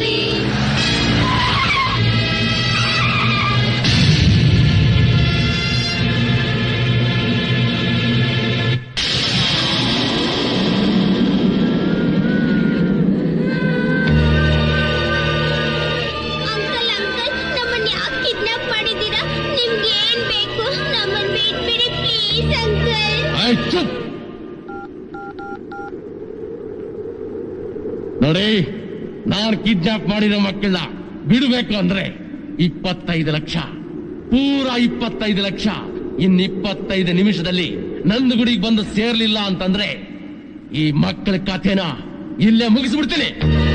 Shri uncle uncle ನಮ್ಮನ್ನ ಯಾಕೆ kidnap ಮಾಡಿದ್ದೀರಾ ನಿಮ್ಗೆ ಏನ್ ಬೇಕು ನಮ್ಮನ್ನ ಬಿಟ್ಬಿಡಿ ಪ್ಲೀಸ್ ಅಂಕಲ್ ಆಯ್, ಚುಪ್ ನೋಡಿ ನಾನು ಕಿಡ್ನಾಪ್ ಮಾಡಿರೋ ಮಕ್ಕಳನ್ನ ಬಿಡಬೇಕು ಅಂದ್ರೆ ಇಪ್ಪತ್ತೈದು ಲಕ್ಷ ಪೂರ ಇಪ್ಪತ್ತೈದು ಲಕ್ಷ ಇನ್ ಇಪ್ಪತ್ತೈದು ನಿಮಿಷದಲ್ಲಿ ನಂದಗುಡಿಗೆ ಬಂದು ಸೇರ್ಲಿಲ್ಲ ಅಂತಂದ್ರೆ ಈ ಮಕ್ಕಳ ಕಥೆನ ಇಲ್ಲೇ ಮುಗಿಸ್ಬಿಡ್ತೀನಿ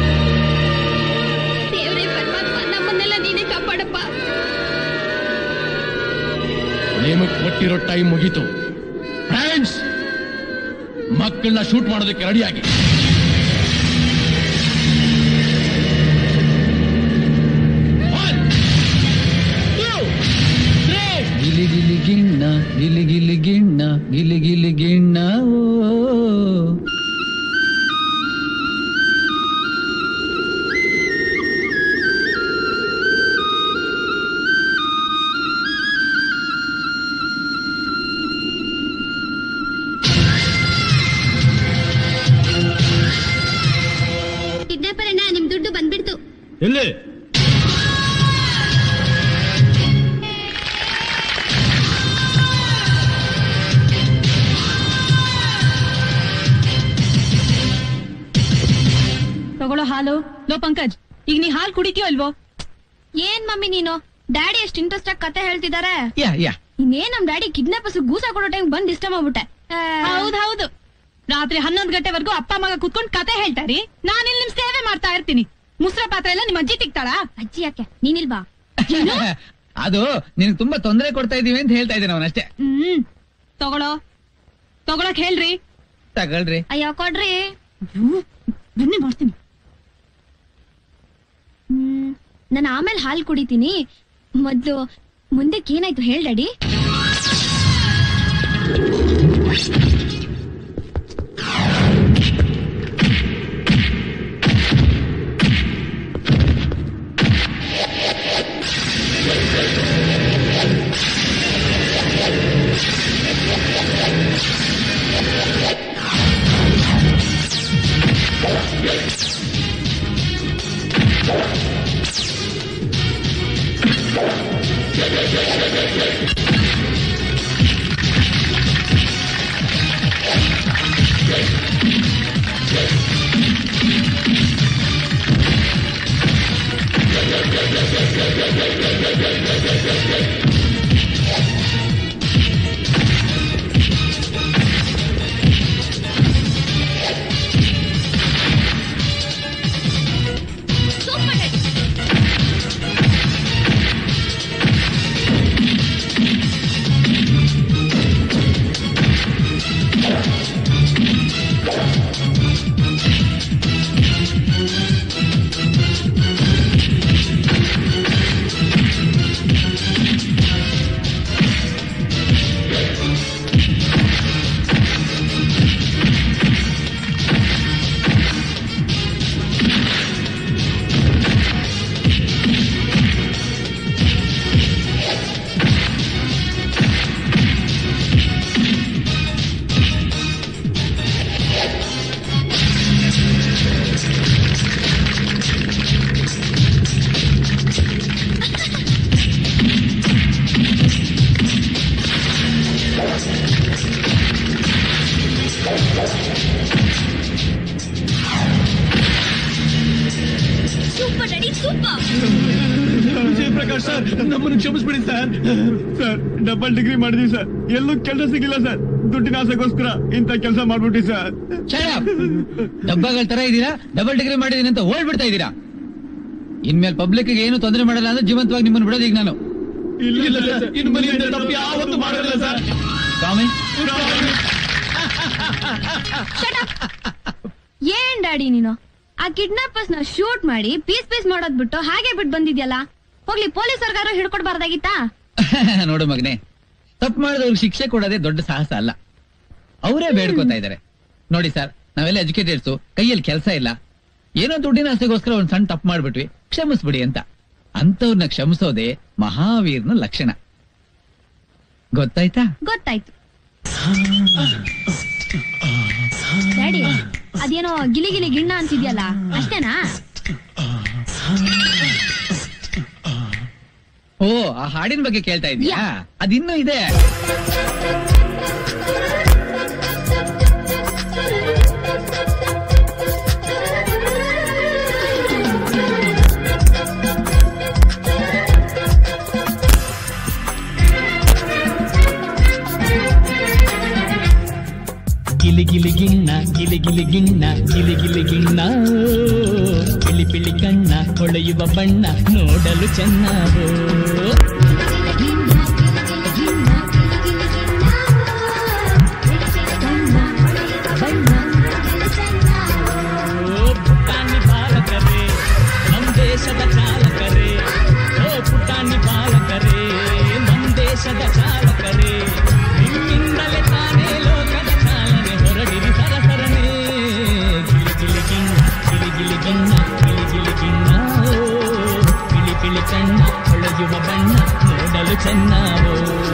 ದೇವ್ರೇ ಪರಮಾತ್ಮ ನಮ್ಮನ್ನೆಲ್ಲ ನೀನೇ ಕಾಪಾಡಪ್ಪ ನಿಮಗ್ ಕೊಟ್ಟಿರೋ ಟೈಮ್ ಮುಗೀತು ಫ್ರೆಂಡ್ಸ್ ಮಕ್ಕಳನ್ನ ಶೂಟ್ ಮಾಡೋದಕ್ಕೆ ರೆಡಿಯಾಗಿ ಗಿಲಿ ಗಿಲಿ ಗಿಣ್ಣ ಗಿಲಿ ಗಿಲಿ ಗಿಣ್ಣ ಗಿಲಿ ಗಿಲಿ ಗಿಣ್ಣ ಓ ಕಿಡ್ನಾಪರ್ ಅಣ್ಣ ನಿಮ್ ದುಡ್ಡು ಬಂದ್ಬಿಡ್ತು ಎಲ್ಲಿ ತಗೊಳ್ಳೋ ಹಾಲು ಲೋ ಪಂಕಜ್ ಈಗ ನೀ ಹಾಲು ಕುಡಿತೀಯೋ ಅಲ್ವೋ ಏನ್ ಮಮ್ಮಿ ನೀನು ಡ್ಯಾಡಿ ಎಷ್ಟು ಇಂಟ್ರೆಸ್ಟ್ ಆಗಿ ಕತೆ ಹೇಳ್ತಿದಾರೆ ಯಾ ಯಾ ಇನ್ನೇನ್ ನಮ್ ಡ್ಯಾಡಿ ಕಿಡ್ನಾಪರ್ಸ್ ಗೂಸ ಕೊಡೋ ಟೈಮ್ ಬಂದ್ ಡಿಸ್ಟರ್ಬ್ ಮಾಡ್ಬಿಟ್ಟೆ ಆ, ಹೌದ್ ಹೌದು ರಾತ್ರಿ ಹನ್ನೊಂದು ಗಂಟೆವರೆಗೂ ಅಪ್ಪ ಮಗ ಕುತ್ಕೊಂಡ್ ಕತೆ ಹೇಳ್ತಾರಿ ನಾನಿಲ್ಲಿ ನಿಮ್ ಸೇವೆ ಮಾಡ್ತಾ ಇರ್ತೀನಿ ಮುಸ್ರ ಪಾತ್ರ ಎಲ್ಲ ನಿಮ್ ಅಜ್ಜಿ ತಿಕ್ತಾಳ ಅಜ್ಜಿ ಯಾಕೆ ನೀನಿಲ್ವಾ ಅದು ನಿನಗೆ ತುಂಬಾ ತೊಂದರೆ ಕೊಡ್ತಾ ಇದೀವಿ ಅಂತ ಹೇಳ್ತಾ ಇದ್ದೀನಿ ಅವನಷ್ಟೇ ಹ್ಮ್ ತಗೊಳ್ಳೋ ತಗೊಳಕ್ ಹೇಳ್ರಿ ತಗೊಳ್ರಿ ಅಯ್ಯೋ ಕೊಡ್ರಿ ಬನ್ನಿ ಮಾಡ್ತೀನಿ ಹ್ಮ್ ನಾನು ಆಮೇಲೆ ಹಾಲ್ ಕುಡಿತೀನಿ ಮೊದ್ಲು ಮುಂದಕ್ಕೆ ಏನಾಯ್ತು ಹೇಳ್ daddy super daddy super daddy super Jayaprakash sir ನಮ್ಮನ್ನು ಕ್ಷಮಿಸ್ಬಿಡಿ ಸರ್ ಸರ್ ಡಬಲ್ ಡಿಗ್ರಿ ಮಾಡಿದೀವಿ ಸರ್ ಎಲ್ಲೂ ಕೆಲಸ ಸಿಗಿಲ್ಲ ಸರ್ ದುಡ್ಡಿನ ಆಸೆಗೋಸ್ಕರ ಇಂಥ ಕೆಲಸ ಮಾಡ್ಬಿಟ್ಟಿ ಸರ್ ಡಬ್ಬಗಳ ತರ ಇದ್ದೀರಾ ಡಬಲ್ ಡಿಗ್ರಿ ಮಾಡಿದೀನಿ ಅಂತ ಓಡ್ಬಿಡ್ತಾ ಇದ್ದೀರಾ ಇನ್ಮೇಲೆ ಪಬ್ಲಿಕ್ ಏನು ತೊಂದರೆ ಮಾಡಲ್ಲ ಅಂದ್ರೆ ಜೀವಂತವಾಗಿ ನಿಮ್ಮನ್ನು ಬಿಡೋದು ಈಗ ನಾನು ಇಲ್ಲ ಸರ್ ಇನ್ನು ಮನೆಯಿಂದ ತಪ್ಪು ಯಾವತ್ತೂ ಮಾಡೋದಿಲ್ಲ ಸರ್ ಸ್ವಾಮಿ ಏನ್ ಡ್ಯಾಡಿ ನೀನು ಆ ಕಿಡ್ನಾಪರ್ಸ್ ನ ಶೂಟ್ ಮಾಡಿ ಪೀಸ್ ಪೀಸ್ ಮಾಡೋದ್ ಬಿಟ್ಟು ಹಾಗೆ ಬಿಟ್ಟು ಬಂದಿದ್ಯಲ್ಲ ಹೋಗ್ಲಿ ಪೊಲೀಸ್ ಸರ್ಕಾರ ಹಿಡ್ಕೊಡ್ಬಾರ್ದಾಗಿತ್ತಾ ನೋಡು ಮಗನೆ ತಪ್ಪು ಮಾಡಿದವ್ರಿಗೆ ಶಿಕ್ಷೆ ಕೊಡೋದೇ ದೊಡ್ಡ ಸಾಹಸ ಅಲ್ಲ ಅವರೇ ಬೇಡ್ಕೋತಾ ಇದ್ದಾರೆ ನೋಡಿ ಸರ್ ನಾವೆಲ್ಲ ಎಜುಕೇಟೆಡ್ಸು ಕೈಯಲ್ಲಿ ಕೆಲಸ ಇಲ್ಲ ಏನೋ ದುಡ್ಡಿನ ಆಸೆಗೋಸ್ಕರ ಒಂದ್ ಸಣ್ಣ ತಪ್ಪು ಮಾಡ್ಬಿಟ್ವಿ ಕ್ಷಮಿಸ್ಬಿಡಿ ಅಂತ ಅಂತವ್ರನ್ನ ಕ್ಷಮಿಸೋದೇ ಮಹಾವೀರ್ನ ಲಕ್ಷಣ ಗೊತ್ತಾಯ್ತಾ ಗೊತ್ತಾಯ್ತು ಡ್ಯಾಡಿ ಅದೇನೋ ಗಿಲಿ ಗಿಲಿ ಗಿಣ್ಣ ಅಂತಿದ್ಯಲ್ಲ ಅಷ್ಟೇನಾ ಓ ಆ ಹಾಡಿನ ಬಗ್ಗೆ ಕೇಳ್ತಾ ಇದೀಯಾ ಅದಿನ್ನೂ ಇದೆ ಗಿಲಿ ಗಿಲಿ ಗಿಣ್ಣ ಗಿಲಿ ಗಿಲಿ ಗಿಣ್ಣ ಗಿಲಿ ಗಿಲಿ ಗಿಣ್ಣ ಪಿಳಿ ಪಿಳಿ ಕಣ್ಣ ಹೊಳೆಯುವ ಬಣ್ಣ ನೋಡಲು ಚೆನ್ನಾವೋ ಓ ಪುಟಾಣಿ ಬಾಲಕರೇ ನಮ್ ದೇಶದ ಚಾಲಕರೇ ಓ ಪುಟಾಣಿ ಬಾಲಕರೇ ನಮ್ ದೇಶದ ಚಾಲಕರೇ ನಿಮ್ಮಿಂದಲೇ ತಾನೇ ಲೋಕದ ಚಾಲನೆ ಹೊರಡಿರಿ ಸರಸರನೆ ಗಿಲಿ ಗಿಲಿ ಗಿಣ್ಣ ಗಿಲಿ ಗಿಲಿ ಗಿಣ್ಣ ಗಿಲಿ ಗಿಲಿ ಗಿಣ್ಣ ಓ, ಪಿಳಿ ಪಿಳಿ ಕಣ್ಣ ಹೊಳೆಯುವ ಬಣ್ಣ ನೋಡಲು ಚೆನ್ನಾವೋ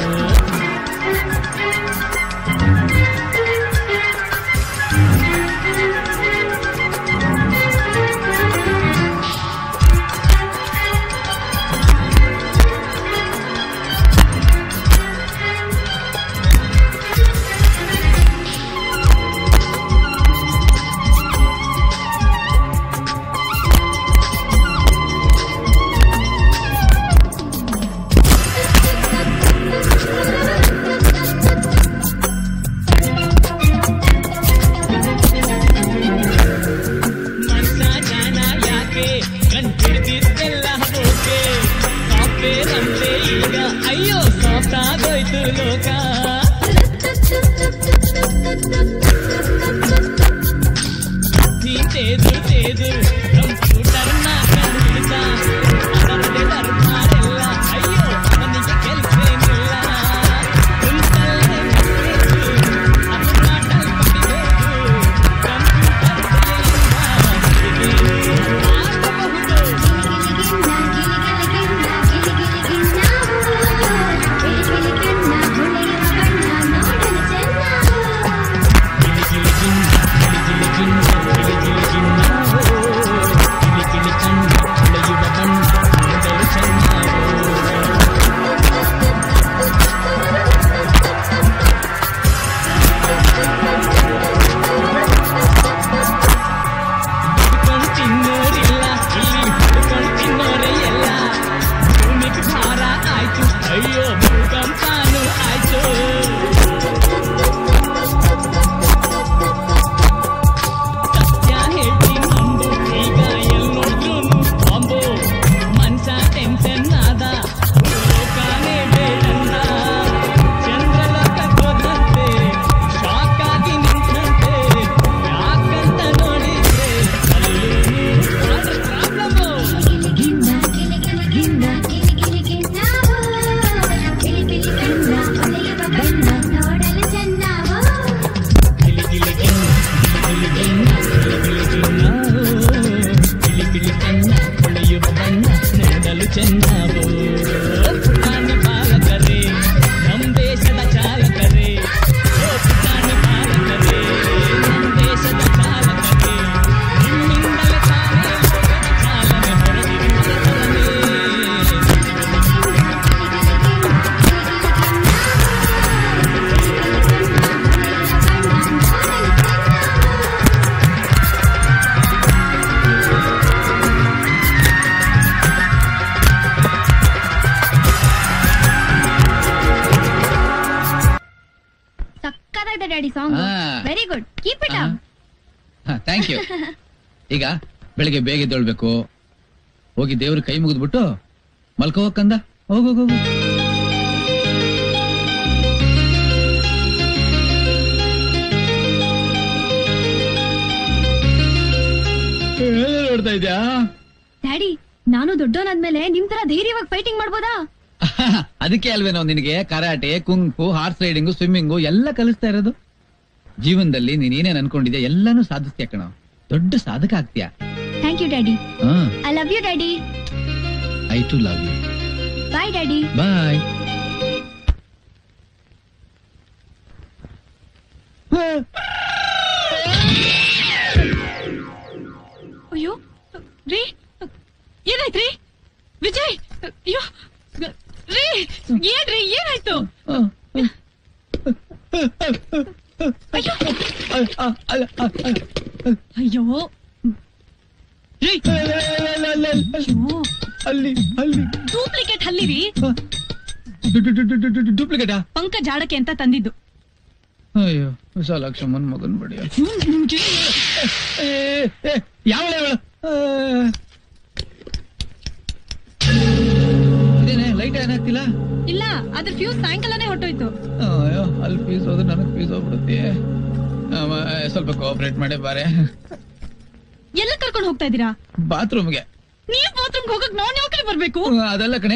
ಮನ್ಸ ಜಾನ ಯಾಕೆ ಕಣ್ಬಿಡ್ದಿದ್ದೆಲ್ಲ ಹೋಕೆ ಕಾಪೆ ರಂತೆ ಈಗ ಅಯ್ಯೋ ಸಾಕಾಗೋಯ್ತು ಲೋಕ ನೀ ತೇದು ತೇದು ಕಂಪ್ಯೂಟರ್ನ ಕಂಡಿದ್ದ ಅದರದೆ ದರ್ಬಾರೆಲ್ಲ ಅಯ್ಯೋ ಅವನಿಗೆ ಕೆಲ್ಸೇನಿಲ್ಲ ಕುಂತಲ್ಲೇ ಮಕ್ಕಳು ಅದು ಮಾಡಲ್ಪಟ್ಟಿಬೇಕು ಕಂಪ್ಯೂಟರ್ ಕಲೆಯಿಂದ ಆಗಬಹುದು ಗಿಲಿ ಗಿಲಿ ಗಿಣ್ಣ ಗಿಲಿ ಗಿಲಿ ಗಿಣ್ಣ ಗಿಲಿ ಗಿಲಿ ಗಿಣ್ಣ ಓ, ಗಿಲಿ ಗಿಲಿ ಕಣ್ಣ ಹೊಳೆಯುವ ಬಣ್ಣ ನೋಡಲು ಚೆನ್ನಾಗೋ ಹುಡ್ಕೊಂಡ್ ತಿನ್ನೋರಿಲ್ಲ ಇಲ್ಲಿ ಹುಡ್ಕೊಂಡ್ ತಿನ್ನೋರೇ ಎಲ್ಲ ಭೂಮಿಗೆ ಭಾರ ಆಯ್ತು ಅಯ್ಯೋ ಭೂಕಂಪಾನು ಆಯ್ತು ಸತ್ಯ ಹೇಳ್ತೀನಿ ನಂಬು ಈಗ ಎಲ್ ನೋಡಿದ್ರು ಬಾಂಬು ಮನ್ಸ ಟೆನ್ಷನ್ ಆದ ಲೋಕಾನೇ ಬೇಡಂದ ಚಂದ್ರಲೋಕ ಹೋದಂತೆ ಶಾಕ್ ಆಗಿ ನಿಂತಂತೆ ಯಾಕಂತ ನೋಡಿದ್ರೆ ಅಲ್ಲೂ ಪ್ರಾಬ್ಲಮ್ ಗಿಲಿ ಗಿಲಿ ಗಿಣ್ಣ ಗಿಲಿ ಗಿಲಿ ಗಿಣ್ಣ ಗಿಲಿ ಗಿಲಿ ಕಣ್ಣ ಹೊಳೆಯುವ ಬಣ್ಣ ನೋಡಲು ಚೆನ್ನಾವೋ ಪುಟಾಣಿ ಬಾಲಕರೇ ನಮ್ ದೇಶದ ಚಾಲಕರೇ ಓ ಪುಟಾಣಿ ಬಾಲಕರೇ ನಮ್ ದೇಶದ ಚಾಲಕರೇ ನಿಮ್ಮಿಂದಲೇ ತಾನೇ ಲೋಕದ ಚಾಲನೆ ಹೊರಡಿರಿ ಮನಸರನೇ ಸಕ್ಕತ್ತಾಗಿದೆ ಡ್ಯಾಡಿ ಸಾಂಗ್ ಆ. Very good keep it up thank you ಈಗ ಬೆಳಿಗ್ಗೆ ಬೇಗ ಎದ್ದೇಳ್ಬೇಕು ಹೋಗಿ ದೇವ್ರ ಕೈ ಮುಗಿದ್ಬಿಟ್ಟು ಮಲ್ಕೋ ಹೋಗಂದ ಹೋಗು ಹೋಗು ನೋಡ್ತಾ ಇದ್ಯಾ ಡ್ಯಾಡಿ ನಾನು ದೊಡ್ಡವನಾದ್ಮೇಲೆ ನಿಮ್ ತರ ಧೈರ್ಯವಾಗಿ ಫೈಟಿಂಗ್ ಮಾಡ್ಬೋದಾ ಅದಕ್ಕೆ ಅಲ್ವೇನೋ ನಿನಗೆ karate kung fu horse riding swimming ಎಲ್ಲ ಕಲಿಸ್ತಾ ಇರೋದು ಜೀವನದಲ್ಲಿ ನೀನ್ ಏನೇನ್ ಅನ್ಕೊಂಡಿದ್ಯಾ ಎಲ್ಲಾನು ಸಾಧಿಸ್ತೀಯ ಕಣ ದೊಡ್ಡ ಸಾಧಕ ಆಗ್ತೀಯ ಥ್ಯಾಂಕ್ ಯು ಡ್ಯಾಡಿ ಹಾ I love you daddy I too love you bye daddy bye ಅಯ್ಯೋ ರೀ ಏನಾಯ್ತ್ರಿ ವಿಜಯ್ ಅಯ್ಯೋ ರೀ ಏನ್ರಿ ಏನಾಯ್ತು ಅಯ್ಯೋ ಅಯ್ಯೋ ರೀ ಅಯ್ಯೋ ಅಲ್ಲಿ ಅಲ್ಲಿ ಡೂಪ್ಲಿಕೇಟ್ ಹಲ್ಲಿರಿ ಡೂಪ್ಲಿಕೇಟಾ ಪಂಕ ಜಾಡಕ್ಕೆ ಅಂತ ತಂದಿದ್ದು ಅಯ್ಯೋ ವಿಶಾಲಾಕ್ಷಮ್ಮನ್ ಮಗನ್ ಬಡಿಯ ಹ್ಮ್, ನಿಮ್ಗೆ ಯಾವ ಇದೇನೆ ಲೈಟ್ ಏನಾಗ್ತಿಲ್ಲ ಇಲ್ಲ ಅದ್ರ ಫ್ಯೂಸ್ ಸಾಯಂಕಾಲನೇ ಹೊಟ್ಟೋಯ್ತು ಅಯ್ಯೋ ಅಲ್ಲಿ ಫೀಸ್ ಹೋದ್ರೆ ನನಗ್ ಫೀಸ್ ಹೋಗ್ಬಿಡುತ್ತೆ ಅವ, ಸ್ವಲ್ಪ ಕೋಆಪರೇಟ್ ಮಾಡಿ ಬಾರೆ ಎಲ್ಲ ಕರ್ಕೊಂಡು ಹೋಗ್ತಾ ಇದೀರಾ ಬಾತ್ರೂಮ್ಗೆ ನೀವ್ ಬಾತ್ರೂಮ್ ಹೋಗಕ್ ನಾನ್ ಯಾಕೆ ಬರ್ಬೇಕು ಅದಲ್ಲ ಕಣೆ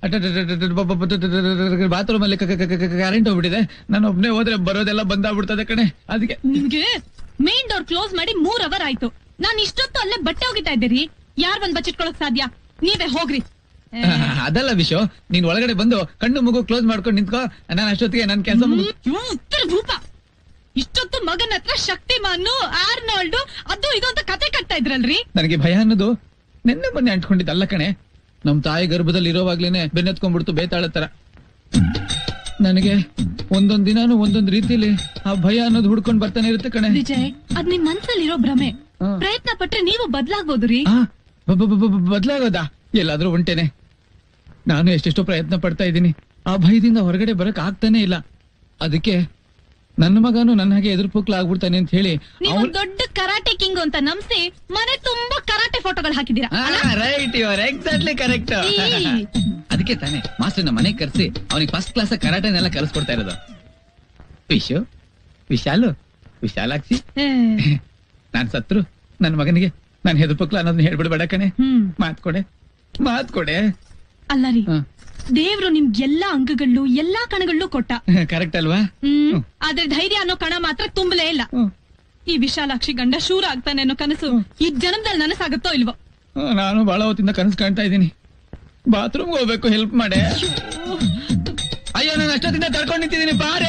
ಬಾತ್ರೂಮ್ ಅಲ್ಲಿ ಕರೆಂಟ್ ಹೋಗ್ಬಿಟ್ಟಿದೆ ನಾನು ಒಬ್ನೇ ಹೋದ್ರೆ ಬರೋದೆಲ್ಲ ಬಂದಾಗ್ಬಿಡ್ತದೆ ಕಣೆ ಅದಕ್ಕೆ ನಿಮ್ಗೆ ಮೇನ್ ಡೋರ್ ಕ್ಲೋಸ್ ಮಾಡಿ ಮೂರ್ ಅವರ್ ಆಯ್ತು ನಾನ್ ಇಷ್ಟೊತ್ತು ಅಲ್ಲೇ ಬಟ್ಟೆ ಹೋಗಿತಾ ಇದ್ದೀರಿ ಯಾರ್ ಬಂದ್ ಬಚ್ಚಿಟ್ಕೊಳಕ್ ಸಾಧ್ಯ ನೀವೇ ಹೋಗ್ರಿ ಏ, ಅದಲ್ಲ ವಿಷಯ ನೀನ್ ಒಳಗಡೆ ಬಂದು ಕಣ್ಣು ಮುಗು ಕ್ಲೋಸ್ ಮಾಡ್ಕೊಂಡು ನಿಂತ್ಕೋ ನಾನು ಅಷ್ಟೊತ್ತಿಗೆ ನನ್ ಕೆಲಸ ಮುಗು ಇವ್ನು ಉತ್ತರ ಭೂಪ ಇಷ್ಟೊತ್ತು ಮಗನ ಹತ್ರ ಶಕ್ತಿಮಾನು ಆರ್ನಾಲ್ಡು ಅದು ಇದು ಅಂತ ಕತೆ ಕಟ್ತಾ ಇದ್ರಲ್ರಿ ನನಗೆ ಭಯ ಅನ್ನೋದು ನಿನ್ನೆ ಮೊನ್ನೆ ಅಂಟ್ಕೊಂಡಿದ್ದಲ್ಲ ಕಣೆ ನಮ್ ತಾಯಿ ಗರ್ಭದಲ್ಲಿ ಇರೋವಾಗ್ಲೇನೆ ಬೆನ್ನತ್ಕೊಂಡ್ಬಿಡ್ತು ಬೇತಾಳ ತರ ನನಗೆ ಒಂದೊಂದ್ ದಿನಾನು ಒಂದೊಂದ್ ರೀತಿಲಿ ಆ ಭಯ ಅನ್ನೋದು ಹುಡ್ಕೊಂಡ್ ಬರ್ತಾನೆ ಇರುತ್ತೆ ಕಣೆ ವಿಜಯ್ ಅದ್ ನಿಮ್ ಮನ್ಸಲ್ಲಿರೋ ಭ್ರಮೆ ಹಾ. ಪ್ರಯತ್ನ ಪಟ್ರೆ ನೀವು ಬದ್ಲಾಗ್ಬೋದು ರೀ ಆ, ಬ- ಬ- ಬ- ಬ- ಬದ್ಲಾಗೋದಾ ಎಲ್ಲಾದ್ರೂ ಉಂಟೇನೆ ನಾನು ಎಷ್ಟೆಷ್ಟೋ ಪ್ರಯತ್ನ ಪಡ್ತಾ ಇದ್ದೀನಿ ಆ ಭಯದಿಂದ ಹೊರಗಡೆ ಬರಕ್ ಆಗ್ತಾನೆ ಇಲ್ಲ ಅದಕ್ಕೆ ನನ್ನ ಮಗನು ನನ್ನ ಹಾಗೆ ಎದುರು ಪುಕ್ಲ ಆಗ್ಬಿಡ್ತಾನೆ ಅಂತ ಹೇಳಿ ನೀವು ಅವ್ನ್- ದೊಡ್ಡ ಕರಾಟೆ ಕಿಂಗ್ ಅಂತ ನಂಬಿಸಿ ಮನೆ ತುಂಬಾ ಕರಾಟೆ ಫೋಟೋಗಳು ಹಾಕಿದೀರಾ ಆ, right you are exactly correct ಈ. ಅದಕ್ಕೆ ತಾನೆ ಮಾಸ್ಟರ್ ನಮ್ಮ ಮನೆಗೆ ಕರೆಸಿ ಅವನಿಗೆ ಫಸ್ಟ್ ಕ್ಲಾಸ್ ಕರಾಟೆನೆಲ್ಲ ಕಲಿಸ್ಕೊಡ್ತಾ ಇರೋದು ವಿಶು ವಿಶಾಲು ವಿಶಾಲಾಕ್ಷಿ ಏ, ನಾನ್ ಸತ್ರು ನನ್ನ ಮಗನಿಗೆ ನಾನು ಹೆದರ್ಪಕ್ಲ ಅನ್ನೋದನ್ನ ಹೇಳ್ಬಿಡ್ಬೇಡ ಕಣೆ ಹ್ಮ್ ಮಾತ್ ಕೊಡೆ ಮಾತ್ ಕೊಡೆ ಅಲ್ಲ ರೀ ಹ. ದೇವ್ರು ನಿಮ್ಗೆ ಎಲ್ಲಾ ಅಂಗಗಳು ಎಲ್ಲಾ ಕಣಗಳು ಕೊಟ್ಟ ಕರೆಕ್ಟ್ ಅಲ್ವಾ ಹ್ಮ್ ಆದ್ರೆ ಧೈರ್ಯ ಅನ್ನೋ ಕಣ ಮಾತ್ರ ತುಂಬಲೇ ಇಲ್ಲ ಹ್ಮ್. ಈ ವಿಶಾಲಾಕ್ಷಿ ಗಂಡ ಶೂರ ಆಗ್ತಾನೆ ಅನ್ನೋ ಕನಸು ಈ ಜನ್ಮದಲ್ಲಿ ನನಸಾಗುತ್ತೋ ಇಲ್ವೋ ಹ್ಮ್, ನಾನು ಬಹಳ ಹೊತ್ತಿಂದ ಕನಸು ಕಾಣ್ತಾ ಇದ್ದೀನಿ ಬಾತ್ರೂಮ್ ಹೋಗ್ಬೇಕು ಹೆಲ್ಪ್ ಮಾಡೆ ಅಯ್ಯೋ ನಾನು ಅಷ್ಟೊತ್ತಿಂದ ತಡ್ಕೊಂಡು ನಿಂತಿದ್ದೀನಿ ಬಾರೆ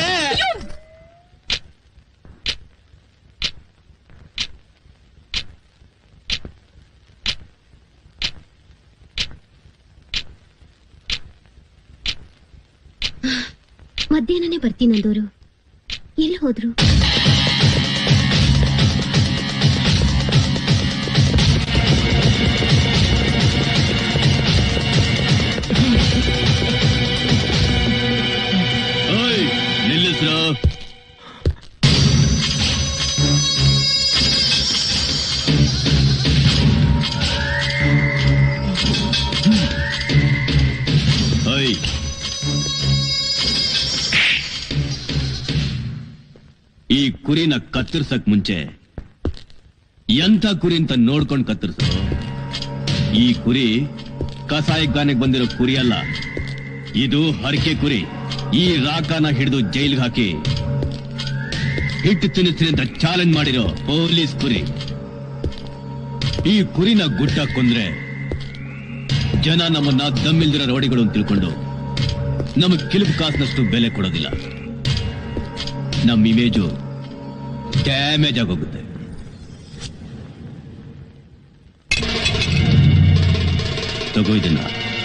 ಮಧ್ಯಾಹ್ನನೇ ಬರ್ತೀನಂದೋರು ಎಲ್ಲಿ ಹೋದ್ರು ನಿಲ್ಲಿಸ್ರ ಓಯ್ ಈ ಕುರಿನ ಕತ್ತರಿಸಕ್ ಮುಂಚೆ ಎಂಥ ಕುರಿ ಅಂತ ನೋಡ್ಕೊಂಡು ಕತ್ತರಿಸು ಈ ಕುರಿ ಕಸಾಯಿಖಾನೆಗೆ ಬಂದಿರೋ ಕುರಿ ಅಲ್ಲ ಇದು ಹರಕೆ ಕುರಿ ಈ ರಾಕಾನ ಹಿಡಿದು ಜೈಲ್ಗೆ ಹಾಕಿ ಹಿಟ್ಟು ತಿನ್ನಿಸ್ತೀನಿ ಅಂತ ಚಾಲೆಂಜ್ ಮಾಡಿರೋ ಪೊಲೀಸ್ ಕುರಿ ಈ ಕುರಿನ ಗುಡ್ಡ ಕೊಂದ್ರೆ ಜನ ನಮ್ಮನ್ನ ದಮ್ಮಿಲ್ದಿರೋ ರೋಡಿಗಳು ಅಂತ ತಿಳ್ಕೊಂಡು ನಮಗ್ ಕಿಲುಪು ಕಾಸಿನಷ್ಟು ಬೆಲೆ ಕೊಡೋದಿಲ್ಲ ನಮ್ಮ ಇಮೇಜು ಡ್ಯಾಮೇಜ್ ಆಗೋಗುತ್ತೆ ತಗೋ ಇದನ್ನ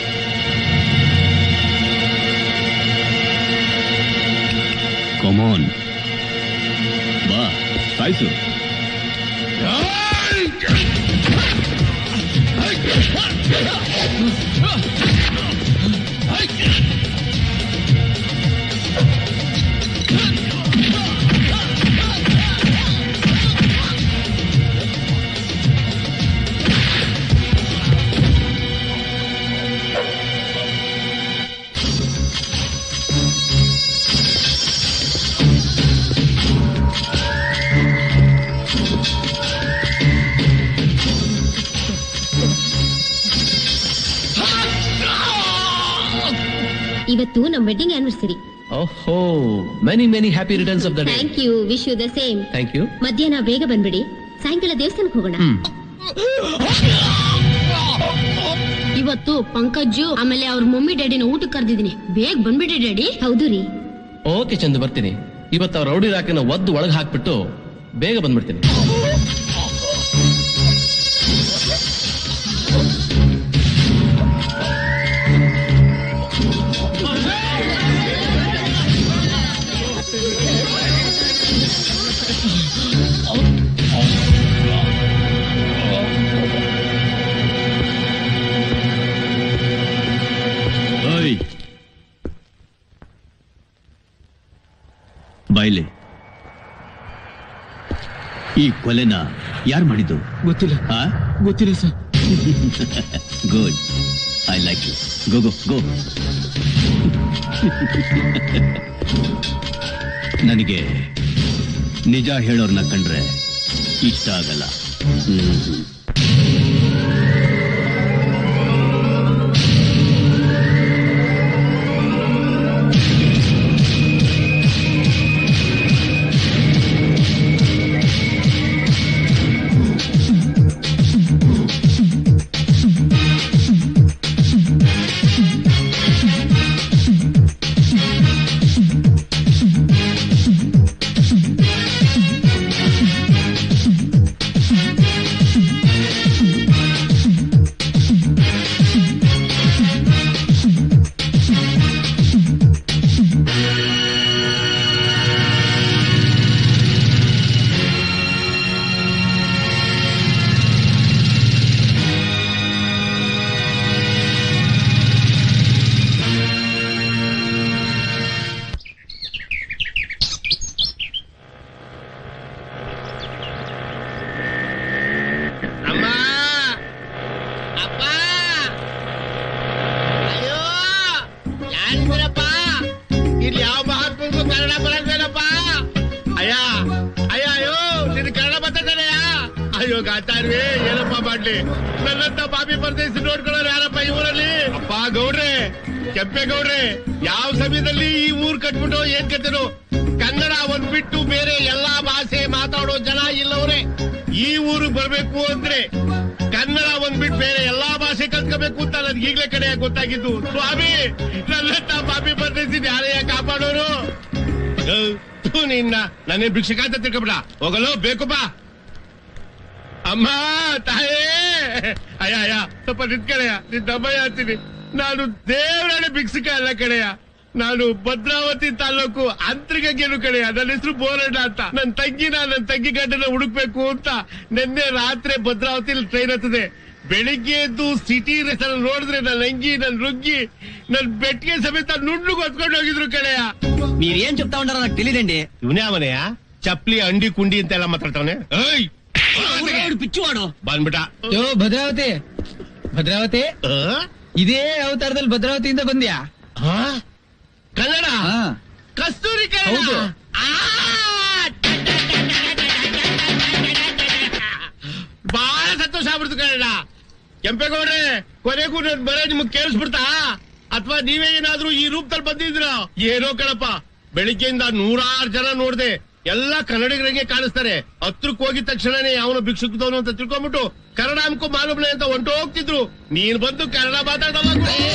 ಕಮಾನ್ ಬಾ ಸಾಯ್ಸು ಇವತ್ತು ನಮ್ ವೆಡ್ಡಿಂಗ್ ಆನಿವರ್ಸರಿ ಓಹೋ many many happy returns of the day thank you wish you the same thank you ಮಧ್ಯಾಹ್ನ ಬೇಗ ಬಂದ್ಬಿಡಿ ಸಾಯಂಕಾಲ ದೇವಸ್ಥಾನಕ್ಕೆ ಹೋಗೋಣ ಹ್ಮ್ ಇವತ್ತು ಪಂಕಜ್ಜು ಆಮೇಲೆ ಅವ್ರ ಮಮ್ಮಿ ಡ್ಯಾಡಿನ ಊಟಕ್ಕೆ ಕರೆದಿದ್ದೀನಿ ಬೇಗ ಬಂದ್ಬಿಡಿ ಡ್ಯಾಡಿ ಹೌದು ರೀ ಓಕೆ ಚಂದು ಬರ್ತೀನಿ ಇವತ್ತು ಅವ್ರ ರೌಡಿ ರಾಕಿನ ಒದ್ದು ಒಳಗೆ ಹಾಕ್ಬಿಟ್ಟು ಬೇಗ ಬಂದ್ಬಿಡ್ತೀನಿ ಓಯ್ ಬಾಯ್ಲೆ ಈ ಕೊಲೆನ ಯಾರು ಮಾಡಿದ್ದು ಗೊತ್ತಿಲ್ಲ ಹಾ ಗೊತ್ತಿಲ್ಲ sir good I like you go go go ನನಗೆ ನಿಜ ಹೇಳೋರ್ನ ಕಂಡ್ರೆ ಇಷ್ಟ ಆಗಲ್ಲ ಹ್ಮ್ ಅಮ್ಮ ಅಪ್ಪ ಅಯ್ಯೋ ಯಾರಿದ್ದೀರಪ್ಪ ಇಲ್ಲಿ ಯಾವ ಮಹಾತ್ಮಗೂ ಕನ್ನಡ ಬರಲ್ವೇನಪ್ಪ ಅಯ್ಯ ಅಯ್ಯ ಅಯ್ಯೋ ನಿನ್ ಕನ್ನಡ ಬರ್ತದೆಯಾ ಅಯ್ಯೋ ಗಾತಾರ್ವಿ ಏನಪ್ಪ ಮಾಡ್ಲಿ ನನ್ನಂತ ಬಾಬಿ ಪರದೇಶ ನೋಡ್ಕೊಳ್ಳೋರು ಯಾರಪ್ಪ ಈ ಊರಲ್ಲಿ ಅಪ್ಪ ಗೌಡ್ರೆ ಕೆಂಪೇಗೌಡ್ರೆ ಯಾವ ಸಮಯದಲ್ಲಿ ಈ ಊರ್ ಕಟ್ಬಿಟ್ಟು ಏನ್ ಕಟ್ಟರು ಕನ್ನಡ ಒಂದ್ ಬಿಟ್ಟು ಬೇರೆ ಎಲ್ಲಾ ಭಾಷೆ ಮಾತಾಡೋ ಜನ ಇಲ್ಲವ್ರೆ ಈ ಊರು ಬರ್ಬೇಕು ಅಂದ್ರೆ ಕನ್ನಡ ಒಂದ್ ಬಿಟ್ಟು ಬೇರೆ ಎಲ್ಲಾ ಭಾಷೆ ಕಲ್ತ್ಕೋಬೇಕು ಅಂತ ನನ್ಗೆ ಈಗ್ಲೇ ಕಡೆ ಗೊತ್ತಾಗಿದ್ದು ಸ್ವಾಮಿ ನನ್ನಂತ ಬಾಬಿ ಬರ್ದಿದ್ದೀನಿ ಯಾರಯ್ಯ ಕಾಪಾಡೋರು ಏ, ಥು ನಿನ್ನ ನನ್ನೇ ಭಿಕ್ಷಕ ಅಂತ ತಿಳ್ಕೊಬಿಡ ಹೋಗಲು ಬೇಕು ಬಾ ಅಮ್ಮ ತಾಯೇ ಅಯ್ಯ ಅಯ್ಯ ಸ್ವಲ್ಪ ನಿಂತ್ಕಡೆಯ ನಿನ್ ದಮ್ಮಯ್ಯ ಅಂತೀನಿ ನಾನು ದೇವರೇ ಭಿಕ್ಷಕ ಅಲ್ಲ ಕಡೆಯ ನಾನು ಭದ್ರಾವತಿ ತಾಲೂಕು ಅಂತರಿಗೇನು ಕಡೆಯ ನನ್ನ ಹೆಸರು ಬೋರಣ್ಣ ಅಂತ ನನ್ನ ತಂಗಿನ ನನ್ನ ತಂಗಿ ಗಂಡನ ಹುಡುಕ್ಬೇಕು ಅಂತ ನಿನ್ನೆ ರಾತ್ರಿ ಭದ್ರಾವತಿಲಿ ಟ್ರೈನ್ ಹತ್ತದೆ ಬೆಳಿಗ್ಗೆ ಎದ್ದು ಸಿಟಿ ರೆಸಲ್ ನೋಡಿದ್ರೆ ನನ್ನ ಅಂಗಿ ನನ್ ರುಗ್ಗಿ ನನ್ ಬೆಟ್ಟಿಗೆ ಸಮೇತ ನುಣ್ಣು ಹೊತ್ಕೊಂಡು ಹೋಗಿದ್ರು ಕಡೆಯ మీరేం చెప్తా ఉంటారో నాకు తెలియదండి ಇವನೇ ಅವನೆಯ ಚಪ್ಲಿ ಅಂಡಿ ಕುಂಡಿ ಅಂತೆಲ್ಲ ಮಾತಾಡ್ತಾವನೆ ಏಯ್ పిచ్చివాడు ಬಂದ್ಬಿಟ್ಟ ಯೋ ಭದ್ರಾವತಿ ಭದ್ರಾವತಿ ಆ? ಇದೇ ಅವತಾರದಲ್ಲಿ ಭದ್ರಾವತಿಯಿಂದ ಬಂದ್ಯಾ ಆ? ಕನ್ನಡ ಹಾ ಕಸ್ತೂರಿ ಹೌದು. ಬಹಳ ಸಂತೋಷ ಆಗ್ಬಿಡ್ತು ಕನ್ನಡ ಕೆಂಪೇಗೌಡ್ರೆ ಕೊನೆಗೂ ನನ್ ಬರೇ ನಿಮಗ್ ಕೇಳಿಸ್ಬಿಡ್ತಾ ಅಥವಾ ನೀವೇ ಏನಾದ್ರೂ ಈ ರೂಪದಲ್ಲಿ ಬಂದಿದ್ರ ಏನೋ ಕಣಪ್ಪ ಬೆಳಿಗ್ಗೆಯಿಂದ ನೂರಾರು ಜನ ನೋಡ್ದೆ ಎಲ್ಲ ಕನ್ನಡಿಗರಿಗೆ ಕಾಣಿಸ್ತಾರೆ ಹತ್ರಕ್ಕೆ ಹೋಗಿದ ತಕ್ಷಣನೇ ಅವನು ಭಿಕ್ಷುಕದವನು ಅಂತ ತಿಳ್ಕೊಂಡ್ಬಿಟ್ಟು ಕನ್ನಡ ಅನ್ಕೊ ಮಾಲೂಮ್ಲೆ ಅಂತ ಹೊಂಟೋಗ್ತಿದ್ರು ನೀನ್ ಬಂದು ಕನ್ನಡ ಮಾತಾಡಲ್ಲ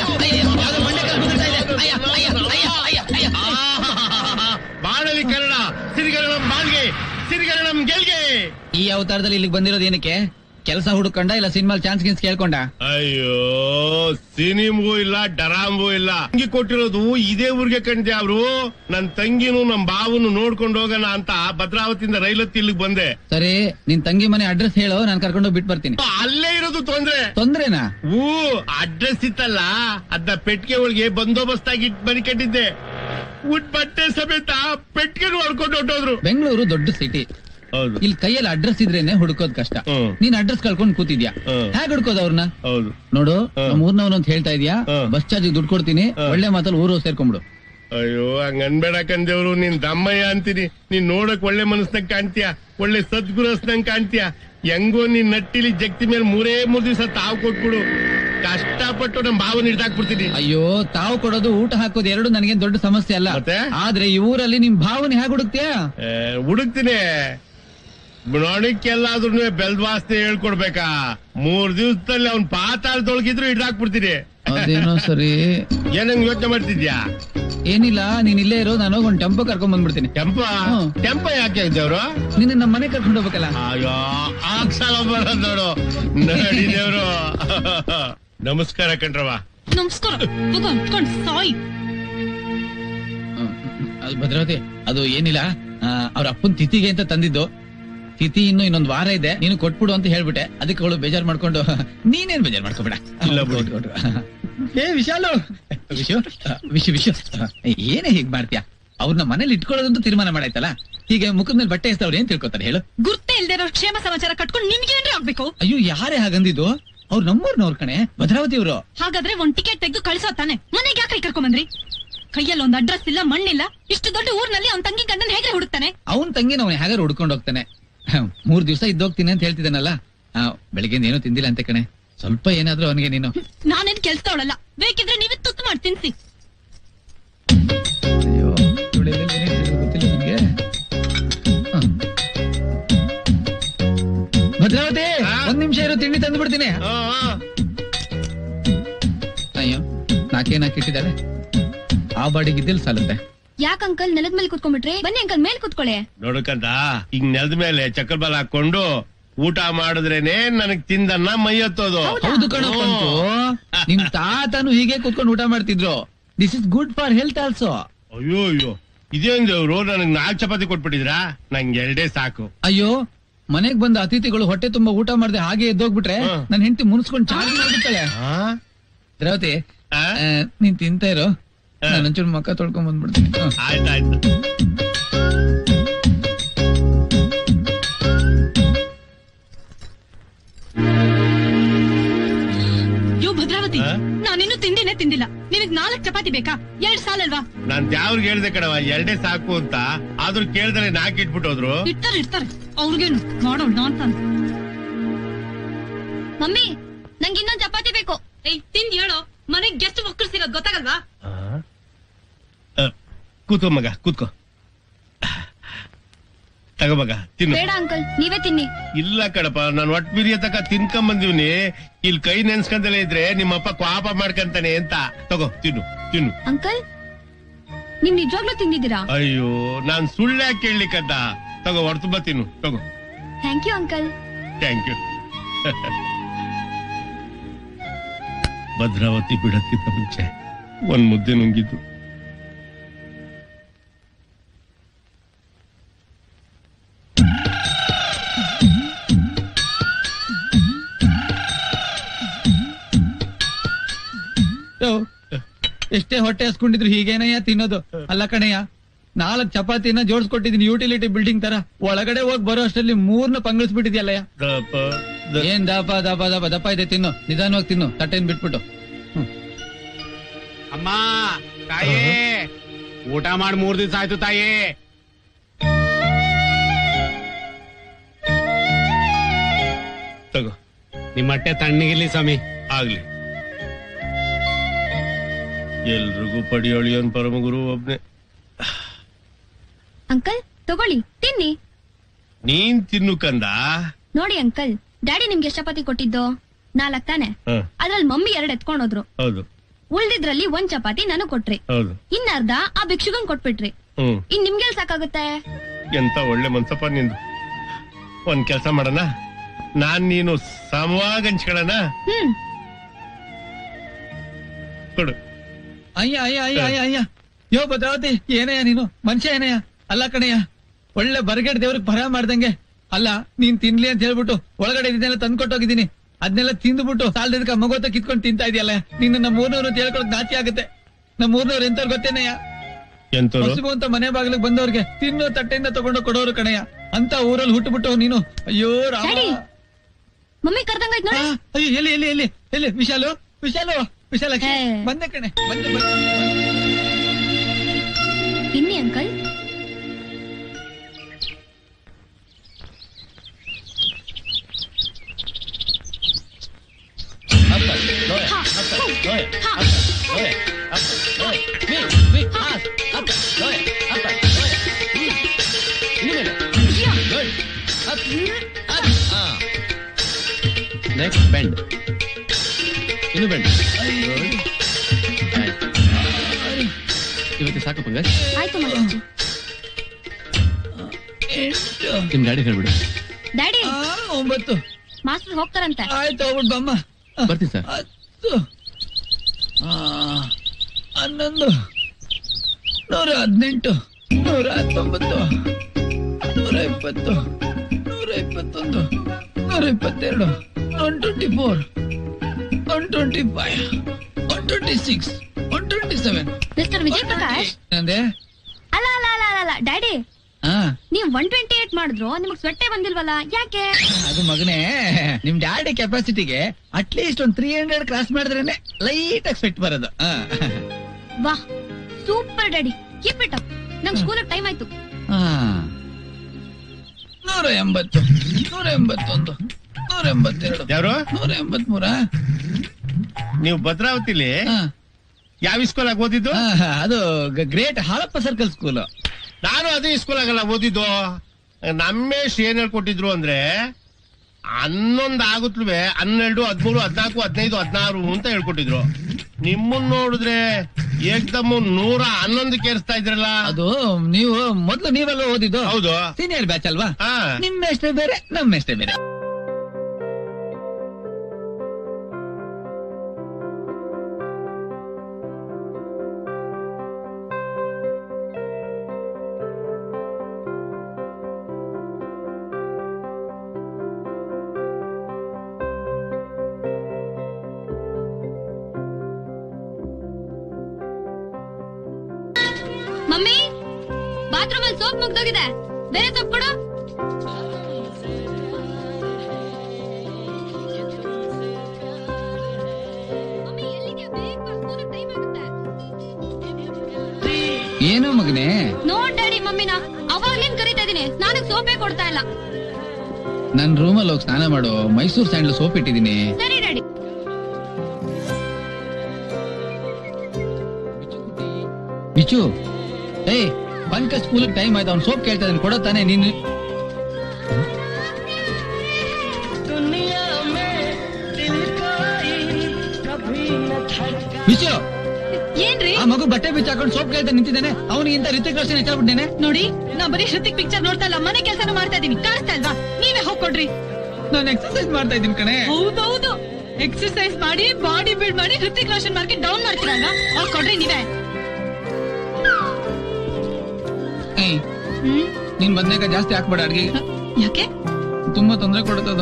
ಬಾಳಲಿ ಕನ್ನಡ ಸಿರಿಗರಣಂ ಬಾಳ್ಗೆ ಸಿರಿಗರಣಂ ಗೆಲ್ಗೆ ಈ ಅವತಾರದಲ್ಲಿ ಇಲ್ಲಿಗೆ ಬಂದಿರೋದು ಏನಕ್ಕೆ ಕೆಲಸ ಹುಡುಕೊಂಡ ಇಲ್ಲ ಸಿನಿಮಾಲ್ ಚಾನ್ಸ್ ಗಿನ್ಸ್ ಕೇಳ್ಕೊಂಡ ಅಯ್ಯೋ ಸಿನಿಮಗೂ ಇಲ್ಲ ಡರಾಂಬೂ ಇಲ್ಲ ತಂಗಿ ಕೊಟ್ಟಿರೋದು ಇದೇ ಊರಿಗೆ ಕಂಡೆ ಅವ್ರು ನನ್ ತಂಗಿನೂ ನಮ್ ಬಾವನು ನೋಡ್ಕೊಂಡು ಹೋಗೋಣ ಅಂತ ಭದ್ರಾವತಿಯಿಂದ ರೈಲತ್ತಿ ಇಲ್ಲಿಗೆ ಬಂದೆ ಸರಿ ನಿನ್ ತಂಗಿ ಮನೆ ಅಡ್ರೆಸ್ ಹೇಳು ನಾನು ಕರ್ಕೊಂಡು ಬಿಟ್ಟು ಬರ್ತೀನಿ ಅಲ್ಲೇ ಇರೋದು ತೊಂದ್ರೆ ತೊಂದ್ರೆನಾ ಹೂ ಅಡ್ರೆಸ್ ಇತ್ತಲ್ಲ ಅದ್ನ ಪೆಟ್ಟಿಗೆ ಒಳಗೆ ಬಂದೋಬಸ್ತ್ ಆಗಿ ಇಟ್ ಮನೆ ಕಟ್ಟಿದ್ದೆ ಉಟ್ ಬಟ್ಟೆ ಸಮೇತ ಪೆಟ್ಟಿಗೆ ಹೊಡ್ಕೊಂಡು ಹೊಟ್ಟೋದ್ರು ಬೆಂಗಳೂರು ದೊಡ್ಡ ಸಿಟಿ ಹೌದು ಇಲ್ಲಿ ಕೈಯಲ್ಲಿ ಅಡ್ರೆಸ್ ಇದ್ರೇನೆ ಹುಡುಕೋದ್ ಕಷ್ಟ ಹ್ಮ್. ನೀನ್ ಅಡ್ರೆಸ್ ಕಳ್ಕೊಂಡ್ ಕೂತಿದ್ಯಾ ಹ್ಮ್. ಹೇಗ್ ಹುಡ್ಕೋದ್ ಅವ್ರನ್ನ ಹೌದು ನೋಡು ಹ್ಮ್. ನಮ್ಮ ಊರ್ನವನು ಅಂತ ಹೇಳ್ತಾ ಇದೀಯಾ ಹ್ಮ್. ಬಸ್ ಚಾರ್ಜ್ ದುಡ್ಡು ಕೊಡ್ತೀನಿ ಹ್ಮ್. ಒಳ್ಳೆ ಮಾತಲ್ಲಿ ಊರು ಸೇರ್ಕೊಂಡ್ಬಿಡು ಅಯ್ಯೋ ಹಂಗ ಅನ್ಬೇಡ ಕಂದೇವ್ರು ನೀನ್ ದಮ್ಮಯ್ಯ ಅಂತೀನಿ ನೀನ್ ನೋಡಕ್ ಒಳ್ಳೆ ಮನಸ್ನಂಗ್ ಕಾಣ್ತೀಯ ಒಳ್ಳೆ ಸದ್ಗುರಸ್ನಂಗ್ ಕಾಣ್ತೀಯ ಹೆಂಗೋ ನೀನ್ ನಟ್ಟಿಲಿ ಜಗ್ತಿ ಮೇಲೆ ಮೂರೇ ಮೂರ್ ದಿವಸ ತಾವು ಕೊಟ್ಬಿಡು ಕಷ್ಟಪಟ್ಟು ನಮ್ ಭಾವನ ಹಿಡ್ದಾಕ್ಬಿಡ್ತೀನಿ ಅಯ್ಯೋ ತಾವು ಕೊಡೋದು ಊಟ ಹಾಕೋದು ಎರಡು ನನಗೇನ್ ದೊಡ್ಡ ಸಮಸ್ಯೆ ಅಲ್ಲ ಮತ್ತೆ? ಆದ್ರೆ ಈ ಊರಲ್ಲಿ ನಿಮ್ ಭಾವನೆ ಹೇಗ್ ಹುಡುಕ್ತೀಯಾ ಏ, ಹುಡುಕ್ತೀನಿ ಬ್ರಾಣಿಕ್ಕೆಲ್ಲಾದ್ರೂ ಬೆಲ್ದ್ ವಾಸನೆ ಹೇಳ್ಕೊಡ್ಬೇಕಾ ಮೂರ್ ದಿವಸದಲ್ಲಿ ಅವ್ನ್ ಪಾತಾಳದೊಳಗಿದ್ರು ಹಿಡ್ದಾಕ್ಬಿಡ್ತೀನಿ ಅದೇನೋ ಸರಿ ಏನಂಗ್ ಯೋಚನೆ ಮಾಡ್ತಿದ್ಯಾ ಏನಿಲ್ಲ ನೀನ್ ಇಲ್ಲೇ ಇರೋ ನಾನು ಹೋಗಿ ಒಂದ್ ಟೆಂಪೋ ಕರ್ಕೊಂಡ್ ಬಂದ್ಬಿಡ್ತೀನಿ ಕೆಂಪ ಹ್ಮ್. ಕೆಂಪ ಯಾಕೆ ದೇವ್ರು ನಿನ್ನ ನಮ್ಮ ಮನೆ ಕರ್ಕೊಂಡು ಹೋಗ್ಬೇಕಲ್ಲ ಅಯ್ಯೋ ಆಗ್ಸಲ ಬರೋದ್ ನೋಡು ನಡಿ ದೇವ್ರು ನಮಸ್ಕಾರ ಕಣ್ರವ ನಮಸ್ಕಾರ ಹೋಗೋ ಅಂಟ್ಕೊಂಡ್ ಸಾಯ್ ಹ್ಮ್. ಅದು ಭದ್ರಾವತಿ ಅದು ಏನಿಲ್ಲ ಅವ್ರ ಅಪ್ಪನ್ ತಿಥಿಗೆ ಅಂತ ತಂದಿದ್ದು ತಿಥಿ ಇನ್ನು ಇನ್ನೊಂದ್ ವಾರ ಇದೆ ನೀನು ಕೊಟ್ಬಿಡು ಅಂತ ಹೇಳ್ಬಿಟ್ಟೆ ಅದಕ್ಕೆ ಅವಳು ಬೇಜಾರ್ ಮಾಡ್ಕೊಂಡು ನೀನೇನ್ ಬೇಜಾರ್ ಮಾಡ್ಕೋಬೇಡ ಇಲ್ಲ ಬಿಡು. ಕೊಡು, ಕೊಡು. ಏ ವಿಶಾಲು ವಿಶು ವಿಶು ವಿಶು ಏನೇ ಹೀಗ್ ಮಾಡ್ತೀಯ ಅವ್ರನ್ನ ಮನೇಲಿ ಇಟ್ಕೊಳ್ಳೋದಂತೂ ತೀರ್ಮಾನ ಮಾಡಾಯ್ತಲ್ಲ ಹೀಗೆ ಮುಖದ ಮೇಲೆ ಬಟ್ಟೆ ಎಸ್ತವ್ರು ಏನ್ ತಿಳ್ಕೊತಾರೆ ಹೇಳು ಗುರ್ತೇ ಇಲ್ದೇ ಇರೋ ಕ್ಷೇಮ ಸಮಾಚಾರ ಕಟ್ಕೊಂಡು ನಿಮ್ಗೇನ್ರಿ ಆಗ್ಬೇಕು ಅಯ್ಯೋ ಯಾರೇ ಹಾಗಂದಿದ್ದು ಅವ್ರು ನಮ್ಮೂರ್ನವ್ರ ಕಣೆ ಭದ್ರಾವತಿ ಅವರು ಹಾಗಾದ್ರೆ ಒಂದ್ ಟಿಕೆಟ್ ತೆಗೆದು ಕಳಿಸೋ ತಾನೆ ಮನೆಗೆ ಯಾಕೆ ಕರ್ಕೊಂಡ್ ಬಂದ್ರಿ ಕೈಯಲ್ಲಿ ಒಂದ್ ಅಡ್ರೆಸ್ ಇಲ್ಲ ಮಣ್ಣಿಲ್ಲ ಇಷ್ಟು ದೊಡ್ಡ ಊರ್ನಲ್ಲಿ ಅವ್ನ್ ತಂಗಿ ಗಂಡನ್ ಹೇಗೆ ಹುಡುಕ್ತಾನೆ ಅವನ್ ತಂಗಿ ನಾವು ಹೇಗಾರು ಹುಡ್ಕೊಂಡು ಹೋಗ್ತಾನೆ ಮೂರ್ ದಿವಸ ಇದ್ದೋಗ್ತೀನಿ ಅಂತ ಹೇಳ್ತಿದ್ದಾನಲ್ಲ ಆ, ಬೆಳಗ್ಗೆಯಿಂದ ಏನೂ ತಿಂದಿಲ್ಲ ಅಂತ ಕಣೆ ಸ್ವಲ್ಪ ಏನಾದ್ರೂ ಅವನಿಗೆ ನೀನು ನಾನೇನ್ ಕೆಲ್ಸದವಳಲ್ಲ ಬೇಕಿದ್ರೆ ನೀವೇ ತುತ್ತು ಮಾಡಿ ತಿನ್ಸಿ ಅಯ್ಯೋ ಇವಳೆಲ್ಲ ಏನೇನ್ ಹೇಳಿದ್ರು ಗೊತ್ತಿಲ್ಲ ನಿಮ್ಗೆ ಹ. ಭದ್ರಾವತಿ ಹಾ? ಒಂದ್ ನಿಮಿಷ ಇರೋ ತಿಂಡಿ ತಂದು ಬಿಡ್ತೀನಿ ಆ, ಆ. ಅಯ್ಯೋ ನಾಲ್ಕೇ ನಾಲ್ಕು ಇಟ್ಟಿದ್ದಾರೆ ಆ ಬಾಡಿಗೆ ಇದ್ದಿಲ್ ಸಾಲುತ್ತೆ ಯಾಕ ಅಂಕಲ್ ನೆಲದ ಮೇಲೆ ಕುತ್ಕೊಂಡ್ಬಿಟ್ರಿ ಬನ್ನಿ ಅಂಕಲ್ ಮೇಲ್ ಕುತ್ಕೊಳ್ಳಿ ನೋಡಕಂತ ಈಗ ನೆಲದ ಮೇಲೆ ಚಕ್ಕರ್ ಬಾಲ್ ಹಾಕೊಂಡು ಊಟ ಮಾಡಿದ್ರೇನೆ ನನಗ್ ತಿಂದನ್ನ ಮೈ ಹತ್ತೋದು ಹೌದು ಕಣಪ್ಪಂತು ನಿಮ್ ತಾತನು ಹೀಗೆ ಕುತ್ಕೊಂಡು ಊಟ ಮಾಡ್ತಿದ್ರು this is good for health also ಅಯ್ಯೋ ಅಯ್ಯೋ ಇದೇನ್ ದೇವ್ರು ನನಗ್ ನಾಲ್ಕು ಚಪಾತಿ ಕೊಟ್ಬಿಟ್ಟಿದ್ರಾ ನಂಗೆ ಎರಡೇ ಸಾಕು ಅಯ್ಯೋ ಮನೆಗ್ ಬಂದ ಅತಿಥಿಗಳು ಹೊಟ್ಟೆ ತುಂಬಾ ಊಟ ಮಾಡದೆ ಹಾಗೆ ಎದ್ದೋಗ್ಬಿಟ್ರೆ ಹ. ನನ್ ಹೆಂಡತಿ ಮುನ್ಸ್ಕೊಂಡ್ ಚಾರ್ಜ್ ಮಾಡ್ಬಿಡ್ತಾಳೆ ಆ? ದ್ರವತಿ ಆ? ಆ, ನೀನ್ ತಿಂತಾ ಇರೋ ನಾನು ಒಂಚೂರು ಮಕ್ಕ ತೊಳ್ಕೊಂಡ್ ಬಂದ್ಬಿಡ್ತೀನಿ ಹ. ಆಯ್ತಾಯ್ತು ಯೋ ಭದ್ರಾವತಿ ಆ? ನಾನಿನ್ನು ತಿಂಡಿನೇ ತಿಂದಿಲ್ಲ ನಿನಗ್ ನಾಲ್ಕ್ ಚಪಾತಿ ಬೇಕಾ ಎರಡ್ ಸಾಲಲ್ವಾ ನಾನ್ ಯಾವ್ರಿಗೆ ಹೇಳ್ದೆ ಕಣವ ಎರಡೇ ಸಾಕು ಅಂತ ಆದ್ರೂ ಕೇಳ್ದರೆ ನಾಕ್ ಇಟ್ಬಿಟ್ಟೋದ್ರು ಇರ್ತಾರೆ ಇರ್ತಾರೆ ಅವ್ರಿಗೇನು ಮಾಡೋಳ್ ನಾನ್ ಮಮ್ಮಿ ನಂಗೆ ಇನ್ನೊಂದ್ ಚಪಾತಿ ಬೇಕು ಏಯ್ ತಿಂದ್ ಹೇಳೋ ಮನೆಗ್ ಗೆಸ್ಟ್ ಮಕ್ಕಳಿಸಿರೋದ್ ಗೊತ್ತಾಗಲ್ವಾ ಆ? ಆ, ಕೂತ್ಕೋ ಮಗ ಕೂತ್ಕೋ ತಗೋ ಮಗ ತಿನ್ನು ಬೇಡ ಅಂಕಲ್ ನೀವೇ ತಿನ್ನಿ ಇಲ್ಲ ಕಣಪ್ಪ ನಾನು ಒಟ್ ಬಿರಿಯ ತಕ ತಿನ್ಕೊಂಡ್ ಬಂದಿವ್ನಿ ಇಲ್ಲಿ ಕೈ ನೆನ್ಸ್ಕೊಂತಲೇ ಇದ್ರೆ ನಿಮ್ಮಪ್ಪ ಕ್ವಾಪ ಮಾಡ್ಕಂತಾನೆ ಅಂತ ತಗೋ ತಿನ್ನು ತಿನ್ನು ಅಂಕಲ್ ನೀವ್ ನಿಜವಾಗ್ಲೂ ತಿಂದಿದ್ದೀರಾ ಅಯ್ಯೋ ನಾನ್ ಸುಳ್ಳು ಯಾಕೆ ಕೇಳ್ಲಿಕ್ಕಂತ ತಗೋ ಹೊರ ತುಂಬಾ ತಿನ್ನು ತಗೋ thank you uncle thank you Bhadravati ಬಿಡಕ್ಕಿಂತ ಮುಂಚೆ ಒಂದ್ ಮುದ್ದೆ ನುಂಗಿದ್ದು ಯೋ, ಎಷ್ಟೇ ಹೊಟ್ಟೆ ಹಸ್ಕೊಂಡಿದ್ರು ಹೀಗೇನಯ್ಯ ತಿನ್ನೋದು ಅಲ್ಲ ಕಣಯ್ಯ ನಾಲ್ಕ್ ಚಪಾತಿನ ಜೋಡಿಸ್ಕೊಟ್ಟಿದೀನಿ ಯುಟಿಲಿಟಿ ಬಿಲ್ಡಿಂಗ್ ತರ ಒಳಗಡೆ ಹೋಗಿ ಬರೋ ಅಷ್ಟರಲ್ಲಿ ಮೂರ್ನ ಪಂಗಳಿಸ್ಬಿಟ್ಟಿದ್ಯಲ್ಲಯ್ಯ ದಪ, ದ- ಏನ್ ದಪ ದಪ ದಪ ದಪ ಇದೆ ತಿನ್ನು ನಿಧಾನವಾಗಿ ತಿನ್ನು ತಟ್ಟೆನ್ ಬಿಟ್ಬಿಟ್ಟು ಅಮ್ಮ ತಾಯಿ ಊಟ ಮಾಡಿ ಮೂರ್ ದಿವಸ ಆಯ್ತು ತಾಯಿ ತಗೋ ನಿಮ್ಮ ಹೊಟ್ಟೆ ತಣ್ಣಗಿರ್ಲಿ ಸ್ವಾಮಿ ಆಗ್ಲಿ ಎಲ್ರಿಗೂ ಪಡಿಯೋಳಿಯೋನ್ ಪರಮಗುರು ಒಬ್ನೇ ಅಂಕಲ್ ತಗೊಳ್ಳಿ ತಿನ್ನಿ ನೀನ್ ತಿನ್ನು ಕಂದ ನೋಡಿ ಅಂಕಲ್ ಡ್ಯಾಡಿ ನಿಮ್ಗೆ ಎಷ್ಟ್ ಚಪಾತಿ ಕೊಟ್ಟಿದ್ದು ನಾಲ್ಕ್ ತಾನೆ ಹ, ಅದ್ರಲ್ಲಿ ಮಮ್ಮಿ ಎರಡ್ ಎತ್ಕೊಂಡೋದ್ರು ಹೌದು ಉಳ್ದಿದ್ರಲ್ಲಿ ಒಂದ್ ಚಪಾತಿ ನನಗ್ ಕೊಟ್ರಿ ಹೌದು ಇನ್ನರ್ಧ ಆ ಭಿಕ್ಷುಗಂಗ್ ಕೊಟ್ಬಿಟ್ರಿ ಹ್ಮ್ ಇನ್ ನಿಮ್ಗೆಲ್ ಸಾಕಾಗುತ್ತೆ ಎಂತ ಒಳ್ಳೆ ಮನ್ಸಪ್ಪ ನಿಂದು ಒಂದ್ ಕೆಲ್ಸ ಮಾಡೋಣ ನಾನ್ ನೀನು ಸಮವಾಗಿ ಹಂಚ್ಕೊಳ್ಳೋಣ ಹ್ಮ್ ಕೊಡು ಅಯ್ಯ ಅಯ್ಯ ಅಯ್ಯ ಅಯ್ಯ ಅಯ್ಯ ಯೋ ಭದ್ರಾವತಿ ಏನಯ್ಯ ನೀನು ಮನುಷ್ಯ ಏನಯ್ಯ ಅಲ್ಲ ಕಣಯ್ಯ ಒಳ್ಳೆ ಬರಗಡೆ ದೇವ್ರಿಗೆ ಭರ ಮಾಡ್ದಂಗೆ ಅಲ್ಲ ನೀನ್ ತಿನ್ಲಿ ಅಂತ ಹೇಳ್ಬಿಟ್ಟು ಒಳಗಡೆ ಇದನ್ನೆಲ್ಲ ತಂದ್ಕೊಟ್ಟೋಗಿದ್ದೀನಿ ಅದನ್ನೆಲ್ಲ ತಿಂದ್ಬಿಟ್ಟು ಸಾಲದಕ್ಕ ಮಗೋತ ಕಿತ್ಕೊಂಡು ತಿಂತಾ ಇದೆಯಲ್ಲ ನಿನ್ನ ನಮ್ಮ ಊರ್ನವ್ರು ಅಂತ ಹೇಳ್ಕೊಳಕ್ ನಾಚಿ ಆಗುತ್ತೆ ನಮ್ಮ ಊರ್ನವ್ರು ಎಂತವ್ರು ಗೊತ್ತೇನಯ್ಯ ಎಂತರು ಹಸಿವು ಅಂತ ಮನೆ ಬಾಗಿಲಿಗೆ ಬಂದವ್ರಿಗೆ ತಿನ್ನೋ ತಟ್ಟೆಯಿಂದ ತಗೊಂಡು ಕೊಡೋರು ಕಣಯ್ಯ ಅಂತ ಊರಲ್ಲಿ ಹುಟ್ಟುಬಿಟ್ಟು ನೀನು ಅಯ್ಯೋ ರಾಮ ಡ್ಯಾಡಿ ಮಮ್ಮಿ ಕರ್ದಂಗಾಯ್ತು ಆ, ನೋಡಿ ಅಯ್ಯೋ ಎಲ್ಲಿ ಎಲ್ಲಿ ಎಲ್ಲಿ ಎಲ್ಲಿ ವಿಶಾಲು ವಿಶಾಲು ವಿಶಾಲಾಕ್ಷಿ ಹೇ. ಬಂದೆ ಕಣೆ ಬಂದೆ ಬಂದೆ ತಿನ್ನಿ ಅಂಕಲ್ ಅಪ್ಪ, ಲೋಯ, ಅಪ್ಪ, ಲೋಯ, ಅಪ್ಪ, ಲೋಯ, ಅಪ್ಪ, ಲೋಯ, ಮೀ, ಮೀ, ಆಸ್, ಅಪ್ಪ, ಲೋಯ, ಅಪ್ಪ, ಲೋಯ, ಹ್ಮ್. ಇನ್ನು ಮೇಲೆ, ಲೋಯ, ಅಪ್ಪ, ನೆಕ್ಸ್ಟ್ ಬೆಂಡ್ ಇನ್ನು ಬೆಂಡ್ ಇವತ್ತು ಸಾಕು ಪಂಕಜ್ ಆಯ್ತು ಮಾಸ್ಟರ್ಜಿ ಎಂಟು ನಿಮ್ ಡ್ಯಾಡಿ ಹೇಳ್ಬಿಡು ಡ್ಯಾಡಿ ಆ, ಒಂಬತ್ತು ಮಾಸ್ಟರ್ ಹೋಗ್ತಾರಂತೆ ಆಯ್ತು ಹೋಗ್ಬಿಟ್ಟು ಬಮ್ಮ ಬರ್ತೀನಿ ಸರ್ ಹತ್ತು ಆ, ಹನ್ನೊಂದು ನೂರ ಹದಿನೆಂಟು ನೂರ ಹತ್ತೊಂಬತ್ತು ನೂರ ಇಪ್ಪತ್ತು ನೂರ ಇಪ್ಪತ್ತೊಂದು ನೂರ ಇಪ್ಪತ್ತೆರಡು one twenty four one twenty five one twenty six one twenty seven mister Vijay Prakash ಅಂದೆ ಅಲ್ಲ ಅಲ್ಲ ಅಲ್ಲ ಅಲ್ಲ, ಅಲ್ಲ ಡ್ಯಾಡಿ ಹಾ ನೀವ್ ಒನ್ ಟ್ವೆಂಟಿ ಏಟ್ ಮಾಡಿದ್ರು ನಿಮಗ್ ಸ್ವೆಟ್ಟೆ ಬಂದಿಲ್ವಲ್ಲ ಯಾಕೆ ಅದು ಮಗನೇ ನಿಮ್ ಡ್ಯಾಡಿ ಕೆಪಾಸಿಟಿಗೆ ಅಟ್ಲೀಸ್ಟ್ ಒಂದ್ ತ್ರೀ ಹಂಡ್ರೆಡ್ ಕ್ರಾಸ್ ಮಾಡಿದ್ರೇನೆ ಲೈಟ್ ಆಗಿ ಸ್ವೆಟ್ ಬರೋದು ಹಾ. ವಾಹ್ super daddy keep it up ನಂಗ್ ಸ್ಕೂಲ್ ಟೈಮ್ ಆಯ್ತು ಹಾ. ನೂರ ಎಂಬತ್ತು ನೂರ ಎಂಬತ್ತೊಂದು ನೂರ ಎಂಬತ್ತೆರಡು ಯಾರು ನೂರ ಎಂಬತ್ಮೂರ ನೀವು ಭದ್ರಾವತಿಲಿ ಹಾ. ಯಾವ ಸ್ಕೂಲ್ ಆಗಿ ಓದಿದ್ದು ಹಾ, ಅದು ಗ್ರೇಟ್ ಹಾಳಪ್ಪ ಸರ್ಕಲ್ ಸ್ಕೂಲ್ ನಾನು ಅದೇ ಸ್ಕೂಲ್ ಆಗಲ್ಲ ಓದಿದ್ದು ನಮ್ಮೇಶ್ ಏನ್ ಹೇಳ್ಕೊಟ್ಟಿದ್ರು ಅಂದ್ರೆ ಹನ್ನೊಂದ್ ಆಗುತ್ತಲ್ವೇ ಹನ್ನೆರಡು ಹದ್ಮೂರು ಹದ್ನಾಲ್ಕು ಹದಿನೈದು ಹದಿನಾರು ಅಂತ ಹೇಳ್ಕೊಟ್ಟಿದ್ರು ನಿಮ್ಮನ್ ನೋಡಿದ್ರೆ ಏಕ್ದಮ್ ನೂರ ಹನ್ನೊಂದಕ್ಕೆ ಏರಿಸ್ತಾ ಇದ್ರಲ್ಲ ಅದು ನೀವು ಮೊದ್ಲು ನೀವೆಲ್ಲ ಓದಿದ್ದು ಹೌದು ಸೀನಿಯರ್ ಬ್ಯಾಚ್ ಅಲ್ವಾ ಹಾ ನಿಮ್ಮೆಷ್ಟೇ ಬೇರೆ ನಮ್ಮೆಷ್ಟೇ ಬೇರೆ ಮಮ್ಮಿ ಬಾತ್ರೂಮ್ ಅಲ್ಲಿ ಸೋಪ್ ಮುಗ್ದೋಗಿದೆ ಬೇರೆ ಸೋಪ್ ಕೊಡು ಮಮ್ಮಿ, ಎಲ್ಲಿದ್ಯಾ? ಬೇಗ ಬಾ, ಸ್ಕೂಲಿಗ್ time ಆಗುತ್ತೆ. ಏನು ಮಗನೇ ನೋಡ್ ಡ್ಯಾಡಿ ಮಮ್ಮಿನ ಅವಾಗ್ಲಿಂದ ಕರಿತಾ ಇದೀನಿ ಸ್ನಾನಕ್ ಸೋಪೇ ಕೊಡ್ತಾ ಇಲ್ಲ ನನ್ ರೂಮಲ್ಲಿ ಹೋಗಿ ಸ್ನಾನ ಮಾಡು ಮೈಸೂರ್ ಸ್ಯಾಂಡ್ಲ್ ಸೋಪ್ ಇಟ್ಟಿದ್ದೀನಿ ಸರಿ ಡ್ಯಾಡಿ ಬಿಚ್ಚು ಏಯ್ ಪಂಕ ಸ್ಕೂಲ್ ಟೈಮ್ ಆಯ್ತು ಅವ್ನು ಸೋಪ್ ಕೇಳ್ತಾ ಇದ್ದಾನೆ ಕೊಡೋ ತಾನೆ ನೀನು ಬಿಚ್ಚು ಏನ್ರಿ ಆ ಮಗು ಬಟ್ಟೆ ಬಿಚ್ಚ ಹಾಕೊಂಡು ಸೋಪ್ ಕೇಳ್ತಾ ನಿಂತಿದ್ದಾನೆ ಅವನಿಗಿಂತ ರಿತಿಕ್ ರೋಷನ್ ಹೆಚ್ಚಾಗ್ಬಿಟ್ಟೇನೆ ನೋಡಿ ನಾ ಬರೀ ಹೃತಿಕ್ ಪಿಕ್ಚರ್ ನೋಡ್ತಾ ಇಲ್ಲ ಮನೆ ಕೆಲಸನೂ ಮಾಡ್ತಾ ಇದೀನಿ ಕಾಣಿಸ್ತಾ ಇಲ್ವಾ ನೀವೇ ಹೋಗ್ಕೊಡ್ರಿ ನಾನು ಎಕ್ಸರ್ಸೈಸ್ ಮಾಡ್ತಾ ಇದ್ದೀನಿ ಕಣೆ ಹೌದೌದು ಎಕ್ಸರ್ಸೈಸ್ ಮಾಡಿ ಬಾಡಿ ಬಿಲ್ಡ್ ಮಾಡಿ ಹೃತಿಕ್ ರೋಷನ್ ಮಾರ್ಕೆಟ್ ಡೌನ್ ಮಾಡ್ತೀರಲ್ವಾ ಹೋಗ್ ಕೊಡ್ರಿ ನೀವೇ ಏಯ್, ಹ್ಮ್ ನೀನ್ ಬದ್ನೇಕಾಯಿ ಜಾಸ್ತಿ ಹಾಕ್ಬೇಡ ಅಡ್ಗೆಗೆ ಯಾಕೆ ತುಂಬಾ ತೊಂದರೆ ಕೊಡುತ್ತದು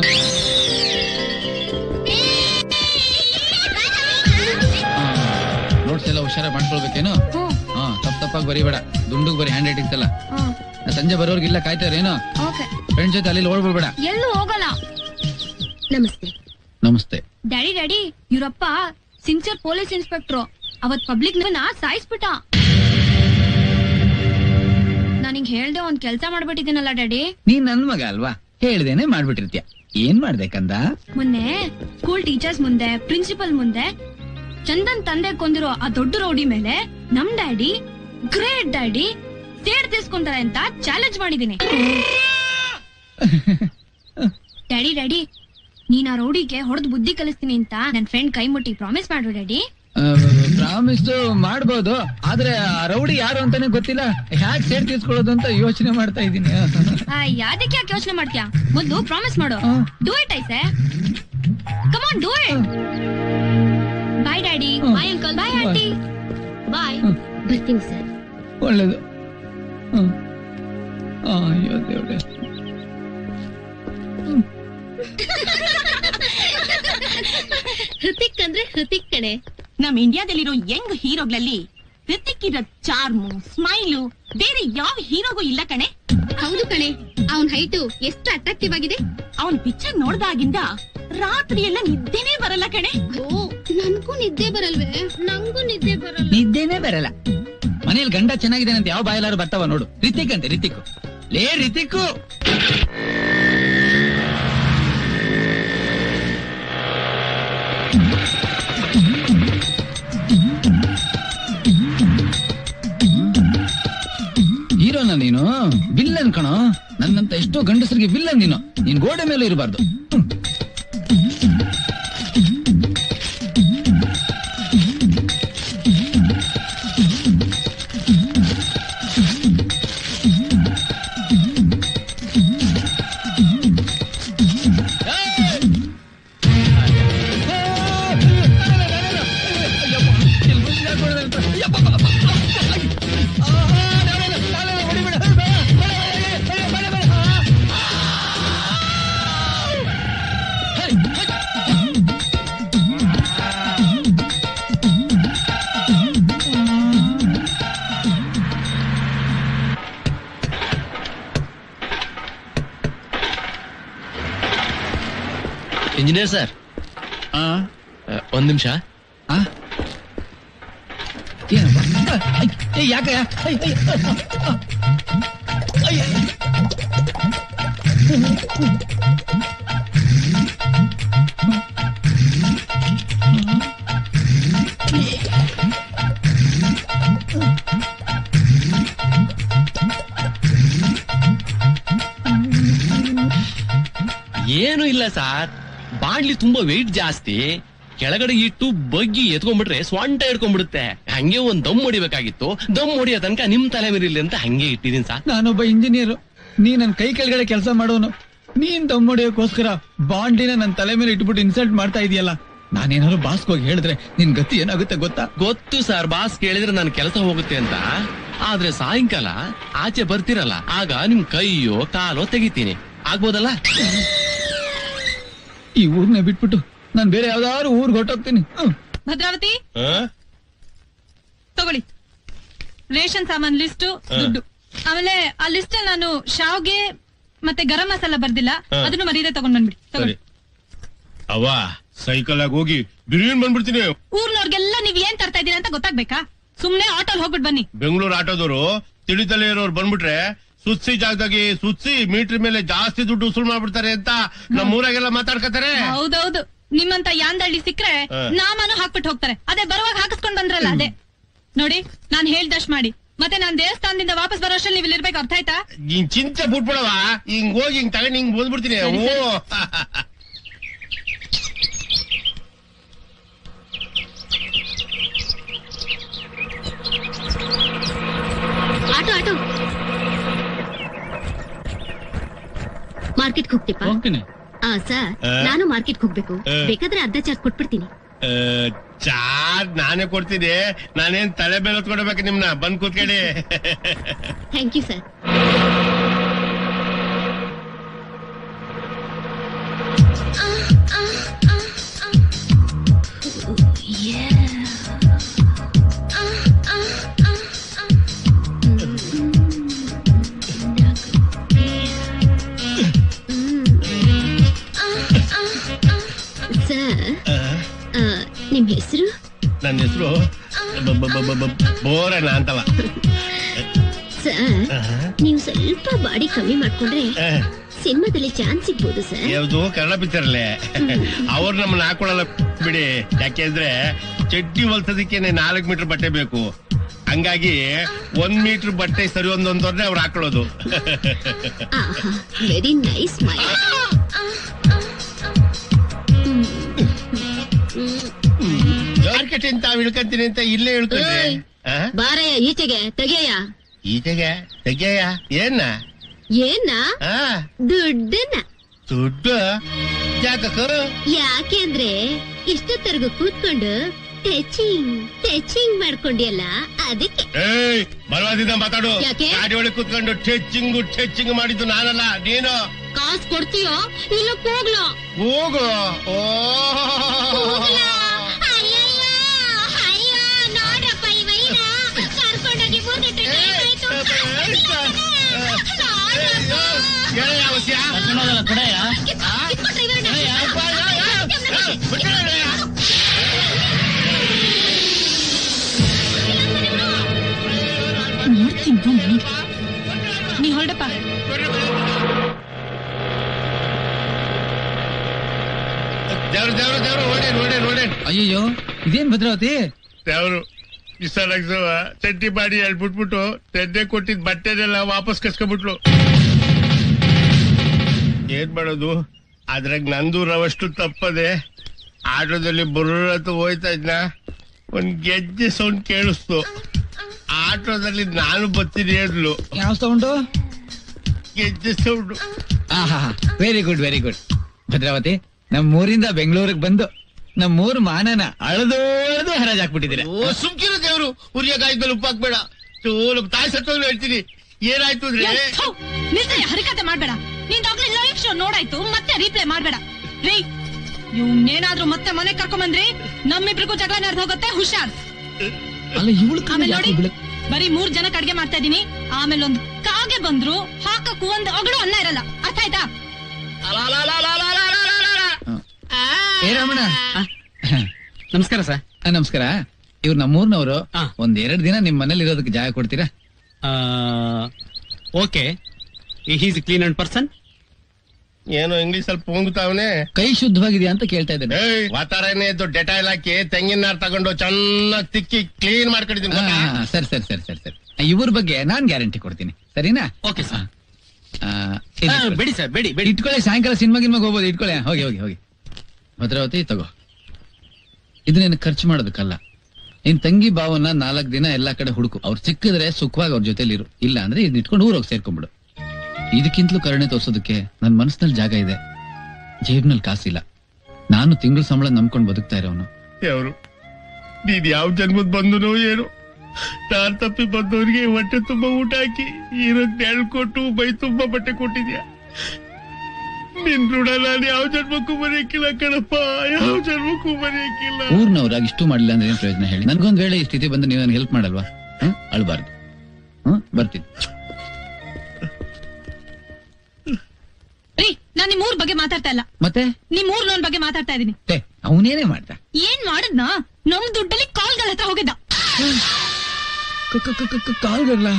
ನೋಟ್ಸ್ ಎಲ್ಲ ಹುಷಾರಾಗಿ ಮಾಡ್ಕೊಳ್ಬೇಕೇನು ಹ್ಮ್ ಹಾ ತಪ್ಪ ತಪ್ಪಾಗಿ ಬರೀಬೇಡ ದುಂಡುಗ್ ಬರೀ ಹ್ಯಾಂಡ್ ರೈಟಿಂಗ್ಸ್ ಎಲ್ಲ ಹ್ಮ್ ನಾ ಸಂಜೆ ಬರೋರ್ಗಿಲ್ಲ ಕಾಯ್ತಾರೇನು ಓಕೆ ಫ್ರೆಂಡ್ ಜೊತೆ ಅಲ್ಲಿ ಓಡ್ಬಿಡ್ಬೇಡ ಎಲ್ಲೂ ಹೋಗಲ್ಲ ನಮಸ್ತೆ ನಮಸ್ತೆ ಡ್ಯಾಡಿ ಡ್ಯಾಡಿ ಇವ್ರಪ್ಪ ಸಿನ್ಸಿಯರ್ ಪೊಲೀಸ್ ಇನ್ಸ್ಪೆಕ್ಟ್ರು ಅವತ್ ಪಬ್ಲಿಕ್ ನ ಸಾಯಿಸ್ಬಿಟ್ಟ ನಾನಿಂಗ್ ಹೇಳ್ದೆ ಒಂದ್ ಕೆಲ್ಸ ಮಾಡ್ಬಿಟ್ಟಿದ್ದೀನಲ್ಲ ಡ್ಯಾಡಿ ನೀನ್ ನನ್ ಮಗ ಅಲ್ವಾ ಹೇಳ್ದೇನೆ ಮಾಡ್ಬಿಟ್ಟಿರ್ತೀಯ ಏನ್ ಮಾಡ್ಬೇಕಂದ ಮೊನ್ನೆ ಸ್ಕೂಲ್ ಟೀಚರ್ಸ್ ಮುಂದೆ ಪ್ರಿನ್ಸಿಪಲ್ ಮುಂದೆ ಚಂದನ್ ತಂದೆ ಕೊಂದಿರೋ ಆ ದೊಡ್ಡ ರೌಡಿ ಮೇಲೆ ನಮ್ ಡ್ಯಾಡಿ ಗ್ರೇಟ್ ಡ್ಯಾಡಿ ಸೇಡ್ ತೀಸ್ಕೊಂತಾರೆ ಅಂತ ಚಾಲೆಂಜ್ ಮಾಡಿದೀನಿ ಡ್ಯಾಡಿ ಡ್ಯಾಡಿ ನೀನ್ ಆ ರೌಡಿಗೆ ಹೊಡೆದ್ ಬುದ್ಧಿ ಕಲಿಸ್ತೀನಿ ಅಂತ ನನ್ ಫ್ರೆಂಡ್ ಕೈ ಮುಟ್ಟಿ ಪ್ರಾಮಿಸ್ ಮಾಡು ಡ್ಯಾಡಿ ಪ್ರಾಮಿಸ್ ಮಾಡ್ಬೋದು ಆದ್ರೆ ಆ ರೌಡಿ ಯಾರು ಅಂತಾನೆ ಗೊತ್ತಿಲ್ಲ ಹ್ಯಾಕ್ ಸೇರ್ ತೀರ್ಸ್ಕೊಳ್ಳೋದು ಅಂತ ಯೋಚನೆ ಮಾಡ್ತಾ ಇದ್ದೀನಿ ಯಾವ್ದಕ್ಕೆ ಯಾಕೆ ಯೋಚನೆ ಮಾಡ್ತೀಯಾ ಮೊದ್ಲು ಪ್ರಾಮಿಸ್ ಮಾಡು ಹ್ಮ್. ಡೂ ಇಟ್ ಐಸೆ come on do it bye daddy hmm. Bye uncle bye aunty bye ಬರ್ತೀನಿ ಸರ್ ಒಳ್ಳೇದು ಹ್ಮ್. ಆ, ಅಯ್ಯೋ ದೇವ್ರೆ ಹೃತಿಕ್ ಅಂದ್ರೆ ಹೃತಿಕ್ ಕಣೆ ನಮ್ ಇಂಡಿಯಾದಲ್ಲಿರೋ ಯಂಗ್ ಹೀರೋಗಳಲ್ಲಿ ಹೃತಿಕ್ ಇರೋ ಚಾರ್ಮು ಸ್ಮೈಲು ಬೇರೆ ಯಾವ ಹೀರೋಗೂ ಇಲ್ಲ ಕಣೆ ಹೌದು ಕಣೆ ಅವನ್ ಹೈಟು ಎಷ್ಟು ಅಟ್ರಾಕ್ಟಿವ್ ಆಗಿದೆ ಅವನ್ ಪಿಕ್ಚರ್ ನೋಡ್ದಾಗಿಂದ ರಾತ್ರಿ ಎಲ್ಲ ನಿದ್ದೆನೇ ಬರಲ್ಲ ಕಣೆ ಓ ನನ್ಗೂ ನಿದ್ದೆ ಬರಲ್ವೇ ನಂಗೂ ನಿದ್ದೆ ಬರಲ್ಲ ನಿದ್ದೆನೇ ಬರಲ್ಲ ಮನೇಲಿ ಗಂಡ ಚೆನ್ನಾಗಿದೆ ಅಂತ ಯಾವ ಬಾಯಲಾರು ಬರ್ತಾವ ನೋಡು ರಿತಿಕ್ ಅಂತೆ ರಿತಿಕ್ ಲೇ ರಿತಿಕ್ಕು ಹೀರೋನ ನೀನು ವಿಲ್ಲನ್ ಕಣೋ ನನ್ನಂತ ಎಷ್ಟೋ ಗಂಡಸರಿಗೆ ವಿಲ್ಲನ್ ನೀನು ನೀನ್ ಗೋಡೆ ಮೇಲೆ ಇರಬಾರ್ದು ಇಂಜಿನಿಯರ್ ಸರ್ ಒಂದ್ ನಿಮಿಷ ಏನಪ್ಪ ಐ, ಏ, ಯಾಕೆ ಐ, ಐ, ಐ, ಐ. ಏನು ಇಲ್ಲ ಸರ್ ಬಾಡ್ಲಿ ತುಂಬಾ ವೆಯ್ಟ್ ಜಾಸ್ತಿ ಕೆಳಗಡೆ ಇಟ್ಟು ಬಗ್ಗಿ ಎತ್ಕೊಂಡ್ಬಿಟ್ರೆ ಸ್ವಂಟ ಹಿಡ್ಕೊಂಡ್ಬಿಡುತ್ತೆ ಹಂಗೆ ಒಂದ್ ದಮ್ ಹೊಡಿಬೇಕಾಗಿತ್ತು ದಮ್ ಹೊಡಿಯೋ ತನಕ ನಿಮ್ ತಲೆ ಮೇಲಿರ್ಲಿ ಅಂತ ಹಂಗೆ ಇಟ್ಟಿದೀನಿ ಸರ್ ನಾನೊಬ್ಬ ಇಂಜಿನಿಯರ್ ನೀ ನನ್ ಕೈ ಕೆಳಗಡೆ ಕೆಲಸ ಮಾಡೋನು ನೀನ್ ತಮ್ಮೊಡಿಯೋಕೋಸ್ಕರ ಬಾಂಡಿನ ನನ್ ತಲೆ ಮೇಲೆ ಇಟ್ಬಿಟ್ಟು ಇನ್ಸಲ್ಟ್ ಮಾಡ್ತಾ ಇದೀಯಲ್ಲ ನಾನೇನಾದ್ರು ಬಾಸ್ಗೆ ಹೋಗಿ ಹೇಳಿದ್ರೆ ನಿನ್ ಗತಿ ಏನಾಗುತ್ತೆ ಗೊತ್ತಾ ಗೊತ್ತು ಸರ್ ಬಾಸ್ ಕೇಳಿದ್ರೆ ನನ್ ಕೆಲಸ ಹೋಗುತ್ತೆ ಅಂತ ಆದ್ರೆ ಸಾಯಂಕಾಲ ಆಚೆ ಬರ್ತಿರಲ್ಲ ಆಗ ನಿಮ್ ಕೈಯೋ ಕಾಲೋ ತೆಗಿತೀನಿ ಆಗ್ಬೋದಲ್ಲ ಈ ಊರ್ನ ಬಿಟ್ಬಿಟ್ಟು ನಾನ್ ಬೇರೆ ಯಾವ್ದಾದ್ರು ಊರ್ಗ್ ಹೊಟ್ಟೋಗ್ತೀನಿ ಹ್ಮ್. ಭದ್ರಾವತಿ ತಗೊಳ್ಳಿ ರೇಷನ್ ಸಾಮಾನ್ ಲಿಸ್ಟ್ ದುಡ್ಡು ಆಮೇಲೆ ಆ ಲಿಸ್ಟ್ ಅಲ್ಲಿ ನಾನು ಶಾವ್ಗೆ ಮತ್ತೆ ಗರಂ ಮಸಾಲ ಬರ್ದಿಲ್ಲ ಹಾ. ಅದನ್ನು ಮರೀದೆ ತಗೊಂಡ್ ಬಂದ್ಬಿಡಿ ಸರಿ ತಗೊಳ್ಳಿ ಅವ ಸೈಕಲ್ ಆಗಿ ಹೋಗಿ ಬಿರಿಯಾನಿ ಬಂದ್ಬಿಡ್ತೀನಿ ಊರ್ನವ್ರಿಗೆಲ್ಲ ನೀವ್ ಏನ್ ತರ್ತಾ ಇದೀರ ಅಂತ ಗೊತ್ತಾಗ್ಬೇಕಾ ಸುಮ್ನೆ ಆಟೋಲ್ ಹೋಗ್ಬಿಟ್ ಬನ್ನಿ ಬೆಂಗಳೂರು ಆಟೋದವರು ತಿಳಿತಲೇ ಇರೋರು ಬಂದ್ಬಿಟ್ರೆ ಸುತ್ಸಿ ಜಾಗದಾಗಿ ಸುತ್ಸಿ ಮೀಟರ್ ಮೇಲೆ ಜಾಸ್ತಿ ದುಡ್ಡು ವಸೂಲ್ ಮಾಡ್ಬಿಡ್ತಾರೆ ಅಂತ ನಮ್ಮ ಊರಾಗೆಲ್ಲ ಮಾತಾಡ್ಕತಾರೆ ಹೌದೌದು ನಿಮ್ಮಂತ ಯಾಂದಳ್ಳಿ ಸಿಕ್ರೆ ಹಾ. ನಾಮನು ಹಾಕ್ಬಿಟ್ಟು ಹೋಗ್ತಾರೆ ಅದೇ ಬರುವಾಗ ಹಾಕಿಸ್ಕೊಂಡ್ ಬಂದ್ರಲ್ಲ ಅದೇ ನೋಡಿ ನಾನ್ ಹೇಳ್ದಷ್ಟ್ ಮಾಡಿ ಮತ್ತೆ ನಾನ್ ದೇವಸ್ಥಾನದಿಂದ ವಾಪಸ್ ಬರೋ ಅಷ್ಟ್ರಲ್ಲಿ ನೀವು ಇಲ್ಲಿರ್ಬೇಕು ಅರ್ಥ ಆಯ್ತಾ ಹಿಂಗ್ ಚಿಂತೆ ಬಿಟ್ಬಿಡವ ಹಿಂಗ್ ಹೋಗಿ ಹಿಂಗ್ ತಗೊಂಡ್ ಹಿಂಗ್ ಬಂದ್ಬಿಡ್ತೀನಿ ಸರಿ, ಓ ಆಟೋ ಆಟೋ ಮಾರ್ಕೆಟ್ಗೆ ಹೋಗ್ತಿಪ್ಪ ಹೋಗ್ತೀನಿ ಆ ಸರ್ ಆ? ನಾನು ಮಾರ್ಕೆಟ್ಗೆ ಹೋಗ್ಬೇಕು ಆ. ಬೇಕಾದ್ರೆ ಅರ್ಧ ಚಾರ್ಜ್ ಕೊಟ್ಬಿಡ್ತೀನಿ ಆ, ಚಾರ್ಜ್ ನಾನೇ ಕೊಡ್ತೀನಿ ನಾನೇನ್ ತಲೆ ಮೇಲೆ ಹೊತ್ಕೊಡ್ಬೇಕು ನಿಮ್ನ ಬಂದ್ ಕೂತ್ಕೊಳ್ಳಿ ಥ್ಯಾಂಕ್ ಯು ಸರ್ ಸರ್ ಆ, ನಿಮ್ ಹೆಸರು ನನ್ನ ಹೆಸರು ಬೋರಣ್ಣ ಅಂತವ ಸರ್ ನೀವು ಸ್ವಲ್ಪ ಬಾಡಿ ಕಮ್ಮಿ ಮಾಡ್ಕೊಂಡ್ರೆ ಸಿನಿಮಾದಲ್ಲಿ ಚಾನ್ಸ್ ಸಿಗ್ಬೋದು ಸರ್ ಯಾವ್ದು ಕನ್ನಡ ಪಿಕ್ಚರ್ ಅಲ್ಲೇ ಅವ್ರು ನಮ್ಮನ್ನ ಹಾಕೊಳಲ್ಲ ಬಿಡಿ ಯಾಕೆಂದ್ರೆ ಚಡ್ಡಿ ಹೊಲ್ಸೋದಕ್ಕೇನೆ ನಾಲ್ಕು ಮೀಟರ್ ಬಟ್ಟೆ ಬೇಕು ಹಂಗಾಗಿ ಒಂದ್ ಮೀಟರ್ ಬಟ್ಟೆ ಸರಿ ಒಂದೊಂದವ್ರನ್ನೇ ಅವ್ರು ಹಾಕೊಳ್ಳೋದು ಆಹಾ ವೆರಿ ನೈಸ್ ಮೈ ಮಾರ್ಕೆಟ್ ಅಂತ ಇಳ್ಕಂತೀನಿ ಅಂತ ಇಲ್ಲೇ ಇಳ್ಕೊಂಡ್ರೆ ಆ? ಬಾರಯ್ಯ ಈಚೆಗೆ ತೆಗೆಯ ಈಚೆಗೆ ತೆಗೆಯ ಏನ ಏನ ಆ ದುಡ್ಡನ್ನ ದುಡ್ಡು ಯಾಕಕ್ಕ ಯಾಕೆ ಅಂದ್ರೆ ಇಷ್ಟೊತ್ತರೆಗೂ ಕೂತ್ಕೊಂಡು ಟಚಿಂಗ್ ಟಚಿಂಗ್ ಮಾಡ್ಕೊಂಡಿಯಲ್ಲ ಅದಕ್ಕೆ ಏಯ್ ಬಲವಾದಿಂದ ಮಾತಾಡು ಯಾಕೆ? ಗಾಡಿ ಒಳಗೆ ಕೂತ್ಕೊಂಡು ಟೆಚ್ಚಿಂಗು ಟೆಚ್ಚಿಂಗ್ ಮಾಡಿದ್ದು ನಾನಲ್ಲ ನೀನು ಕಾಸ್ ಕೊಡ್ತೀಯೋ ಇಲ್ಲ ಕೂಗ್ಲೋ ಹೋಗು ಓ ಕೂಗ್ಲೋ? ಅಯ್ಯಯ್ಯೋ, ಅಯ್ಯೋ, ನೋಡಪ್ಪ ಈ ವೈನ ಕರ್ಕೊಂಡೋಗಿ ಮೂರ್ನಿಟ್ಟು ಏನಾಯ್ತು? ಗೆಳೆಯ ಅವಶ್ಯ? ಕಿತ್ಕೊಟ್ರೆ ಇವ್ರನ್ನ. ಅಪ್ಪ, ಯಾ, ಯಾ, ಯಾ, ಬಿಟ್ಬಿಡು ಗೆಳೆಯ. ನೋಡ್ತೀನಿ ಬಾ ಮನೆಗೆ. ನೀ ಹೊರಡಪ್ಪ ದೇವ್ರು ದೇವ್ರು ದೇವ್ರು ಓಡೇನ್ ಓಡೇನ್ ಓಡೇನ್ ಅಯ್ಯಯ್ಯೋ ಇದೇನ್ ಭದ್ರಾವತಿ ದೇವ್ರು ಇಷ್ಟ ಲಕ್ಷವ ಚಟ್ಟಿ ಮಾಡಿ ಹೇಳ್ಬಿಟ್ಬಿಟ್ಟು ತೆದ್ದೆ ಕೊಟ್ಟಿದ್ ಬಟ್ಟೆನೆಲ್ಲ ವಾಪಸ್ ಕಸ್ಕೊಂಡ್ಬಿಟ್ಲು ಏನ್ ಮಾಡೋದು ಅದ್ರಾಗ ನಂದು ರವಷ್ಟು ತಪ್ಪದೆ ಆಟೋದಲ್ಲಿ ಬುರ್ರತ್ತು ಹೋಯ್ತಾ ಇದ್ನ ಒಂದ್ ಗೆಜ್ಜೆ ಸೌಂಡ್ ಕೇಳಿಸ್ತು ಆಟೋದಲ್ಲಿ ನಾನು ಬರ್ತೀನಿ ಹೇಳ್ಲು ಯಾವ ಸೌಂಡು ಗೆಜ್ಜೆ ಸೌಂಡ್ ಆಹಾ very good very good Bhadravati ನಮ್ ಊರಿಂದ ಬೆಂಗಳೂರಿಗೆ ಬಂದು ನಮ್ಮೂರ್ ಮಾನನ ಅಳದು ಅಳದು ಹರಾಜ್ ಹಾಕ್ಬಿಟ್ಟಿದ್ದೀರಾ ಓ ಸುಮ್ಕಿರ ದೇವ್ರು ಉರಿಯ ಗಾಯದ ಉಪ್ಪು ಹಾಕ್ಬೇಡ ಚೂರು ತಾಯಿ ಸತ್ತೋಗ್ಲು ಹೇಳ್ತೀನಿ ಏನಾಯ್ತು ಅಂದ್ರೆ ನಿಲ್ಸಯ್ಯ ಹರಿಕತೆ ಮಾಡ್ಬೇಡ ನೀನ್ ಆಗ್ಲೇ ಲೈವ್ ಶೋ ನೋಡಾಯ್ತು ಮತ್ತೆ ರೀಪ್ಲೇ ಮಾಡ್ಬೇಡ ರೀ ಇವ್ನೇನಾದ್ರೂ ಮತ್ತೆ ಮನೆ ಕರ್ಕೊಂಬಂದ್ರಿ ನಮ್ಮಿಬ್ರಿಗೂ ಜಗಳ ನಡೆದು ಹೋಗುತ್ತೆ ಹುಷಾರ್ ಅಲ್ಲ ಇವಳು ಆಮೇಲೆ ನೋಡಿ ಬರೀ ಮೂರ್ ಜನ ಅಡ್ಗೆ ಮಾಡ್ತಾ ಇದೀನಿ ಆಮೇಲೆ ಒಂದ್ ಕಾಗೆ ಬಂದ್ರು ಹಾಕಕ್ಕೂ ಒಂದ್ ಅಗಳು ಅನ್ನ ಇರಲ್ಲ ಅರ್ಥ ಆಯ್ತಾ ಏ ರಮಣ ನಮಸ್ಕಾರ ಸರ್ ಆ, ನಮಸ್ಕಾರ ಇವ್ರು ನಮ್ಮೂರ್ನವರು ಆ. ಒಂದ್ ಎರಡ್ ದಿನ ನಿಮ್ ಮನೇಲಿ ಇರೋದಕ್ಕೆ ಜಾಗ ಕೊಡ್ತೀರಾ okay he's clean and person ಏನೋ ಇಂಗ್ಲಿಷ್ ಅಲ್ಲಿ ಪೊಂಗುತ್ತಾವನೆ ಕೈ ಶುದ್ಧವಾಗಿದೆಯಾ ಅಂತ ಕೇಳ್ತಾ ಇದ್ದೇನೆ ವಾತಾವರಣ ಇದ್ದು ಡೆಟಾಯಿಲ್ ಹಾಕಿ ತೆಂಗಿನ ನಾರ್ ತಗೊಂಡು ಚೆನ್ನಾಗಿ ತಿಕ್ಕಿ ಕ್ಲೀನ್ ಮಾಡ್ಕೊಂಡಿದ್ದೀನಿ ಆ, ಗೊತ್ತಾ? ಆ, ಸರಿ ಸರಿ ಸರಿ ಸರಿ ಸರಿ ಇವ್ರ ಬಗ್ಗೆ ನಾನ್ ಗ್ಯಾರಂಟಿ ಕೊಡ್ತೀನಿ ಸರಿನಾ ಓಕೆ ಸರ್ ಆ, ಇಲ್ಲಿ ಇಟ್ಕೊಳ್ಳಿ. ಬೇಡಿ ಸರ್ ಬೇಡಿ ಬೇಡಿ ಇಟ್ಕೊಳ್ಳಿ ಸಾಯಂಕಾಲ ಸಿನಿಮಾ ಗಿನ್ಮಾಗ ಹೋಗ್ಬೋದು ಇಟ್ಕೊಳ್ಳಿ ಹೋಗಿ ಹೋಗಿ ಹೋಗಿ ಭದ್ರಾವತಿ ತಗೋ ಇದು ನೀನು ಖರ್ಚು ಮಾಡೋದಕ್ಕಲ್ಲ ನಿನ್ ತಂಗಿ ಭಾವನ ನಾಲ್ಕ್ ದಿನ ಎಲ್ಲಾ ಕಡೆ ಹುಡುಕು ಅವ್ರು ಸಿಕ್ಕಿದ್ರೆ ಸುಖವಾಗಿ ಅವ್ರ ಜೊತೆಲಿ ಇರು ಇಲ್ಲ ಅಂದ್ರೆ ಇದನ್ನ ಇಟ್ಕೊಂಡು ಊರೋಗಿ ಸೇರ್ಕೊಂಡ್ಬಿಡು ಇದಕ್ಕಿಂತಲೂ ಕರುಣೆ ತೋರ್ಸೋದಕ್ಕೆ ನನ್ ಮನಸ್ಸಿನಲ್ಲಿ ಜಾಗ ಇದೆ ಜೇಬ್ನಲ್ಲಿ ಕಾಸಿಲ್ಲ ನಾನು ತಿಂಗಳ ಸಂಬಳ ನಂಬ್ಕೊಂಡು ಬದುಕ್ತಾ ಇರೋನು ದೇವ್ರು ನೀನ್ ಯಾವ ಜನ್ಮದ್ ಬಂದನೋ ಏನು ನಾನ್ ತಪ್ಪಿ ಬಂದವ್ರಿಗೆ ಹೊಟ್ಟೆ ತುಂಬಾ ಊಟ ಹಾಕಿ ಇರೋದ್ ನೆಳ್ ಕೊಟ್ಟು ಬೈ ತುಂಬಾ ಬಟ್ಟೆ ಕೊಟ್ಟಿದ್ಯಾ ನಿನ್ ಋಣ ನಾನು ಯಾವ ಜನ್ಮಕ್ಕೂ ಮರೆಯಕ್ಕಿಲ್ಲ ಕಣಪ್ಪ ಯಾವ ಜನ್ಮಕ್ಕೂ ಮರೆಯಕ್ಕಿಲ್ಲ ಊರ್ನವ್ರಾಗ ಇಷ್ಟು ಮಾಡಿಲ್ಲ ಅಂದ್ರೆ ಏನ್ ಪ್ರಯೋಜನ ಹೇಳಿ ನನ್ಗೊಂದ್ ವೇಳೆ ಈ ಸ್ಥಿತಿ ಬಂದು ನೀವು ಹೆಲ್ಪ್ ಮಾಡಲ್ವಾ ಹ್ಮ್ ಅಳ್ಬಾರ್ದು ಹ್ಮ್ ಬರ್ತೀನಿ ರೀ ನಾನ್ ನಿಮ್ ಊರ್ ಬಗ್ಗೆ ಮಾತಾಡ್ತಾ ಇಲ್ಲ ಮತ್ತೆ ನಿಮ್ ಊರ್ ನನ್ ಬಗ್ಗೆ ಮಾತಾಡ್ತಾ ಇದೀನಿ ಅವನೇನೇ ಮಾಡ್ದ ಏನ್ ಮಾಡದ್ನ ನಮ್ ದುಡ್ಡಲ್ಲಿ ಕಾಲ್ಗಳ ಹತ್ರ ಹೋಗಿದ್ದ ಕಾಲ್ಗಲ್ಲ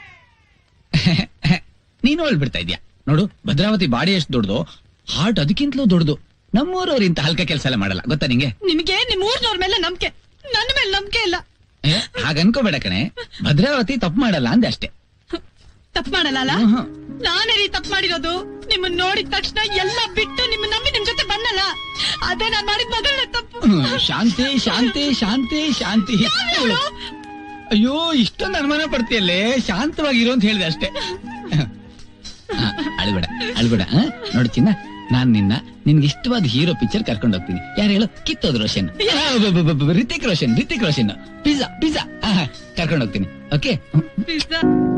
ನೀನು ಹೊಳ್ಬಿಡ್ತಾ ಇದ್ಯಾ ನೋಡು ಭದ್ರಾವತಿ ಬಾಡಿ ಎಷ್ಟು ದೊಡ್ಡದು ಹಾರ್ಟ್ ಅದಕ್ಕಿಂತಲೂ ದೊಡ್ಡದು ನಮ್ಮೂರವ್ರು ಇಂತ ಹಲ್ಕ ಕೆಲಸ ಎಲ್ಲ ಮಾಡಲ್ಲ ಗೊತ್ತಾ ನಿಂಗೆ ನಿಮಗೆ ನಿಮ್ ಊರ್ನವ್ರ ಮೇಲೆ ನಂಬಿಕೆ ನನ್ನ ಮೇಲೆ ನಂಬಿಕೆ ಇಲ್ಲ ಏ, ಹಾಗ್ ಅನ್ಕೋಬೇಡ ಕಣೆ ಭದ್ರಾವತಿ ತಪ್ಪು ಮಾಡಲ್ಲ ಅಂದೆ ಅಷ್ಟೇ ತಪ್ಪು ಮಾಡಲ್ಲ ಅಲ್ಲ ನಾನೇ ರೀ ತಪ್ಪು ಮಾಡಿರೋದು ನಿಮ್ಮನ್ನ ನೋಡಿದ ತಕ್ಷಣ ಎಲ್ಲ ಬಿಟ್ಟು ನಿಮ್ಮ ನಂಬಿ ನಿಮ್ ಜೊತೆ ಬಂದಲ್ಲ ಅದೇ ನಾನ್ ಮಾಡಿದ ಮೊದಲನೇ ತಪ್ಪು ಹ್ಮ್, ಶಾಂತಿ ಶಾಂತಿ ಶಾಂತಿ ಶಾಂತಿ ಇವ್ಳು? ಅಯ್ಯೋ ಇಷ್ಟೊಂದು ಅನುಮಾನ ಪಡ್ತೀಯಲ್ಲೇ ಶಾಂತವಾಗಿರು ಅಂತ ಹೇಳಿದೆ ಅಷ್ಟೇ ಆ, ಅಳ್ಬೇಡ ಅಳ್ಬೇಡ ಆ? ನೋಡು ಚಿನ್ನ ನಾನ್ ನಿನ್ನ ನಿನ್ಗೆ ಇಷ್ಟವಾದ ಹೀರೋ ಪಿಕ್ಚರ್ ಕರ್ಕೊಂಡು ಹೋಗ್ತೀನಿ ಯಾರು ಹೇಳು ಕಿತ್ತೋದ್ ರೋಷನ್ ಆ, ಬ- ಬ- ಬ- ಬ- ರಿತಿಕ್ ರೋಷನ್ ರಿತಿಕ್ ರೋಷನ್ ಪಿಜ್ಜಾ ಪಿಜ್ಜಾ ಕರ್ಕೊಂಡು ಹೋಗ್ತೀನಿ ಓಕೆ ಪಿಜ್ಜಾ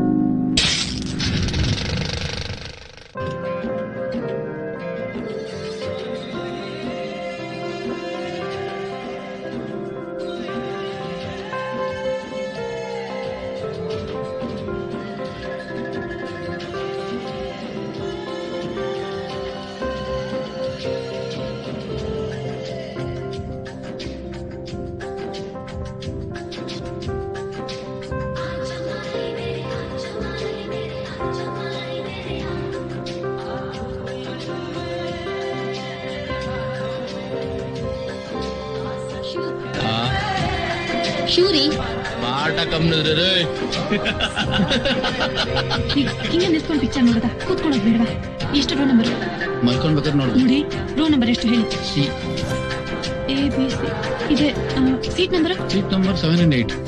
ಶಿವ್ರಿ ಮಾಟ ಕಮ್ನಿದ್ರೆ ಹಿಂಗೆ ನಿಂತ್ಕೊಂಡು ಪಿಕ್ಚರ್ ನೋಡದ ಕೂತ್ಕೊಳ್ಳೋದು ಬೇಡವಾ ಎಷ್ಟು ರೋ ನಂಬರ್ ಮಲ್ಕೊಂಡ್ಬೇಕಾದ್ರೆ ನೋಡು ನೋಡಿ ರೋ ನಂಬರ್ ಎಷ್ಟು ಹೇಳಿ ಸಿ ಎ ಬಿ ಸಿ ಇದೆ seat number seat number seven and eight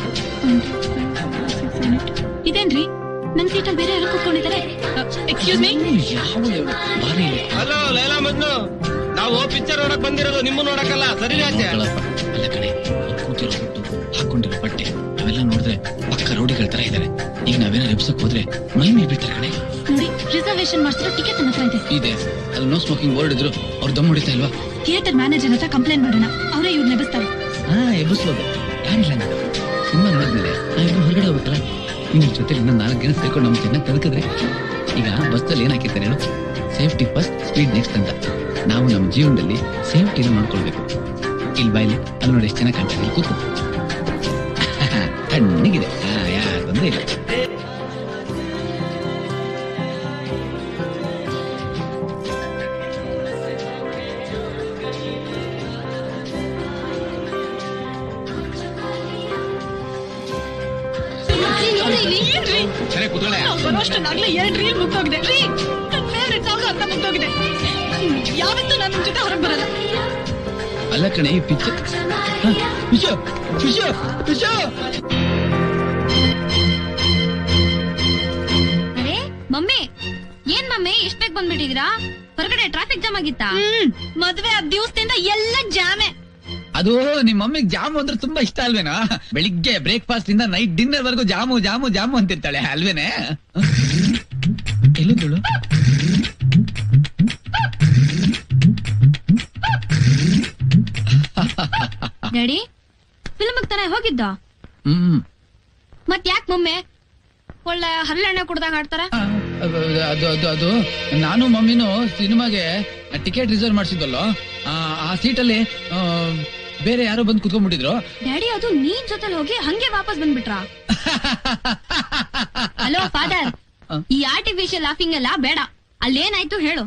ಇದೇನ್ರಿ ನನ್ ಸೀಟಲ್ಲಿ ಬೇರೆ ಯಾರೋ ಕೂತ್ಕೊಂಡಿದ್ದಾರೆ ಎಕ್ಸ್ಕ್ಯೂಸ್ ಮೀ ಯಾವ ಬಾರಿ ಇದೆ. ಹಲೋ ಲೈಲಾ ಮಜ್ನು ನಾವು ಪಿಕ್ಚರ್ ನೋಡಕ್ ಬಂದಿರೋದು ನಿಮ್ಮ ನೋಡಕ್ಕಲ್ಲ ಸರಿ ಆಚೆ ಮಕ್ಕಳಪ್ಪ. ಅಲ್ಲ ಕಣೆ ಅವ್ರು ಕೂತಿರೋ ಹುಟ್ಟು ಹಾಕೊಂಡಿರೋ ಬಟ್ಟೆ ಅವೆಲ್ಲ ನೋಡಿದ್ರೆ ಪಕ್ಕ ರೌಡಿಗಳ ತರ ಇದಾರೆ ಈಗ ನಾವೇನಾರು ಎಬ್ಸಕ್ ಹೋದ್ರೆ ಮೈ ಮೇಲೆ ಬೀಳ್ತಾರೆ ಕಣೆ ನೋಡಿ ರಿಸರ್ವೇಶನ್ ಮಾಡಿಸಿರೋ ಟಿಕೆಟ್ ನನ್ನ ಹತ್ರ ಇದೆ ಇದೆ ಅಲ್ಲಿ ನೋ ಸ್ಮೋಕಿಂಗ್ ಬೋರ್ಡ್ ಇದ್ರು ಅವ್ರು ದಮ್ ಹೊಡಿತಾ ಇಲ್ವಾ ಥಿಯೇಟರ್ ಮ್ಯಾನೇಜರ್ ಹತ್ರ ಕಂಪ್ಲೇಂಟ್ ಮಾಡೋಣ ಅವರೇ ಇವ್ರು ನೆಬಸ್ತಾರೆ ಹಾ ಎಬ್ಬಿಸ್ಬೋದು ಯಾರಿಲ್ಲ ನಾನು ಸಿನಿಮಾ ನೋಡಿದ್ಮೇಲೆ ನಾವಿಬ್ರು ಹೊರಗಡೆ ಹೋಗ್ಬೇಕಲ್ಲ ನಿನ್ನ ಜೊತೆ ಇನ್ನೂ ನಾಲ್ಕು ದಿನ ಸೇರ್ಕೊಂಡು ನಮ್ಗೆ ಚೆನ್ನಾಗಿ ತಲುಕಿದ್ರೆ ಈಗ ಬಸ್ಸಲ್ಲಿ ಏನ್ ಹಾಕಿರ್ತಾರೆ ಹೇಳು ಸೇಫ್ಟಿ ಫಸ್ಟ್ ಸ್ಪೀಡ್ ನೆಕ್ಸ್ಟ್ ಅಂತ ನಾವು ನಮ್ಮ ಜೀವನದಲ್ಲಿ ಸೇಫ್ಟಿನ ನೋಡ್ಕೊಳ್ಬೇಕು ಇಲ್ಲಿ ಬಾಯ್ಲಿ ಅಲ್ಲಿ ನೋಡಿ ಎಷ್ಟು ಚೆನ್ನಾಗಿ ಕಾಣ್ತಾ ಇದೆ ಕೂತ್ಕೋ ತಣ್ಣಗಿದೆ ಹಾ ಯಾರು ತೊಂದ್ರೆ ಇಲ್ಲ ಸರಿ ಕೂತ್ಕೊಳ್ಳೆ ಬರೋಷ್ಟೊಂದಾಗ್ಲೇ ಎರಡು ರೀಲ್ ಮುಗ್ದೋಗಿದೆ ರೀ ನನ್ನ ಫೇವ್ರೆಟ್ ಸಾಂಗ್ ಅಂತ ಮುಗ್ದೋಗಿದೆ ಯಾವತ್ತೂ ನಾನು ನಿಮ್ ಜೊತೆ ಹೊರಗೆ ಬರಲ್ಲ ಅಲ್ಲ ಕಣೆ ಈ ಪಿಕ್ಚರ್ ವಿಷ ವಿಷ ವಿಷ ಅರೆ ಮಮ್ಮಿ ಏನ್ ಮಮ್ಮಿ ಎಷ್ಟ್ ಬೇಗ ಬಂದ್ಬಿಟ್ಟಿದೀರಾ ಹೊರಗಡೆ ಟ್ರಾಫಿಕ್ ಜಾಮ್ ಆಗಿತ್ತಾ ಹ್ಮ್ ಮದ್ವೆ ಆ ದಿವಸದಿಂದ ಎಲ್ಲ ಜಾಮೆ ಅದು ನಿಮ್ಮ ಮಮ್ಮಿಗೆ ಜಾಮು ಅಂದ್ರೆ ತುಂಬಾ ಇಷ್ಟ ಅಲ್ವೇನಾ ಬೆಳಿಗ್ಗೆ ಬ್ರೇಕ್ಫಾಸ್ಟ್ ಇಂದ ನೈಟ್ ಡಿನ್ನರ್ ವರೆಗೂ ಜಾಮು ಜಾಮು ಜಾಮು ಅಂತಿರ್ತಾಳೆ ಅಲ್ವೇನೆ ಎಲ್ಲಿದ್ದಳು ಡ್ಯಾಡಿ ಫಿಲ್ಮ್ ತಾನೇ ಹೋಗಿದ್ದ ಹ್ಮ್ ಮತ್ ಯಾಕ್ ಮಮ್ಮಿ ಒಳ್ಳೆ ಹರಳೆಣ್ಣೆ ಕುಡ್ದಾಗ ಆಡ್ತಾರ ಅದು ಅದು ಅದು ಅದು ನಾನು ಮಮ್ಮಿನೂ ಸಿನಿಮಾಗೆ ಟಿಕೆಟ್ ರಿಸರ್ವ್ ಮಾಡಿಸಿದ್ವಲ್ಲೋ ಆ, ಆ ಸೀಟಲ್ಲಿ ಆ, ಬೇರೆ ಯಾರೋ ಬಂದು ಕುತ್ಕೊಂಡ್ಬಿಟ್ಟಿದ್ರು ಡ್ಯಾಡಿ ಅದು ನೀನ್ ಜೊತೆಲಿ ಹೋಗಿ ಹಂಗೆ ವಾಪಸ್ ಬಂದ್ಬಿಟ್ರ ಹಲೋ ಫಾದರ್ ಈ ಆರ್ಟಿಫಿಷಿಯಲ್ ಲಾಫಿಂಗ್ ಎಲ್ಲ ಬೇಡ ಅಲ್ಲೇನಾಯ್ತು ಹೇಳು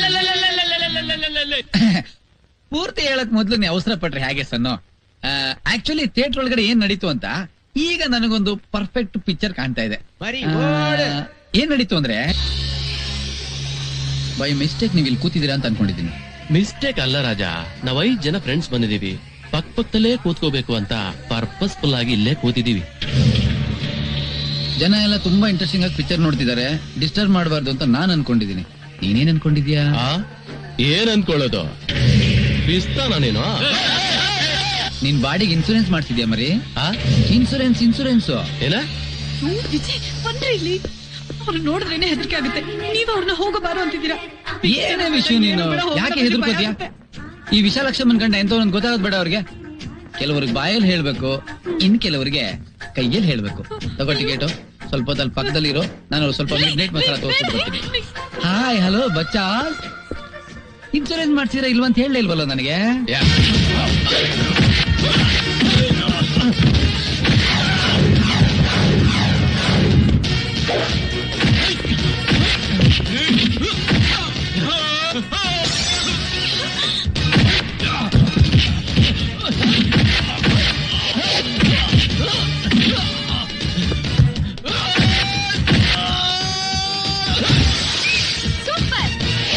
ಪೂರ್ತಿ ಹೇಳಕ್ ಮೊದ್ಲು ನೀವು ಅವಸರ ಪಟ್ರೆ ಹೇಗೆ ಸನ್ನು ಆಕ್ಚುಲಿ ಥಿಯೇಟರ್ ಒಳಗಡೆ ಏನ್ ನಡೀತು ಅಂತ ಈಗ ನನಗೊಂದು ಪರ್ಫೆಕ್ಟ್ ಪಿಕ್ಚರ್ ಕಾಣ್ತಾ ಇದೆ ಆ, ಏನ್ ನಡೀತು ಅಂದ್ರೆ ಬೈ ಮಿಸ್ಟೇಕ್ ನೀವು ಇಲ್ಲಿ ಕೂತಿದ್ದೀರಾ ಅಂತ ಅನ್ಕೊಂಡಿದ್ದೀನಿ ಮಿಸ್ಟೇಕ್ ಅಲ್ಲ ರಾಜ ನಾವ್ ಐದ್ ಜನ ಫ್ರೆಂಡ್ಸ್ ಬಂದಿದೀವಿ ಪಕ್ ಪಕ್ಕದಲ್ಲೇ ಕೂತ್ಕೋಬೇಕು ಅಂತ ಪರ್ಪಸ್ಫುಲ್ ಆಗಿ ಇಲ್ಲೇ ಕೂತಿದೀವಿ ಜನ ಎಲ್ಲ ತುಂಬಾ ಇಂಟ್ರೆಸ್ಟಿಂಗ್ ಆಗಿ ಪಿಕ್ಚರ್ ನೋಡ್ತಿದ್ದಾರೆ ಡಿಸ್ಟರ್ಬ್ ಮಾಡಬಾರ್ದು ಅಂತ ನಾನ್ ಅನ್ಕೊಂಡಿದ್ದೀನಿ ನೀನೇನ್ ಅನ್ಕೊಂಡಿದ್ಯಾ ಆ ಏನ್ ಅನ್ಕೊಳ್ಳೋದು ಬಿಸ್ತಾನ ನೀನು ನಿನ್ ಬಾಡಿಗೆ ಇನ್ಸೂರೆನ್ಸ್ ಮಾಡ್ತಿದ್ಯಾ ಮರಿ ಆ ಇನ್ಸೂರೆನ್ಸ್ ಇನ್ಸೂರೆನ್ಸ್ ಏನ ವಿಜಯ್ ಬಂದ್ರಿ ಇಲ್ಲಿ ಅವ್ರು ನೋಡಿದ್ರೇನೆ ಹೆದರಿಕೆ ಆಗುತ್ತೆ ನೀವ್ ಅವ್ರನ್ನ ಹೋಗಬಾರು ಅಂತಿದ್ದೀರಾ ಏನೇ ವಿಷಯ ನೀನು ಯಾಕೆ ಹೆದರ್ಕೋದ್ಯಾ ಈ ವಿಶಾಲಕ್ಷಮ್ಮನ್ ಕಂಡ ಎಂತ ಗೊತ್ತಾಗೋದ್ ಬೇಡ ಅವ್ರಿಗೆ ಕೆಲವ್ರಿಗೆ ಬಾಯಲ್ಲಿ ಹೇಳ್ಬೇಕು ಇನ್ ಕೆಲವರಿಗೆ ಕೈಯಲ್ಲಿ ಹೇಳ್ಬೇಕು ತಗೋ ಟಿಕೆಟು ಸ್ವಲ್ಪ ಹೊತ್ತಲ್ಲಿ ಪಕ್ಕದಲ್ಲಿ ಇರೋ ನಾನು ಸ್ವಲ್ಪ ಮಿಡ್ ನೈಟ್ ಮಸಾಲ ತೋರಿಸ್ಬಿಟ್ಟು ಬರ್ತೀನಿ ಹಾಯ್ ಹಲೋ ಬಚ್ಚಾ ಇನ್ಸೂರೆನ್ಸ್ ಮಾಡ್ಸಿದ್ರೆ ಇಲ್ವಂತ ಹೇಳಲೇ ಇಲ್ವಲ್ಲ ನನಗೆ ಸೂಪರ್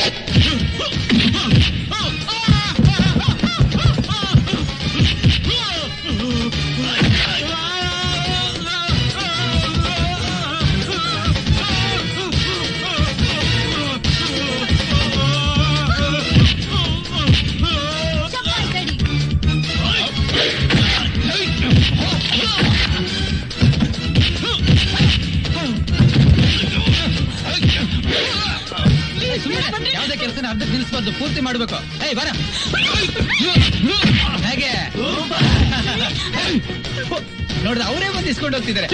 ಚಪ್ಪಾಳೆ ಡ್ಯಾಡಿ ಯಾವ್ದೇ ಕೆಲಸನ ಅರ್ಧ ನಿಲ್ಲಿಸಬಾರ್ದು ಪೂರ್ತಿ ಮಾಡ್ಬೇಕು ಏಯ್ ಬರ ಹೇಗೆ ನೋಡ್ದ ಅವರೇ ಬಂದು ಇಸ್ಕೊಂಡು ಹೋಗ್ತಿದ್ದಾರೆ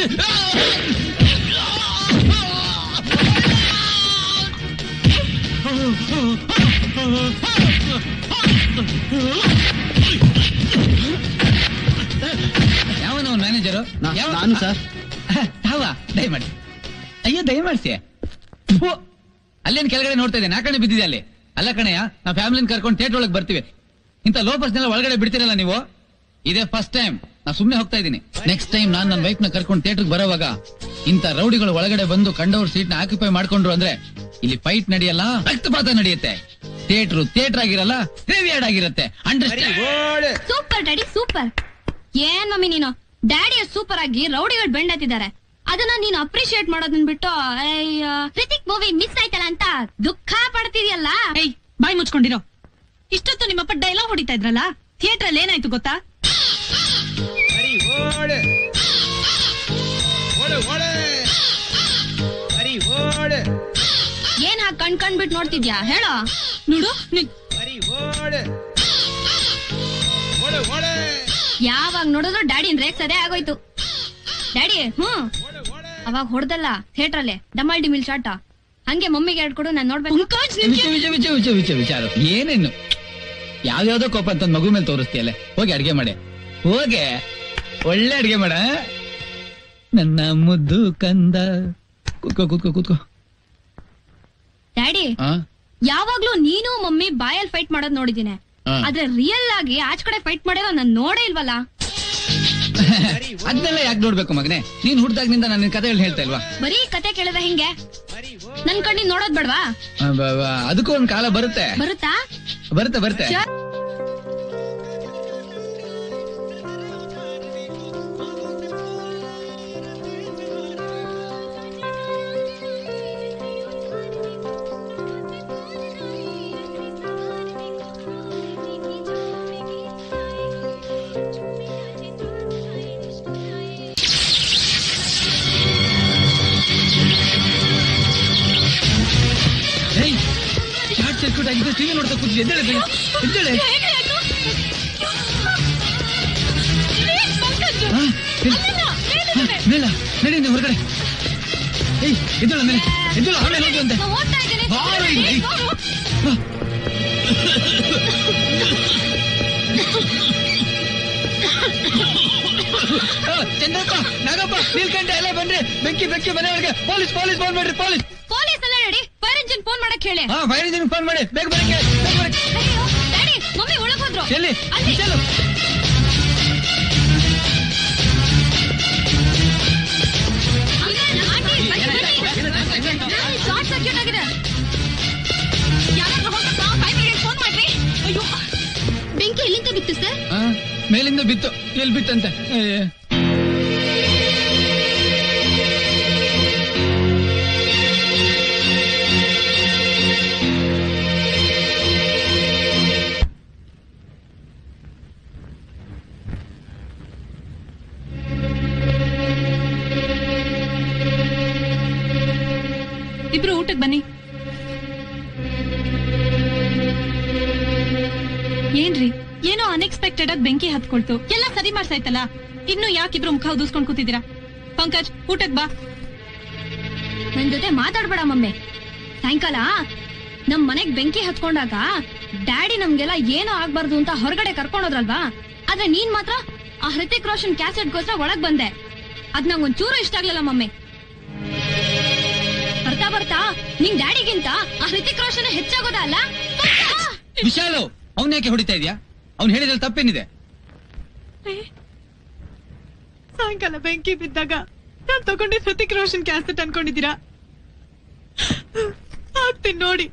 ಯಾವನ ಮ್ಯಾನೇಜರು ನಾನು ಸರ್ ಯಾವ ದಯಮಾಡಿ ಅಯ್ಯೋ ದಯಮಾಡ್ಸಿ ಫು, ಅಲ್ಲೇನ್ ಕೆಳಗಡೆ ನೋಡ್ತಾ ಇದ್ದೆ ನಾಕಣೆ ಬಿದ್ದಿದೆ ಅಲ್ಲಿ ಅಲ್ಲ ಕಣಯ್ಯ ನಾವು ಫ್ಯಾಮಿಲಿನ ಕರ್ಕೊಂಡು ಥಿಯೇಟರ್ ಒಳಗೆ ಬರ್ತೀವಿ ಇಂಥ ಲೋಪರ್ಸ್ನೆಲ್ಲ ಒಳಗಡೆ ಬಿಡ್ತೀರಲ್ಲ ನೀವು ಇದೇ ಫಸ್ಟ್ ಟೈಮ್ ನಾ ಸುಮ್ನೆ ಹೋಗ್ತಾ ಇದ್ದೀನಿ ನೆಕ್ಸ್ಟ್ ಟೈಮ್ ನಾನ್ ನನ್ನ ವೈಫ್ ನ ಕರ್ಕೊಂಡು ಥಿಯೇಟರ್ ಬರೋವಾಗ ಇಂಥ ರೌಡಿಗಳು ಒಳಗಡೆ ಬಂದು ಕಂಡವ್ರ ಸೀಟ್ ನ ಆಕ್ಯುಪೈ ಮಾಡ್ಕೊಂಡ್ರು ಅಂದ್ರೆ ಇಲ್ಲಿ ಫೈಟ್ ನಡೆಯಲ್ಲ ರಕ್ತಪಾತ ನಡೆಯುತ್ತೆ ಥಿಯೇಟರ್ ಥಿಯೇಟರ್ ಆಗಿರಲ್ಲ ಗ್ರೇವಿಯಾರ್ಡ್ ಆಗಿರುತ್ತೆ ಅಂಡರ್ಸ್ಟ್ಯಾಂಡ್ ಸೂಪರ್ ಡ್ಯಾಡಿ ಸೂಪರ್ ಏನ್ ಮಮ್ಮಿ ನೀನು ಡ್ಯಾಡಿ ಸೂಪರ್ ಆಗಿ ರೌಡಿಗಳು ಬೆಂಡ್ ಹತ್ತಿದ್ದಾರೆ ಅದನ್ನ ನೀನು ಅಪ್ರಿಶಿಯೇಟ್ ಮಾಡೋದನ್ ಬಿಟ್ಟು ಹೃತಿಕ್ ಮೂವಿ ಮಿಸ್ ಆಯ್ತಲ್ಲ ಅಂತ ದುಃಖ ಪಡ್ತಿದ್ಯಲ್ಲ ಏಯ್ ಬಾಯ್ ಮುಚ್ಕೊಂಡಿರೋ ಇಷ್ಟೊತ್ತು ನಿಮ್ಮಪ್ಪ ಡೈಲಾಗ್ ಹೊಡಿತಾ ಇದ್ರಲ್ಲ ಥಿಯೇಟರ್ ಅಲ್ಲಿ ಏನಾಯ್ತು ಗೊತ್ತಾ ಏನ್ ಹಾಕ್ ಕಣ್ ಕಣ್ಬಿಟ್ ನೋಡ್ತಿದ್ಯಾ ಹೇಳೋ ನೋಡು ನಿನ್ ಯಾವಾಗ ನೋಡಿದ್ರು ಡ್ಯಾಡಿನ್ ರೇಗ್ಸದೇ ಆಗೋಯ್ತು ಡ್ಯಾಡಿ ಹ್ಮ್ ಅವಾಗ ಹೊಡ್ದಲ್ಲ ಥಿಯೇಟರ್ ಅಲ್ಲೇ ಡಮಲ್ ಡಿಮಿಲ್ ಶಾಟ ಹಂಗೆ ಮಮ್ಮಿಗೆ ಹೇಳ್ಕೊಡು ನಾನ್ ನೋಡ್ಬೇಕು ಪಂಕಜ್ ನಿನ್ಗೆ ವಿಚ ವಿಚ ವಿಚ ವಿಚ ವಿಚ ವಿಚಾರ ಏನೇನು ಯಾವ್ಯಾವ್ದೋ ಕೋಪ ಅಂತ ಮಗು ಮೇಲೆ ತೋರಿಸ್ತೀಯಲ್ಲ ಹೋಗಿ ಅಡ್ಗೆ ಮಾಡೆ ಹೋಗೆ ಒಳ್ಳೆ ಅಡ್ಗೆ ಮಾಡ ನನ್ನ ಮುದ್ದು ಕಂದ ಕೂತ್ಕೋ ಕೂತ್ಕೋ ಕೂತ್ಕೋ ಡ್ಯಾಡಿ ಆ? ಯಾವಾಗ್ಲೂ ನೀನು ಮಮ್ಮಿ ಬಾಯಲ್ಲಿ ಫೈಟ್ ಮಾಡೋದ್ ನೋಡಿದೀನಿ ಆ. ಆದ್ರೆ ರಿಯಲ್ ಆಗಿ ಆಚ್ ಕಡೆ ಫೈಟ್ ಮಾಡಿರೋ ನಾನ್ ನೋಡೇ ಇಲ್ವಲ್ಲ ಅದನ್ನೆಲ್ಲ ಯಾಕೆ ನೋಡ್ಬೇಕು ಮಗನೇ ನೀನ್ ಹುಡ್ದಾಗ್ನಿಂದ ನನ್ನ ಕತೆ ಹೇಳ್ತಾ ಇಲ್ವಾ ಬರೀ ಕತೆ ಕೇಳಿದ್ರೆ ಹಿಂಗೆ ನನ್ ಕಣ್ಣಿ ನೋಡೋದ್ ಬೇಡ್ವಾ ಆ, ಬ- ಬ- ಅದಕ್ಕೂ ಒಂದ್ ಕಾಲ ಬರುತ್ತೆ ಬರುತ್ತಾ ಬರುತ್ತೆ ಬರುತ್ತೆ Sure. ಹಾಗೆ ನೋಡ್ತಾ ಕೂತಿದ್ದೆ ಎದ್ದೇಳೆ ಬೇಗ ಎದ್ದೇಳೆ ಹಾ, ಎಲ್ಲಿ? ಹಾ, ಮೇಲ ನಡಿ ನೀವು ಹೊರಗಡೆ ಏಯ್ ಎದ್ದೇಳ ಮೇಲೆ ಎದ್ದೇಳ ಆಮೇಲೆ ಹೋಗಿ ಅಂತೆ ಓಡ್ತಾ ಇದ್ದೀನಿ ಬಾರೋ ಇಲ್ಲಿ. ಬಾ. ಆ, ಚಂದ್ರಪ್ಪ ನಾಗಪ್ಪ ನೀಲ್ಕಂಠ ಎಲ್ಲ ಬನ್ರಿ ಬೆಂಕಿ ಬೆಂಕಿ ಮನೆಯೊಳಗೆ ಪೊಲೀಸ್ ಪೊಲೀಸ್ ಫೋನ್ ಮಾಡ್ರಿ ಪೊಲೀಸ್ ಪೊಲೀಸ್ ಎಲ್ಲ ರೆಡಿ ಫೈರ್ ಇಂಜಿನ್ ಫೋನ್ ಮಾಡಕ್ ಹೇಳಿ ಹಾ ಫೈರ್ ಇಂಜಿನ್ ಫೋನ್ ಮಾಡಿ ಬೇಗ ಬರಕ್ಕೆ ಬೇಗ ಬರಕ್ಕೆ ಅಯ್ಯೋ, ಡ್ಯಾಡಿ ಮಮ್ಮಿ ಒಳಗ್ ಹೋದ್ರು ಎಲ್ಲಿ ಅಲ್ಲಿ ಚಲು ಶಾರ್ಟ್ ಸರ್ಕ್ಯೂಟ್ ಆಗಿದೆ ಯಾರಾದ್ರೂ ಹೋಗಪ್ಪ ಫೈವ್ ಮಿನಿಟ್ ಫೋನ್ ಮಾಡ್ರಿ ಅಯ್ಯೋ ಬೆಂಕಿ ಎಲ್ಲಿಂದ ಬಿತ್ತು ಸರ್ ಆ, ಮೇಲಿಂದ ಬಿತ್ತು ಎಲ್ಲಿ ಬಿತ್ತಂತೆ ಏ, ಇಬ್ರು ಊಟಕ್ಕೆ ಬನ್ನಿ ಏನ್ರಿ ಏನೋ ಅನ್ಎಕ್ಸ್ಪೆಕ್ಟೆಡ್ ಆಗಿ ಬೆಂಕಿ ಹತ್ಕೊಳ್ತು ಎಲ್ಲ ಸರಿ ಮಾಡ್ಸಾಯ್ತಲ್ಲ ಇನ್ನು ಯಾಕಿಬ್ರು ಮುಖ ಉದಿಸ್ಕೊಂಡ್ ಕೂತಿದ್ದೀರಾ ಪಂಕಜ್ ಊಟಕ್ ಬಾ ನನ್ ಜೊತೆ ಮಾತಾಡ್ಬೇಡ ಮಮ್ಮಿ ಸಾಯಂಕಾಲ ನಮ್ ಮನೆಗ್ ಬೆಂಕಿ ಹತ್ಕೊಂಡಾಗ ಡ್ಯಾಡಿ ನಮ್ಗೆಲ್ಲ ಏನೋ ಆಗ್ಬಾರ್ದು ಅಂತ ಹೊರಗಡೆ ಕರ್ಕೊಂಡೋದ್ರಲ್ವಾ ಆದ್ರೆ ನೀನ್ ಮಾತ್ರ ಆ ಹೃತಿಕ್ ರೋಷನ್ ಕ್ಯಾಸೆಟ್ಗೋಸ್ಕರ ಒಳಗ್ ಬಂದೆ ಅದ್ ನಂಗ್ ಒಂಚೂರು ಇಷ್ಟ ಆಗ್ಲಿಲ್ಲ ಮಮ್ಮಿ ಬರ್ತಾ ಬರ್ತಾ ನಿಂಗ್ ಡ್ಯಾಡಿಗಿಂತ ಆ ಹೃತಿಕ್ ರೋಷನ್ ಹೆಚ್ಚಾಗೋದ ಅಲ್ಲ ವಿಶಾಲು ಅವ್ನ ಯಾಕೆ ಹೊಡಿತಾ ಇದೀಯಾ ಅವ್ನು ಹೇಳಿದ್ರಲ್ಲಿ ತಪ್ಪೇನಿದೆ ಸಾಯಂಕಾಲ ಬೆಂಕಿ ಬಿದ್ದಾಗ ನಾನ್ ತಗೊಂಡಿದ್ ಹೃತಿಕ್ ರೋಷನ್ ಕ್ಯಾಸೆಟ್ ಅನ್ಕೊಂಡಿದ್ದೀರಾ ಆಗ್ತೀನಿ ನೋಡಿ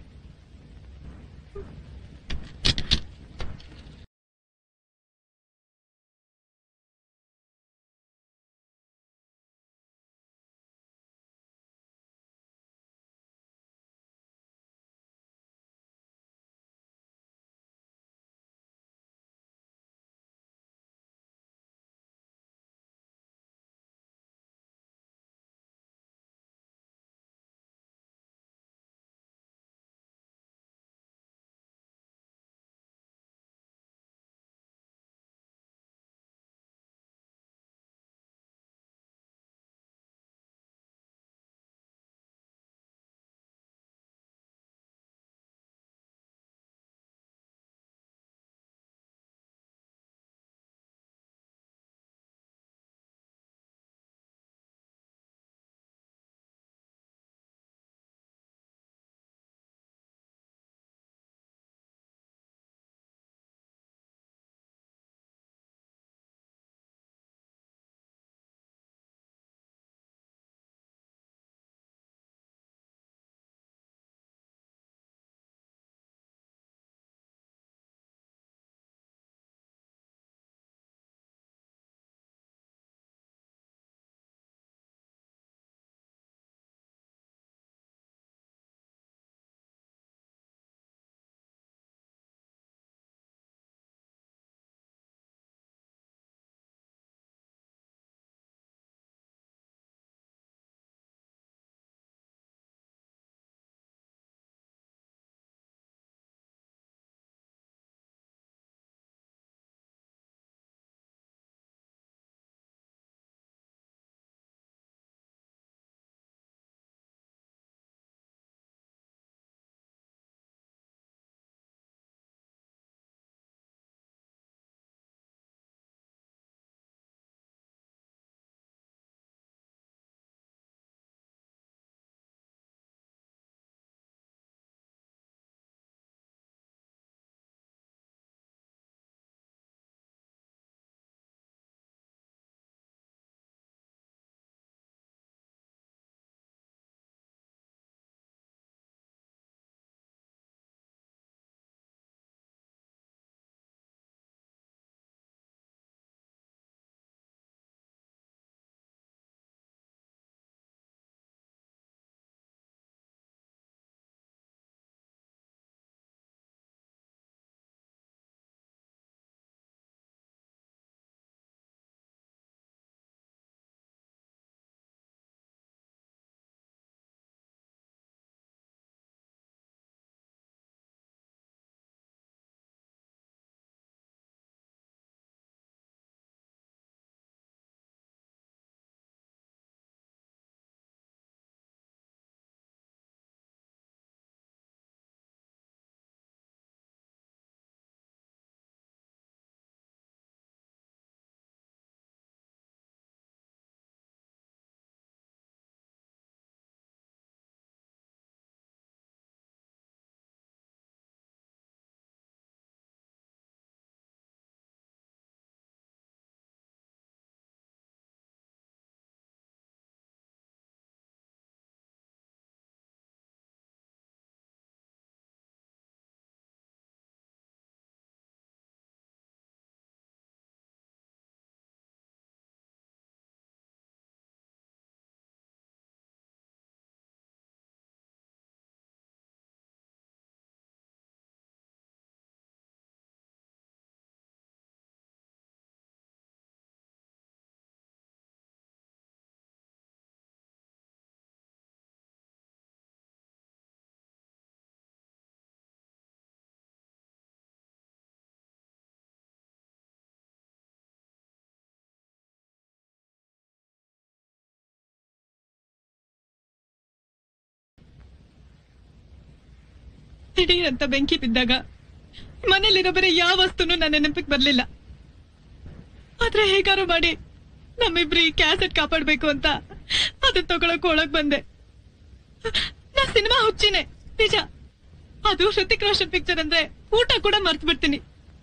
ದಿಢೀರ್ ಅಂತ ಬೆಂಕಿ ಬಿದ್ದಾಗ ಮನೇಲಿರೋ ಬೇರೆ ಯಾವ ವಸ್ತುನು ನನ್ನ ನೆನಪಿಗೆ ಬರ್ಲಿಲ್ಲ ಆದ್ರೆ ಹೇಗಾರು ಮಾಡಿ ನಮ್ಮಿಬ್ರಿ ಕ್ಯಾಸೆಟ್ ಕಾಪಾಡ್ಬೇಕು ಅಂತ ಅದನ್ನ ತಗೊಳಕ್ ಒಳಗ್ ಬಂದೆ ನಾ ಸಿನಿಮಾ ಹುಚ್ಚಿನೇ ನಿಜ ಅದು ಹೃತಿಕ್ ರೋಷನ್ ಪಿಕ್ಚರ್ ಅಂದ್ರೆ ಊಟ ಕೂಡ ಮರ್ತ್ ಬಿಡ್ತೀನಿ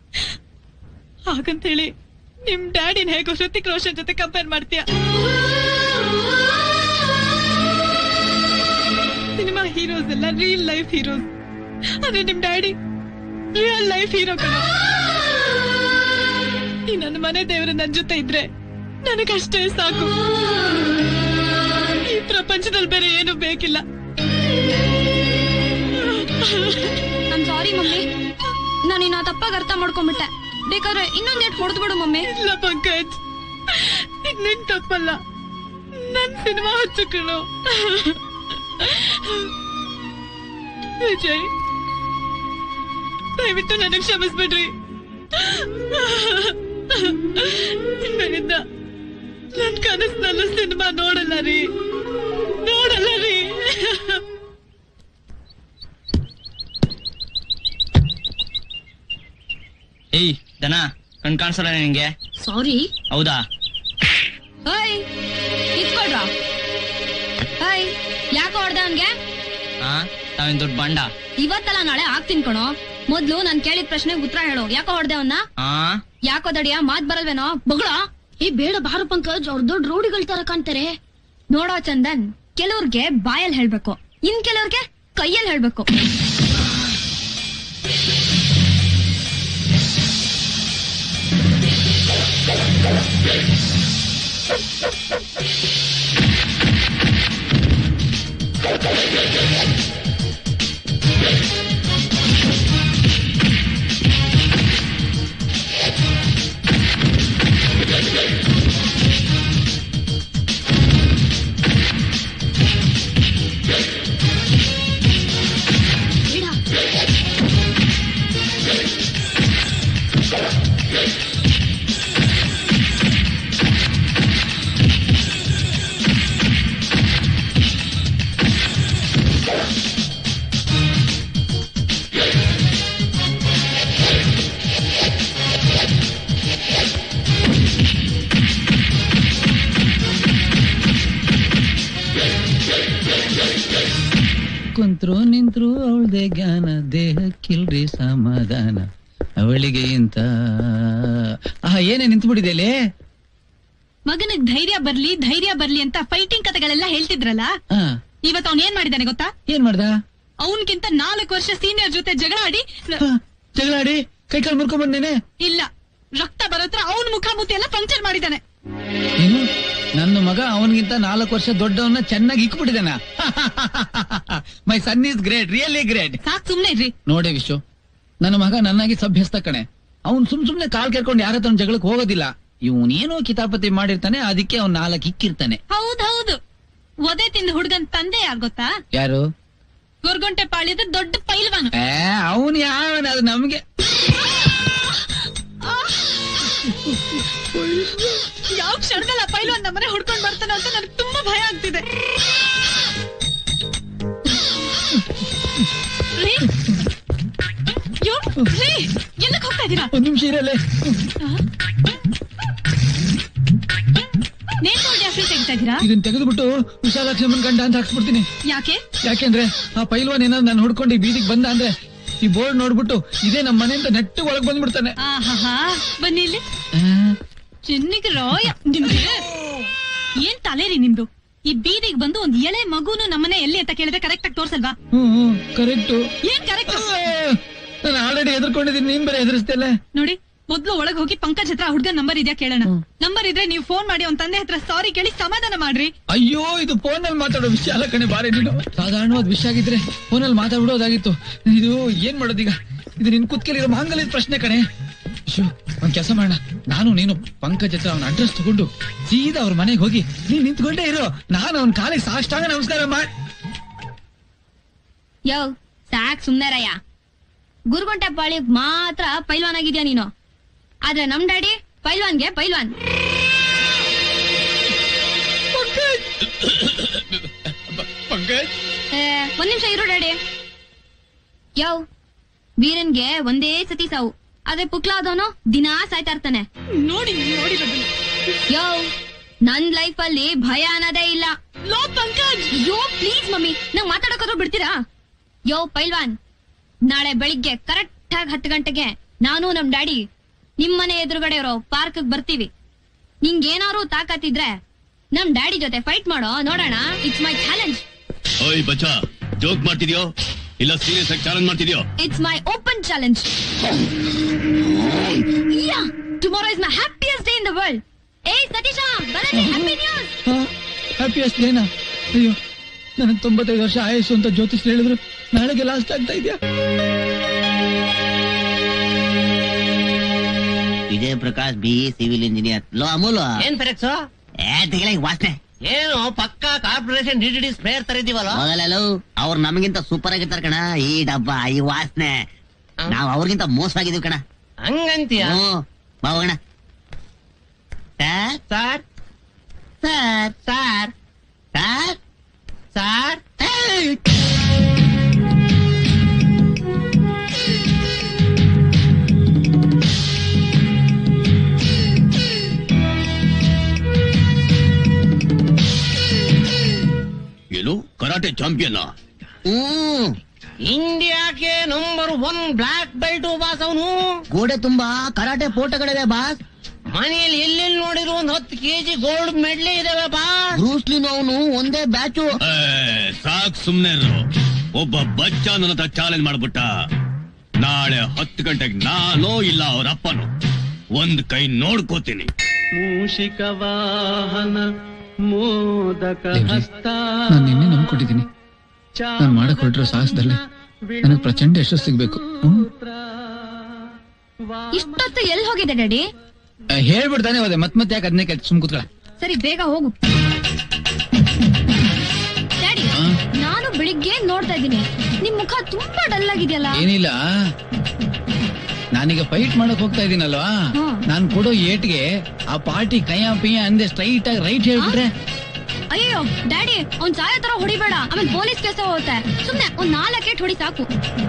ಹಾಗಂತ ಹೇಳಿ ನಿಮ್ ಡ್ಯಾಡಿನ ಹೇಗೋ ಹೃತಿಕ್ ರೋಷನ್ ಜೊತೆ ಕಂಪೇರ್ ಮಾಡ್ತೀಯ ಸಿನಿಮಾ ಹೀರೋಸ್ ಎಲ್ಲ ರಿಯಲ್ ಲೈಫ್ ಹೀರೋಸ್ ಆದ್ರೆ ನಿಮ್ ಡ್ಯಾಡಿ ರಿಯಲ್ ಲೈಫ್ ಹೀರೋ ಕಣ ಈ ನನ್ನ ಮನೆ ದೇವರು ನನ್ ಜೊತೆ ಇದ್ರೆ ನನಗಷ್ಟೇ ಸಾಕು ಈ ಪ್ರಪಂಚದಲ್ಲಿ ಬೇರೆ ಏನು ಬೇಕಿಲ್ಲ ಐಮ್ ಸಾರಿ ಮಮ್ಮಿ ನಾನು ಇನ್ನ ತಪ್ಪಾಗಿ ಅರ್ಥ ಮಾಡ್ಕೊಂಡ್ಬಿಟ್ಟೆ ಬೇಕಾದ್ರೆ ಇನ್ನೊಂದ್ ಏಟ್ ಹೊಡೆದು ಬಿಡು ಮಮ್ಮಿ ಇಲ್ಲ ಪಂಕಜ್ ಇದ್ ನಿನ್ ತಪ್ಪಲ್ಲ ನನ್ ಸಿನಿಮಾ ಹಚ್ಚು ಕಣೋ ವಿಜಯ್ ದಯವಿಟ್ಟು ನನಗ್ ಕ್ಷಮಿಸ್ಬಿಡ್ರಿ ಇನ್ಮೇಲಿಂದ ನನ್ ಕನಸಿನಲ್ಲೂ ಸಿನಿಮಾ ನೋಡಲ್ಲ ರೀ ನೋಡಲ್ಲ ರೀ ಏಯ್ ದನ ಕಣ್ ಕಾಣಿಸಲ್ಲ ನಿನ್ಗೆ ಸಾರಿ ಹೌದಾ ಹಾಯ್ ಇಸ್ಕೊಳ್ರ ಹಾಯ್ ಯಾಕೋ ಹೊಡ್ದೆ ಅವನ್ಗೆ ಹಾ ನಾವೇನ್ ದೊಡ್ಡ ಬಂಡ ಇವತ್ತಲ್ಲ ನಾಳೆ ಆಗ್ತೀನಿ ಕಣೋ ಮೊದ್ಲು ನಾನ್ ಕೇಳಿದ ಪ್ರಶ್ನೆಗೆ ಉತ್ತರ ಹೇಳು ಯಾಕೋ ಹೊಡ್ದೆ ಅವನ್ನ ಹಾ ಯಾಕೋ ದಡಿಯ ಮಾತ್ ಬರಲ್ವೇನೋ ಬಗಳ ಏ ಬೇಡ ಬಾರು ಪಂಕಜ್ ಅವ್ರ ದೊಡ್ಡ ರೋಡಿಗಳ ತರ ಕಾಣ್ತಾರೆ ನೋಡೋ ಚಂದನ್ ಕೆಲವ್ರಿಗೆ ಬಾಯಲ್ಲಿ ಹೇಳ್ಬೇಕು ಇನ್ ಕೆಲವ್ರಿಗೆ ಕೈಯಲ್ಲಿ ಹೇಳ್ಬೇಕು ಕುಂತ್ರು ನಿಂತ್ರು ಅವಳದೆ ಜ್ಞಾನ ದೇಹಕ್ಕಿಲ್ರಿ ಸಮಾಧಾನ ಅವಳಿಗೆ ಇಂತ ಆ ಏನೇ ನಿಂತು ಬಿಟ್ಟಿದೆಯಲ್ಲೇ ಮಗನಿಗ್ ಧೈರ್ಯ ಬರ್ಲಿ ಧೈರ್ಯ ಬರ್ಲಿ ಅಂತ ಫೈಟಿಂಗ್ ಕಥೆಗಳೆಲ್ಲ ಹೇಳ್ತಿದ್ರಲ್ಲ ಹಾ ಇವತ್ತು ಅವ್ನ್ ಏನ್ ಮಾಡಿದಾನೆ ಗೊತ್ತಾ ಏನ್ ಮಾಡ್ದ ಅವನ್ಗಿಂತ ನಾಲ್ಕು ವರ್ಷ ಸೀನಿಯರ್ ಜೊತೆ ಜಗಳ ಆಡಿ ನ- ಹ, ಜಗಳ ಆಡಿ ಕೈ ಕಾಲು ಮುರ್ಕೊಂಡ್ ಬಂದೇನೆ ಇಲ್ಲ ರಕ್ತ ಬರತ್ರ ಅವನ್ ಮುಖ ಮುತಿ ಎಲ್ಲ ಪಂಕ್ಚರ್ ಮಾಡಿದಾನೆ ಏನು ನನ್ನ ಮಗ ಅವನಿಗಿಂತ ನಾಲ್ಕು ವರ್ಷ ದೊಡ್ಡವನ್ನ ಚೆನ್ನಾಗಿ ಇಕ್ಬಿಟ್ಟಿದಾನ my son is great really great ಸಾಕ್ ಸುಮ್ನೆ ಇರ್ರಿ ನೋಡಿ ವಿಶ್ವ ನನ್ನ ಮಗ ನನ್ನಾಗಿ ಸಭ್ಯಸ್ತ ಕಣೆ ಅವ್ನ್ ಸುಮ್ ಸುಮ್ನೆ ಕಾಲ್ ಕೇಳ್ಕೊಂಡು ಯಾರ ಹತ್ರ ಜಗಳಕ್ಕೆ ಹೋಗೋದಿಲ್ಲ ಇವನೇನೋ ಕಿತಾಪತಿ ಮಾಡಿರ್ತಾನೆ ಅದಕ್ಕೆ ಅವ್ನ್ ನಾಲ್ಕು ಇಕ್ಕಿರ್ತಾನೆ ಹೌದ್ ಹೌದು ಒದೆ ತಿಂದ ಹುಡ್ಗನ್ ತಂದೆ ಯಾರ್ ಗೊತ್ತಾ ಯಾರು ಗೊರ್ಗೊಂಟೆ ಪಾಳ್ಯದ ದೊಡ್ಡ ಪೈಲ್ವಾನು ಏ ಅವನ್ ಯಾವನ ಅದು ನಮ್ಗೆ ಯಾವ ಕ್ಷಣದಲ್ಲಿ ಆ ಪೈಲ್ವಾನ್ ನಮ್ಮನೆ ಹುಡ್ಕೊಂಡ್ ಬರ್ತಾನೆ ಅಂತ ನನಗೆ ತುಂಬಾ ಭಯ ಆಗ್ತಿದೆ ರೀ? ಅಯ್ಯೋ, ರೀ, ಎಲ್ಲಕ್ ಹೋಗ್ತಾ ಇದೀರಾ ಒಂದ್ ನಿಮಿಷ ಇರಲ್ಲೇ ನೇಮ್ ಬೋರ್ಡ್ ಯಾಕೆ ತೆಗಿತಾ ಇದೀರಾ ಇದನ್ನ ತೆಗೆದ್ಬಿಟ್ಟು ವಿಶಾಲಾಕ್ಷಮ್ಮನ್ ಗಂಡ ಅಂತ ಹಾಕ್ಸ್ಬಿಡ್ತೀನಿ ಯಾಕೆ ಯಾಕೆಂದ್ರೆ ಆ ಪೈಲ್ವಾನ್ ಏನಾದ್ರು ನಾನು ಹುಡ್ಕೊಂಡು ಈ ಬೀದಿಗೆ ಬಂದ ಅಂದ್ರೆ ಈ ಬೋರ್ಡ್ ನೋಡ್ಬಿಟ್ಟು ಇದೇ ನಮ್ಮ ಮನೆ ಅಂತ ನೆಟ್ಟು ಒಳಗ್ ಬಂದ್ಬಿಡ್ತಾನೆ ಆಹಾಹಾ ಬನ್ನಿ ಇಲ್ಲಿ ಆ, ಚೆನ್ನಿಗೆ ರಾಯ ನಿಮ್ಗೆ ಏನ್ ತಲೆ ರೀ ನಿಮ್ದು ಈ ಬೀದಿಗೆ ಬಂದು ಒಂದ್ ಎಳೆ ಮಗುನು ನಮ್ಮನೆ ಎಲ್ಲಿ ಅಂತ ಕೇಳಿದ್ರೆ ಕರೆಕ್ಟ್ ಆಗಿ ತೋರ್ಸಲ್ವಾ ಹ್ಮ್ ಹ್ಮ್ ಕರೆಕ್ಟು ಏನ್ ಕರೆಕ್ಟ್ ನಾನು ಆಲ್ರೆಡಿ ಹೆದರ್ಕೊಂಡಿದ್ದೀನಿ ನೀನ್ ಬೇರೆ ಹೆದರ್ಸ್ತಿಲ್ಲ ನೋಡಿ ಮೊದ್ಲು ಒಳಗ್ ಹೋಗಿ ಪಂಕಜ್ ಹತ್ರ ಹುಡ್ಗನ್ ನಂಬರ್ ಇದೆಯಾ ಕೇಳೋಣ ನಂಬರ್ ಇದ್ರೆ ನೀವು ಫೋನ್ ಮಾಡಿ ಅವ್ನ್ ತಂದೆ ಹತ್ರ ಸಾರಿ ಕೇಳಿ ಸಮಾಧಾನ ಮಾಡ್ರಿ ಅಯ್ಯೋ ಇದು ಫೋನ್ ನಲ್ಲಿ ಮಾತಾಡೋ ವಿಷಯ ಅಲ್ಲ ಕಣೆ ಬಾರಿ ನೀನು ಸಾಧಾರಣವಾದ ವಿಷಯ ಆಗಿದ್ರೆ ಫೋನ್ ಅಲ್ಲಿ ಮಾತಾಡ್ಬಿಡೋದಾಗಿತ್ತು ಇದು ಏನ್ ಮಾಡೋದೀಗ ಇದು ನಿನ್ ಕುತ್ಕೆಲಿರೋ ಮಾಂಗಲ್ಯದ ಪ್ರಶ್ನೆ ಕಣೆ ಶೋ ಒಂದ್ ಕೆಲಸ ಮಾಡೋಣ ನಾನು ನೀನು ಪಂಕಜ್ ಹತ್ರ ಅವನ ಅಡ್ರೆಸ್ ತಗೊಂಡು ಸೀದಾ ಅವ್ರ ಮನೆಗೆ ಹೋಗಿ ನೀನ್ ನಿಂತ್ಕೊಂಡೇ ಇರೋ ನಾನು ಅವನ ಕಾಲಿಗೆ ಸಾಷ್ಟಾಂಗ ನಮಸ್ಕಾರ ಮಾಡಿ ಯೋ ಸಾಕ್ ಸುಮ್ನೆ ರಯ್ಯ ಗುರುಗೊಂಟೆ ಪಾಳಿ ಮಾತ್ರ ಪೈಲ್ವಾನ್ ಆಗಿದ್ಯಾ ನೀನು ಆದ್ರೆ ನಮ್ ಡ್ಯಾಡಿ ಪೈಲ್ವಾನ್ಗೆ ಪೈಲ್ವಾನ್ ಪಂಕಜ್ ಏ, ಒಂದ್ ನಿಮಿಷ ಇರು ಡ್ಯಾಡಿ ಯೋ ವೀರನ್ಗೆ ಒಂದೇ ಸತಿ ಸಾವು ಅದೇ ಪುಕ್ಲಾದವನು ದಿನಾ ಸಾಯ್ತಾ ಇರ್ತಾನೆ ನೋಡಿ ನೋಡಿರೋದನ್ನ ಯೋ ನನ್ ಲೈಫ್ ಅಲ್ಲಿ ಭಯ ಅನ್ನೋದೇ ಇಲ್ಲ ಲೋ ಪಂಕಜ್ ಯೋ ಪ್ಲೀಸ್ ಮಮ್ಮಿ ನಂಗ್ ಮಾತಾಡೋಕಾದ್ರೂ ಬಿಡ್ತೀರಾ ಯೋ ಪೈಲ್ವಾನ್ ನಾಳೆ ಬೆಳಿಗ್ಗೆ ಕರೆಕ್ಟ್ ಆಗಿ ಹತ್ತು ಗಂಟೆಗೆ ನಾನು ನಮ್ ಡ್ಯಾಡಿ ನಿಮ್ಮನೆ ಎದುರುಗಡೆ ಇರೋ ಪಾರ್ಕ್ ಬರ್ತೀವಿ ನಿಂಗೇನಾದ್ರು ತಾಕತ್ತಿದ್ರೆ ನಮ್ ಡ್ಯಾಡಿ ಜೊತೆ ಫೈಟ್ ಮಾಡೋ ನೋಡೋಣ ಇಟ್ಸ್ ಮೈ ಚಾಲೆಂಜ್ ಓಯ್ ಬಚ್ಚ ಜೋಕ್ ಮಾಡ್ತಿದ್ಯೋ ಇಲ್ಲ ಸೀರಿಯಸ್ ಆಗಿ ಚಾಲೆಂಜ್ ಮಾಡ್ತಿದ್ಯೋ ಇಟ್ಸ್ ಮೈ ಓಪನ್ ಚಾಲೆಂಜ್ ಯಾ tomorrow is my happiest day in the world ಏ ಸತೀಶ ಬರಲಿ ಹ್ಯಾಪಿ ನ್ಯೂಸ್ ಹ್ಯಾಪಿಯಸ್ಟ್ ಡೇನಾ ಅಯ್ಯೋ ನನಗೆ ತೊಂಬತ್ತೈದು ವರ್ಷ ಆಯಸ್ಸು ಅಂತ ಜ್ಯೋತಿಷ್ ಹೇಳಿದ್ರು ನಾಳೆಗೆ ಲಾಸ್ಟ್ ಆಗ್ತಾ ಇದೆಯಾ Vijaya Prakash B civil engineer ಲೋ ಅಮೂಲ್ ಏನ್ ಫೆರೆಕ್ಸು ಏ ತೆಗಿಲ ಈ ವಾಸನೆ ಏನು ಪಕ್ಕ ಕಾರ್ಪೊರೇಷನ್ ಡಿ ಡಿ ಸ್ಪ್ರೇಯರ್ ತರ ಇದೀವಲ್ಲ ಮೊದಲೆಲ್ಲ ಅವ್ರು ನಮಗಿಂತ ಸೂಪರ್ ಆಗಿರ್ತಾರ ಕಣ ಈ ಡಬ್ಬ ಈ ವಾಸನೆ ನಾವ್ ಅವ್ರಿಗಿಂತ ಮೋಸವಾಗಿದೀವಿ ಕಣ ಹಂಗಂತೀಯ ಹ್ಮ್ ಬಾ ಹೋಗೋಣ sir sir sir sir sir sir ಏನು ಕರಾಟೆ ಚಾಂಪಿಯನ್ ಹ್ಮ್ ಇಂಡಿಯಾಕ್ಕೆ number one black belt boss ಅವನು ಗೋಡೆ ತುಂಬಾ ಕರಾಟೆ ಫೋಟೋಗಳಿವೆ ಬಾಸ್ ಮನೆಯಲ್ಲಿ ಎಲ್ಲೆಲ್ಲಿ ನೋಡಿದ್ರು ಒಂದ್ ಹತ್ತು ಕೆಜಿ ಗೋಲ್ಡ್ ಮೆಡ್ಲಿ ಇದಾವೆ ಬಾಸ್ ಬ್ರೂಸ್ಲಿನ್ ಅವನು ಒಂದೇ ಬ್ಯಾಚು ಸಾಕ್ ಸುಮ್ನೆ ಇರು. ಒಬ್ಬ ಬಚ್ಚ ನನ್ನ ಹತ್ರ ಚಾಲೆಂಜ್ ಮಾಡ್ಬಿಟ್ಟ ನಾಳೆ ಹತ್ತು ಗಂಟೆಗೆ ನಾನು ಇಲ್ಲ ಅವ್ರ ಅಪ್ಪನು ಒಂದ್ ಕೈ ನೋಡ್ಕೋತೀನಿ ಮೂಷಿಕ ವಾಹನ ಮೋದಕ ಹಸ್ತ ನಾನು ನಿನ್ನೆ ನಂಬ್ಕೊಂಡಿದ್ದೀನಿ ನಾನು ಮಾಡಕ್ ಹೊರಟಿರೋ ಸಾಹಸದಲ್ಲಿ ನನಗೆ ಪ್ರಚಂಡ ಯಶಸ್ಸು ಸಿಗ್ಬೇಕು ಹ್ಮ್. ಇಷ್ಟೊತ್ತು ಎಲ್ಲಿ ಹೋಗಿದೆ ಡ್ಯಾಡಿ ಆ, ಹೇಳ್ಬಿಡ್ತಾನೆ ಹೋದೆ ಮತ್ ಮತ್ತೆ ಯಾಕೆ ಅದನ್ನೇ ಕೆಲ್ಸ ಸುಮ್ ಕೂತ್ಕೊಳ್ಳ ಸರಿ ಬೇಗ ಹೋಗು ಡ್ಯಾಡಿ ನಾನು ಬೆಳಿಗ್ಗೆ ನೋಡ್ತಾ ಇದ್ದೀನಿ ನಿಮ್ ಮುಖ ತುಂಬಾ ಡಲ್ ಆಗಿದೆಯಲ್ಲ ಏನಿಲ್ಲ ನಾನೀಗ ಫೈಟ್ ಮಾಡಕ್ ಹೋಗ್ತಾ ಇದೀನಲ್ವಾ ಹ್ಮ್. ನಾನ್ ಕೊಡೋ ಏಟ್ಗೆ ಆ ಪಾರ್ಟಿ ಕೈಯ ಪಿಯ ಅಂದೆ ಸ್ಟ್ರೈಟ್ ಆಗಿ ರೈಟ್ ಹೇಳ್ಬಿಟ್ರೆ ಅಯ್ಯೋ ಡ್ಯಾಡಿ ಅವ್ನ್ ಸಾಯ ತರ ಹೊಡಿಬೇಡ ಆಮೇಲೆ ಪೊಲೀಸ್ ಕೇಸ ಹೋಗುತ್ತೆ ಸುಮ್ನೆ ಒಂದ್ ನಾಲ್ಕೇಟ್ ಹೊಡಿ ಸಾಕು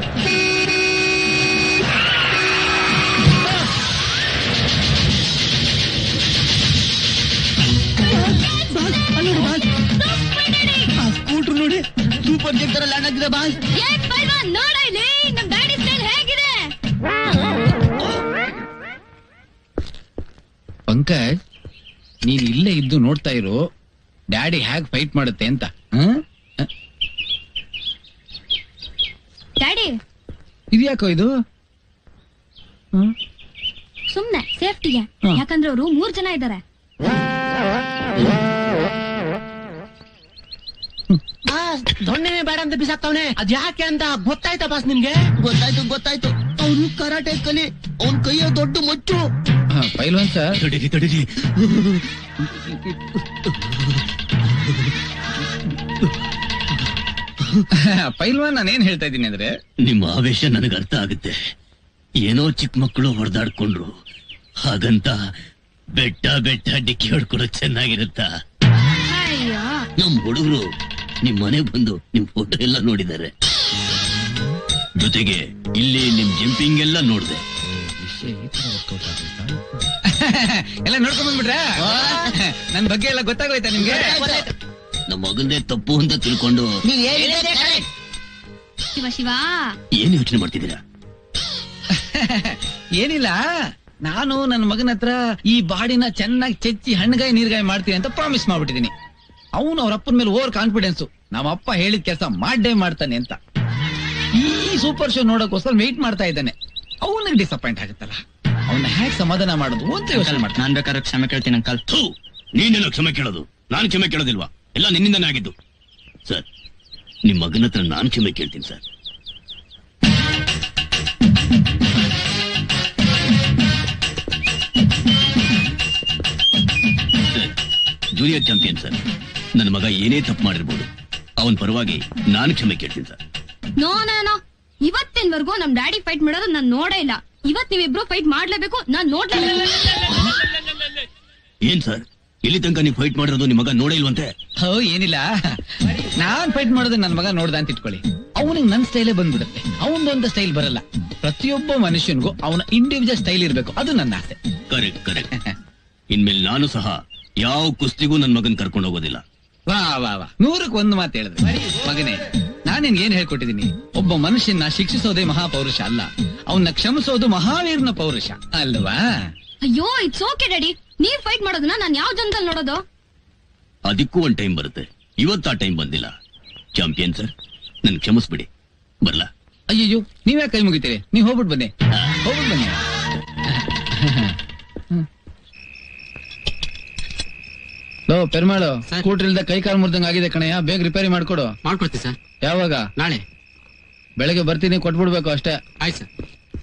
ಸ್ಕೂಟರ್ ನೋಡಿ ಸೂಪರ್ ಜೆಟ್ ತರ ಲ್ಯಾಂಡ್ ಆಗಿದೆ ಬಾಸ್ ಏ ಪೈಲ್ವಾನ್ ನೋಡ ಇಲ್ಲಿ ನಮ್ ಡ್ಯಾಡಿ ಸ್ಟೈಲ್ ಹೇಗಿದೆ ಪಂಕಜ್ ನೀನ್ ಇಲ್ಲೇ ಇದ್ದು ನೋಡ್ತಾ ಇರು ಡ್ಯಾಡಿ ಹೇಗ್ ಫೈಟ್ ಮಾಡುತ್ತೆ ಅಂತ ಹ್ಮ್? ಡ್ಯಾಡಿ ಇದ್ಯಾಕೋ ಇದು ಹ್ಮ್? ಸುಮ್ನೆ ಸೇಫ್ಟಿಗೆ ಹಾ. ಯಾಕಂದ್ರೆ ಅವರು ಮೂರ್ ಜನ ಇದ್ದಾರೆ ಬಾಸ್ ದೊಣ್ಣೆನೆ ಬೇಡ ಅಂತ ಬಿಸಾಕ್ತವನೆ ಅದ್ ಯಾಕೆ ಅಂತ ಗೊತ್ತಾಯ್ತಾ ಬಾಸ್ ನಿಮ್ಗೆ ಗೊತ್ತಾಯ್ತು ಗೊತ್ತಾಯ್ತು ಅವನು ಕರಾಟೆ ಕಲಿ ಅವನ್ ಕೈಯ ದೊಡ್ಡ ಮುಚ್ಚು ಹಾ, ಪೈಲ್ವಾನ್ ಸರ್ ತಡೀರಿ ತಡೀರಿ ಪೈಲ್ವಾನ್ ನಾನೇನ್ ಹೇಳ್ತಾ ಇದ್ದೀನಿ ಅಂದ್ರೆ ನಿಮ್ಮ ಆವೇಶ ನನಗೆ ಅರ್ಥ ಆಗುತ್ತೆ ಏನೋ ಚಿಕ್ಕ ಮಕ್ಕಳು ಹೊಡೆದಾಡ್ಕೊಂಡ್ರು ಹಾಗಂತ ಬೆಟ್ಟ ಬೆಟ್ಟ ಡಿಕ್ಕಿ ಹೊಡ್ಕೊಡೋ ಚೆನ್ನಾಗಿರುತ್ತಾ ಅಯ್ಯೋ ನಮ್ ಹುಡುಗರು ನಿಮ್ ಮನೆಗ್ ಬಂದು ನಿಮ್ ಫೋಟೋ ಎಲ್ಲ ನೋಡಿದ್ದಾರೆ ಜೊತೆಗೆ ಇಲ್ಲಿ ನಿಮ್ ಜಂಪಿಂಗ್ ಎಲ್ಲ ನೋಡಿದೆ ಎಲ್ಲ ನೋಡ್ಕೊಂಡ್ ಬಂದ್ಬಿಟ್ರಾ ನನ್ ಬಗ್ಗೆ ಎಲ್ಲ ಗೊತ್ತಾಗೋಯ್ತಾ ನಿಮ್ಗೆ ನಮ್ಮ ಮಗಂದೇ ತಪ್ಪು ಅಂತ ತಿಳ್ಕೊಂಡು ನೀವ್ ಹೇಳಿದ್ದೆ correct. ಶಿವ ಶಿವ ಏನ್ ಯೋಚನೆ ಮಾಡ್ತಿದ್ದೀರಾ ಏನಿಲ್ಲ ನಾನು ನನ್ನ ಮಗನ ಹತ್ರ ಈ ಬಾಡಿನ ಚೆನ್ನಾಗಿ ಚೆಚ್ಚಿ ಹಣ್ಣಗಾಯಿ ನೀರ್ಗಾಯಿ ಮಾಡ್ತೀನಿ ಅಂತ ಪ್ರಾಮಿಸ್ ಮಾಡ್ಬಿಟ್ಟಿದೀನಿ ಅವನು ಅವ್ರ ಅಪ್ಪನ ಮೇಲೆ ಓವರ್ ಕಾನ್ಫಿಡೆನ್ಸ್ ನಮ್ಮ ಅಪ್ಪ ಹೇಳಿದ ಕೆಲಸ ಮಾಡೇ ಮಾಡ್ತಾನೆ ಅಂತ ಈ ಸೂಪರ್ ಶೋ ನೋಡೋಕೋಸ್ಕರ ವೆಯ್ಟ್ ಮಾಡ್ತಾ ಇದ್ದಾನೆ ಅವನಿಗೆ ಡಿಸಪಾಯಿಂಟ್ ಆಗುತ್ತಲ್ಲ ಅವನ್ನ ಹೇಗ್ ಸಮಾಧಾನ ಮಾಡೋದು ಅಂತ ಯೋಚನೆ ಮಾಡ್ತಾನೆ ನಾನ್ ಬೇಕಾದ್ರೆ ಕ್ಷಮೆ ಕೇಳ್ತೀನಿ ಅಂಕಲ್ ಥು, ನೀನೇನೋ ಕ್ಷಮೆ ಕೇಳೋದು ನಾನು ಕ್ಷಮೆ ಕೇಳೋದಿಲ್ವಾ ಎಲ್ಲ ನಿನ್ನಿಂದನೇ ಆಗಿದ್ದು ಸರ್ ನಿಮ್ ಮಗನ ಹತ್ರ ನಾನು ಕ್ಷಮೆ ಕೇಳ್ತೀನಿ sir sir, junior champion sir ನನ್ನ ಮಗ ಏನೇ ತಪ್ಪು ಮಾಡಿರ್ಬೋದು ಅವನ ಪರವಾಗಿ ನಾನು ಕ್ಷಮೆ ಕೇಳ್ತೀನಿ ಸರ್ ನೋ ನೋ ನೋ ಇವತ್ತಿನವರೆಗೂ ನಮ್ ಡ್ಯಾಡಿ ಫೈಟ್ ಮಾಡೋದು ನಾನ್ ನೋಡೇ ಇಲ್ಲ ಇವತ್ ನೀವಿಬ್ರು ಫೈಟ್ ಮಾಡ್ಲೇಬೇಕು ನಾನ್ ನೋಡ್ಲೇಬೇಕು ಏನ್ ಸರ್ ಇಲ್ಲಿ ತನಕ ನೀವು ಫೈಟ್ ಮಾಡಿರೋದು ನಿಮ್ಮ ಮಗ ನೋಡೇ ಇಲ್ವಂತೆ ಹೋ ಏನಿಲ್ಲ ನಾನ್ ಫೈಟ್ ಮಾಡೋದನ್ನ ನನ್ ಮಗ ನೋಡ್ದ ಅಂತ ಇಟ್ಕೊಳ್ಳಿ ಅವನಿಗೆ ನನ್ ಸ್ಟೈಲೇ ಬಂದ್ಬಿಡುತ್ತೆ ಅವನದೊಂದು ಸ್ಟೈಲ್ ಬರಲ್ಲ ಪ್ರತಿಯೊಬ್ಬ ಮನುಷ್ಯನಿಗೂ ಅವನ ಇಂಡಿವಿಜುವಲ್ ಸ್ಟೈಲ್ ಇರ್ಬೇಕು ಅದು ನನ್ನ ಆಸೆ ಕರೆಕ್ಟ್ ಕರೆಕ್ಟ್ ಇನ್ಮೇಲೆ ನಾನು ಸಹ ಯಾವ ಕುಸ್ತಿಗೂ ನನ್ ಮಗನ್ ಕರ್ಕೊಂಡು ಹೋಗೋದಿಲ್ಲ ವಾ ವಾ ವಾ ನೂರಕ್ಕೆ ಒಂದು ಮಾತು ಹೇಳಿದ್ರೆ ಮಗನೇ ನಾನ್ ನಿನ್ಗೆ ಏನ್ ಹೇಳ್ಕೊಟ್ಟಿದ್ದೀನಿ ಒಬ್ಬ ಮನುಷ್ಯನ ಶಿಕ್ಷಿಸೋದೇ ಮಹಾಪೌರುಷ ಅಲ್ಲ ಅವನ್ನ ಕ್ಷಮಿಸೋದು ಮಹಾವೀರನ ಪೌರುಷ ಅಲ್ವಾ ಅಯ್ಯೋ ಇಟ್ಸ್ ಓಕೆ ಡ್ಯಾಡಿ ನೀವ್ ಫೈಟ್ ಮಾಡೋದನ್ನ ನಾನ್ ಯಾವ ಜನದಲ್ಲಿ ನೋಡೋದು ಅದಕ್ಕೂ ಒಂದ್ ಟೈಮ್ ಬರುತ್ತೆ ಇವತ್ತು ಆ ಟೈಮ್ ಬಂದಿಲ್ಲ ಚಾಂಪಿಯನ್ ಸರ್ ನನ್ ಕ್ಷಮಿಸ್ಬಿಡಿ ಬರ್ಲಾ ಅಯ್ಯಯ್ಯೋ ನೀವೇ ಕೈ ಮುಗಿತೀರಿ ನೀವ್ ಹೋಗ್ಬಿಟ್ ಬನ್ನಿ ಹೋಗ್ಬಿಟ್ ಬನ್ನಿ ಲೋ ಪೆರ್ಮಾಳು ಸ್ಕೂಟರ್ ಇಲ್ದ ಕೈ ಕಾಲು ಮುರ್ದಂಗ್ ಆಗಿದೆ ಕಣಯ್ಯ ಬೇಗ ರಿಪೇರಿ ಮಾಡ್ಕೊಡು ಮಾಡ್ಕೊಡ್ತೀನಿ ಸರ್ ಯಾವಾಗ ನಾಳೆ ಬೆಳಗ್ಗೆ ಬರ್ತೀನಿ ಕೊಟ್ಬಿಡ್ಬೇಕು ಅಷ್ಟೇ ಆಯ್ತು ಸರ್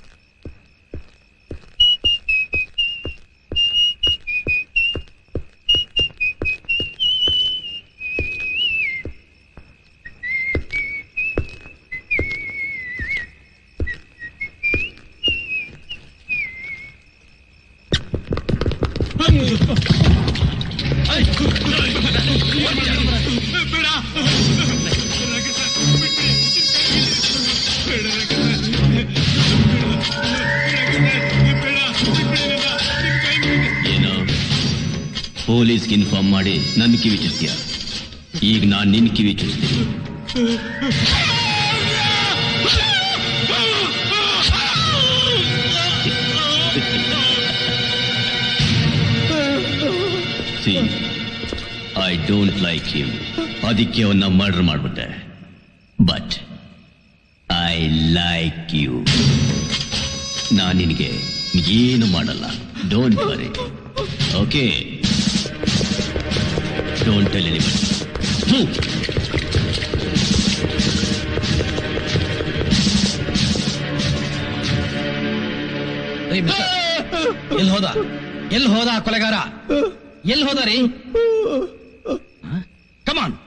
ಏನೋ ಪೊಲೀಸ್ಗೆ ಇನ್ಫಾರ್ಮ್ ಮಾಡಿ ನನ್ನ ಕಿವಿ ಚುಸ್ತೀಯ ಈಗ ನಾನ್ ನಿನ್ ಕಿವಿ ಚುಸ್ತೀನಿ see I don't like him ಅದಕ್ಕೆ ಅವನ್ನ ಮರ್ಡರ್ ಮಾಡ್ಬಿಟ್ಟೆ ಬಟ್ ಐ ಲೈಕ್ ಯು ನಾನು ನಿನಗೆ ಏನು ಮಾಡಲ್ಲ don't worry okay don't tell anybody ಎಲ್ಲಿ ಹೋದ ಎಲ್ಲಿ ಹೋದ ಆ ಕೊಲೆಗಾರ ಎಲ್ಲಿ ಹೋದ ರೀ come on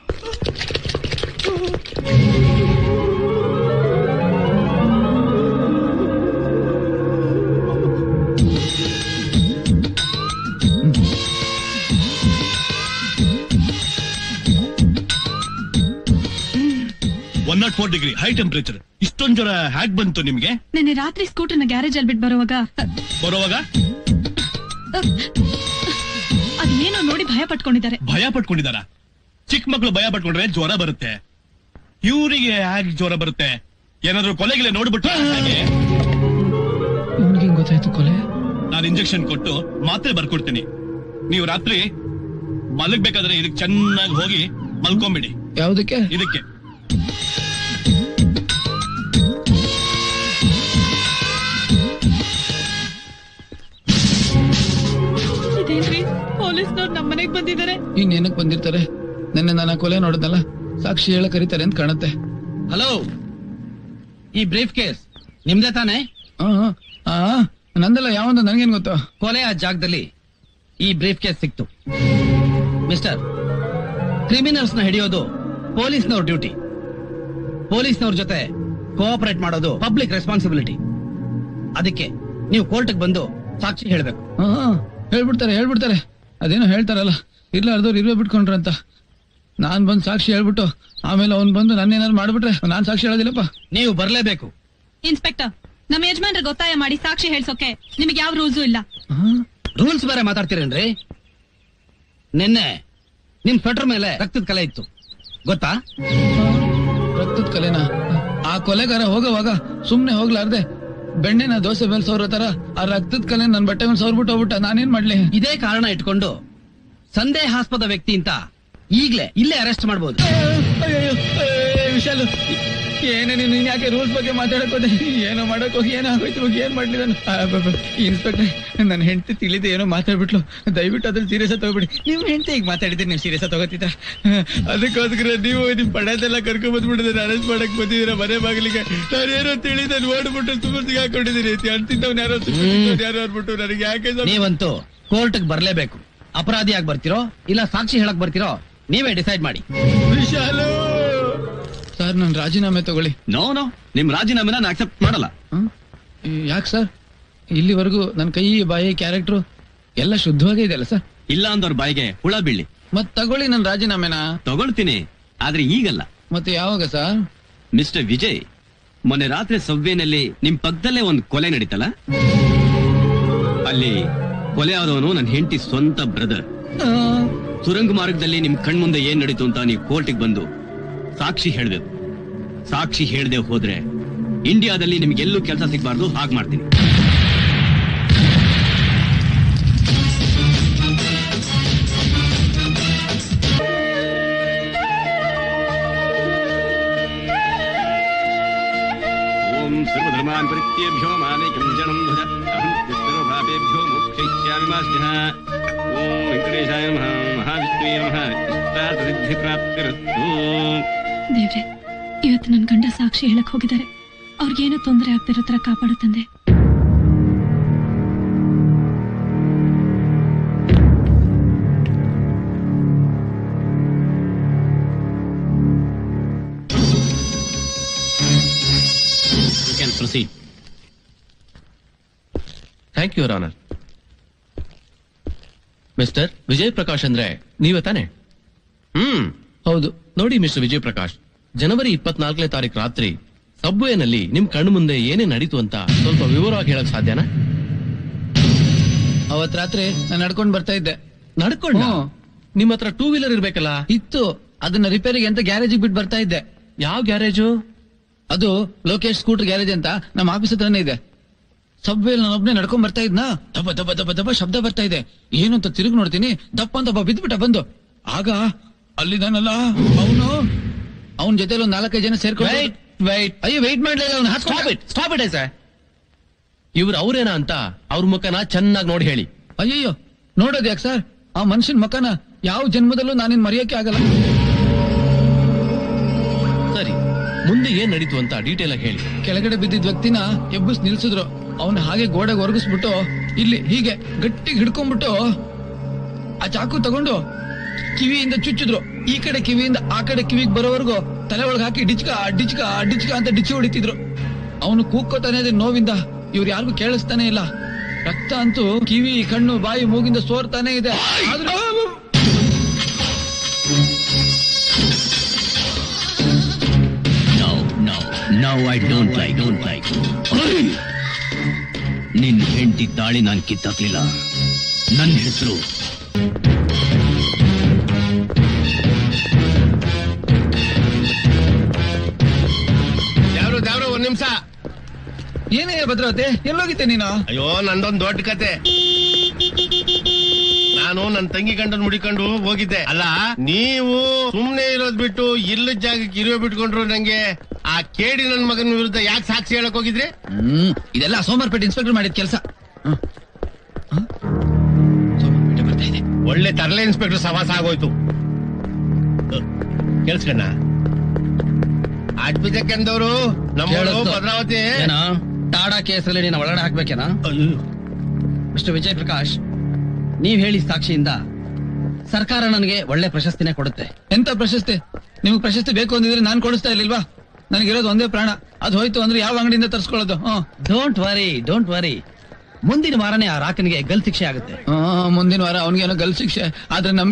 one naught four degree high temperature ಇಷ್ಟೊಂದ್ ಜ್ವರ ಹ್ಯಾಕ್ ಬಂತು ನಿಮ್ಗೆ ನಿನ್ನೆ ರಾತ್ರಿ ಸ್ಕೂಟರ್ನ ಗ್ಯಾರೇಜ್ ಅಲ್ಲಿ ಬಿಟ್ಟು ಬರುವಾಗ ಬರುವಾಗ ಅದೇನೋ ನೋಡಿ ಭಯ ಪಟ್ಕೊಂಡಿದ್ದಾರೆ ಭಯ ಪಟ್ಕೊಂಡಿದಾರ ಚಿಕ್ಕ ಮಕ್ಳು ಭಯ ಪಟ್ಕೊಂಡ್ರೆ ಜ್ವರ ಬರುತ್ತೆ ಇವರಿಗೆ ಹೇಗೆ ಜ್ವರ ಬರುತ್ತೆ ಏನಾದ್ರು ಕೊಲೆಗಿಲೆ ನೋಡ್ಬಿಟ್ಟು ಹಾಗೆ ಇವ್ನಿಗೆ ಗೊತ್ತಾಯ್ತು ಕೊಲೆ ನಾನು ಇಂಜೆಕ್ಷನ್ ಕೊಟ್ಟು ಮಾತ್ರೆ ಬರ್ಕೊಡ್ತೀನಿ ನೀವು ರಾತ್ರಿ ಮಲಗ್ಬೇಕಾದ್ರೆ ಇದಕ್ಕೆ ಚೆನ್ನಾಗಿ ಹೋಗಿ ಮಲ್ಕೊಂಬಿಡಿ ಯಾವ್ದಕ್ಕೆ ಇದಕ್ಕೆ ಇದೇನ್ರಿ ಪೊಲೀಸ್ನವ್ರು ನಮ್ಮ ಮನೆಗ್ ಬಂದಿದ್ದಾರೆ ಇನ್ನೇನಕ್ ಬಂದಿರ್ತಾರೆ ನಿನ್ನೆ ನಾನು ಆ ಕೊಲೆ ನೋಡಿದ್ನಲ್ಲ ಸಾಕ್ಷಿ ಹೇಳ ಕರೀತಾರೆ ಅಂತ ಕಾಣುತ್ತೆ ಹಲೋ ಈ ಬ್ರೀಫ್ ಕೇಸ್ ನಿಮ್ದೇ ತಾನೇ ಆ, ಆ, ನಂದಲ್ಲ ಯಾವಂದ ನನಗೇನ್ ಗೊತ್ತು ಕೊಲೆ ಆ ಜಾಗದಲ್ಲಿ ಈ ಬ್ರೀಫ್ ಕೇಸ್ ಸಿಕ್ತು ಮಿಸ್ಟರ್ ಕ್ರಿಮಿನಲ್ಸ್ ನ ಹಿಡಿಯೋದು ಪೊಲೀಸ್ನವ್ರ ಡ್ಯೂಟಿ ಪೊಲೀಸ್ನವ್ರ ಜೊತೆ ಕೋಆಪರೇಟ್ ಮಾಡೋದು ಪಬ್ಲಿಕ್ ರೆಸ್ಪಾನ್ಸಿಬಿಲಿಟಿ ಅದಕ್ಕೆ ನೀವು ಕೋರ್ಟ್ಗೆ ಬಂದು ಸಾಕ್ಷಿ ಹೇಳ್ಬೇಕು ಆ, ಹೇಳ್ಬಿಡ್ತಾರೆ ಹೇಳ್ಬಿಡ್ತಾರೆ ಅದೇನೋ ಹೇಳ್ತಾರಲ್ಲ ಇರ್ಲಾರ್ದವ್ರು ಇರುವೆ ಬಿಟ್ಕೊಂಡ್ರಂತ ನಾನ್ ಬಂದ್ ಸಾಕ್ಷಿ ಹೇಳ್ಬಿಟ್ಟು ಆಮೇಲೆ ಅವ್ನ್ ಬಂದು ನನ್ನೇನಾದ್ರು ಮಾಡ್ಬಿಟ್ರೆ ನಾನ್ ಸಾಕ್ಷಿ ಹೇಳೋದಿಲ್ಲಪ್ಪ ನೀವು ಬರ್ಲೇಬೇಕು ಇನ್ಸ್ಪೆಕ್ಟರ್ ನಮ್ಮ ಯಜಮಾನ್ರಿಗೆ ಒತ್ತಾಯ ಮಾಡಿ ಸಾಕ್ಷಿ ಹೇಳ್ಸೋಕೆ ನಿಮಗೆ ಯಾವ ರೂಲ್ಸು ಇಲ್ಲ ರೂಲ್ಸ್ ಬೇರೆ ಮಾತಾಡ್ತೀರೇನ್ರಿ ನಿನ್ನೆ ನಿಮ್ ಸ್ವೆಟರ್ ಮೇಲೆ ರಕ್ತದ ಕಲೆ ಇತ್ತು ಗೊತ್ತಾ ರಕ್ತದ ಕಲೆನ ಆ ಕೊಲೆಗಾರ ಹೋಗೋವಾಗ ಸುಮ್ನೆ ಹೋಗ್ಲಾರ್ದೆ ಬೆಣ್ಣೆನ ದೋಸೆ ಮೇಲೆ ಸೌರ ತರ ಆ ರಕ್ತದ ಕಲೆ ನನ್ ಬಟ್ಟೆ ಮೇಲೆ ಸೌರ್ಬಿಟ್ಟು ಹೋಗ್ಬಿಟ್ಟ ನಾನೇನ್ ಮಾಡ್ಲಿ ಇದೇ ಕಾರಣ ಇಟ್ಕೊಂಡು ಸಂದೇಹಾಸ್ಪದ ವ್ಯಕ್ತಿ ಅಂತ ಈಗ್ಲೇ ಇಲ್ಲೇ ಅರೆಸ್ಟ್ ಮಾಡಬಹುದು ವಿಶಾಲು ಏನೇ ನೀನು ನೀನ್ ಯಾಕೆ ರೂಲ್ಸ್ ಬಗ್ಗೆ ಮಾತಾಡಕ್ ಹೋದೆ ಏನೋ ಮಾಡಕ್ ಹೋಗಿ ಏನೋ ಆಗೋಯ್ತು ಇವಾಗ ಏನ್ ಮಾಡ್ಲಿ ನಾನು ಇನ್ಸ್ಪೆಕ್ಟರ್ ನನ್ನ ಹೆಂಡತಿ ತಿಳಿದೆ ಏನೋ ಮಾತಾಡ್ಬಿಟ್ಲು ದಯವಿಟ್ಟು ಅದ್ರಲ್ಲಿ ಸೀರಿಯಸ್ ತಗೋಬಿಡಿ ನಿಮ್ ಹೆಂಡತಿ ಈಗ ಮಾತಾಡಿದ್ರೆ ನೀವು ಸೀರಿಯಸ್ ತಗೋತಿದ್ರ ಅದಕ್ಕೋಸ್ಕರ ನೀವು ನಿಮ್ ಪಡೆದೆಲ್ಲ ಕರ್ಕೊಂಡ್ ಬಂದ್ಬಿಟ್ಟಿದ್ರೆ ಅರೆಸ್ಟ್ ಮಾಡಕ್ ಬಂದಿದ್ದೀರಾ ಮನೆ ಬಾಗಿಲಿಗೆ ನಾನೇನೋ ತಿಳಿದ ನೋಡ್ಬಿಟ್ಟು ತುಂಬ ಸಿಗಾಕೊಂಡಿದ್ದೀನಿ ಅಂತಿದ್ದವ್ನು ಯಾರೋ ಸುಮ್ಮನೆ ಯಾರೋ ಅಂದ್ಬಿಟ್ಟು ನನಗೆ ಯಾಕೆ ಸ್ವಲ್ಪ- ನೀವಂತೂ ಕೋರ್ಟ್ಗೆ ಬರ್ಲೇಬೇಕು ಅಪರಾಧಿಯಾಗಿ ಬರ್ತಿರೋ ಇಲ್ಲ ಸಾಕ್ಷಿ ಹೇಳಕ್ ಬರ್ತಿರೋ ನೀವೇ ಡಿಸೈಡ್ ಮಾಡಿ ವಿಶಾಲು ಸರ್ ನಾನು ರಾಜೀನಾಮೆ ತಗೊಳ್ಳಿ ನೋ ನೋ ನಿಮ್ ರಾಜೀನಾಮೆನ ನಾನು ಅಕ್ಸೆಪ್ಟ್ ಮಾಡಲ್ಲ ಯಾಕೆ ಸರ್ ಇಲ್ಲಿವರೆಗೂ ನನ್ನ ಕೈ ಬಾಯಿ ಕ್ಯಾರೆಕ್ಟ್ರು ಎಲ್ಲ ಶುದ್ಧವಾಗೇ ಇದೆಯಲ್ಲ ಸರ್ ಇಲ್ಲ ಅಂದವ್ರ ಬಾಯಿಗೆ ಹುಳ ಬೀಳಿ ಮತ್ ತಗೊಳ್ಳಿ ನನ್ನ ರಾಜೀನಾಮೆನ ತಗೊಳ್ತೀನಿ ಆದ್ರೆ ಈಗಲ್ಲ ಮತ್ತೆ ಯಾವಾಗ ಸರ್ ಮಿಸ್ಟರ್ ವಿಜಯ್ ಮೊನ್ನೆ ರಾತ್ರಿ ಸಬ್ವೇನಲ್ಲಿ ನಿಮ್ ಪಕ್ಕದಲ್ಲೇ ಒಂದು ಕೊಲೆ ನಡೀತಲ್ಲ ಅಲ್ಲಿ ಕೊಲೆ ಆದವನು ನನ್ನ ಹೆಂಡತಿ ಸ್ವಂತ ಬ್ರದರ್ ಸುರಂಗ ಮಾರ್ಗದಲ್ಲಿ ನಿಮ್ ಕಣ್ಮುಂದೆ ಏನ್ ನಡೀತು ಅಂತ ನೀವು ಕೋರ್ಟಿಗೆ ಬಂದು ಸಾಕ್ಷಿ ಹೇಳ್ಬೇಕು ಸಾಕ್ಷಿ ಹೇಳ್ದೆ ಹೋದ್ರೆ ಇಂಡಿಯಾದಲ್ಲಿ ನಿಮ್ಗೆ ಎಲ್ಲೂ ಕೆಲಸ ಸಿಗ್ಬಾರ್ದು ಹಾಗೆ ಮಾಡ್ತೀನಿ ಓಂ ಸರ್ವಧರ್ಮಾನ್ ಪರಿತ್ಯೇಭ್ಯೋ ಮಾನೇಕಂ ಜನಂ ಭಜ ಅಹಂ ಸರ್ವಭಾವೇಭ್ಯೋ ಮೋಕ್ಷಯಿಷ್ಯಾಮಿ ಮಾ ಸ್ನೇಹ ಓಂ ವೆಂಕಟೇಶಾಯ ನಮಃ ಮಹಾವಿಷ್ಣುವೇ ನಮಃ ಇಷ್ಟಾರ್ಥಸಿದ್ಧಿ ಪ್ರಾಪ್ತಿರಸ್ತು ದೇವ್ರೆ ಇವತ್ತು ನನ್ ಗಂಡ ಸಾಕ್ಷಿ ಹೇಳಕ್ ಹೋಗಿದ್ದಾರೆ ಅವ್ರಿಗೇನು ತೊಂದರೆ ಆಗ್ತಿರೋ ತರ ಕಾಪಾಡು ತಂದೆ you can proceed thank you honour mister Vijay Prakash ಅಂದ್ರೆ ನೀವೇ ತಾನೆ ಹ್ಮ್ ಹೌದು ನೋಡಿ ಮಿಸ್ಟರ್ ವಿಜಯ್ ಪ್ರಕಾಶ್ ಜನವರಿ ಇಪ್ಪತ್ನಾಲ್ಕನೇ ತಾರೀಕು ರಾತ್ರಿ ಸಬ್ವೇನಲ್ಲಿ ನಿಮ್ ಕಣ್ಣು ಮುಂದೆ ಏನೇ ನಡೀತು ಅಂತ ಸ್ವಲ್ಪ ವಿವರವಾಗಿ ಹೇಳಕ್ ಸಾಧ್ಯನಾ ಅವತ್ ರಾತ್ರಿ ನಾನು ನಡ್ಕೊಂಡ್ ಬರ್ತಾ ಇದ್ದೆ ನಡ್ಕೊಂಡ ನಿಮ್ ಹತ್ರ ಟೂ ವೀಲರ್ ಇರ್ಬೇಕಲ್ಲ ಇತ್ತು ಅದನ್ನ ರಿಪೇರಿಗೆ ಅಂತ ಗ್ಯಾರೇಜಿಗೆ ಬಿಟ್ಟು ಬರ್ತಾ ಇದ್ದೆ ಯಾವ ಗ್ಯಾರೇಜು ಅದು ಲೋಕೇಶ್ ಸ್ಕೂಟರ್ ಗ್ಯಾರೇಜ್ ಅಂತ ನಮ್ಮ ಆಫೀಸ್ ಹತ್ರನೇ ಇದೆ ಸಬ್ವೇಲ್ ನಾನೊಬ್ನೇ ನಡ್ಕೊಂಡ್ ಬರ್ತಾ ಇದ್ನಾ ದಬ್ಬ ದಬ್ಬ ದಬ್ಬ ದಬ್ಬ ಶಬ್ದ ಬರ್ತಾ ಇದೆ ಏನು ಅಂತ ತಿರುಗಿ ನೋಡ್ತೀನಿ ದಪ್ಪ ಅಂತ ಒಬ್ಬ ಬಿದ್ಬಿಟ್ಟ ಬಂದು ಆಗ ಅಲ್ಲಿದಾನಲ್ಲ ಅವನು ಅವನ ಜೊತೆಲಿ ಒಂದ್ ನಾಲ್ಕೈದು ಜನ ಸೇರ್ಕೊಂಡು Wait, wait. ಅಯ್ಯೋ ವೆಯ್ಟ್ ಮಾಡ್ಲಿಲ್ಲ ಅವ್ನು stop it stop it sir ಇವ್ರು ಅವ್ರೇನಾ ಅಂತ ಅವ್ರ ಮುಖನ ಚೆನ್ನಾಗಿ ನೋಡಿ ಹೇಳಿ ಅಯ್ಯಯ್ಯೋ ನೋಡೋದ್ ಯಾಕೆ ಸರ್ ಆ ಮನುಷ್ಯನ ಮಕನ ಯಾವ ಜನ್ಮದಲ್ಲೂ ನಾನಿನ್ ಮರೆಯಕ್ಕೆ ಆಗಲ್ಲ ಸರಿ ಮುಂದೆ ಏನ್ ನಡೀತು ಅಂತ ಡೀಟೇಲ್ ಆಗಿ ಹೇಳಿ ಕೆಳಗಡೆ ಬಿದ್ದಿದ್ ವ್ಯಕ್ತಿನ ಎಬ್ಬಿಸ್ ನಿಲ್ಸಿದ್ರು ಅವನ ಹಾಗೆ ಗೋಡೆಗೆ ಒರಗಿಸ್ಬಿಟ್ಟು ಇಲ್ಲಿ ಹೀಗೆ ಗಟ್ಟಿಗೆ ಹಿಡ್ಕೊಂಡ್ಬಿಟ್ಟು ಆ ಚಾಕು ತಗೊಂಡು ಕಿವಿಯಿಂದ ಚುಚ್ಚಿದ್ರು ಈ ಕಡೆ ಕಿವಿಯಿಂದ ಆ ಕಡೆ ಕಿವಿಗೆ ಬರೋವರೆಗೂ ತಲೆ ಒಳಗೆ ಹಾಕಿ ಡಿಚ್ಕ ಡಿಚ್ಕ ಡಿಚ್ಕ ಅಂತ ಡಿಚ್ಚಿ ಹೊಡಿತಿದ್ರು ಅವನು ಕೂಗ್ಕೋತಾನೆ ಇದೆ ನೋವಿಂದ ಇವ್ರು ಯಾರಿಗೂ ಕೇಳಿಸ್ತಾನೆ ಇಲ್ಲ ರಕ್ತ ಅಂತೂ ಕಿವಿ ಕಣ್ಣು ಬಾಯಿ ಮೂಗಿಂದ ಸೋರ್ತಾನೆ ಇದೆ ಆದ್ರೂ no no no I don't like don't like ನಿನ್ ಹೆಂಡತಿ ತಾಳಿ ನಾನ್ ಕಿತ್ತಾಕ್ಲಿಲ್ಲ ನನ್ನ ಹೆಸರು ಯಾರು ಯಾರು ಒಂದ್ ನಿಮಿಷ ಏನೇ ಭದ್ರಾವತಿ ಎಲ್ಲೋಗಿದ್ದೆ ನೀನು ಅಯ್ಯೋ ನಂದೊಂದ್ ದೊಡ್ಡ ಕತೆ ನಾನು ನನ್ನ ತಂಗಿ ಗಂಡನ್ ಮುಡಿಕೊಂಡು ಹೋಗಿದ್ದೆ ಅಲ್ಲ ನೀವು ಸುಮ್ನೆ ಇರೋದ್ ಬಿಟ್ಟು ಇಲ್ಲದ ಜಾಗಕ್ಕೆ ಇರುವೆ ಬಿಟ್ಕೊಂಡ್ರು ನಂಗೆ ಆ ಕೇಡಿ ನನ್ ಮಗನ ವಿರುದ್ಧ ಯಾಕೆ ಸಾಕ್ಷಿ ಹೇಳಕ್ ಹೋಗಿದ್ರಿ ಹ್ಮ್ ಇದೆಲ್ಲ ಸೋಮವಾರಪೇಟೆ ಇನ್ಸ್ಪೆಕ್ಟರ್ ಮಾಡಿದ ಕೆಲಸ ಒಳ್ಳೆ ತರಲೆ ಇನ್ಸ್ಪೆಕ್ಟರ್ ಸವಾಸ ಆಗೋಯ್ತು ಕೇಳಿಸ್ಕಣ್ಣ ಅಡ್ಬಿಜಕ್ಕೆಂದವರು ನಮ್ಮವರು ಕೇಳಿಸ್ತು. ಭದ್ರಾವತಿ ಏನೋ ಟಾಡಾ ಕೇಸಲ್ಲಿ ನೀನು ಒಳಗಡೆ ಹಾಕ್ಬೇಕೇನಾ ಮಿಸ್ಟರ್ ವಿಜಯ್ ಪ್ರಕಾಶ್ ನೀವ್ ಹೇಳಿ ಸಾಕ್ಷಿಯಿಂದ ಸರ್ಕಾರ ನನಗೆ ಒಳ್ಳೆ ಪ್ರಶಸ್ತಿನೇ ಕೊಡುತ್ತೆ ಎಂತ ಪ್ರಶಸ್ತಿ ನಿಮ್ಗೆ ಪ್ರಶಸ್ತಿ ಬೇಕು ಅಂದಿದ್ರೆ ನಾನ್ ಕೊಡಿಸ್ತಾ ಇರ್ಲಿಲ್ವಾ ನನಗಿರೋದು ಒಂದೇ ಪ್ರಾಣ ಅದು ಹೋಯ್ತು ಅಂದ್ರೆ ಯಾವ ಅಂಗಡಿಯಿಂದ ತರ್ಸ್ಕೊಳ್ಳೋದು ಹ್ಮ್ ಡೋಂಟ್ ವರಿ ಡೋಂಟ್ ವರಿ ಮುಂದಿನ ವಾರನೇ ಆ ರಾಕನಿಗೆ ಗಲ್ ಶಿಕ್ಷೆ ಆಗುತ್ತೆ ಆ, ಮುಂದಿನ ವಾರ ಅವನಿಗೇನೋ ಗಲ್ ಶಿಕ್ಷೆ ಆದ್ರೆ ನಮ್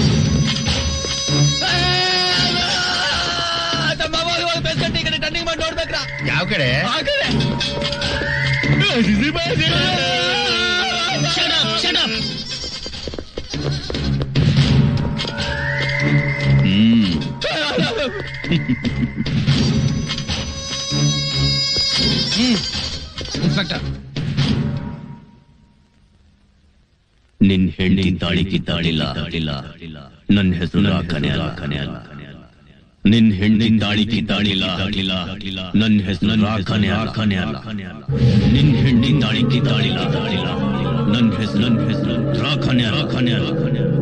ಟರ್ನಿಂಗ್ ಮಾಡಿ ನೋಡ್ಬೇಕ್ರಾ ಯಾವ ಕಡೆ ಆ ಕಡೆ Shut up, shut up. ಹ್ಮ್ ಇನ್ಸ್ಪೆಕ್ಟರ್ ನಿನ್ ಹೆಂಡತಿ ತಾಳಿ ಕಿತ್ತಾಡಿಲ್ಲ ನನ್ನ ಹೆಸರು ರಾಖನೆ ರಾಖನೆ ಅಲ್ಲ ನಿನ್ ಹೆಂಡತಿ ತಾಳಿ ಕಿತ್ತಾಡಿಲ್ಲ ನನ್ನ ಹೆಸರು ರಾಖನೆ ರಾಖನೆ ಅಲ್ಲ ನಿನ್ ಹೆಂಡತಿ ತಾಳಿ ಕಿತ್ತಾಡಿಲ್ಲ ನನ್ನ ಹೆಸರು ನನ್ನ ಹೆಸರು ರಾಖನೆ ರಾಖನೆ ಅಲ್ಲ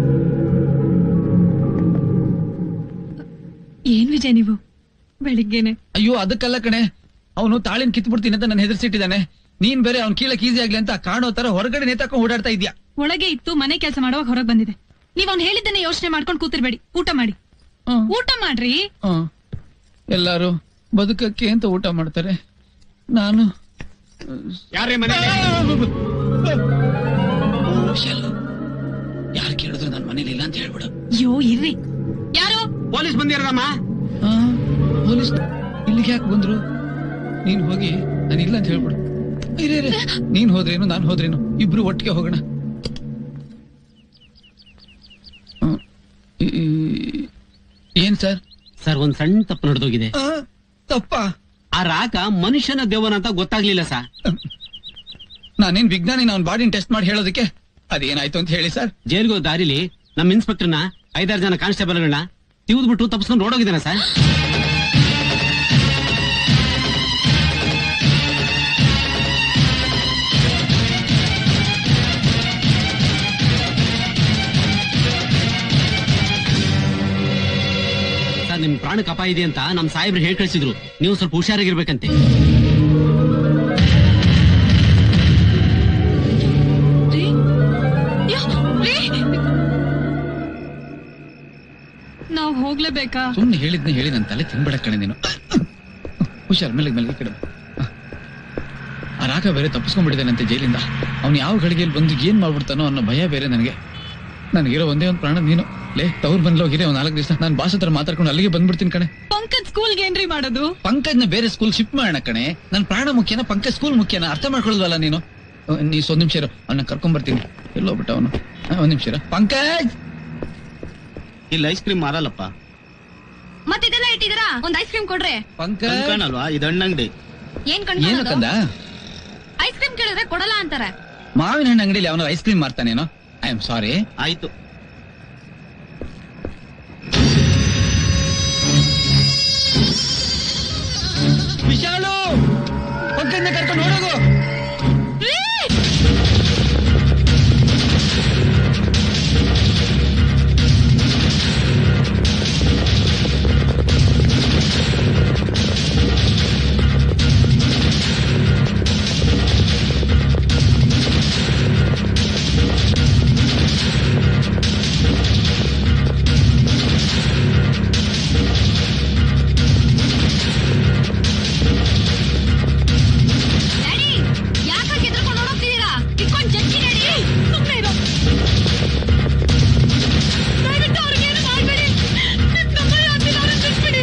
ಏನ್ ವಿಜಯ್ ನೀವು ಬೆಳಿಗ್ಗೆನೆ ಅಯ್ಯೋ ಅದಕ್ಕಲ್ಲ ಕಣೆ ಅವನು ತಾಳಿನ ಕಿತ್ಬಿಡ್ತೀನಿ ಅಂತ ನನ್ನ ಹೆದರ್ಸಿಟ್ಟಿದ್ದಾನೆ ನೀನ್ ಬೇರೆ ಅವ್ನ್ ಕೀಳಕ್ ಈಸಿ ಆಗ್ಲಿ ಅಂತ ಕಾಣೋ ತರ ಹೊರಗಡೆ ನೇತಾಕೊಂಡು ಓಡಾಡ್ತಾ ಇದ್ಯಾ ಒಳಗೆ ಇತ್ತು ಮನೆ ಕೆಲಸ ಮಾಡುವಾಗ ಹೊರಗೆ ಬಂದಿದೆ ನೀವ್ ಅವ್ನ್ ಹೇಳಿದ್ದನ್ನೇ ಯೋಚನೆ ಮಾಡ್ಕೊಂಡು ಕೂತಿರ್ಬೇಡಿ ಊಟ ಮಾಡಿ ಊಟ ಮಾಡ್ರಿ ಹ್ಮ್. ಎಲ್ಲಾರು ಬದುಕಕ್ಕೆ ಅಂತ ಊಟ ಮಾಡ್ತಾರೆ ನಾನು ಯಾರೇ ಮನೆ ಯಾರು ಕೇಳಿದ್ರು ನನ್ನ ಮನೇಲಿ ಇಲ್ಲ ಅಂತ ಹೇಳ್ಬಿಡು ಅಯ್ಯೋ ಇರ್ರಿ ಯಾರು ಪೊಲೀಸ್ ಬಂದಿರದಮ್ಮ ಆ, ಪೊಲೀಸ್ ಇಲ್ಲಿಗೆ ಯಾಕೆ ಬಂದ್ರು ನೀನ್ ಹೋಗಿ ನಾನು ಇಲ್ಲ ಅಂತ ಹೇಳ್ಬಿಡು ಇರೇ ಇರೇ. ನೀನ್ ಹೋದ್ರೇನು ನಾನ್ ಹೋದ್ರೇನು ಇಬ್ರು ಒಟ್ಟಿಗೆ ಹೋಗೋಣ ಆ, ಈ- ಈ- ಏನ್ ಸರ್ ಸರ್ ಒಂದ್ ಸಣ್ಣ ತಪ್ಪು ನಡೆದೋಗಿದೆ ತಪ್ಪ ಆ ರಾಕ ಮನುಷ್ಯನ ದೇವನ ಅಂತ ಗೊತ್ತಾಗ್ಲಿಲ್ಲ ಸರ್ ನಾನೇನ್ ವಿಜ್ಞಾನಿ ನಾನ್ ಬಾಡಿನ ಟೆಸ್ಟ್ ಮಾಡಿ ಹೇಳೋದಕ್ಕೆ ಅದೇನಾಯ್ತು ಅಂತ ಹೇಳಿ ಸರ್ ಜೈಲ್ಗೆ ದಾರಿಲಿ ನಮ್ಮ ಇನ್ಸ್ಪೆಕ್ಟರ್ನ ಐದಾರು ಜನ ಕಾನ್ಸ್ಟೇಬಲ್ಗಳನ್ನ ತಿವಿದ್ಬಿಟ್ಟು ತಪ್ಪಿಸ್ಕೊಂಡು ಓಡೋಗಿದ್ದಾನೆ ಸರ್ ಸರ್ ನಿಮ್ ಪ್ರಾಣಕ್ಕೆ ಅಪಾಯ ಇದೆ ಅಂತ ನಮ್ ಸಾಹೇಬ್ರು ಹೇಳ್ ಕಳ್ಸಿದ್ರು ನೀವು ಸ್ವಲ್ಪ ಹುಷಾರಾಗಿರ್ಬೇಕಂತೆ ನಾವ್ ಹೋಗ್ಲೇಬೇಕಾ ಸುಮ್ನೆ ಹೇಳಿದ್ನ ಹೇಳಿ ನನ್ನ ತಲೆ ತಿನ್ಬೇಡ ಕಣೆ ನೀನು ಹುಷಾರ್ ಮೇಲೆ ಮೇಲೆ ಕಡೆ ಆ ರಾಕ ಬೇರೆ ತಪ್ಪಿಸ್ಕೊಂಡ್ಬಿಟ್ಟಿದ್ದಾನಂತೆ ಜೈಲಿಂದ ಅವ್ನು ಯಾವ ಗಳಿಗೆಯಲ್ಲಿ ಬಂದು ಏನ್ ಮಾಡ್ಬಿಡ್ತಾನೋ ಅನ್ನೋ ಭಯ ಬೇರೆ ನನಗೆ ನನಗಿರೋ ಒಂದೇ ಒಂದು ಪ್ರಾಣ ನೀನು ಲೇ ತವ್ರು ಬಂದ್ಲೋಗಿರೇ ಒಂದ್ ನಾಲ್ಕು ದಿವಸ ನಾನು ಬಾಸ್ ಹತ್ರ ಮಾತಾಡ್ಕೊಂಡು ಅಲ್ಲಿಗೆ ಬಂದ್ಬಿಡ್ತೀನಿ ಕಣೆ ಪಂಕಜ್ ಸ್ಕೂಲ್ಗೆ ಏನ್ರಿ ಮಾಡೋದು ಪಂಕಜ್ನ ಬೇರೆ ಸ್ಕೂಲ್ ಶಿಫ್ಟ್ ಮಾಡೋಣ ಕಣೆ ನನ್ ಪ್ರಾಣ ಮುಖ್ಯನ ಪಂಕಜ್ ಸ್ಕೂಲ್ ಮುಖ್ಯನ ಅರ್ಥ ಮಾಡ್ಕೊಳ್ಳಲ್ವಲ್ಲ ನೀನು ಅಹ್, ನೀ ಒಂದ್ ನಿಮಿಷ ಇರು ಅವನ್ನ ಕರ್ಕೊಂಡ್ ಬರ್ತೀನಿ ಎಲ್ಲೋ ಬಿಟ್ಟ ಅವನು ಒಂದ್ ನಿಮಿಷ ಇರು ಪಂಕಜ್ ಇಲ್ಲಿ ಐಸ್ ಕ್ರೀಮ್ ಮಾರಲ್ಲಪ್ಪ ಮತ್ತಿದೆಲ್ಲ ಇಟ್ಟಿದ್ದೀರಾ ಒಂದ್ ಐಸ್ ಕ್ರೀಮ್ ಕೊಡ್ರಿ ಪಂಕಜ್ ಕಾಣಲ್ವಾ ಇದು ಹಣ್ಣಂಗಡಿ ಏನ್ ಏನು ಕಣ್ಣ ಕಂದ ಐಸ್ ಕ್ರೀಮ್ ಕೇಳಿದ್ರೆ ಕೊಡಲ್ಲ ಅಂತಾರೆ ಮಾವಿನ ಹಣ್ಣು ಅಂಗಡಿಲಿ ಅವನ ಐಸ್ ಕ್ರೀಮ್ ಮಾರ್ತಾನೇನೋ ಐ ಆಮ್ ಸಾರಿ ಆಯ್ತು ವಿಶಾಲು ಪಂಕಜ್ನ ಕರ್ಕೊಂಡು ಹೊರಗು ಡ್ಯಾಡಿ ಯಾಕಾಗಿ ಎದ್ರಕೊಂಡು ಓಡೋಗ್ತಿದ್ದೀರಾ ಇಟ್ಕೊಂಡು ಜಡ್ಜಿ ಡ್ಯಾಡಿ ಸುಮ್ಮನೆ ಇರೋ ದಯವಿಟ್ಟು ಅವ್ರಿಗೇನು ಮಾಡಬೇಡಿ ನಿಮ್ ತಮ್ಮ ಯಾಕಿಲ್ಲ ಅವ್ರನ್ನ ಬಿಟ್ಬಿಡಿ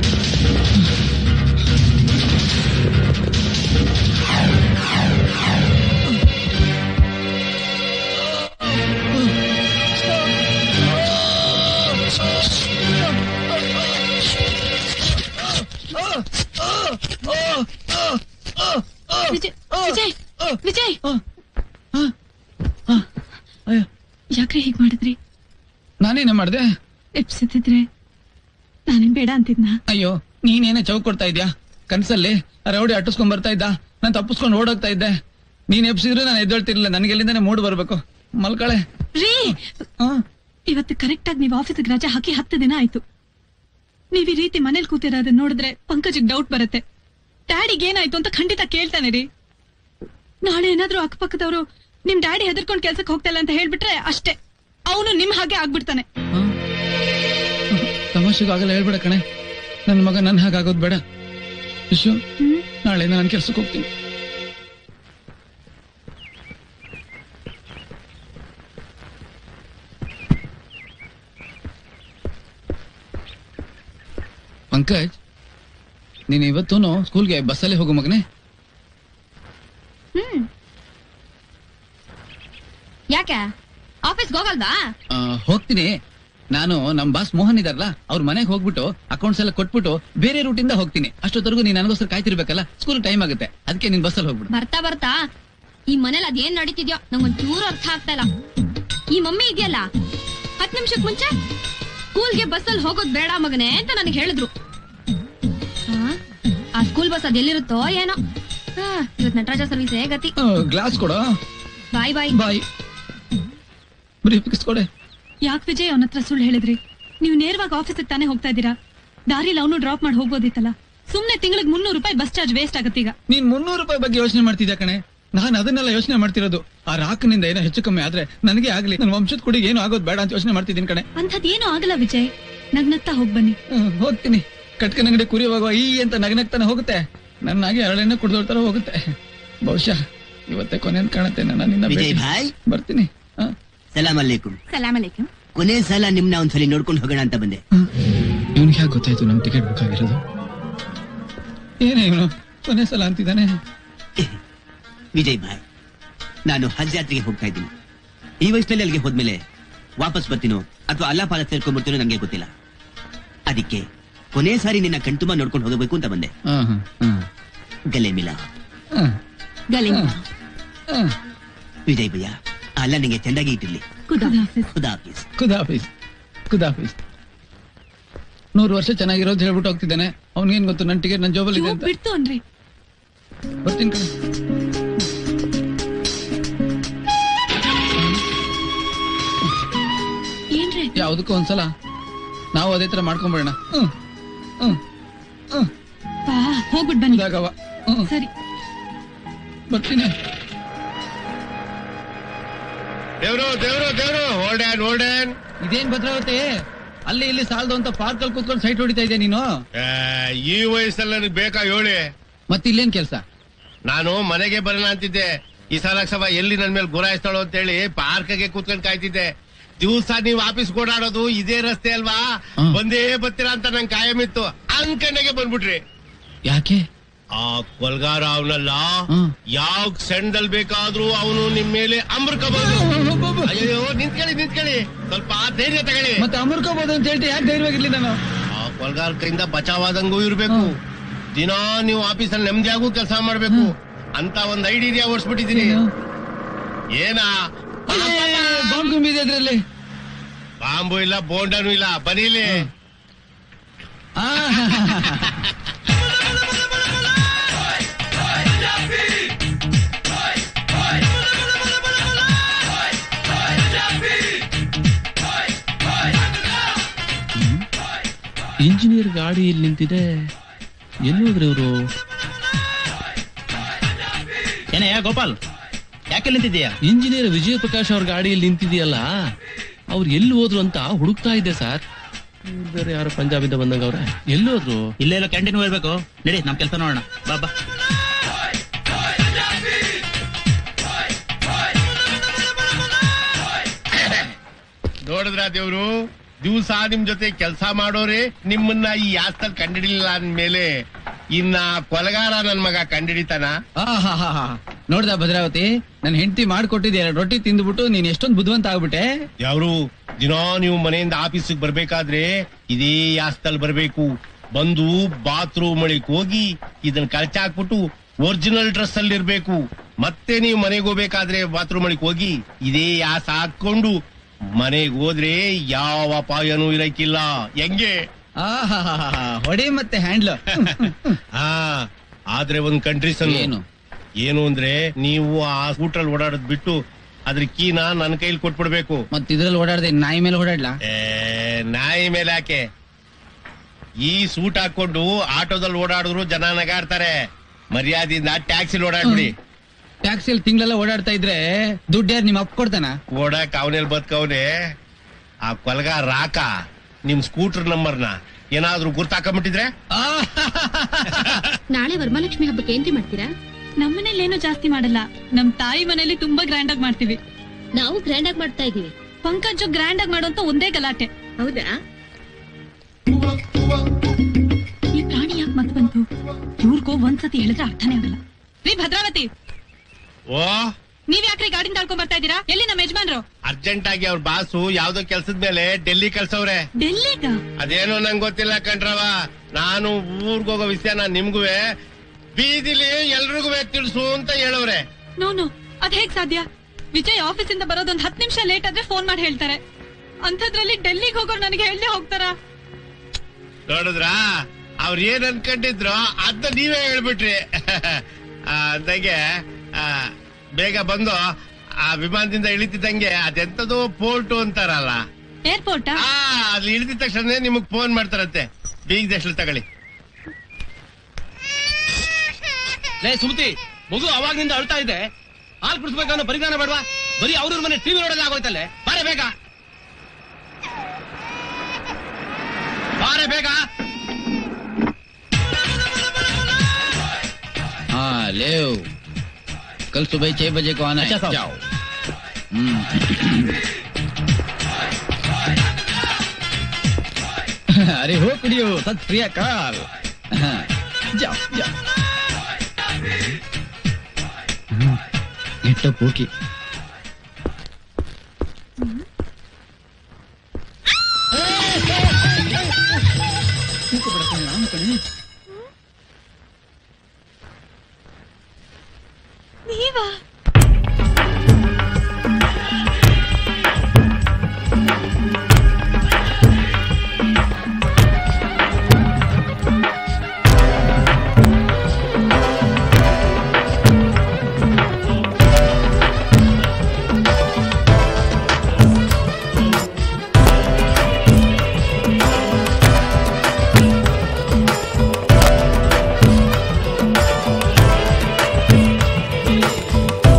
ವಿಜಯ್ ವಿಜಯ್ ವಿಜಯ್ ಯಾಕ್ರಿ ಹೀಗ್ ಮಾಡಿದ್ರಿ ನಾನೇನ ಮಾಡ್ದೆ ಎಪ್ಸಿದ್ರೆ ನಾನೇನ್ ಬೇಡ ಅಂತಿದ್ನ ಅಯ್ಯೋ ನೀನೇನೇ ಚೌಕ್ ಕೊಡ್ತಾ ಇದ್ಯಾ ಕನ್ಸಲ್ಲಿ ಆ ರೌಡಿ ಅಟ್ಟಿಸ್ಕೊಂಡ್ ಬರ್ತಾ ಇದ್ದ ನಾನು ತಪ್ಪಿಸ್ಕೊಂಡು ಓಡೋಗ್ತಾ ಇದ್ದೆ ನೀನ್ ಎಬ್ಸಿದ್ರು ನಾನು ಎದ್ದೇಳ್ತಿರ್ಲಿಲ್ಲ ನನಗೆ ಎಲ್ಲಿಂದಾನೆ ಮೂಡ್ ಬರ್ಬೇಕು ಮಲ್ಕಳೆ ರೀ ಇವತ್ತು ಕರೆಕ್ಟ್ ಆಗಿ ನೀವು ಆಫೀಸಿಗೆ ರಜೆ ಹಾಕಿ ಹತ್ತು ದಿನ ಆಯ್ತು ನೀವ್ ಈ ರೀತಿ ಮನೇಲಿ ಕೂತಿರೋದನ್ನ ನೋಡಿದ್ರೆ ಪಂಕಜಿಗ್ ಡೌಟ್ ಬರುತ್ತೆ ಡ್ಯಾಡಿಗೆ ಏನಾಯ್ತು ಅಂತ ಖಂಡಿತ ಕೇಳ್ತಾನೆ ರೀ ನಾಳೆ ಏನಾದ್ರೂ ಅಕ್ಕಪಕ್ಕದವರು ನಿಮ್ ಡ್ಯಾಡಿ ಹೆದರ್ಕೊಂಡ್ ಕೆಲ್ಸಕ್ಕೆ ಹೋಗ್ತಾ ಇಲ್ಲ ಅಂತ ಹೇಳ್ಬಿಟ್ರೆ ಅಷ್ಟೇ ಅವನು ನಿಮ್ ಹಾಗೆ ಆಗ್ಬಿಡ್ತಾನೆ ತಮಾಷೆಗೂ ಆಗಲ್ಲ ಹೇಳ್ಬೇಡ ಕಣೆ ನನ್ನ ಮಗ ನನ್ನ ಹಾಗಾಗೋದ್ ಬೇಡ ವಿಶು ನಾಳೆ ನಾನು ಕೆಲ್ಸಕ್ಕೆ ಹೋಗ್ತೀನಿ ಪಂಕಜ್ ನೀನು ಇವತ್ತೂನು ಸ್ಕೂಲ್ಗೆ ಬಸ್ಸಲ್ಲಿ ಹೋಗು ಮಗನೇ ಹ್ಮ್ ಯಾಕೆ ಆಫೀಸ್ಗೆ ಹೋಗಲ್ವಾ ಆ, ಹೋಗ್ತೀನಿ ನಾನು ನಮ್ ಬಾಸ್ ಮೋಹನ್ ಇದಾರಲ್ಲ ಅವ್ರ ಮನೆಗೆ ಹೋಗ್ಬಿಟ್ಟು ಅಕೌಂಟ್ಸ್ ಎಲ್ಲ ಕೊಟ್ಬಿಟ್ಟು ಬೇರೆ ರೂಟಿಂದ ಹೋಗ್ತೀನಿ ಅಷ್ಟೊತ್ತರೆಗೂ ನೀನ್ ನನಗೋಸ್ಕರ ಕಾಯ್ತಿರ್ಬೇಕಲ್ಲ ಸ್ಕೂಲ್ ಟೈಮ್ ಆಗುತ್ತೆ ಅದಕ್ಕೆ ನೀನ್ ಬಸ್ಸಲ್ಲಿ ಹೋಗ್ಬಿಡು ಬರ್ತಾ ಬರ್ತಾ ಈ ಮನೇಲಿ ಅದೇನ್ ನಡೀತಿದ್ಯೋ ನಂಗೊಂದ್ ಚೂರು ಅರ್ಥ ಆಗ್ತಾ ಇಲ್ಲ ಈ ಮಮ್ಮಿ ಇದೆಯಲ್ಲ ಹತ್ ನಿಮಿಷಕ್ ಮುಂಚೆ ಸ್ಕೂಲ್ಗೆ ಬಸ್ಸಲ್ಲಿ ಹೋಗೋದ್ ಬೇಡ ಮಗನೇ ಅಂತ ನನಗೆ ಹೇಳಿದ್ರು ಆ, ಆ ಸ್ಕೂಲ್ ಬಸ್ ಅದ್ ಎಲ್ಲಿರುತ್ತೋ ಏನೋ ಹಾ, ಇವತ್ ನಟರಾಜ ಸರ್ವಿಸೇ ಗತಿ ಗ್ಲಾಸ್ ಕೊಡೋ ಬಾಯ್ ಬಾಯ್ ಬಾಯ್ ಬ್ರೀಫ್ ಕೊಡೆ ಯಾಕ್ ವಿಜಯ್ ಅವನ ಹತ್ರ ಸುಳ್ಳು ಹೇಳಿದ್ರಿ ನೀವು ನೇರವಾಗಿ ಆಫೀಸಿಗೆ ತಾನೇ ಹೋಗ್ತಾ ಇದ್ದೀರಾ ದಾರಿಲಿ ಅವನು ಡ್ರಾಪ್ ಮಾಡಿ ಹೋಗ್ಬೋದಿತ್ತಲ್ಲ ಸುಮ್ನೆ ತಿಂಗಳಿಗೆ ಮುನ್ನೂರು ರೂಪಾಯಿ ಬಸ್ ಚಾರ್ಜ್ ವೇಸ್ಟ್ ಆಗತ್ತೀಗ ನೀನ್ ಮುನ್ನೂರು ರೂಪಾಯಿ ಬಗ್ಗೆ ಯೋಚನೆ ಮಾಡ್ತಿದ್ಯಾ ಕಣೆ ನಾನು ಅದನ್ನೆಲ್ಲ ಯೋಚನೆ ಮಾಡ್ತಿರೋದು ಆ ರಾಕ್ನಿಂದ ಏನೋ ಹೆಚ್ಚು ಕಮ್ಮಿ ಆದ್ರೆ ನನಗೆ ಆಗ್ಲಿ ನನ್ನ ವಂಶದ ಕುಡಿಗೆ ಏನು ಆಗೋದು ಬೇಡ ಅಂತ ಯೋಚನೆ ಮಾಡ್ತಿದ್ದೀನಿ ಕಣೆ ಅಂಥದ್ ಏನೂ ಆಗಲ್ಲ ವಿಜಯ್ ನಗ್ನಗ್ತಾ ಹೋಗ್ ಬನ್ನಿ ಹ್ಮ್, ಹೋಗ್ತೀನಿ ಕಟ್ಕನ ಅಂಗಡಿ ಕುರಿ ಹೋಗುವ ಈ ಅಂತ ನಗನಗ್ತಾನೆ ಹೋಗುತ್ತೆ ನನ್ನಾಗಿ ಅರಳೆಣ್ಣೆ ಕುಡ್ದೋಡ್ತಾರ ಹೋಗುತ್ತೆ ಬಹುಶಃ ಇವತ್ತೇ ಕೊನೆ ಅಂತ ಕಾಣುತ್ತೆ ನಾನು ನಿನ್ನ ವಿಜಯ್ ಭೇಟಿ- ಭಾಯ್ ಬರ್ತೀನಿ ಹ. ಸಲಾಂ ಅಲೈಕುಂ ಸಲಾಮ್ ಅಲೈಕುಂ ಕೊನೆ ಸಲ ನಿಮ್ನ ಒಂದ್ಸಲಿ ನೋಡ್ಕೊಂಡು ಹೋಗೋಣ ಅಂತ ಬಂದೆ ಇವನಿಗೆ ಯಾಕೆ ಗೊತ್ತಾಯ್ತು ನಮ್ ಟಿಕೆಟ್ ಬುಕ್ ಆಗಿರೋದು ಏನೇ ಇವನು ಕೊನೆ ಸಲ ಅಂತಿದ್ದಾನೆ ವಿಜಯ್ ಭಾಯ್ ನಾನು ಹಜ್ ಯಾತ್ರೆಗೆ ಹೋಗ್ತಾ ಇದ್ದೀನಿ ಈ ವಯಸ್ಸಿನಲ್ಲಿ ಅಲ್ಲಿಗೆ ಹೋದ್ಮೇಲೆ ವಾಪಸ್ ಬರ್ತೀನೋ ಅಥವಾ ಅಲ್ಲ ಪಾಲ ಸೇರ್ಕೊಂಡ್ಬಿಡ್ತೀನೋ ನಂಗೆ ಗೊತ್ತಿಲ್ಲ ಅದಕ್ಕೆ ಕೊನೆ ಸಾರಿ ನಿನ್ನ ಕಣ್ತುಂಬ ನೋಡ್ಕೊಂಡು ಹೋಗಬೇಕು ಅಂತ ಬಂದೆ ಹಾ ಹಾ ಹಾ ಗಲೆ ಮಿಲ ಹಾ ಗಲಿ ಹಾ ವಿಜಯ್ ಭಯ್ಯ ಅಲ್ಲ ನಿಂಗೆ ಚೆಂದಾಗಿ ಇಟ್ಟಿರ್ಲಿ ಖುದಾ ಹಾಫೀಸ್ ಖುದಾಫೀಸ್ ಖುದಾಫೀಸ್ ನೂರು ವರ್ಷ ಚೆನ್ನಾಗಿರೋದು ಹೇಳ್ಬಿಟ್ಟು ಹೋಗ್ತಿದ್ದಾನೆ ಅವ್ನಿಗೇನ್ ಗೊತ್ತು ನನ್ನ ಟಿಕೆಟ್ ನನ್ನ ಜೋಬಲ್ ಇದೆ ಅಂತ ಬಿಡ್ತು ಅನ್ರಿ ಬರ್ತೀನಿ ಕಣೆ ಏನ್ರಿ ಯಾವ್ದಕ್ಕೂ ಒಂದ್ಸಲ ನಾವು ಅದೇ ತರ ಮಾಡ್ಕೊಂಡ್ಬಿಡೋಣ ಹ್ಮ್ ಹ್ಮ್ ಹ್ಮ್ ಬಾ ಹೋಗ್ಬಿಟ್ ಬನ್ನಿ ಇದಾಗವ ಹ್ಮ್ ಸರಿ ಬರ್ತೀನಿ ದೇವ್ರು ದೇವ್ರು ದೇವ್ರು ಓಲ್ಡನ್ ಓಲ್ಡನ್ ಇದೇನ್ ಭದ್ರಾವತಿ ಅಲ್ಲಿ ಇಲ್ಲಿ ಸಾಲದು ಅಂತ ಪಾರ್ಕ್ ಅಲ್ಲಿ ಕೂತ್ಕೊಂಡು ಸೈಟ್ ಹೊಡಿತಾ ಇದ್ದೆ ನೀನು ಈ ವಯಸ್ಸಲ್ಲಿ ನನಗೆ ಬೇಕಾ ಹೇಳಿ ಮತ್ತೆ ಇಲ್ಲೇನ್ ಕೆಲ್ಸ ನಾನು ಮನೆಗೆ ಬರೋಣ ಅಂತಿದ್ದೆ ಈ ಸಲ ಸಭ ಎಲ್ಲಿ ನನ್ ಮೇಲೆ ಗುರಾಯಿಸ್ತಾಳೋ ಅಂತೇಳಿ ಪಾರ್ಕ್ಗೆ ಕೂತ್ಕೊಂಡು ಕಾಯ್ತಿದ್ದೆ ದಿವಸ ನೀವು ಆಫೀಸ್ ಓಡಾಡೋದು ಇದೇ ರಸ್ತೆ ಅಲ್ವಾ ಹ್ಮ್. ಬಂದೇ ಬರ್ತೀರಾ ಅಂತ ನಂಗೆ ಕಾಯಮಿತ್ತು ಅನ್ಕಂಡಗೆ ಬಂದ್ಬಿಟ್ರಿ ಯಾಕೆ ಆ ಕೊಲ್ಗಾರ ಅವನಲ್ಲ ಹ್ಮ್. ಯಾವ ಸೆಂಡಲ್ ಬೇಕಾದ್ರೂ ಅವನು ನಿಮ್ ಮೇಲೆ ಅಮೃಕಬಹುದು ಅಯ್ಯೋ ನಿಂತ್ಕೊಳ್ಳಿ ನಿಂತ್ಕೊಳ್ಳಿ ಸ್ವಲ್ಪ ಧೈರ್ಯ ತಗೊಳ್ಳಿ ಮತ್ತೆ ಅಮರ್ಕೋಬಹುದು ಅಂತ ಹೇಳ್ತಿ ಯಾಕೆ ಧೈರ್ಯವಾಗಿರ್ಲಿ ನಾನು ಆ ಕೊಲ್ಗಾರ ಕೈಯಿಂದ ಬಚಾವಾದಂಗೂ ಇರ್ಬೇಕು ದಿನಾ ನೀವು ಆಫೀಸಲ್ಲಿ ನೆಮ್ಮದಿಯಾಗೂ ಕೆಲಸ ಮಾಡ್ಬೇಕು ಅಂತ ಒಂದ್ ಐಡಿಯಾ ಓಡಿಸ್ಬಿಟ್ಟಿದೀನಿ ಏನಾ ಬಾಂಬ್ ತುಂಬಿದೆ ಅದ್ರಲ್ಲಿ ಬಾಂಬು ಇಲ್ಲ ಬೋಂಡನು ಇಲ್ಲ ಬರೀಲಿ ಆ, ಇಂಜಿನಿಯರ್ ಗಾಡಿ ಇಲ್ಲಿ ನಿಂತಿದೆ ಎಲ್ಲೋದ್ರು ಇವರು ಏನಯ್ಯ ಗೋಪಾಲ್ ಯಾಕೆ ನಿಂತಿದ್ದೀಯಾ ಇಂಜಿನಿಯರ್ ವಿಜಯ ಪ್ರಕಾಶ್ ಅವ್ರ ಗಾಡಿಯಲ್ಲಿ ನಿಂತಿದೆಯಲ್ಲ ಅವ್ರು ಎಲ್ಲಿ ಹೋದ್ರು ಅಂತ ಹುಡುಕ್ತಾ ಇದ್ದೆ ಸರ್ ಬೇರೆ ಯಾರು ಪಂಜಾಬಿಂದ ಬಂದಂಗ ಅವ್ರೆ ಎಲ್ಲೋದ್ರು ಇಲ್ಲೇ ಎಲ್ಲ ಕ್ಯಾಂಟೀನ್ ಇರ್ಬೇಕು ನಡಿ ನಮ್ ಕೆಲಸ ನೋಡೋಣ ಬಾ ಬಾ ನೋಡಿದ್ರ ದೇವ್ರು ದಿವಸ ನಿಮ್ ಜೊತೆ ಕೆಲಸ ಮಾಡೋರೆ ನಿಮ್ಮನ್ನ ಈ ಯಾಸ್ತಲ್ ಕಂಡಿಡಿಲಿಲ್ಲ ಅಂದ್ಮೇಲೆ ಇನ್ನ ಕೊಲಗಾರ ನನ್ ಮಗ ಕಂಡಿಡಿತಾನ ಆಹಾಹಾಹಾ. ನೋಡ್ದ ಭದ್ರಾವತಿ ನನ್ ಹೆಂಡತಿ ಮಾಡ್ಕೊಟ್ಟಿದ್ದೆ ಎರಡು ರೊಟ್ಟಿ ತಿಂದ್ಬಿಟ್ಟು ನೀನ್ ಎಷ್ಟೊಂದು ಬುದ್ಧಿವಂತ ಆಗ್ಬಿಟ್ಟೆ ಯಾವ್ರು ದಿನಾ ನೀವು ಮನೆಯಿಂದ ಆಫೀಸಿಗೆ ಬರ್ಬೇಕಾದ್ರೆ ಇದೇ ಯಾಸ್ತಲ್ ಬರ್ಬೇಕು ಬಂದು ಬಾತ್ರೂಮ್ ಒಳಗ್ ಹೋಗಿ ಇದನ್ನ ಕಳ್ಚಾಕ್ಬಿಟ್ಟು ಒರಿಜಿನಲ್ ಡ್ರೆಸ್ ಅಲ್ಲಿ ಇರ್ಬೇಕು ಮತ್ತೆ ನೀವು ಮನೆಗೆ ಹೋಗ್ಬೇಕಾದ್ರೆ ಬಾತ್ರೂಮ್ ಒಳಗ್ ಹೋಗಿ ಇದೇ ಯಾಸ ಹಾಕೊಂಡು ಮನೆಗೆ ಹೋದ್ರೆ ಯಾವ ಅಪಾಯನೂ ಇರಕ್ಕಿಲ್ಲ ಹೆಂಗೆ ಆಹಾಹಾಹಾ. ಹೊಡಿ ಮತ್ತೆ ಹ್ಯಾಂಡ್ಲ್ ಹಾ ಆದ್ರೆ ಒಂದ್ ಕಂಟ್ರೀಸನ್ ಏನು? ಏನು ಅಂದ್ರೆ ನೀವು ಆ ಸ್ಕೂಟ್ರಲ್ಲಿ ಓಡಾಡೋದ್ ಬಿಟ್ಟು ಅದ್ರ ಕೀನ ನನ್ನ ಕೈಲಿ ಕೊಟ್ಬಿಡ್ಬೇಕು ಮತ್ ಇದ್ರಲ್ಲಿ ಓಡಾಡ್ದೆ ನಾಯಿ ಮೇಲೆ ಓಡಾಡ್ಲಾ ಏ, ನಾಯಿ ಮೇಲೆ ಯಾಕೆ ಈ ಸೂಟ್ ಹಾಕೊಂಡು ಆಟೋದಲ್ಲಿ ಓಡಾಡಿದ್ರು ಜನ ನಗಾಡ್ತಾರೆ ಮರ್ಯಾದೆಯಿಂದ ಟ್ಯಾಕ್ಸಿಲಿ ಓಡಾಡ್ಬಿಡಿ ಟ್ಯಾಕ್ಸಿಯಲ್ಲಿ ತಿಂಗಳೆಲ್ಲ ಓಡಾಡ್ತಾ ಇದ್ರೆ ದುಡ್ಡು ಯಾರು ನಿಮ್ ಅಪ್ಪ ಕೊಡ್ತಾನ ಓಡಾಕ್ ಅವನೇಲ್ ಬದುಕವನೆ ಆ ಕೊಲ್ಗ ರಾಕ ನಿಮ್ ಸ್ಕೂಟರ್ ನಂಬರ್ನ ಏನಾದ್ರೂ ಗುರ್ತಾಕೊಂಬಿಟ್ಟಿದ್ರೆ ನಾಳೆ ವರಮಹಾಲಕ್ಷ್ಮಿ ಹಬ್ಬಕ್ಕೆ ಏನ್ರಿ ಮಾಡ್ತೀರಾ ನಮ್ಮನೇಲಿ ಏನು ಜಾಸ್ತಿ ಮಾಡಲ್ಲ ನಮ್ ತಾಯಿ ಮನೇಲಿ ತುಂಬಾ ಗ್ರ್ಯಾಂಡ್ ಆಗಿ ಮಾಡ್ತೀವಿ ನಾವು ಗ್ರ್ಯಾಂಡ್ ಆಗಿ ಮಾಡ್ತಾ ಇದೀವಿ ಪಂಕಜ್ ಗ್ರ್ಯಾಂಡ್ ಆಗಿ ಮಾಡುವಂತ ಒಂದೇ ಗಲಾಟೆ ಹೌದಾ ಈ ಪ್ರಾಣಿ ಯಾಕೆ ಮತ್ ಬಂತು ಇವ್ರಿಗೋ ಒಂದ್ಸತಿ ಹೇಳಿದ್ರೆ ಅರ್ಥನೇ ಆಗಲ್ಲ ರೀ ಭದ್ರಾವತಿ ಓ ನೀವ್ ಯಾಕ್ರಿ ಗಾಡಿನ ತಾಳ್ಕೊಂಡ್ ಬರ್ತಾ ಇದೀರಾ ಎಲ್ಲಿ ನಮ್ಮ ಯಜಮಾನ್ರು ಅರ್ಜೆಂಟ್ ಆಗಿ ಅವ್ರ ಬಾಸು ಯಾವ್ದೋ ಕೆಲ್ಸದ ಮೇಲೆ ಡೆಲ್ಲಿ ಕಳ್ಸವ್ರೆ ಡೆಲ್ಲಿಗ ಅದೇನೋ ನಂಗೆ ಗೊತ್ತಿಲ್ಲ ಕಣ್ರವ ನಾನು ಊರ್ಗ್ ಹೋಗೋ ವಿಷಯನ ನಿಮ್ಗುವೆ ಬೀದಿಲಿ ಎಲ್ರಿಗೂ ತಿಳಿಸು ಅಂತ ಹೇಳವ್ರೆ ನೋನು ಅದ್ ಹೇಗ್ ಸಾಧ್ಯ ವಿಜಯ್ ಆಫೀಸಿಂದ ಬರೋದೊಂದ್ ಹತ್ ನಿಮಿಷ ಲೇಟ್ ಆದ್ರೆ ಫೋನ್ ಮಾಡಿ ಹೇಳ್ತಾರೆ ಅಂಥದ್ರಲ್ಲಿ ಡೆಲ್ಲಿಗೆ ಹೋಗೋರು ನನಗೆ ಹೇಳದೆ ಹೋಗ್ತಾರಾ ನೋಡಿದ್ರಾ ಅವ್ರ ಏನ್ ಅನ್ಕೊಂಡಿದ್ರು ಅದ್ನ ನೀವೇ ಹೇಳ್ಬಿಟ್ರಿ ಆ, ಅಂದಂಗೆ ಆ, ಬೇಗ ಬಂದು ಆ ವಿಮಾನದಿಂದ ಇಳಿತಿದ್ದಂಗೆ ಅದೆಂತದೋ ಪೋರ್ಟು ಅಂತಾರಲ್ಲ ಏರ್ಪೋರ್ಟ್ ಆ ಅಲ್ಲಿ ಇಳಿದ ತಕ್ಷಣ ನಿಮಗ್ ಫೋನ್ ಮಾಡ್ತಾರಂತೆ ಬೀಗದಷ್ಟು ತಗೊಳ್ಳಿ ಲೇ ಸುಮತಿ ಮಗು ಅವಾಗ್ನಿಂದ ಅಳ್ತಾ ಇದೆ ಹಾಲು ಕುಡಿಸ್ಬೇಕನ್ನೋ ಪರಿಜ್ಞಾನ ಬೇಡವಾ ಬರೀ ಅವ್ರ ಮನೆ ಟಿವಿ ನೋಡೋದೇ ಆಗೋಯ್ತಲ್ಲೇ ಬಾರೆ ಬೇಗ ಬಾರೆ ಬೇಗ हाँ ले कल सुबह छह बजे को आना अच्छा है साहब। जाओ हम्म। अरे हो कुड़ियो सत श्री अकाल हाँ, जाओ जाओ हम्म, ಗೆಟ್ಟ ಪೋಕಿ ನೀವಾ ಆ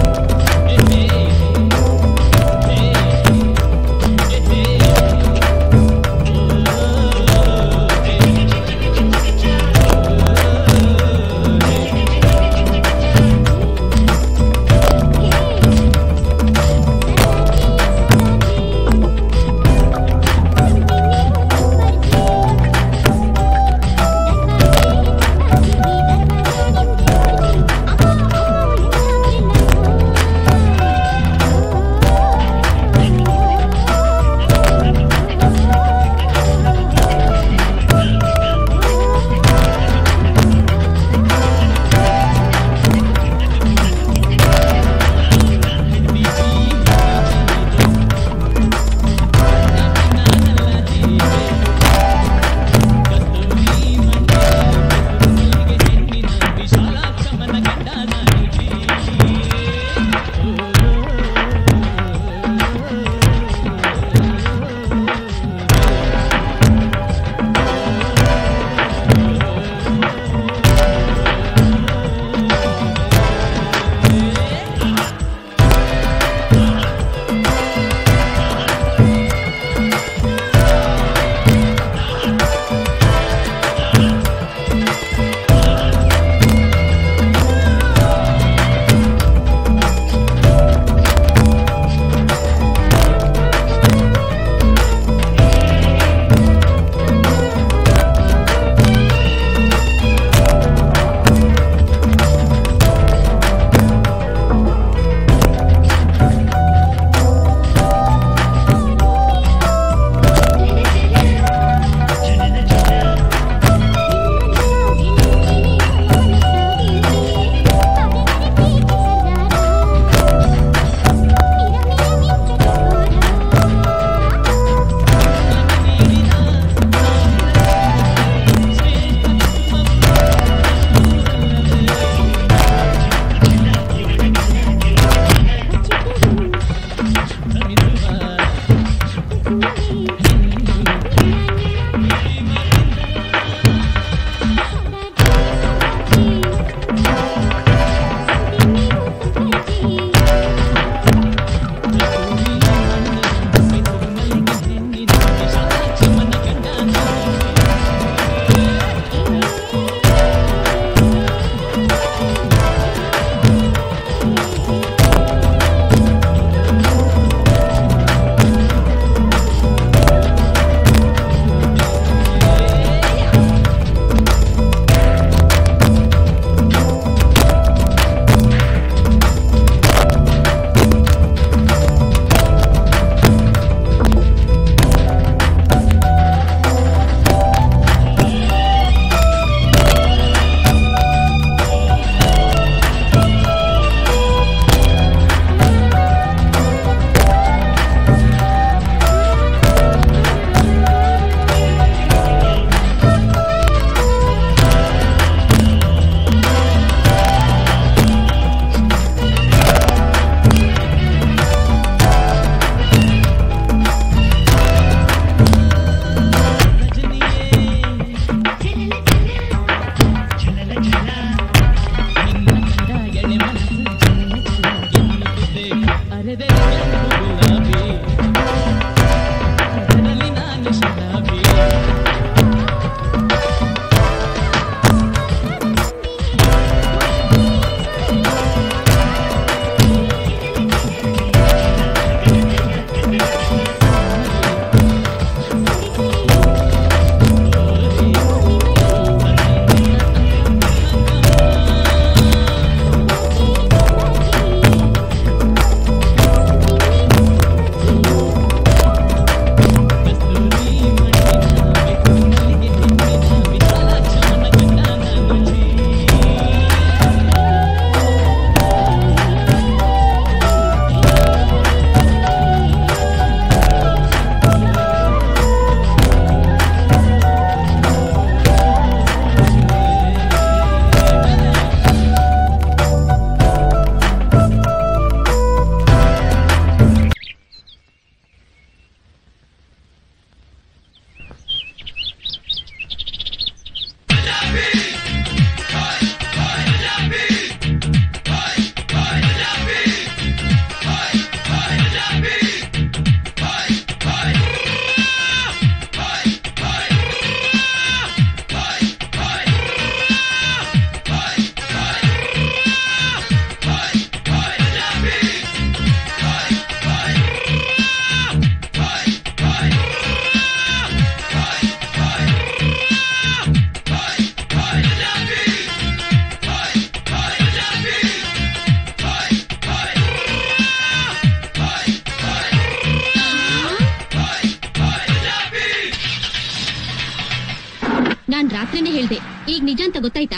ಮೊನ್ನೆನೆ ಹೇಳ್ದೆ ಈಗ ನಿಜ ಅಂತ ಗೊತ್ತಾಯ್ತಾ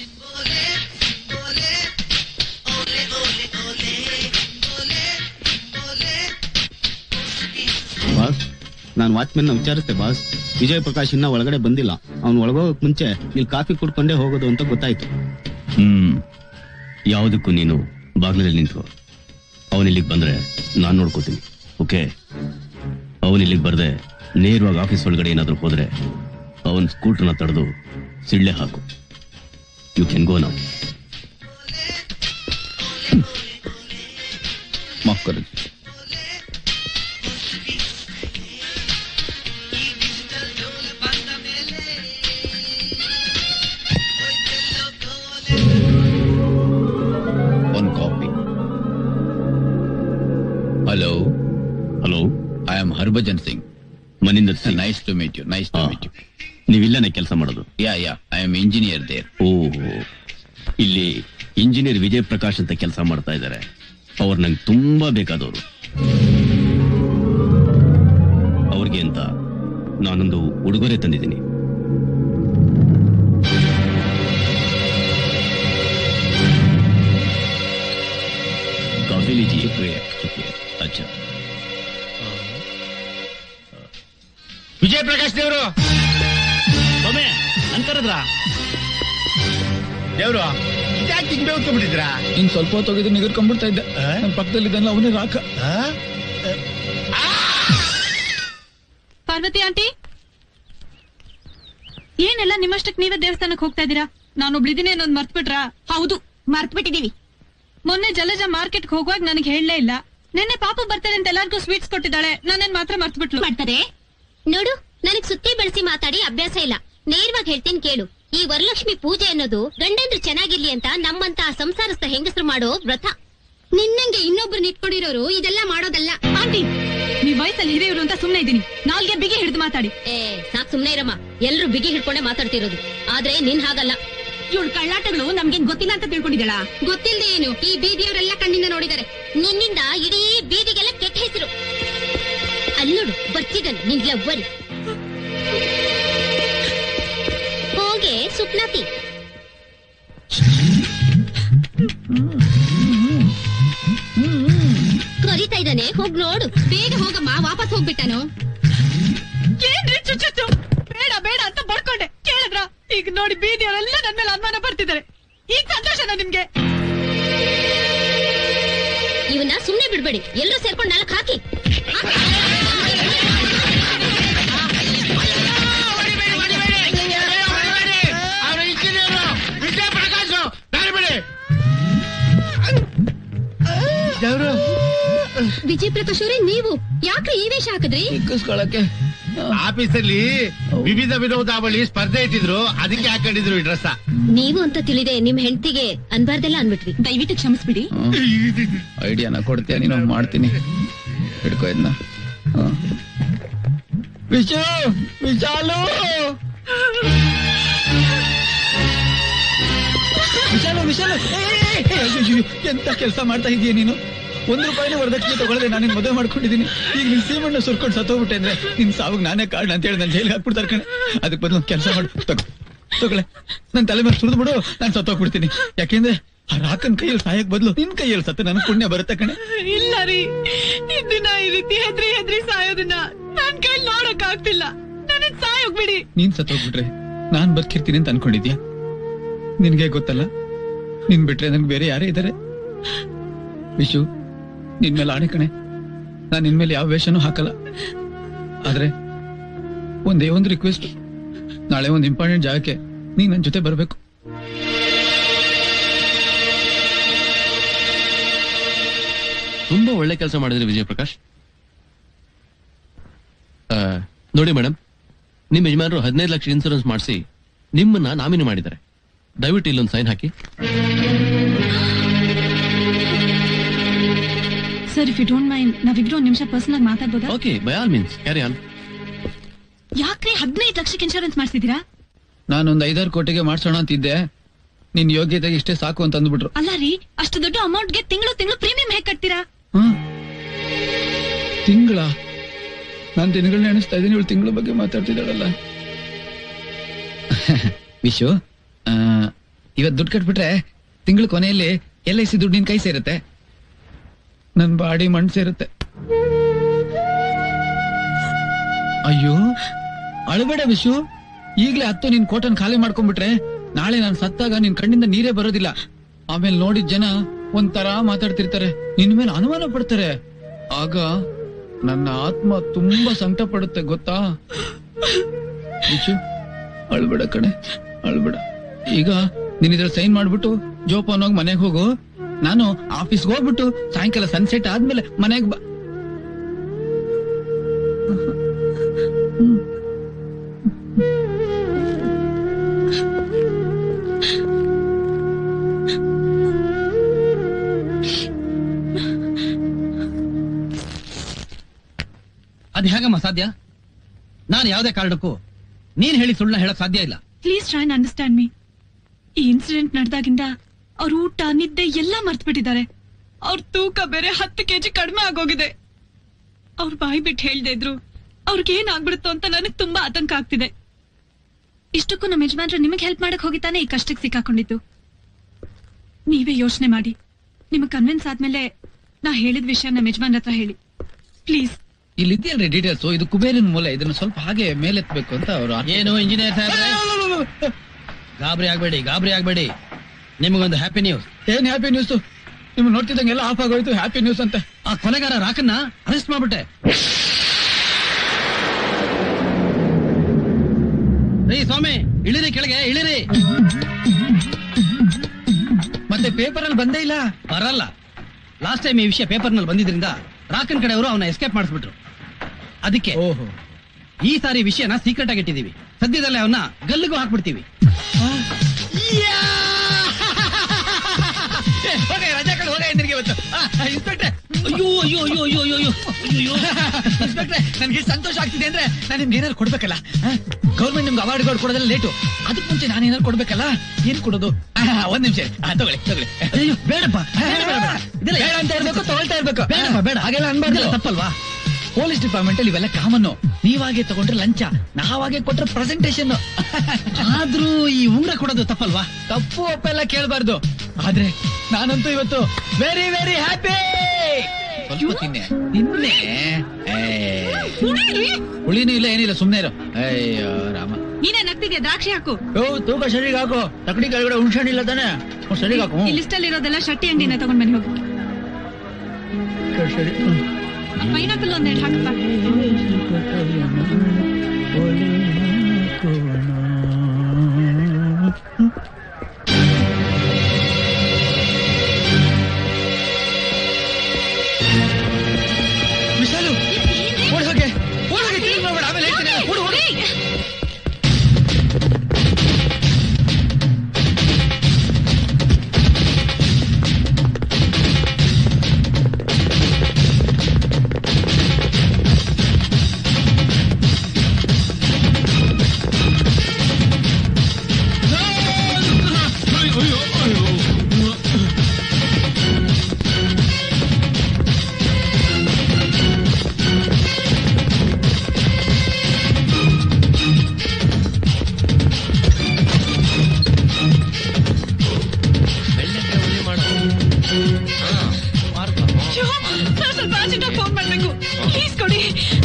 ಬಾಸ್ ನಾನು ವಾಚ್ಮೆನ್ ವಿಚಾರಿಸ್ತೆ ಬಾಸ್ ವಿಜಯ್ ಪ್ರಕಾಶ್ ಇನ್ನ ಒಳಗಡೆ ಬಂದಿಲ್ಲ ಅವ್ನು ಒಳಗೋಗಕ್ ಮುಂಚೆ ಇಲ್ಲಿ ಕಾಫಿ ಕುಡ್ಕೊಂಡೇ ಹೋಗೋದು ಅಂತ ಗೊತ್ತಾಯ್ತು ಹ್ಮ್ ಯಾವುದಕ್ಕೂ ನೀನು ಬಾಗ್ಲಲ್ಲಿ ನಿಂತು ಅವನ್ ಇಲ್ಲಿಗೆ ಬಂದ್ರೆ ನಾನ್ ನೋಡ್ಕೋತೀನಿ ಓಕೆ ಅವನ್ ಇಲ್ಲಿಗೆ ಬರ್ದೆ ನೇರವಾಗಿ ಆಫೀಸ್ ಒಳಗಡೆ ಏನಾದ್ರೂ ಹೋದ್ರೆ ಅವನ್ ಸ್ಕೂಟರ್ನ ತಡೆದು ಸಿಳ್ಳೆ ಹಾಕು ಯು ಕ್ಯಾನ್ ಗೋ ನಾವು ಮಾಫ್ ಕರೋ one copy hello hello I am Harbhajan Singh Maninder Singh nice to meet you nice to meet you ನೀವಿಲ್ಲನೆ ಕೆಲಸ ಮಾಡೋದು yeah yeah I am engineer there ಓಹೋ ಇಲ್ಲಿ ಇಂಜಿನಿಯರ್ ವಿಜಯ್ ಪ್ರಕಾಶ್ ಅಂತ ಕೆಲಸ ಮಾಡ್ತಾ ಇದ್ದಾರೆ ಅವ್ರು ನಂಗೆ ತುಂಬಾ ಬೇಕಾದವರು ಅವ್ರಿಗೆ ಅಂತ ನಾನೊಂದು ಉಡುಗೊರೆ ತಂದಿದ್ದೀನಿ ಕಾಫಿ लीजिए शुक्रिया शुक्रिया अच्छा ವಿಜಯ್ ಪ್ರಕಾಶ್ ದೇವರು ಸೊಮೆ ನನ್ ಕರೆದ್ರಾ ದೇವ್ರು ಇದ್ಯಾಕೆ ಹಿಂಗ್ ಬೇವ್ಕೊಂಡ್ಬಿಟ್ಟಿದ್ರಾ ಇನ್ ಸ್ವಲ್ಪ ಹೊತ್ತು ಹೋಗಿದ್ದು ನಿಗರ್ಕೊಂಡ್ಬಿಡ್ತಾ ಇದ್ದೆ ನನ್ನ ಪಕ್ಕದಲ್ಲಿ ಇದ್ದಾನಲ್ಲ ಅವನೇ ರಾಕ ಪಾರ್ವತಿ ಆಂಟಿ ಏನೆಲ್ಲ ನಿಮ್ಮಷ್ಟಕ್ ನೀವೇ ದೇವಸ್ಥಾನಕ್ಕೆ ಹೋಗ್ತಾ ಇದ್ದೀರಾ ನಾನೊಬ್ಳಿದೀನಿ ಅನ್ನೋದು ಮರ್ತ್ಬಿಟ್ರಾ ಹೌದು ಮರ್ತ್ಬಿಟ್ಟಿದೀವಿ ಮೊನ್ನೆ ಜಲಜ ಮಾರ್ಕೆಟ್ಗೆ ಹೋಗುವಾಗ ನನಗೆ ಹೇಳಲೇ ಇಲ್ಲ ನಿನ್ನೆ ಪಾಪ ಬರ್ತಾರೆ ಅಂತ ಎಲ್ಲಾರ್ಗೂ ಸ್ವೀಟ್ಸ್ ಕೊಟ್ಟಿದ್ದಾಳೆ ನಾನೇನ್ ಮಾತ್ರ ಮರ್ತ್ಬಿಟ್ಲು ಮಾಡ್ತಾರೆ ನೋಡು ನನಗ್ ಸುತ್ತಿ ಬಳಸಿ ಮಾತಾಡಿ ಅಭ್ಯಾಸ ಇಲ್ಲ ನೇರವಾಗಿ ಹೇಳ್ತೀನಿ ಕೇಳು ಈ ವರಲಕ್ಷ್ಮಿ ಪೂಜೆ ಅನ್ನೋದು ಗಂಡಂದ್ರು ಚೆನ್ನಾಗಿರ್ಲಿ ಅಂತ ನಮ್ಮಂತ ಸಂಸಾರಸ್ಥ ಹೆಂಗಸರು ಮಾಡೋ ವ್ರತ ನಿನ್ನಂಗೆ ಇನ್ನೊಬ್ರು ನಿಟ್ಕೊಂಡಿರೋರು ಇದೆಲ್ಲ ಮಾಡೋದಲ್ಲ ಆಂಟಿ ನೀವ್ ವಯಸ್ಸಲ್ಲಿ ಹಿರಿಯರು ಅಂತ ಸುಮ್ನೆ ಇದೀನಿ ನಾಲ್ಗೆ ಬಿಗಿ ಹಿಡಿದು ಮಾತಾಡಿ ಏ ಸಾಕ್ ಸುಮ್ನೆ ಇರಮ್ಮ ಎಲ್ರು ಬಿಗಿ ಹಿಡ್ಕೊಂಡೆ ಮಾತಾಡ್ತಿರೋದು ಆದ್ರೆ ನಿನ್ ಹಾಗಲ್ಲ ಇವಳು ಕಳ್ಳಾಟಗಳು ನಮ್ಗೇನ್ ಗೊತ್ತಿಲ್ಲ ಅಂತ ತಿಳ್ಕೊಂಡಿದ್ದಾಳ ಗೊತ್ತಿಲ್ಲದೆ ಏನು ಈ ಬೀದಿಯವರೆಲ್ಲ ಕಣ್ಣಿಂದ ನೋಡಿದ್ದಾರೆ ನಿನ್ನಿಂದ ಇಡೀ ಬೀದಿಗೆಲ್ಲ ಕೆಟ್ಟ ಹೆಸರು ಅಲ್ಲಿ ನೋಡು ಬರ್ತಿದ್ದಾನೆ ನಿನ್ ಲವ್ವರಿ ಹೋಗೆ ಸುಪ್ನಾತಿ ಕರಿತಾ ಇದ್ದಾನೆ ಹೋಗ್ ನೋಡು ಬೇಗ ಹೋಗಮ್ಮ ವಾಪಸ್ ಹೋಗ್ಬಿಟ್ಟಾನು ಏನ್ರಿ ಚುಚ್ಚು ಬೇಡ ಬೇಡ ಅಂತ ಬಡ್ಕೊಂಡೆ ಕೇಳಿದ್ರ ಈಗ ನೋಡಿ ಬೀದಿಯವರೆಲ್ಲ ನನ್ ಮೇಲೆ ಅನುಮಾನ ಬರ್ತಿದ್ದಾರೆ ಈಗ ಸಂತೋಷನಾ ನಿಮ್ಗೆ ಇವನ್ನ ಸುಮ್ನೆ ಬಿಡ್ಬೇಡಿ ಎಲ್ಲರೂ ಸೇರ್ಕೊಂಡು ನಾಲ್ಕು ಹಾಕಿ ವಿಜಯ್ ಪ್ರಕಾಶ್ ದಾರಿ ಬಿಡಿ ದೇವ್ರು ವಿಜಯ್ ಪ್ರಕಾಶ್ ಅವರೇ ನೀವು ಯಾಕ್ರಿ ಈ ವೇಷ ಹಾಕಿದ್ರಿ ಇಕ್ಕಿಸ್ಕೊಳಕ್ಕೆ ಆಫೀಸಲ್ಲಿ ವಿವಿಧ ವಿನೋದಾವಳಿ ಸ್ಪರ್ಧೆ ಇಟ್ಟಿದ್ರು ಅದಕ್ಕೆ ಹಾಕೊಂಡಿದ್ರು ಈ ಡ್ರೆಸ್ ನೀವು ಅಂತ ತಿಳಿದೆ ನಿಮ್ ಹೆಂಡತಿಗೆ ಅನ್ಬಾರ್ದೆಲ್ಲ ಅನ್ಬಿಟ್ವಿ ದಯವಿಟ್ಟು ಕ್ಷಮಿಸ್ಬಿಡಿ ಐಡಿಯಾನ ಕೊಡ್ತೀಯ ನೀನು ಮಾಡ್ತೀನಿ ಹಿಡ್ಕೋ ಇದನ್ನ ಹ. ವಿಶು ವಿಶಾಲು ವಿಶಾಲು ವಿಶಾಲು ಏ, ಏ, ಏ, ಅಯ್ಯೋ, ಅಯ್ಯೋ, ಎಂತ ಕೆಲಸ ಮಾಡ್ತಾ ಇದೀಯ ನೀನು ಒಂದ್ ರೂಪಾಯಿನ ವರದಕ್ಷಿಣೆ ತಗೊಳ್ಳದೆ ನಾನು ನಿನ್ ಮದುವೆ ಮಾಡ್ಕೊಂಡಿದ್ದೀನಿ ಈಗ ನಿನ್ ಸೀಮಣ್ಣ ಸುರ್ಕೊಂಡು ಸತ್ತೋಗ್ಬಿಟ್ಟೆ ಅಂದ್ರೆ ನಿನ್ ಸಾವಿಗೆ ನಾನೇ ಕಾರಣ ಅಂತ ಹೇಳಿ ನಾನು ಜೈಲಿಗೆ ಹಾಕ್ಬಿಡ್ತಾರೆ ಕಣೆ ಅದಕ್ಕೆ ಬದಲು ಕೆಲಸ ಮಾಡು ತಗೋ ತಗೊಳ್ಳೆ ನನ್ ತಲೆ ಮೇಲೆ ಸುರಿದು ಬಿಡು ನಾನು ಸತ್ತೋಗ್ಬಿಡ್ತೀನಿ ಯಾಕೆಂದ್ರೆ ಆ ರಾಕನ್ ಕೈಯಲ್ಲಿ ಸಾಯಕ್ ಬದಲು ನಿನ್ ಕೈಯಲ್ಲಿ ಸತ್ತ ನನಗೆ ಪುಣ್ಯ ಬರುತ್ತೆ ಕಣೆ ಇಲ್ಲ ರೀ ಇದನ್ನ ಈ ರೀತಿ ಹೆದ್ರಿ ಹೆದ್ರಿ ಸಾಯೋದನ್ನ ನನ್ ಕೈ ನೋಡಕ್ ಆಗ್ತಿಲ್ಲ ನನ್ನ ಸಾಯೋಗ್ಬಿಡಿ ನೀನ್ ಸತ್ತೋಗ್ಬಿಟ್ರೆ ನಾನ್ ಬದುಕಿರ್ತೀನಿ ಅಂತ ಅನ್ಕೊಂಡಿದ್ಯಾ ನಿನ್ಗೆ ಗೊತ್ತಲ್ಲ ನಿನ್ ಬಿಟ್ರೆ ನನ್ಗೆ ಬೇರೆ ಯಾರೇ ಇದ್ದಾರೆ ವಿಶು ನಿನ್ ಮೇಲೆ ಆಣೆ ಕಣೆ ನಾನ್ ನಿನ್ ಮೇಲೆ ಯಾವ ವೇಷನೂ ಹಾಕಲ್ಲ ಆದ್ರೆ ಒಂದೇ ಒಂದು ರಿಕ್ವೆಸ್ಟ್ ನಾಳೆ ಒಂದು ಇಂಪಾರ್ಟೆಂಟ್ ಜಾಗಕ್ಕೆ ನೀನ್ ನನ್ ಜೊತೆ ಬರ್ಬೇಕು ತುಂಬಾ ಒಳ್ಳೆ ಕೆಲಸ ಮಾಡಿದ್ರಿ ವಿಜಯ ಪ್ರಕಾಶ್ ಆ, ನೋಡಿ ಮೇಡಮ್ ನಿಮ್ಮ ಯಜಮಾನರು ಹದಿನೈದು ಲಕ್ಷ ಇನ್ಸೂರೆನ್ಸ್ ಮಾಡಿಸಿ ನಿಮ್ಮನ್ನ ನಾಮಿನಿ ಮಾಡಿದ್ದಾರೆ ದಯವಿಟ್ಟು ಇಲ್ಲೊಂದು ಸೈನ್ ಹಾಕಿ sir if you don't mind ನಾವಿಬ್ರು ಒಂದ್ ನಿಮಿಷ ಪರ್ಸನಲ್ ಆಗಿ ಮಾತಾಡ್ಬೋದಾ okay by all means carry on ಯಾಕ್ರಿ ಹದಿನೈದು ಲಕ್ಷಕ್ಕೆ ಇನ್ಶೂರೆನ್ಸ್ ಮಾಡಿಸಿದೀರಾ ನಾನೊಂದ್ ಐದಾರು ಕೋಟಿಗೆ ಮಾಡ್ಸೋಣ ಅಂತಿದ್ದೆ ನಿನ್ ಯೋಗ್ಯತೆಗೆ ಇಷ್ಟೇ ಸಾಕು ಅಂತ ಅಂದ್ಬಿಟ್ರು ಅಲ್ಲ ರೀ ಅಷ್ಟು ದೊಡ್ಡ ಅಮೌಂಟ್ಗೆ ತಿಂಗಳು ತಿಂಗಳು ಪ್ರೀಮಿಯಂ ಹೇಗ್ ಕಟ್ತೀರಾ ತಿಂಗಳ ನಾನ್ ದಿನಗಳನ್ನ ಎಣಿಸ್ತಾ ಇದ್ದೀನಿ ಇವಳು ತಿಂಗಳ ಬಗ್ಗೆ ಮಾತಾಡ್ತಿದ್ದಾಳಲ್ಲ ವಿಶು ಆ, ಇವತ್ ದುಡ್ಡು ಕಟ್ಬಿಟ್ರೆ ತಿಂಗಳ ಕೊನೆಯಲ್ಲಿ ಎಲ್ ಐ ಸಿ ದುಡ್ಡು ನಿನ್ ಕೈ ಸೇರುತ್ತೆ ನನ್ ಬಾಡಿ ಮಣ್ಣು ಸೇರುತ್ತೆ ಅಯ್ಯೋ ಅಳಬೇಡ ವಿಶು ಈಗ್ಲೇ ಹತ್ತು ನಿನ್ ಕೋಟನ್ ಖಾಲಿ ಮಾಡ್ಕೊಂಡ್ಬಿಟ್ರೆ ನಾಳೆ ನಾನ್ ಸತ್ತಾಗ ನಿನ್ ಕಣ್ಣಿಂದ ನೀರೇ ಬರೋದಿಲ್ಲ ಆಮೇಲೆ ನೋಡಿದ ಜನ ಒಂಥರ ಮಾತಾಡ್ತಿರ್ತಾರೆ ನಿನ್ ಮೇಲೆ ಅನುಮಾನ ಪಡ್ತಾರೆ ಆಗ ನನ್ನ ಆತ್ಮ ತುಂಬಾ ಸಂಕಟ ಪಡುತ್ತೆ ಗೊತ್ತಾ ವಿಶು ಅಳ್ಬೇಡ ಕಣೆ ಅಳ್ಬೇಡ ಈಗ ನೀನ್ ಇದ್ರ ಸೈನ್ ಮಾಡ್ಬಿಟ್ಟು ಜೋಪಾನ್ ಹೋಗಿ ಮನೆಗೆ ಹೋಗು ನಾನು ಆಫೀಸ್ಗೆ ಹೋಗ್ಬಿಟ್ಟು ಸಾಯಂಕಾಲ ಸನ್ಸೆಟ್ ಆದ್ಮೇಲೆ ಮನೆಗೆ ಬಾ ಅದ್ ಹೇಗಮ್ಮ ಸಾಧ್ಯ ನಾನು ಯಾವುದೇ ಕಾರಣಕ್ಕೂ ನೀನ್ ಹೇಳಿ ಸುಳ್ಳ ಹೇಳಕ್ ಸಾಧ್ಯ ಇಲ್ಲ please try and understand me ಈ ಇನ್ಸಿಡೆಂಟ್ ನಡೆದಾಗಿಂದ ಅವ್ರ ಊಟ ನಿದ್ದೆ ಎಲ್ಲ ಮರ್ತ್ ಬಿಟ್ಟಿದ್ದಾರೆ ಅವ್ರ ತೂಕ ಬೇರೆ ಹತ್ತು ಕೆಜಿ ಕಡಿಮೆ ಆಗೋಗಿದೆ ಅವ್ರ ಬಾಯಿ ಬಿಟ್ಟು ಹೇಳ್ದೆ ಇದ್ರು ಅವ್ರಿಗೆ ಏನಾಗ್ಬಿಡುತ್ತೋ ಅಂತ ನನಗ್ ತುಂಬಾ ಆತಂಕ ಆಗ್ತಿದೆ ಇಷ್ಟಕ್ಕೂ ನಮ್ಮ ಯಜಮಾನ್ರು ನಿಮಗೆ ಹೆಲ್ಪ್ ಮಾಡಕ್ ಹೋಗಿತಾನೆ ಈ ಕಷ್ಟಕ್ಕೆ ಸಿಕ್ಕಾಕೊಂಡಿದ್ದು ನೀವೇ ಯೋಚನೆ ಮಾಡಿ ನಿಮಗ್ ಕನ್ವಿನ್ಸ್ ಆದ್ಮೇಲೆ ನಾ ಹೇಳಿದ ವಿಷಯ ನಮ್ಮ ಯಜಮಾನ್ ಹತ್ರ ಹೇಳಿ ಪ್ಲೀಸ್ ಇಲ್ಲಿ ಇದೆಯಲ್ರಿ ಡೀಟೇಲ್ಸ್ ಇದು ಕುಬೇರಿನ ಮೂಲ ಇದನ್ನ ಸ್ವಲ್ಪ ಹಾಗೆ ಮೇಲೆತ್ಬೇಕು ಅಂತ ಅವರು ಏನು ಇಂಜಿನಿಯರ್ ಸಾಹೇಬ್ರೆ ಗಾಬರಿ ಆಗ್ಬೇಡಿ ಗಾಬರಿ ಆಗ್ಬೇಡಿ ನಿಮಗೊಂದು ಹ್ಯಾಪಿ ನ್ಯೂಸ್ ಏನ್ ಹ್ಯಾಪಿ ನ್ಯೂಸ್ ನಿಮ್ ನೋಡ್ತಿದ್ದಂಗೆಲ್ಲ ಆಫ್ ಆಗೋಯ್ತು ಹ್ಯಾಪಿ ನ್ಯೂಸ್ ಅಂತ ಆ ಕೊಲೆಗಾರ ರಾಕನ್ನ ಅರೆಸ್ಟ್ ಮಾಡ್ಬಿಟ್ಟೆ ರೀ ಸ್ವಾಮಿ ಇಳಿರಿ ಕೆಳಗೆ ಇಳಿರಿ ಮತ್ತೆ ಪೇಪರ್ ಅಲ್ಲಿ ಬಂದೇ ಇಲ್ಲ ಬರಲ್ಲ ಲಾಸ್ಟ್ ಟೈಮ್ ಈ ವಿಷಯ ಪೇಪರ್ ನಲ್ಲಿ ಬಂದಿದ್ರಿಂದ ರಾಕನ್ ಕಡೆಯವರು ಅವನ ಎಸ್ಕೇಪ್ ಮಾಡಿಸ್ಬಿಟ್ರು ಅದಕ್ಕೆ ಓಹೋ ಈ ಸಾರಿ ವಿಷಯನ ಸೀಕ್ರೆಟ್ ಆಗಿ ಇಟ್ಟಿದೀವಿ ಸದ್ಯದಲ್ಲೇ ಅವನ್ನ ಗಲ್ಲಿಗೂ ಹಾಕ್ಬಿಡ್ತೀವಿ ಹೋಗಿ ರಜಾ ಕಡೆ ಹೋಗಿ ನಿನಗೆ ಇವತ್ತು ಇನ್ಸ್ಪೆಕ್ಟ್ರೆ ಅಯ್ಯೋ ಅಯ್ಯೋ ಅಯ್ಯೋ ಅಯ್ಯೋ ಅಯ್ಯೋ ಅಯ್ಯೋ ಇನ್ಸ್ಪೆಕ್ಟ್ರೆ ನನ್ಗೆ ಸಂತೋಷ ಆಗ್ತಿದೆ ಅಂದ್ರೆ ನಾನು ನಿಮ್ಗೆ ಏನಾದ್ರು ಕೊಡ್ಬೇಕಲ್ಲ ಗೌರ್ಮೆಂಟ್ ನಿಮ್ಗೆ ಅವಾರ್ಡ್ಗಳು ಕೊಡೋದೆಲ್ಲ ಲೇಟು ಅದಕ್ಕೆ ಮುಂಚೆ ನಾನು ಏನಾದ್ರು ಕೊಡ್ಬೇಕಲ್ಲ ಏನ್ ಕೊಡೋದು ಆ, ಒಂದ್ ನಿಮಿಷ ಆ, ತಗೊಳ್ಳಿ ತಗೊಳ್ಳಿ ಅಯ್ಯೋ ಬೇಡಪ್ಪ ಆ, ಬೇಡ, ಬೇಡ, ಬೇಡ. ಇದೆಲ್ಲ ಬೇಡ ಅಂತ ಇರ್ಬೇಕು ತಗೊಳ್ತಾ ಇರ್ಬೇಕು ಬೇಡಪ್ಪ ಬೇಡ ಹಾಗೆಲ್ಲ ಅನ್ಬಾರ್ದು ಇದೆಲ್ಲ ತಪ್ಪಲ್ವಾ ಪೊಲೀಸ್ ಡಿಪಾರ್ಟ್ಮೆಂಟ್ ಅಲ್ಲಿ ಇವೆಲ್ಲ ಕಾಮನ್ನು ನೀವಾಗೆ ತಗೊಂಡ್ರೆ ಲಂಚ ನಾವಾಗೆ ಕೊಟ್ರೆ ಪ್ರೆಸೆಂಟೇಶನ್ ಆದ್ರೂ ಈ ಉಂಗ್ರ ಕೊಡೋದು ತಪ್ಪಲ್ವಾ ತಪ್ಪು ಒಪ್ಪ ಎಲ್ಲ ಕೇಳಬಾರ್ದು ಆದ್ರೆ ನಾನಂತೂ ಇವತ್ತು ವೆರಿ ವೆರಿ ಹ್ಯಾಪಿ ಸ್ವಲ್ಪ ತಿನ್ನೆ ತಿನ್ನೆ ಹುಳಿನೂ ಇಲ್ಲ ಏನಿಲ್ಲ ಸುಮ್ನೆ ಇರು ಅಯ್ಯೋ ರಾಮ ನೀನೇ ನಗ್ತಿದ್ಯಾ ದ್ರಾಕ್ಷಿ ಹಾಕು ಯೋ ತೂಕ ಸರಿಗೆ ಹಾಕು ತಕಡಿ ಕೆಳಗಡೆ ಹುಣ್ಸಣ್ಣ ಇಲ್ಲ ತಾನೆ ಹ್ಞೂ, ಸರಿಗೆ ಹಾಕು ಈ ಲಿಸ್ಟ್ ಅಲ್ಲಿ ಇರೋದೆಲ್ಲ ಶೆಟ್ಟಿ ಅಂಗಡಿನ ತಗೊಂಡ್ ಬನ್ನಿ ಹೋಗಿ ಹ್ಞೂ, ಸರಿ ಹ್ಞೂ. ಪೈನಾಪಲ್ ಒಂದೆರಡು ಹಾಕಪ್ಪ ವಿಶಾಲು ಓಡ್ ಹೋಗೆ ಓಡ್ ಹೋಗೆ ತಿರುಗಿ ನೋಡ್ಬೇಡ ಆಮೇಲೆ ಹೇಳ್ತೀನಿ ಓಡು ಓಡು ಅಯ್ಯೋ, ನಾನ್ ಸ್ವಲ್ಪ ಅರ್ಜೆಂಟಾಗಿ ಫೋನ್ ಮಾಡ್ಬೇಕು ಪ್ಲೀಸ್ ಕೊಡಿ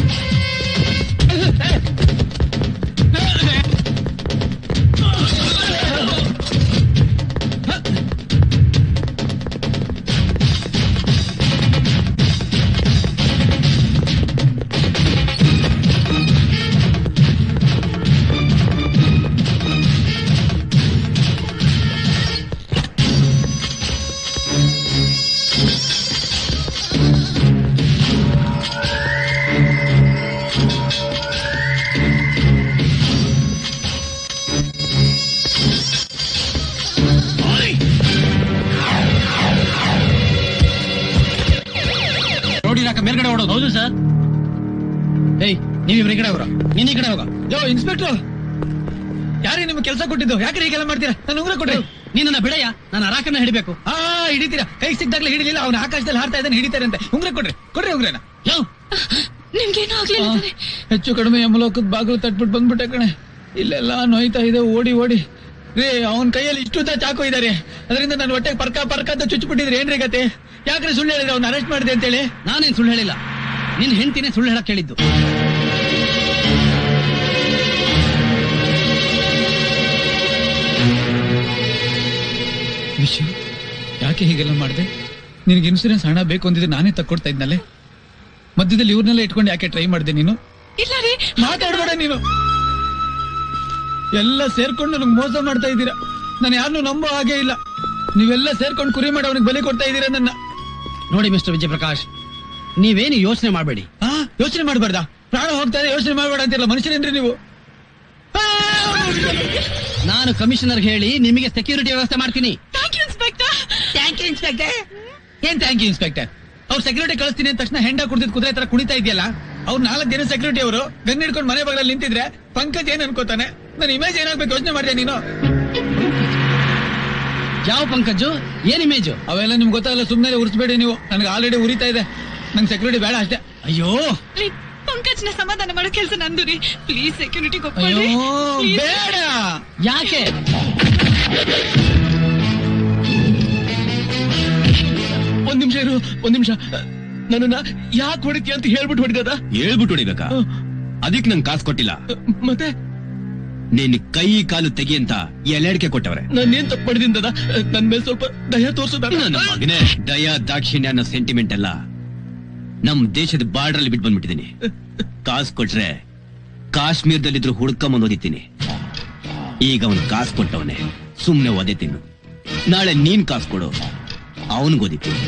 ರೋಡಿ ರಾಕ ಮೇಲ್ಗಡೆ ಓಡೋದು ಹೌದು ಸರ್ ಏಯ್ ನೀವಿಬ್ರು ಈ ಕಡೆ ಹೋಗ್ರ ನೀನ್ ಈ ಕಡೆ ಹೋಗ ಯೋ ಇನ್ಸ್ಪೆಕ್ಟರ್ ಯಾರೇ ನಿಮ್ಗೆ ಕೆಲಸ ಕೊಟ್ಟಿದ್ದು ಯಾಕೆ ಹೀಗೆಲ್ಲ ಮಾಡ್ತೀರಾ ನಾನು ಉಂಗ್ರ ಕೊಡ್ರಿ ನೀನನ್ನ ಬಿಡಯ್ಯ ನಾನು ಆ ರಾಕನ್ನ ಹಿಡಿಬೇಕು ಆ ಹಿಡಿತೀರಾ ಕೈ ಸಿಕ್ದಾಗ್ಲೇ ಹಿಡಿಲಿಲ್ಲ ಅವ್ನ ಆಕಾಶದಲ್ಲಿ ಹಾರ್ತಾ ಇದ್ದಾನೆ ಹಿಡಿತಾರೆ ಅಂತ ಉಂಗ್ರ ಕೊಡ್ರಿ ಕೊಡ್ರಿ ಉಂಗ್ರನ ಯೋ ನಿಮ್ಗೇನು ಆಗ್ಲಿಲ್ಲ ತಾನೆ ಹೆಚ್ಚು ಕಡಿಮೆ ಯಮಲೋಕದ ಬಾಗಿಲು ತಟ್ಬಿಟ್ಟು ಬಂದ್ಬಿಟ್ಟೆ ಕಣೆ ಇಲ್ಲೆಲ್ಲ ನೋಯ್ತಾ ಇದೆ ಓಡಿ ಓಡಿ ರೀ ಅವನ್ ಕೈಯಲ್ಲಿ ಇಷ್ಟುದ್ದ ಚಾಕು ಇದಾರೆ ಅದರಿಂದ ನನ್ನ ಹೊಟ್ಟೆಗೆ ಪರ್ಕ ಪರ್ಕ ಅಂತ ಚುಚ್ಚಿಬಿಟ್ಟಿದ್ರಿ ಏನ್ರಿ ಗತೆ ಯಾಕ್ರಿ ಸುಳ್ಳು ಹೇಳಿದ್ರೆ ಅವ್ನ ಅರೆಸ್ಟ್ ಮಾಡಿದೆ ಅಂತೇಳಿ ನಾನೇನ್ ಸುಳ್ಳು ಹೇಳಿಲ್ಲ ನಿನ್ ಹೆಂಡತಿನೇ ಸುಳ್ಳು ಹೇಳಕ್ ಹೇಳಿದ್ದು ವಿಷಯ ಯಾಕೆ ಹೀಗೆಲ್ಲ ಮಾಡಿದೆ ನಿನಗೆ ಇನ್ಸೂರೆನ್ಸ್ ಹಣ ಬೇಕು ಅಂದಿದ್ರೆ ನಾನೇ ತಕ್ಕೊಡ್ತಾ ಇದ್ನಲ್ಲೇ ಮಧ್ಯದಲ್ಲಿ ಇವ್ರನ್ನೆಲ್ಲ ಇಟ್ಕೊಂಡು ಯಾಕೆ ಟ್ರೈ ಮಾಡಿದೆ ನೀನು ಇಲ್ಲ ರೀ ಮಾತಾಡ್ಬೇಡ ನೀನು ಎಲ್ಲ ಸೇರ್ಕೊಂಡು ನನಗೆ ಮೋಸ ಮಾಡ್ತಾ ಇದ್ದೀರಾ ನಾನು ಯಾರನ್ನೂ ನಂಬೋ ಹಾಗೆ ಇಲ್ಲ ನೀವೆಲ್ಲ ಸೇರ್ಕೊಂಡು ಕುರಿ ಮಾಡಿ ಅವನಿಗೆ ಬಲಿ ಕೊಡ್ತಾ ಇದ್ದೀರಾ ನನ್ನ ನೋಡಿ ಮಿಸ್ಟರ್ ವಿಜಯಪ್ರಕಾಶ್ ನೀವೇನು ಯೋಚನೆ ಮಾಡಬೇಡಿ ಆ ಯೋಚನೆ ಮಾಡಬಾರ್ದಾ ಪ್ರಾಣ ಹೋಗ್ತಾ ಇದೆ ಯೋಚನೆ ಮಾಡಬೇಡ ಅಂತಿರಲ್ಲ ಮನುಷ್ಯರೇನ್ರಿ ನೀವು ನಾನು ಕಮಿಷನರ್ ಹೇಳಿ ನಿಮಗೆ ಸೆಕ್ಯೂರಿಟಿ ವ್ಯವಸ್ಥೆ ಮಾಡ್ತೀನಿ thank you inspector thank you inspector ಏನ್ ಥ್ಯಾಂಕ್ ಯು ಇನ್ಸ್ಪೆಕ್ಟರ್ ಅವ್ರು ಸೆಕ್ಯೂರಿಟಿ ಕಳಿಸ್ತೀನಿ ಅಂದ ತಕ್ಷಣ ಹೆಂಡ ಕುಡ್ದಿದ್ ಕುದುರೆ ತರ ಕುಣಿತಾ ಇದೆಯಲ್ಲ ಅವ್ರು ನಾಲ್ಕು ಜನ ಸೆಕ್ಯೂರಿಟಿ ಅವರು ಗನ್ ಹಿಡ್ಕೊಂಡು ಮನೆ ಬಾಗಿಲಲ್ಲಿ ನಿಂತಿದ್ರೆ ಪಂಕಜ್ ಏನ್ ಅನ್ಕೋತಾನೆ ನನ್ನ ಇಮೇಜ್ ಏನಾಗ್ಬೇಕು ಯೋಚನೆ ಮಾಡಿದೆ ನೀನು ಯಾವ ಪಂಕಜು ಏನ್ ಇಮೇಜು ಅವೆಲ್ಲ ನಿಮ್ಗೆ ಗೊತ್ತಾಗಲ್ಲ ಸುಮ್ಮನೆ ಉರಿಸ್ಬೇಡಿ ನೀವು ನನಗೆ ಆಲ್ರೆಡಿ ಉರಿತಾ ಇದೆ ನಂಗೆ ಸೆಕ್ಯೂರಿಟಿ ಬೇಡ ಅಷ್ಟೇ ಅಯ್ಯೋ ರೀ ಪಂಕಜ್ನ ಸಮಾಧಾನ ಮಾಡೋ ಕೆಲಸ ನಂದು ರೀ ಪ್ಲೀಸ್ ಸೆಕ್ಯೂರಿಟಿ ಅಯ್ಯೋ ಒಪ್ಕೊಳ್ಳಿ ಬೇಡ ಯಾಕೆ ಒಂದ್ ನಿಮಿಷ ಇರು ಒಂದ್ ನಿಮಿಷ ನನ್ನನ್ನ ಯಾಕೆ ಹೊಡಿತೀಯ ಅಂತ ಹೇಳ್ಬಿಟ್ಟು ಹೊಡಿದದ ಹೇಳ್ಬಿಟ್ಟು ಹೊಡಿಬೇಕಾ ಅದಕ್ಕೆ ನಂಗೆ ಕಾಸು ಕೊಟ್ಟಿಲ್ಲ ಮತ್ತೆ ನಿನ್ ಕೈ ಕಾಲು ತೆಗಿ ಅಂತ ಎಲೆಡಿಕೆ ಕೊಟ್ಟವ್ರೆ ನಾನೇನ್ ತಪ್ಪು ಮಾಡಿದಿಂದದ ನನ್ ಮೇಲೆ ಸ್ವಲ್ಪ ದಯ ತೋರ್ಸೋದ ನನ್ನ ಮಗನೇ ದಯ ದಾಕ್ಷಿಣ್ಯ ಅನ್ನೋ ಸೆಂಟಿಮೆಂಟ್ ಅಲ್ಲ ನಮ್ ದೇಶದ ಬಾರ್ಡರ್ ಅಲ್ಲಿ ಬಿಟ್ಟು ಬಂದ್ಬಿಟ್ಟಿದೀನಿ ಕಾಸು ಕೊಟ್ರೆ ಕಾಶ್ಮೀರದಲ್ಲಿದ್ರು ಹುಡ್ಕೊಂಬಂದ್ ಓದಿತೀನಿ ಈಗ ಅವನ್ ಕಾಸು ಕೊಟ್ಟವನೆ ಸುಮ್ನೆ ಓದೇ ತಿನ್ನು ನಾಳೆ ನೀನ್ ಕಾಸು ಕೊಡು ಅವನಿಗೆ ಓದಿತೀನಿ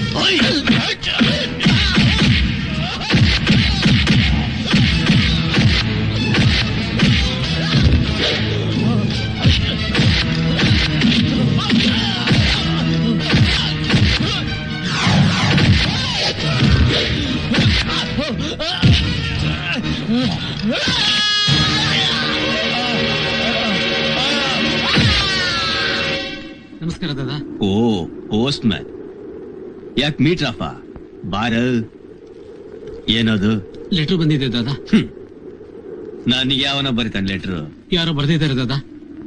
ನಮಸ್ಕಾರ ದಾದಾ ಓ ಪೋಸ್ಟ್ ಮ್ಯಾನ್ ಯಾಕೆ ಮೀಟ್ರಪ್ಪ ಬಾರ ಏನದು ಲೆಟರ್ ಬಂದಿದೆ ದಾದಾ ನನಗೆ ಯಾವನ ಬರೀತಾನೆ ಲೆಟ್ರು ಯಾರೋ ಬರ್ದಿದ್ದಾರೆ ದಾದಾ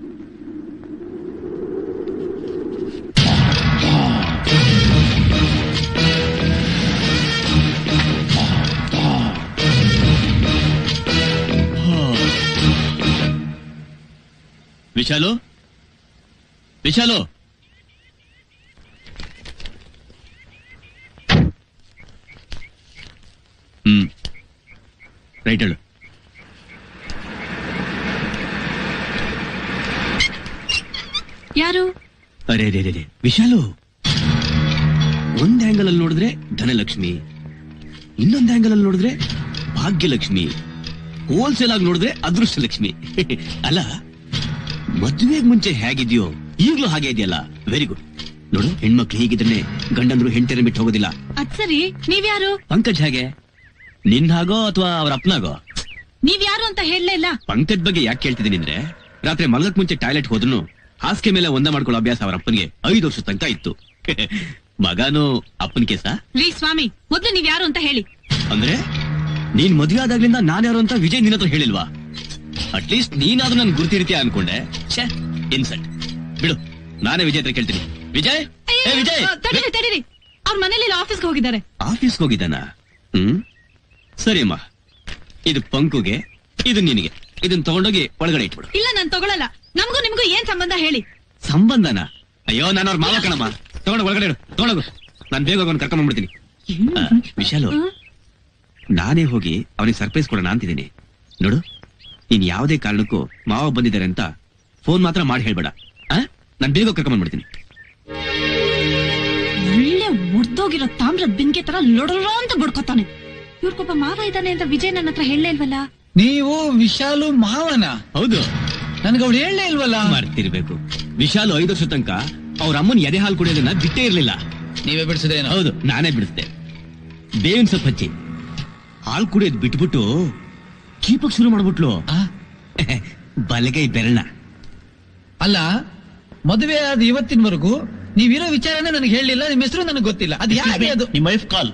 ವಿಶಾಲು ವಿಶಾಲು ಹ್ಮ್ ರೈಟ್ ಹೇಳು ಯಾರು ಅರೆ ರೇ ರೇ ವಿಶಾಲು ಒಂದ್ ಆಂಗಲ್ ಅಲ್ಲಿ ನೋಡಿದ್ರೆ ಧನಲಕ್ಷ್ಮಿ ಇನ್ನೊಂದ್ ಆಂಗಲ್ ಅಲ್ಲಿ ನೋಡಿದ್ರೆ ಭಾಗ್ಯಲಕ್ಷ್ಮಿ ಹೋಲ್ಸೇಲ್ ಆಗಿ ನೋಡಿದ್ರೆ ಅದೃಷ್ಟ ಲಕ್ಷ್ಮಿ ಅಲ್ಲ ಮದುವೆಗ್ ಮುಂಚೆ ಹೇಗಿದ್ಯೋ ಈಗ್ಲೂ ಹಾಗೆ ಇದೆಯಲ್ಲ ವೆರಿ ಗುಡ್ ನೋಡು ಹೆಣ್ಮಕ್ಳು ಹೀಗಿದ್ರೆ ಗಂಡಂದ್ರು ಹೆಂಡತಿರ ಬಿಟ್ಟು ಹೋಗೋದಿಲ್ಲ ಅದ್ ಸರಿ ನೀವ್ಯಾರು ಪಂಕಜ್ ಹೇಗೆ ನಿನ್ ಹಾಗೋ ಅಥವಾ ಅವ್ರ ಅಪ್ಪನಾಗೋ ನೀವ್ಯಾರು ಅಂತ ಹೇಳಲೇ ಇಲ್ಲ ಪಂಕಜ್ ಬಗ್ಗೆ ಯಾಕೆ ಕೇಳ್ತಿದ್ದೀನಿ ಅಂದ್ರೆ ರಾತ್ರಿ ಮಲಗಕ್ ಮುಂಚೆ ಟಾಯ್ಲೆಟ್ ಹೋದ್ರು ಹಾಸಿಗೆ ಮೇಲೆ ಒಂದ ಮಾಡ್ಕೊಳ್ಳೋ ಅಭ್ಯಾಸ ಅವರ ಅಪ್ಪನಿಗೆ ಐದು ವರ್ಷ ತನಕ ಇತ್ತು ಮಗನು ಅಪ್ಪನ ಕೇಸ ರೀ ಸ್ವಾಮಿ ಮೊದ್ಲು ನೀವ್ಯಾರು ಅಂತ ಹೇಳಿ ಅಂದ್ರೆ ನೀನ್ ಮದುವೆ ಆದಾಗ್ಲಿಂದ ನಾನ್ಯಾರು ಅಂತ ವಿಜಯ್ ನಿನ್ನ ಹತ್ರ ಹೇಳಿಲ್ವಾ ಅಟ್ಲೀಸ್ಟ್ ನೀನಾದ್ರೂ ನನ್ ಗುರ್ತಿರ್ತೀಯ ಅನ್ಕೊಂಡೆ ಛೇ ಇನ್ಸಲ್ಟ್ ಬಿಡು ನಾನೇ ವಿಜಯ್ ಹತ್ರ ಕೇಳ್ತೀನಿ ವಿಜಯ್ ಏ ವಿಜಯ್ ಆ, ತಡೀರಿ ತಡೀರಿ ಅವ್ರ ಮನೇಲಿ ಆಫೀಸ್ಗೆ ಹೋಗಿದ್ದಾರೆ ಆಫೀಸ್ಗೆ ಹೋಗಿದ್ದಾನ ಹ್ಮ್ ಸರಿ ಅಮ್ಮ ಇದು ಪಂಕುಗೆ ಇದು ನಿನಗೆ ಇದನ್ನ ತಗೊಂಡೋಗಿ ಒಳಗಡೆ ಇಟ್ಬಿಡು ಇಲ್ಲ ನಾನ್ ತಗೊಳಲ್ಲ ನಮಗೂ ನಿಮ್ಗೂ ಏನ್ ಸಂಬಂಧ ಹೇಳಿ ಸಂಬಂಧನ ಅಯ್ಯೋ ನಾನು ಅವ್ರ ಮಾವ ಕಣಮ್ಮ ತಗೊಂಡು ಒಳಗಡೆ ಇಡು ತಗೊಂಡೋಗು ನಾನು ಬೇಗ ಹೋಗಿ ಕರ್ಕೊಂಡ್ ಬಂದ್ಬಿಡ್ತೀನಿ ಆ, ವಿಶಾಲು ನಾನೇ ಹೋಗಿ ಅವನಿಗೆ ಸರ್ಪ್ರೈಸ್ ಕೊಡೋಣ ಅಂತಿದ್ದೀನಿ ನೋಡು ನೀನ್ ಯಾವುದೇ ಕಾರಣಕ್ಕೂ ಮಾವ ಬಂದಿದ್ದಾರೆ ಅಂತ ಫೋನ್ ಮಾತ್ರ ಮಾಡಿ ಹೇಳ್ಬೇಡ ಆ ನಾನು ಬೇಗ ಕರ್ಕೊಂಡ್ ಬಂದ್ಬಿಡ್ತೀನಿ ಒಳ್ಳೆ ಒಡ್ದೋಗಿರೋ ತಾಮ್ರದ ಬಿಂಕೆ ತರ ಲೊಡಲೋ ಅಂತ ಬಡ್ಕೋತಾನೆ ಇವ್ರಿಗೊಬ್ಬ ಮಾವ ಇದ್ದಾನೆ ಅಂತ ವಿಜಯ್ ನನ್ನ ಹತ್ರ ಹೇಳಲೇ ಇಲ್ವಲ್ಲ ನೀವು ವಿಶಾಲು ಮಾವನ ಹೌದು ನನ್ಗೆ ಅವ್ಳು ಹೇಳಲೇ ಇಲ್ವಲ್ಲ ಮಾಡ್ತಿರ್ಬೇಕು ವಿಶಾಲು ಐದು ವರ್ಷ ತನಕ ಅವ್ರ ಅಮ್ಮನ್ ಎದೆ ಹಾಲು ಕುಡಿಯೋದನ್ನ ಬಿಟ್ಟೇ ಇರ್ಲಿಲ್ಲ ನೀವೇ ಬಿಡಿಸಿದೇನು ಹೌದು ನಾನೇ ಬಿಡಿಸ್ದೆ ಬೇವಿನ ಸೊಪ್ಪು ಹಚ್ಚಿ ಹಾಲು ಕುಡಿಯೋದ್ ಬಿಟ್ಬಿಟ್ಟು ಕೀಪಕ್ ಶುರು ಮಾಡ್ಬಿಟ್ಲು ಬಲಗೈ ಬೆರಳ ಅಲ್ಲ ಮದುವೆ ಆದ ಇವತ್ತಿನವರೆಗೂ ನೀವಿರೋ ವಿಚಾರನೇ ನನಗೆ ಹೇಳಲಿಲ್ಲ ನಿಮ್ಮ ಹೆಸರು ನನಗೆ ಗೊತ್ತಿಲ್ಲ ಅದು ಯಾಕೆ ಅದು ನಿಮ್ಮ ವೈಫ್ ಕಾಲ್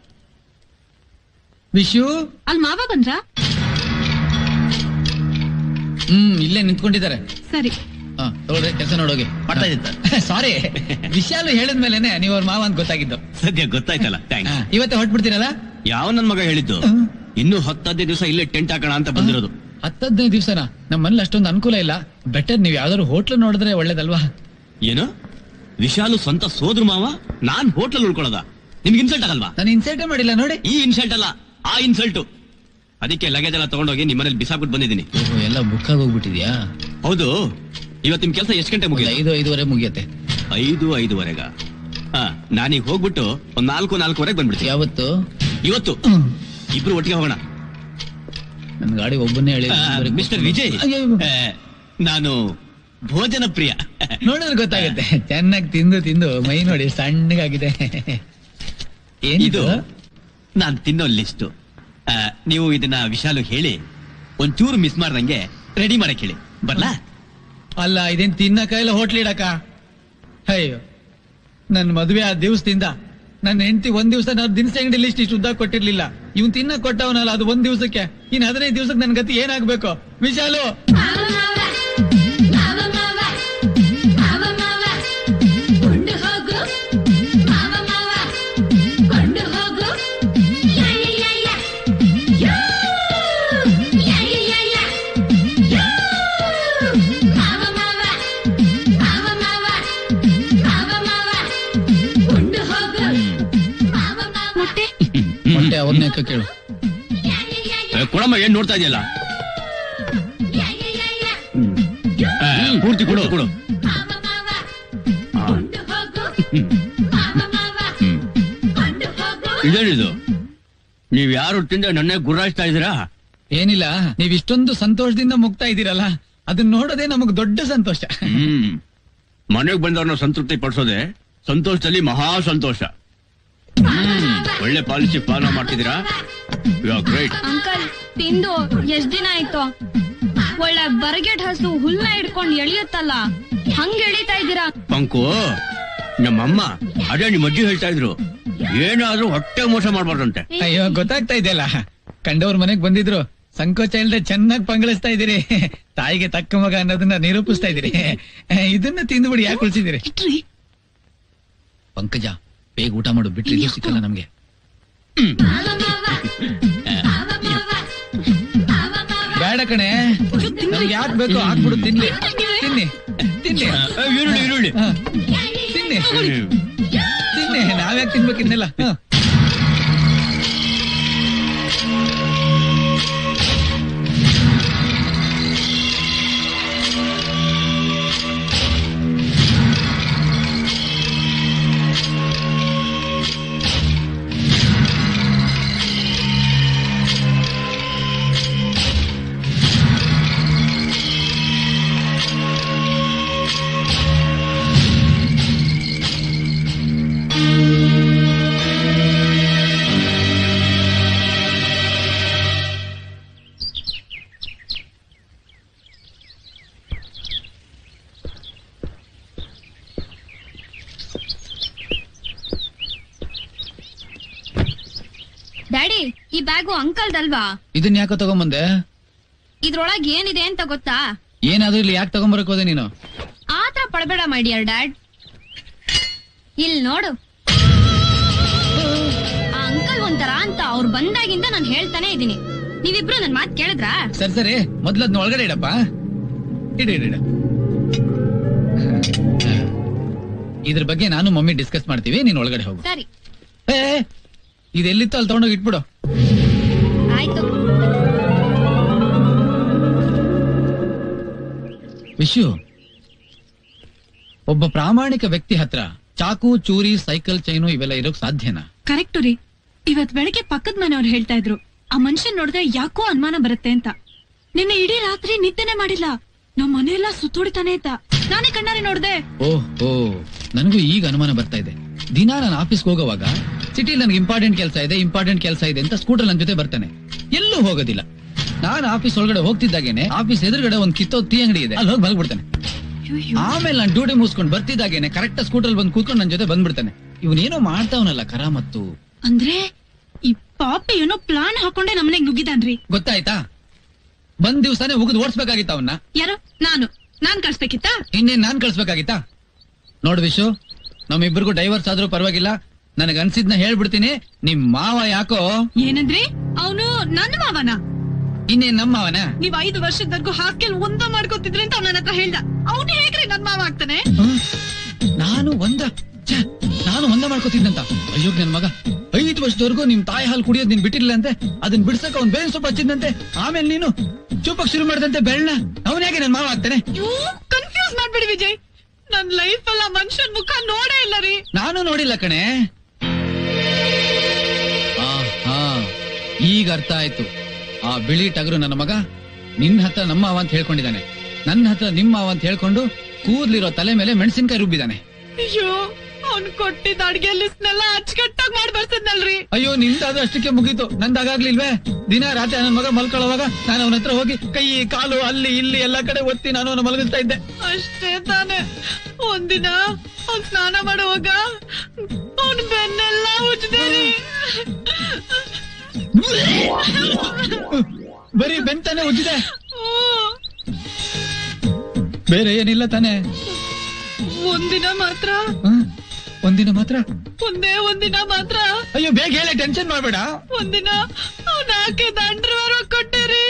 ವಿಶು ಅಲ್ಲಿ ಮಾವ ಬಂದ್ರ ಹ್ಮ್ ಇಲ್ಲೇ ನಿಂತ್ಕೊಂಡಿದ್ದಾರೆ ಸರಿ ಆ. ತಗೊಳ್ರಿ ಕೆಲಸ ನೋಡೋಗಿ ಮಾಡ್ತಾ ಇದ್ದೀನಿ ಸಾರಿ ವಿಶಾಲು ಹೇಳಿದ್ಮೇಲೆನೆ ನೀವು ಅವ್ರ ಮಾವ ಅಂತ ಗೊತ್ತಾಗಿದ್ದು ಸದ್ಯ ಗೊತ್ತಾಯ್ತಲ್ಲ ಥ್ಯಾಂಕ್ಸ್ ಇವತ್ತೇ ಹೊಟ್ಬಿಡ್ತೀರಲ್ಲ ಯಾವ ನನ್ ಮಗ ಹೇಳಿದ್ದು ಇನ್ನು ಹತ್ತದೇ ದಿವಸ ಇಲ್ಲೇ ಟೆಂಟ್ ಹಾಕೋಣ ಅಂತ ಬಂದಿರೋದು ಹತ್ತದೈದು ದಿವ್ಸನ ನಮ್ಮ ಮನೇಲಿ ಅಷ್ಟೊಂದು ಅನುಕೂಲ ಇಲ್ಲ ಬೆಟರ್ ನೀವ್ ಯಾವ್ದಾದ್ರು ಹೋಟ್ಲು ನೋಡಿದ್ರೆ ಒಳ್ಳೇದಲ್ವಾ ಏನು ವಿಶಾಲು ಸ್ವಂತ ಸೋದ್ರ ಮಾವ ನಾನ್ ಹೋಟ್ಲಲ್ಲಿ ಉಳ್ಕೊಳ್ಳೋದ ನಿಮ್ಗೆ ಇನ್ಸಲ್ಟ್ ಆಗಲ್ವಾ ನಾನು ಇನ್ಸಲ್ಟೇ ಮಾಡಿಲ್ಲ ನೋಡಿ ಈ ಇನ್ಸಲ್ಟ್ ಅಲ್ಲ ಆ ಇನ್ಸಲ್ಟ್ ಅದಕ್ಕೆ ಲಗೇಜ್ ಎಲ್ಲ ತಗೊಂಡೋಗಿ ನಿಮ್ಮನೇಲಿ ಬಿಸಾಕ್ಬಿಟ್ಟು ಬಂದಿದ್ದೀನಿ ಓಹೋ ಎಲ್ಲ ಬುಕ್ ಆಗಿ ಹೋಗ್ಬಿಟ್ಟಿದ್ಯಾ ಹೌದು ಇವತ್ತು ನಿಮ್ ಕೆಲಸ ಎಷ್ಟು ಗಂಟೆ ಮುಗಿದ ಐದು ಐದುವರೆ ಮುಗಿಯತ್ತೆ ಐದು ಐದುವರೆಗ ಹಾ ನಾನೀಗ ಹೋಗ್ಬಿಟ್ಟು ಒಂದ್ ನಾಲ್ಕು ನಾಲ್ಕುವರೆಗೆ ಬಂದ್ಬಿಡ್ತೀನಿ ಯಾವತ್ತು ಇವತ್ತು ಇಬ್ರು ಒಟ್ಟಿಗೆ ಹೋಗೋಣ ನನ್ ಗಾಡಿ ಒಬ್ಬನೇ ಹೇಳಿ ಮಿಸ್ಟರ್ ವಿಜಯ್ ಆ, ನಾನು ಭೋಜನ ಪ್ರಿಯ ನೋಡಿದ್ರೆ ಗೊತ್ತಾಗುತ್ತೆ ಚೆನ್ನಾಗಿ ತಿಂದು ತಿಂದು ಮೈ ನೋಡಿ ಸಣ್ಣಗಾಗಿದೆ ಇದು ನಾನ್ ತಿನ್ನೋ ಲಿಸ್ಟ್ ನೀವು ಇದನ್ನ ವಿಶಾಲು ಹೇಳಿ ಒಂಚೂರು ಮಿಸ್ ಮಾಡ್ದಂಗೆ ರೆಡಿ ಮಾಡಕ್ ಹೇಳಿ ಬರ್ಲಾ ಅಲ್ಲ ಇದೇನ್ ತಿನ್ನಕ ಇಲ್ಲ ಹೋಟ್ಲ್ ಇಡಕ ಅಯ್ಯೋ ನನ್ ಮದುವೆ ಆ ದಿವಸದಿಂದ ನನ್ನ ಹೆಂಡತಿ ಒಂದ್ ದಿವಸ ನಾನು ದಿನಸಿ ಅಂಗಡಿ ಲಿಸ್ಟ್ ಇಷ್ಟು ಉದ್ದ ಕೊಟ್ಟಿರ್ಲಿಲ್ಲ ಇವ್ನ್ ತಿನ್ನ ಕೊಟ್ಟವನಲ್ಲ ಅದು ಒಂದ್ ದಿವಸಕ್ಕೆ ಇನ್ ಹದಿನೈದು ದಿವಸಕ್ಕೆ ನನ್ ಗತಿ ಏನಾಗ್ಬೇಕು ವಿಶಾಲು ಕೊಂಡು ಹೋಗು ಮಾವ ಮಾವ ಕೊಂಡು ಹೋಗು ಯಾ ಯಾ ಯಾ ಯಾ ಯಾ ಯಾ ಯಾ ಯಾ ಮಾವ ಮಾವ ಮಾವ ಮಾವ ಮಾವ ಮಾವ ಕೊಂಡು ಹೋಗು ಮೊಟ್ಟೆ ಮೊಟ್ಟೆ ಅವ್ರನ್ನೇ ಅಕ್ಕ ಕೇಳು ಏ, ಕೊಡಮ್ಮ ಏನ್ ನೋಡ್ತಾ ಇದೆಯಲ್ಲ ಪೂರ್ತಿ ಕೊಡು ಕೊಡು ಇದೇನಿದು ನೀವ್ ಯಾರು ತಿಂದ ನನ್ನೇ ಗುರ್ರಾಯಿಸ್ತಾ ಇದೀರಾ ಏನಿಲ್ಲ ನೀವ್ ಇಷ್ಟೊಂದು ಸಂತೋಷದಿಂದ ಮುಗ್ತಾ ಇದ್ದೀರಲ್ಲ ಅದನ್ನ ನೋಡೋದೇ ನಮಗ್ ದೊಡ್ಡ ಸಂತೋಷ ಹ್ಮ್ ಮನೆಗ್ ಬಂದವ್ರನ್ನ ಸಂತೃಪ್ತಿ ಪಡಿಸೋದೆ ಸಂತೋಷದಲ್ಲಿ ಮಹಾ ಸಂತೋಷ ಹ್ಮ್ ಒಳ್ಳೆ ಪಾಲಿಸಿ ಫಾಲೋ ಮಾಡ್ತಿದ್ದೀರಾ ಯು ಆರ್ ಗ್ರೇಟ್ ಅಂಕಲ್ ತಿಂದು ಎಷ್ಟ್ ದಿನ ಆಯ್ತು ಒಳ್ಳೆ ಬರಗೆಟ್ ಹಸು ಹುಲ್ಲ ಹಿಡ್ಕೊಂಡ್ ಎಳಿಯುತ್ತಲ್ಲ ಹಂಗ್ ಎಳಿತಾ ಇದ್ದೀರಾ ಪಂಕು ನಮ್ಮಮ್ಮ ಅದೇ ನಿಮ್ಮ ಅಜ್ಜಿ ಹೇಳ್ತಾ ಇದ್ರು ಏನಾದ್ರೂ ಹೊಟ್ಟೆ ಮೋಸ ಮಾಡ್ಬಾರ್ದಂತೆ ಅಯ್ಯೋ ಗೊತ್ತಾಗ್ತಾ ಇದೆಯಲ್ಲ ಕಂಡವ್ರ ಮನೆಗ್ ಬಂದಿದ್ರು ಸಂಕೋಚ ಇಲ್ದೆ ಚೆನ್ನಾಗಿ ಪಂಗಳಿಸ್ತಾ ಇದೀರಿ ತಾಯಿಗೆ ತಕ್ಕ ಮಗ ಅನ್ನೋದನ್ನ ನಿರೂಪಿಸ್ತಾ ಇದೀರಿ ಇದನ್ನ ತಿಂದ್ಬಿಡಿ ಯಾಕೆ ಉಳಿಸಿದಿರಿ ಪಂಕಜ ಬೇಗ ಊಟ ಮಾಡು ಬಿಟ್ರಿ ಇದು ಸಿಕ್ಕಲ್ಲ ನಮ್ಗೆ ಬೇಡ ಕಣೆ ನಮ್ಗೆ ಯಾಕೆ ಬೇಕು ಹಾಕ್ಬಿಡು ತಿನ್ಲಿ ತಿನ್ನಿ ತಿನ್ನಿ ಈರುಳ್ಳಿ ಈರುಳ್ಳಿ ಹ. ತಿನ್ನಿ ತಿನ್ನಿ ನಾವ್ಯಾಕೆ ತಿನ್ಬೇಕು ಇನ್ನೆಲ್ಲ ಹ. ಡ್ಯಾಡಿ ಈ ಬ್ಯಾಗು ಅಂಕಲ್ದಲ್ವಾ ಇದನ್ನ ಯಾಕೋ ತಗೊಂಬಂದೆ ಇದ್ರೊಳಗ್ ಏನಿದೆ ಅಂತ ಗೊತ್ತಾ ಏನಾದ್ರೂ ಇಲ್ಲಿ ಯಾಕೆ ತಗೊಂಬರಕ್ ಹೋದೆ ನೀನು ಆತರ ಪಡಬೇಡ ಮೈ ಡಿಯರ್ ಡ್ಯಾಡ್ ಇಲ್ ನೋಡು ಆ ಅಂಕಲ್ ಒಂಥರ ಅಂತ ಅವ್ರು ಬಂದಾಗಿಂದ ನಾನು ಹೇಳ್ತಾನೆ ಇದೀನಿ ನೀವಿಬ್ರು ನನ್ ಮಾತ್ ಕೇಳಿದ್ರಾ ಸರಿ ಸರಿ ಮೊದ್ಲು ಅದ್ನ ಒಳಗಡೆ ಇಡಪ್ಪ ಇಡು ಇಡು ಇಡು ಇದ್ರ ಬಗ್ಗೆ ನಾನು ಮಮ್ಮಿ ಡಿಸ್ಕಸ್ ಮಾಡ್ತೀವಿ ನೀನ್ ಒಳಗಡೆ ಹೋಗು ಸರಿ ಏ ಇದೆಲ್ಲಿತ್ತು ಅಲ್ಲಿ ತಗೊಂಡೋಗಿ ಇಟ್ಬಿಡು ಆಯ್ತು ವಿಶು ಒಬ್ಬ ಪ್ರಾಮಾಣಿಕ ವ್ಯಕ್ತಿ ಹತ್ರ ಚಾಕು ಚೂರಿ ಸೈಕಲ್ ಚೈನು ಇವೆಲ್ಲ ಇರೋಕ್ ಸಾಧ್ಯನಾ ಕರೆಕ್ಟ್ ರೀ ಇವತ್ ಬೆಳಗ್ಗೆ ಪಕ್ಕದ ಮನೆಯವ್ರು ಹೇಳ್ತಾ ಇದ್ರು ಆ ಮನುಷ್ಯನ್ ನೋಡಿದ್ರೆ ಯಾಕೋ ಅನುಮಾನ ಬರುತ್ತೆ ಅಂತ ನಿನ್ನೆ ಇಡೀ ರಾತ್ರಿ ನಿದ್ದೆನೆ ಮಾಡಿಲ್ಲ ನಮ್ ಮನೆಯೆಲ್ಲ ಸುತ್ತೋಡಿತಾನೆ ಇದ್ದ ನಾನೇ ಕಣ್ಣಾರೆ ನೋಡ್ದೆ ಓಹ್ ಓ ನನಗೂ ಈಗ ಅನುಮಾನ ಬರ್ತಾ ಇದೆ ದಿನಾ ನಾನು ಆಫೀಸ್ಗೆ ಹೋಗೋವಾಗ ಸಿಟಿ ನನಗೆ ಇಂಪಾರ್ಟೆಂಟ್ ಕೆಲಸ ಇದೆ ಇಂಪಾರ್ಟೆಂಟ್ ಕೆಲಸ ಇದೆ ಅಂತ ಸ್ಕೂಟರ್ ನನ್ನ ಜೊತೆ ಬರ್ತಾನೆ ಎಲ್ಲೂ ಹೋಗೋದಿಲ್ಲ ನಾನು ಆಫೀಸ್ ಒಳಗಡೆ ಹೋಗ್ತಿದ್ದಾಗೇನೆ ಆಫೀಸ್ ಎದುರುಗಡೆ ಒಂದ್ ಕಿತ್ತೋ ಟೀ ಅಂಗಡಿ ಇದೆ ಅಲ್ಲಿ ಹೋಗಿ ಮಲ್ಬಿಡ್ತಾನೆ ಆಮೇಲೆ ನಾನು ಡ್ಯೂಟಿ ಮುಗಿಸ್ಕೊಂಡು ಬರ್ತಿದ್ದಾಗೇನೆ ಕರೆಕ್ಟ್ ಸ್ಕೂಟರ್ ಬಂದು ಕೂತ್ಕೊಂಡು ನನ್ನ ಜೊತೆ ಬಂದ್ಬಿಡ್ತಾನೆ ಇವನೇನೋ ಮಾಡ್ತಾವನಲ್ಲ ಕರಾಮತ್ತು ಅಂದ್ರೆ ಈ ಪಾಪಿ ಏನೋ ಪ್ಲಾನ್ ಹಾಕೊಂಡೆ ನಮ್ಮನೆಗ್ ನುಗ್ಗಿದಾನ್ರಿ ಗೊತ್ತಾಯ್ತಾ ಬಂದ್ ದಿವ್ಸನೇ ಉಗಿದು ಓಡಿಸ್ಬೇಕಾಗಿತ್ತ ಅವನ್ನ ಯಾರು ನಾನು ನಾನ್ ಕಳ್ಸ್ಬೇಕಿತ್ತಾ ಇನ್ನೇನ್ ನಾನ್ ಕಳ್ಸ್ಬೇಕಾಗಿತ್ತಾ ನೋಡು ವಿಶು ನಮ್ಮಿಬ್ಬರಿಗೂ ಡೈವರ್ಸ್ ಆದ್ರೂ ಪರವಾಗಿಲ್ಲ ನನಗ್ ಅನ್ಸಿದ್ನ ಹೇಳ್ಬಿಡ್ತೀನಿ ನಿಮ್ ಮಾವ ಯಾಕೋ ಏನಂದ್ರಿ ಅವನು ನನ್ನ ಮಾವನ ಇನ್ನೇನ್ ನಮ್ಮ ಮಾವನ ನೀವ್ ಐದು ವರ್ಷದವರೆಗೂ ಹಾಸ್ಟೆಲ್ ಒಂದ ಮಾಡ್ಕೊತಿದ್ರಿ ಅಂತ ನನ್ನ ಹತ್ರ ಹೇಳ್ದ ಅವನು ಹೇಗ್ರಿ ನನ್ ಮಾವ ಆಗ್ತಾನೆ ನಾನು ಒಂದ ಛೆ, ನಾನು ಒಂದ ಮಾಡ್ಕೋತಿದ್ದಂತ ಅಯ್ಯೋ ನನ್ ಮಗ ಐದು ವರ್ಷದವರೆಗೂ ನಿಮ್ ತಾಯಿ ಹಾಲು ಕುಡಿಯೋದ್ ನೀನ್ ಬಿಟ್ಟಿರ್ಲಿಲ್ಲ ಅಂತೆ ಅದನ್ನ ಬಿಡ್ಸಕ್ ಅವ್ನ್ ಬೇರೆ ಸೊಪ್ಪು ಹಚ್ಚಿದ್ದಂತೆ ಆಮೇಲೆ ನೀನು ಚೂಪಕ್ ಶುರು ಮಾಡ್ದಂತೆ ಬೆಳ್ಳ ಅವನ್ ಹೇಗೆ ನನ್ ಮಾವ ಆಗ್ತಾನೆ ಕನ್ಫ್ಯೂಸ್ ಮಾಡ್ಬೇಡಿ ವಿಜಯ್ ನನ್ ಲೈಫ್ ಅಲ್ಲ ಮನುಷ್ಯನ್ ಮುಖ ನೋಡೇ ಇಲ್ಲ ರೀ ನಾನು ನೋಡಿಲ್ಲ ಕಣೆ ಆ, ಹಾ ಈಗ ಅರ್ಥ ಆಯ್ತು ಆ ಬಿಳಿ ಟಗರು ನನ್ನ ಮಗ ನಿನ್ ಹತ್ರ ನಮ್ಮ ಮಾವ ಅಂತ ಹೇಳ್ಕೊಂಡಿದ್ದಾನೆ ನನ್ನ ಹತ್ರ ನಿಮ್ಮ ಮಾವ ಅಂತ ಹೇಳ್ಕೊಂಡು ಕೂದ್ಲಿರೋ ತಲೆ ಮೇಲೆ ಮೆಣಸಿನ್ಕಾಯಿ ರುಬ್ಬಿದ್ದಾನೆ ಅಯ್ಯೋ ಅವ್ನ್ ಕೊಟ್ಟಿದ್ದ ಅಡ್ಗೆ ಲಿಸ್ಟ್ನೆಲ್ಲ ಅಚ್ಚುಕಟ್ಟಾಗಿ ಮಾಡಿ ಬರ್ಸದ್ನಲ್ರಿ ಅಯ್ಯೋ ನಿಂದಾದ್ರೂ ಅಷ್ಟಕ್ಕೆ ಮುಗೀತು ನಂದಾಗ್ಲಿಲ್ವೇ ದಿನ ರಾತ್ರಿ ನನ್ನ ಮಗ ಮಲ್ಕೊಳ್ಳೋವಾಗ ನಾನು ಅವನ ಹತ್ರ ಹೋಗಿ ಕೈ ಕಾಲು ಅಲ್ಲಿ ಇಲ್ಲಿ ಎಲ್ಲಾ ಕಡೆ ಒತ್ತಿ ನಾನು ಅವನ ಮಲಗಿಸ್ತಾ ಇದ್ದೆ ಅಷ್ಟೇ ತಾನೆ ಒಂದಿನ ಅವ್ನ್ ಸ್ನಾನ ಮಾಡುವಾಗ ಅವನ್ ಬೆನ್ನೆಲ್ಲ ಉಜ್ದೆ ರೀ ಬರೀ ಬೆಂತಾನೆ ಉಜ್ಜಿದೆ ಬೇರೆ ಏನಿಲ್ಲ ತಾನೆ ಒಂದಿನ ಮಾತ್ರ ಹ? ಒಂದಿನ ಮಾತ್ರ ಒಂದೇ ಒಂದಿನ ಮಾತ್ರ ಅಯ್ಯೋ ಬೇಗ ಹೇಳಿ ಟೆನ್ಷನ್ ಮಾಡ್ಬೇಡ ಒಂದಿನ ಅವ್ನ ಹಾಕಿದ ಅಂಡರ್ವೇರ್ ಕೊಟ್ಟಿರಿ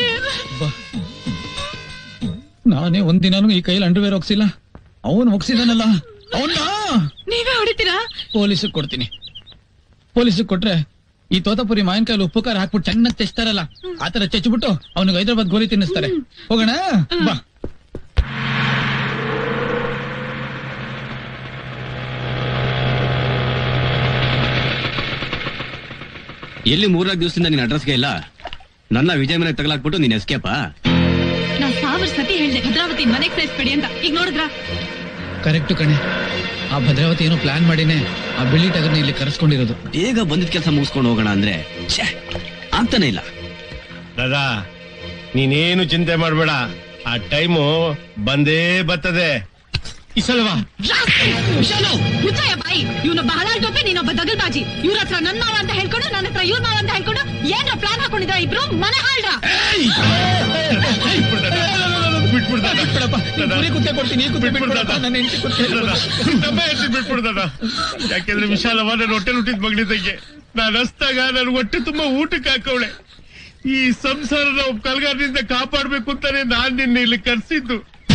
ನಾನೇ ಒಂದಿನಾನು ಈ ಕೈಯಲ್ಲಿ ಅಂಡರ್ವೇರ್ ಹೋಗ್ಸಿಲ್ಲ ಅವನು ಹೋಗ್ಸಿದಾನಲ್ಲ ಅವನ್ನ ನೀವೇ ಹೊಡಿತೀರಾ ಪೊಲೀಸಿಗೆ ಕೊಡ್ತೀನಿ ಪೊಲೀಸಿಗೆ ಕೊಟ್ರೆ ಈ ತೋತಪುರಿ ಮಾವಿನಕಾಯಲ್ಲಿ ಉಪ್ಪು ಖಾರ ಹಾಕ್ಬಿಟ್ಟು ಚೆನ್ನಾಗಿ ತೆಚ್ತಾರಲ್ಲ ಆತರ ಚೆಚ್ಬಿಟ್ಟು ಅವನಿಗೆ ಹೈದರಾಬಾದ್ ಗೋಲಿ ತಿನ್ನಿಸ್ತಾರೆ ಹೋಗೋಣ ಬಾ ಎಲ್ಲಿ ಮೂರ್ನಾಲ್ಕು ದಿವಸದಿಂದ ನಿನ್ನ ಅಡ್ರೆಸ್ಗೆ ಇಲ್ಲ ನನ್ನ ವಿಜಯ್ ಮನೆಗೆ ತಗಲಾಕ್ಬಿಟ್ಟು ನೀನ್ ಎಸ್ಕೇಪಾ ನಾ ಸಾವಿರ ಸತಿ ಹೇಳ್ದೆ ಭದ್ರಾವತಿ ಮನೆಗ್ ಸೇರಿಸ್ಬೇಡಿ ಅಂತ ಈಗ ನೋಡಿದ್ರ ಕರೆಕ್ಟ್ ಕಣೆ ಆ ಭದ್ರಾವತಿ ಏನೋ ಪ್ಲಾನ್ ಮಾಡಿನೇ ಆ ಬಿಳಿ ಟಗರ್ನ ಇಲ್ಲಿ ಕರೆಸ್ಕೊಂಡಿರೋದು ಬೇಗ ಬಂದಿದ್ ಕೆಲಸ ಮುಗಿಸ್ಕೊಂಡು ಹೋಗೋಣ ಅಂದ್ರೆ ಛೆ, ಆಗ್ತಾನೆ ಇಲ್ಲ ದಾದಾ ನೀನೇನು ಚಿಂತೆ ಮಾಡ್ಬೇಡ ಆ ಟೈಮು ಬಂದೇ ಬರ್ತದೆ ಈ ಸಲವಾ ಮುಚ್ಚಯ್ಯ ಬಾಯಿ ಇವನೊಬ್ಬ ಹಲಾಲ್ ಟೋಪಿ ನೀನೊಬ್ಬ ದಗಲ್ಬಾಜಿ ಇವ್ರ ಹತ್ರ ನನ್ ಮಾವ ಅಂತ ಹೇಳ್ಕೊಂಡು ನನ್ನ ಹತ್ರ ಇವ್ರ ಮಾವ ಅಂತ ಹೇಳ್ಕೊಂಡು ಏನ್ರ ಪ್ಲಾನ್ ಹಾಕೊಂಡಿದ್ರ ಇಬ್ರು ಮನೆ ಹಾಳ್ರ ಬಿಟ್ಬಿಡಪ್ಪ ಕುತ್ತೆ ಕೊಡ್ತೀನಿ ಈ ಕುತ್ತೆ ಬಿಟ್ಬಿಡಪ್ಪ ನನ್ನ ಹೆಂಡತಿ ಕುತ್ತೆ ನಮ್ಮ ಹೆಂಡತಿ ಬಿಟ್ಬಿಡ್ದಾನ ಯಾಕೆಂದ್ರೆ ವಿಶಾಲವ ನನ್ನ ಹೊಟ್ಟೆ ಹುಟ್ಟಿದ ಮಗಳಿದ್ದಂಗೆ ನಾನು ಹಸ್ತಾಗ ನನ್ನ ಹೊಟ್ಟೆ ತುಂಬಾ ಊಟಕ್ಕೆ ಹಾಕವಳೆ ಈ ಸಂಸಾರನ ಒಬ್ಬ ಕಲ್ಗಾರದಿಂದ ಕಾಪಾಡ್ಬೇಕು ಅಂತಾನೆ ನಾನ್ ನಿನ್ನ ಇಲ್ಲಿ ಕರ್ಸಿದ್ದು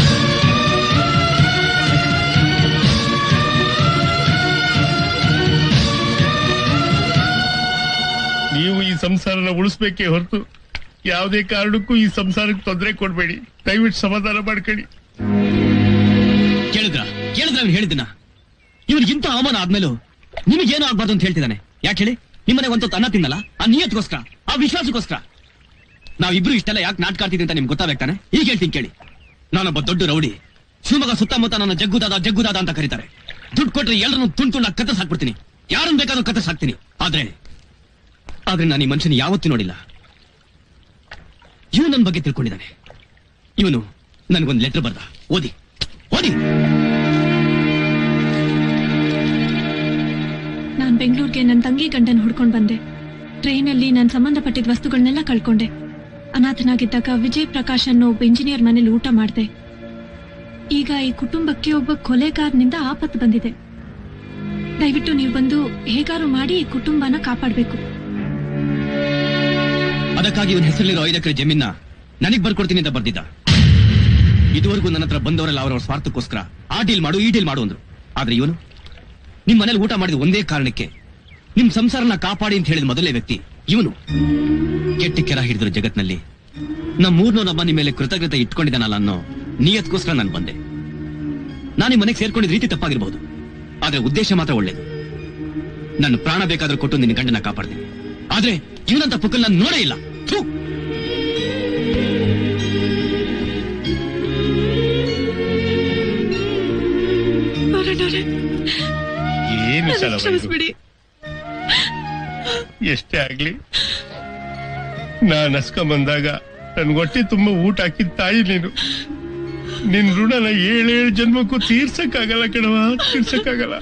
ನೀವು ಈ ಸಂಸಾರನ ಉಳಿಸ್ಬೇಕೇ ಹೊರತು ಯಾವುದೇ ಕಾರಣಕ್ಕೂ ಈ ಸಂಸಾರಕ್ಕೆ ತೊಂದರೆ ಕೊಡ್ಬೇಡಿ ದಯವಿಟ್ಟು ಸಮಾಧಾನ ಮಾಡ್ಕೊಳ್ಳಿ ಕೇಳಿದ್ರ ಕೇಳಿದ್ರ ಅವ್ನು ಹೇಳಿದಿನ ಇವನಿಗಿಂತ ಅವಮಾನ ಆದ್ಮೇಲೂ ನಿಮಗೇನು ಆಗ್ಬಾರ್ದು ಅಂತ ಹೇಳ್ತಿದ್ದಾನೆ ಯಾಕೆ ಹೇಳಿ ನಿಮ್ಮನೆ ಒಂದು ಅನ್ನ ತಿನ್ನಲ್ಲ ಆ ನಿಯತ್ಗೋಸ್ಕರ ಆ ವಿಶ್ವಾಸಕ್ಕೋಸ್ಕರ ನಾವಿಬ್ರು ಇಷ್ಟೆಲ್ಲ ಯಾಕೆ ನಾಟಕ ಆಡ್ತಿದ್ವಿ ಅಂತ ನಿಮ್ಗೆ ಗೊತ್ತಾಗ್ತಾನೆ ಈಗ ಹೇಳ್ತೀನಿ ಕೇಳಿ ನಾನೊಬ್ಬ ದೊಡ್ಡ ರೌಡಿ ಶಿವಮೊಗ್ಗ ಸುತ್ತಮುತ್ತ ನನ್ನ ಜಗ್ಗುದಾದ ಜಗ್ಗುದಾದ ಅಂತ ಕರೀತಾರೆ ದುಡ್ಡು ಕೊಟ್ರೆ ಎಲ್ಲರನ್ನು ತುಂಡು ತುಂಡಾಗಿ ಕತ್ತರಿಸ್ ಹಾಕ್ಬಿಡ್ತೀನಿ ಯಾರನ್ನ ಬೇಕಾದ್ರೂ ಕತ್ತರಿಸ್ ಹಾಕ್ತೀನಿ ಆದ್ರೆ ಆದ್ರೆ ನಾನು ಈ ಮನುಷ್ಯನ ಯಾವತ್ತೂ ನೋಡಿಲ್ಲ ಇವನು ನನ್ನ ಬಗ್ಗೆ ತಿಳ್ಕೊಂಡಿದ್ದಾನೆ ಇವನು ನನಗೊಂದು ಲೆಟರ್ ಬರ್ದ ಓದಿ ಓದಿ ನಾನ್ ಬೆಂಗಳೂರಿಗೆ ನನ್ನ ತಂಗಿ ಗಂಡನ್ ಹುಡ್ಕೊಂಡ್ ಬಂದೆ ಟ್ರೈನಲ್ಲಿ ನಾನು ಸಂಬಂಧಪಟ್ಟಿದ ವಸ್ತುಗಳನ್ನೆಲ್ಲ ಕಳ್ಕೊಂಡೆ ಅನಾಥನಾಗಿದ್ದಾಗ ವಿಜಯ್ ಪ್ರಕಾಶ್ ಅನ್ನೋ ಒಬ್ಬ ಇಂಜಿನಿಯರ್ ಮನೇಲಿ ಊಟ ಮಾಡ್ದೆ ಈಗ ಈ ಕುಟುಂಬಕ್ಕೆ ಒಬ್ಬ ಕೊಲೆಗಾರನಿಂದ ಆಪತ್ತು ಬಂದಿದೆ ದಯವಿಟ್ಟು ನೀವು ಬಂದು ಹೇಗಾರು ಮಾಡಿ ಈ ಕುಟುಂಬನ ಕಾಪಾಡ್ಬೇಕು ಅದಕ್ಕಾಗಿ ಇವನ ಹೆಸರಲ್ಲಿರೋ ಐದು ಎಕರೆ ಜಮೀನ ನನಗ್ ಬರ್ಕೊಡ್ತೀನಿ ಅಂತ ಬರ್ದಿದ್ದ ಇದುವರೆಗೂ ನನ್ನ ಹತ್ರ ಬಂದವರೆಲ್ಲ ಅವರವ್ರ ಸ್ವಾರ್ಥಕ್ಕೋಸ್ಕರ ಆ ಡೀಲ್ ಮಾಡು ಈ ಡೀಲ್ ಮಾಡು ಅಂದ್ರು ಆದ್ರೆ ಇವನು ನಿಮ್ ಮನೇಲಿ ಊಟ ಮಾಡಿದ ಒಂದೇ ಕಾರಣಕ್ಕೆ ನಿಮ್ ಸಂಸಾರನ ಕಾಪಾಡಿ ಅಂತ ಹೇಳಿದ ಮೊದಲೇ ವ್ಯಕ್ತಿ ಇವನು ಕೆಟ್ಟ ಕೆರ ಹಿಡಿದ್ರು ಜಗತ್ನಲ್ಲಿ ನಮ್ಮ ಮೂರ್ನೋ ನಮ್ಮ ನಿಮ್ಮ ಮೇಲೆ ಕೃತಜ್ಞತೆ ಇಟ್ಕೊಂಡಿದ್ದಾನಲ್ಲ ಅನ್ನೋ ನಿಯತ್ಕೋಸ್ಕರ ನಾನು ಬಂದೆ ನಾನು ಈ ಮನೆಗೆ ಸೇರ್ಕೊಂಡಿದ್ದ ರೀತಿ ತಪ್ಪಾಗಿರ್ಬಹುದು ಆದ್ರೆ ಉದ್ದೇಶ ಮಾತ್ರ ಒಳ್ಳೇದು ನನ್ನ ಪ್ರಾಣ ಬೇಕಾದ್ರೂ ಕೊಟ್ಟು ನಿನ್ನ ಗಂಡನ ಕಾಪಾಡ್ತೀನಿ ಆದ್ರೆ ಇವನಂತ ಪುಕ್ಕಲ್ ನಾನು ನೋಡೇ ಇಲ್ಲ ಥು! ಏನು ನನ್ನ ಸಲವ ಇದು? ಕ್ಷಮಿಸ್ಬಿಡಿ ಎಷ್ಟೇ ಆಗ್ಲಿ ನಾನ್ ಬಂದಾಗ ನನ್ ಹೊಟ್ಟೆ ತುಂಬಾ ಊಟ ಹಾಕಿದ ತಾಯಿ ನೀನು ನಿನ್ ಋಣನ ಏಳೇಳು ಜನ್ಮಕ್ಕೂ ತೀರ್ಸಕ್ಕಾಗಲ್ಲ ಕಣವ ತೀರ್ಸಕ್ಕಾಗಲ್ಲ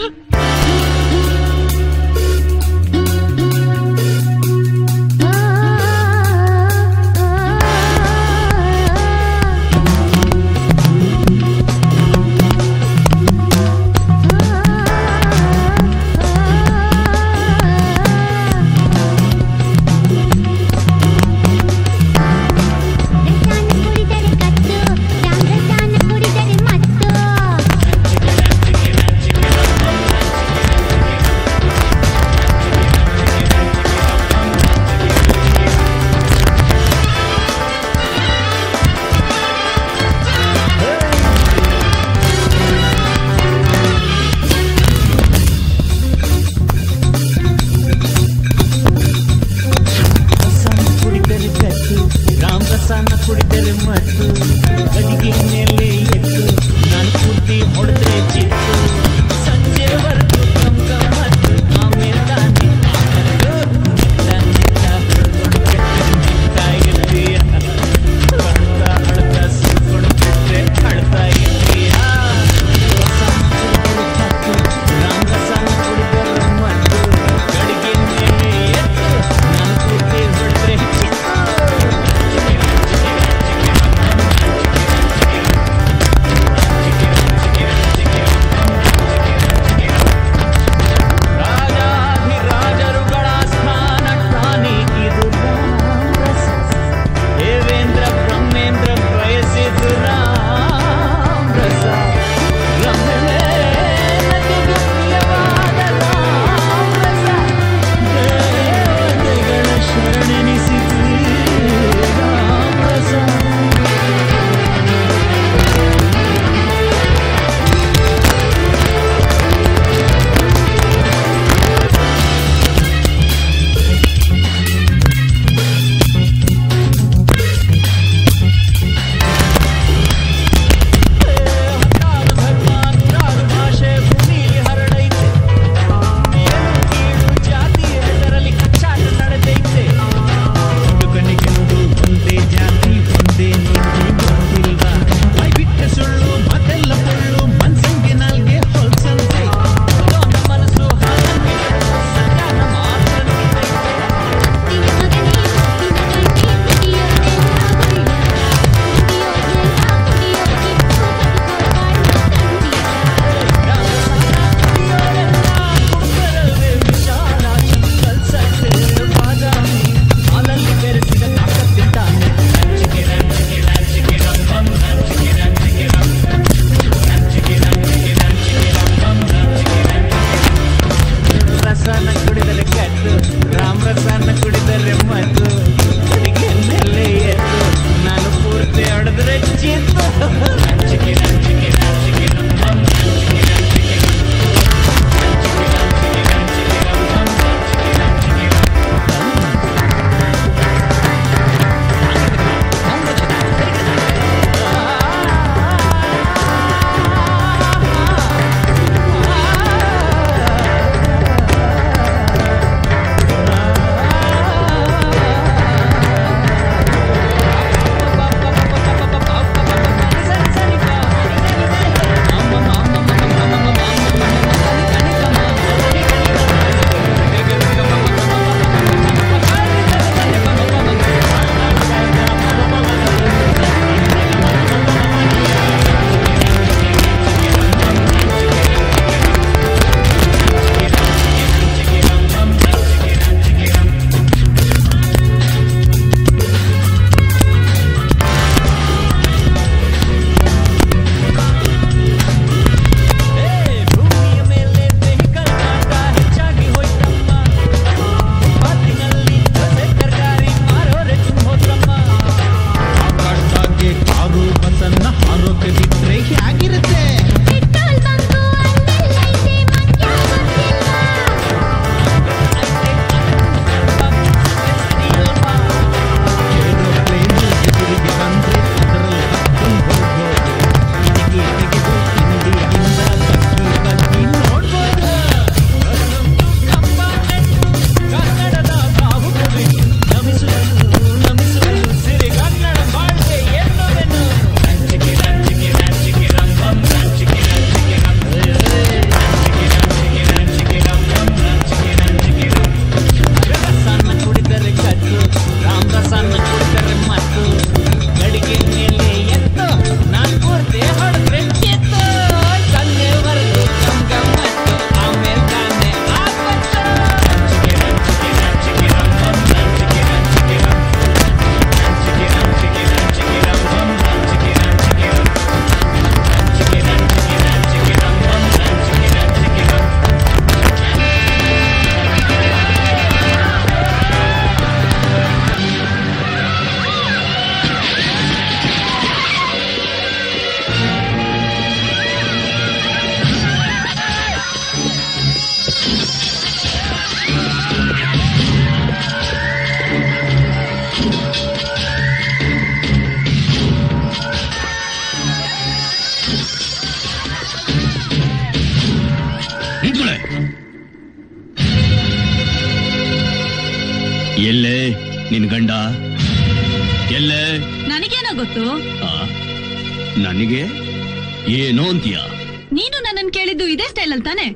ಎಲ್ಲೇ ನಿನ್ ಗಂಡ ಎಲ್ಲೇ ನನಗೇನೋ ಗೊತ್ತು ಆ, ನನಗೆ ಏನೋ ಅಂತೀಯ ನೀನು ನನ್ನನ್ ಕೇಳಿದ್ದು ಇದೇ ಸ್ಟೈಲ್ ಅಲ್ಲಿ ತಾನೆ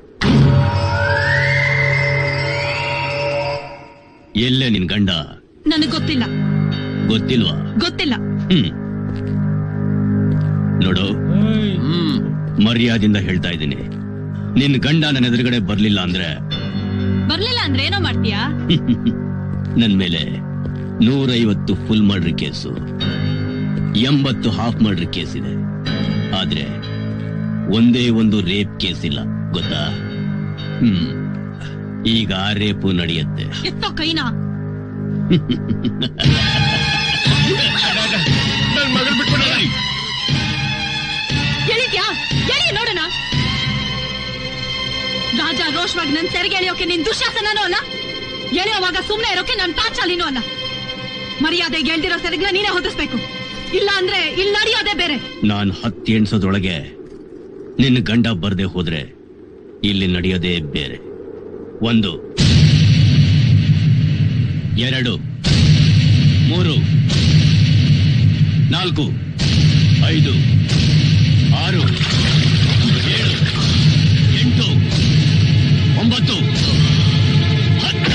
ಎಲ್ಲೇ ನಿನ್ ಗಂಡ ನನಗ್ ಗೊತ್ತಿಲ್ಲ ಗೊತ್ತಿಲ್ವಾ ಗೊತ್ತಿಲ್ಲ ಹ್ಮ್ ನೋಡು ಮರ್ಯಾದಿಂದ ಹೇಳ್ತಾ ಇದ್ದೀನಿ ನಿನ್ ಗಂಡ ನನ್ನ ಎದುರುಗಡೆ ಬರ್ಲಿಲ್ಲ ಅಂದ್ರೆ ಬರ್ಲಿಲ್ಲ ಅಂದ್ರೆ ಏನೋ ಮಾಡ್ತೀಯಾ ನನ್ ಮೇಲೆ ನೂರೈವತ್ತು ಫುಲ್ ಮರ್ಡರ್ ಕೇಸು ಎಂಬತ್ತು ಹಾಫ್ ಮರ್ಡರ್ ಕೇಸ್ ಇದೆ ಆದ್ರೆ ಒಂದೇ ಒಂದು ರೇಪ್ ಕೇಸ್ ಇಲ್ಲ ಗೊತ್ತಾ ಹ್ಮ್ ಈಗ ಆ ರೇಪು ನಡೆಯುತ್ತೆ ಎತ್ತೋ ಕೈನಾ ನನ್ ಮಗಳು ಬಿಟ್ಬಿಡಲ್ಲ ಎಳಿದ್ಯಾ ಎಳಿ ನೋಡೋಣ ರಾಜ ರೋಷವಾಗಿ ನನ್ ಸೆರೆಗೆ ಎಳೆಯೋಕೆ ನಿನ್ ದುಶ್ಯಾಸನನೂ ಅಲ್ಲ ಎಳೆಯುವಾಗ ಸುಮ್ನೆ ಇರೋಕೆ ನನ್ ಪಾಚಾಲಿನೂ ಅಲ್ಲ ಮರ್ಯಾದೆಗೆ ಎಳ್ದಿರೋ ಸೆರೆಗ್ನ ನೀನೇ ಹೊದಿಸ್ಬೇಕು ಇಲ್ಲ ಅಂದ್ರೆ ಇಲ್ಲಿ ನಡೆಯೋದೇ ಬೇರೆ ನಾನ್ ಹತ್ತಿ ಎಣ್ಸೋದ್ರೊಳಗೆ ನಿನ್ನ ಗಂಡ ಬರ್ದೆ ಹೋದ್ರೆ ಇಲ್ಲಿ ನಡೆಯೋದೇ ಬೇರೆ ಒಂದು ಎರಡು ಮೂರು ನಾಲ್ಕು ಐದು ಆರು ಏಳು ಎಂಟು ಒಂಬತ್ತು ಹತ್ತು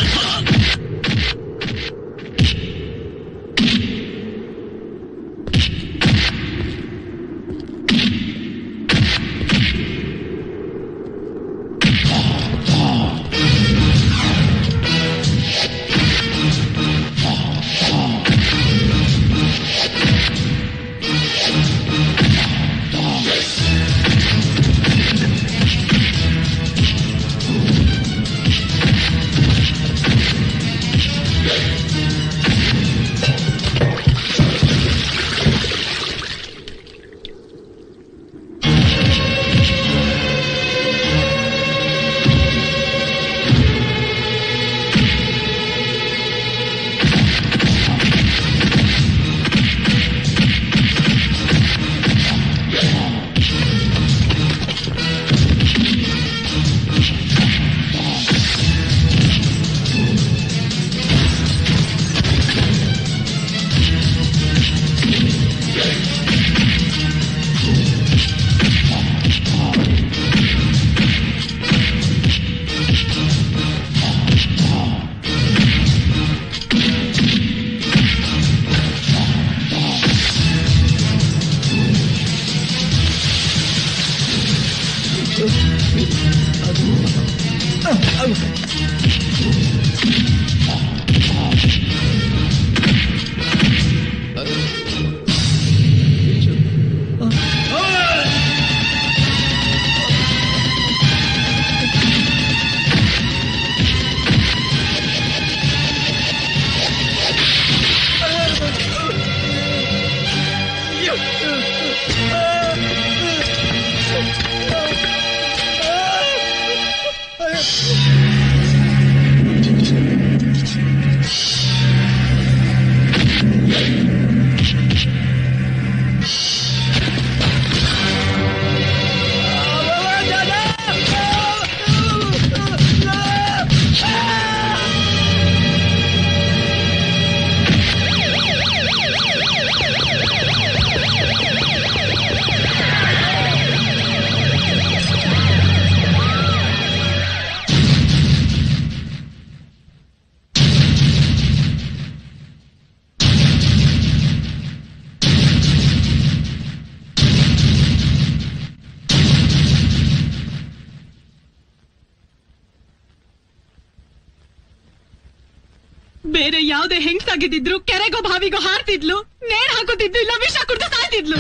ಬೇರೆ ಯಾವ್ದೇ ಹೆಂಗ್ಸಾಗಿದ್ದಿದ್ರು ಕೆರೆಗೋ ಬಾವಿಗೋ ಹಾರ್ತಿದ್ಲು ನೇಣ್ ಹಾಕೋತಿದ್ಲು ಇಲ್ಲ ವಿಷ ಕುಡ್ದು ಸಾಯ್ತಿದ್ಲು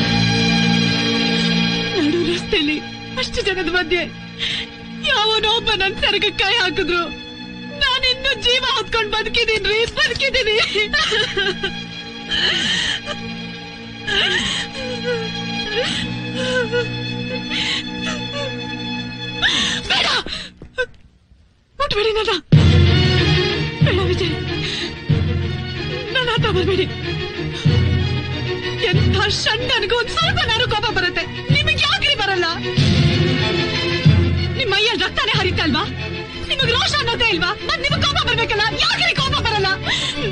ನಡು ರಸ್ತೆಲಿ ಅಷ್ಟು ಜನದ ಮಧ್ಯೆ ಯಾವನೋ ಒಬ್ಬ ನನ್ ಸೆರಗ ಕೈ ಹಾಕಿದ್ರು ನಾನಿನ್ನು ಜೀವ ಹೊತ್ಕೊಂಡ್ ಬದುಕಿದೀನ್ರಿ ಬದುಕಿದೀನಿ ಬೇಡ ಮುಟ್ಬೇಡಿ ನನ್ನ ಬೇಡ ವಿಜಯ್ ನನ್ನ ಹತ್ರ ಬರ್ಬೇಡಿ ಎಂಥ ಷಂಡನ್ಗೂ ಒಂದ್ ಸ್ವಲ್ಪ ನಾನು ಕೋಪ ಬರುತ್ತೆ ನಿಮಗೆ ಯಾಕ್ರಿ ಬರಲ್ಲ ನಿಮ್ಮ ಮೈಯಲ್ಲಿ ರಕ್ತನೇ ಹರಿತಲ್ವಾ ನಿಮಗ್ ರೋಷ ಅನ್ನೋದೇ ಇಲ್ವಾ ಮತ್ ನಿಮಗ್ ಕೋಪ ಬರ್ಬೇಕಲ್ಲ ಯಾಕ್ರಿ ಕೋಪ ಬರಲ್ಲ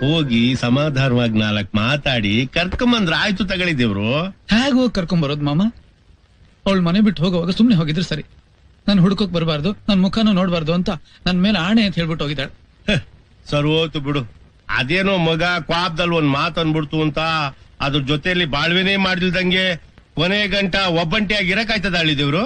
ಹೋಗಿ ಸಮಾಧಾನವಾಗಿ ನಾಲ್ಕ್ ಮಾತಾಡಿ ಕರ್ಕೊಂಬಂದ್ರ ಆಯ್ತು ತಗಳಿದೇವ್ರು ಹೇಗೆ ಹೋಗಿ ಕರ್ಕೊಂಡ್ ಬರೋದು ಮಾಮ ಅವಳು ಮನೆ ಬಿಟ್ಟು ಹೋಗುವಾಗ ಸುಮ್ನೆ ಹೋಗಿದ್ರೆ ಸರಿ ನಾನು ಹುಡ್ಕೋಕ್ ಬರಬಾರ್ದು ನನ್ ಮುಖನೂ ನೋಡ್ಬಾರ್ದು ಅಂತ ನನ್ ಮೇಲೆ ಆಣೆ ಅಂತ ಹೇಳ್ಬಿಟ್ಟು ಹೋಗಿದ್ದಾಳೆ ಸರ್ವೋತು ಬಿಡು ಅದೇನೋ ಮಗ ಕ್ವಾಬ್ದಲ್ಲಿ ಒಂದ್ ಮಾತು ಅನ್ಬಿಡ್ತು ಅಂತ ಅದ್ರ ಜೊತೆಲಿ ಬಾಳ್ವೆನೇ ಮಾಡ್ದಿಲ್ದಂಗೆ ಕೊನೆ ಗಂಟ ಒಬ್ಬಂಟಿಯಾಗಿ ಇರಕಾಯ್ತದ ಅಳಿದೇವ್ರು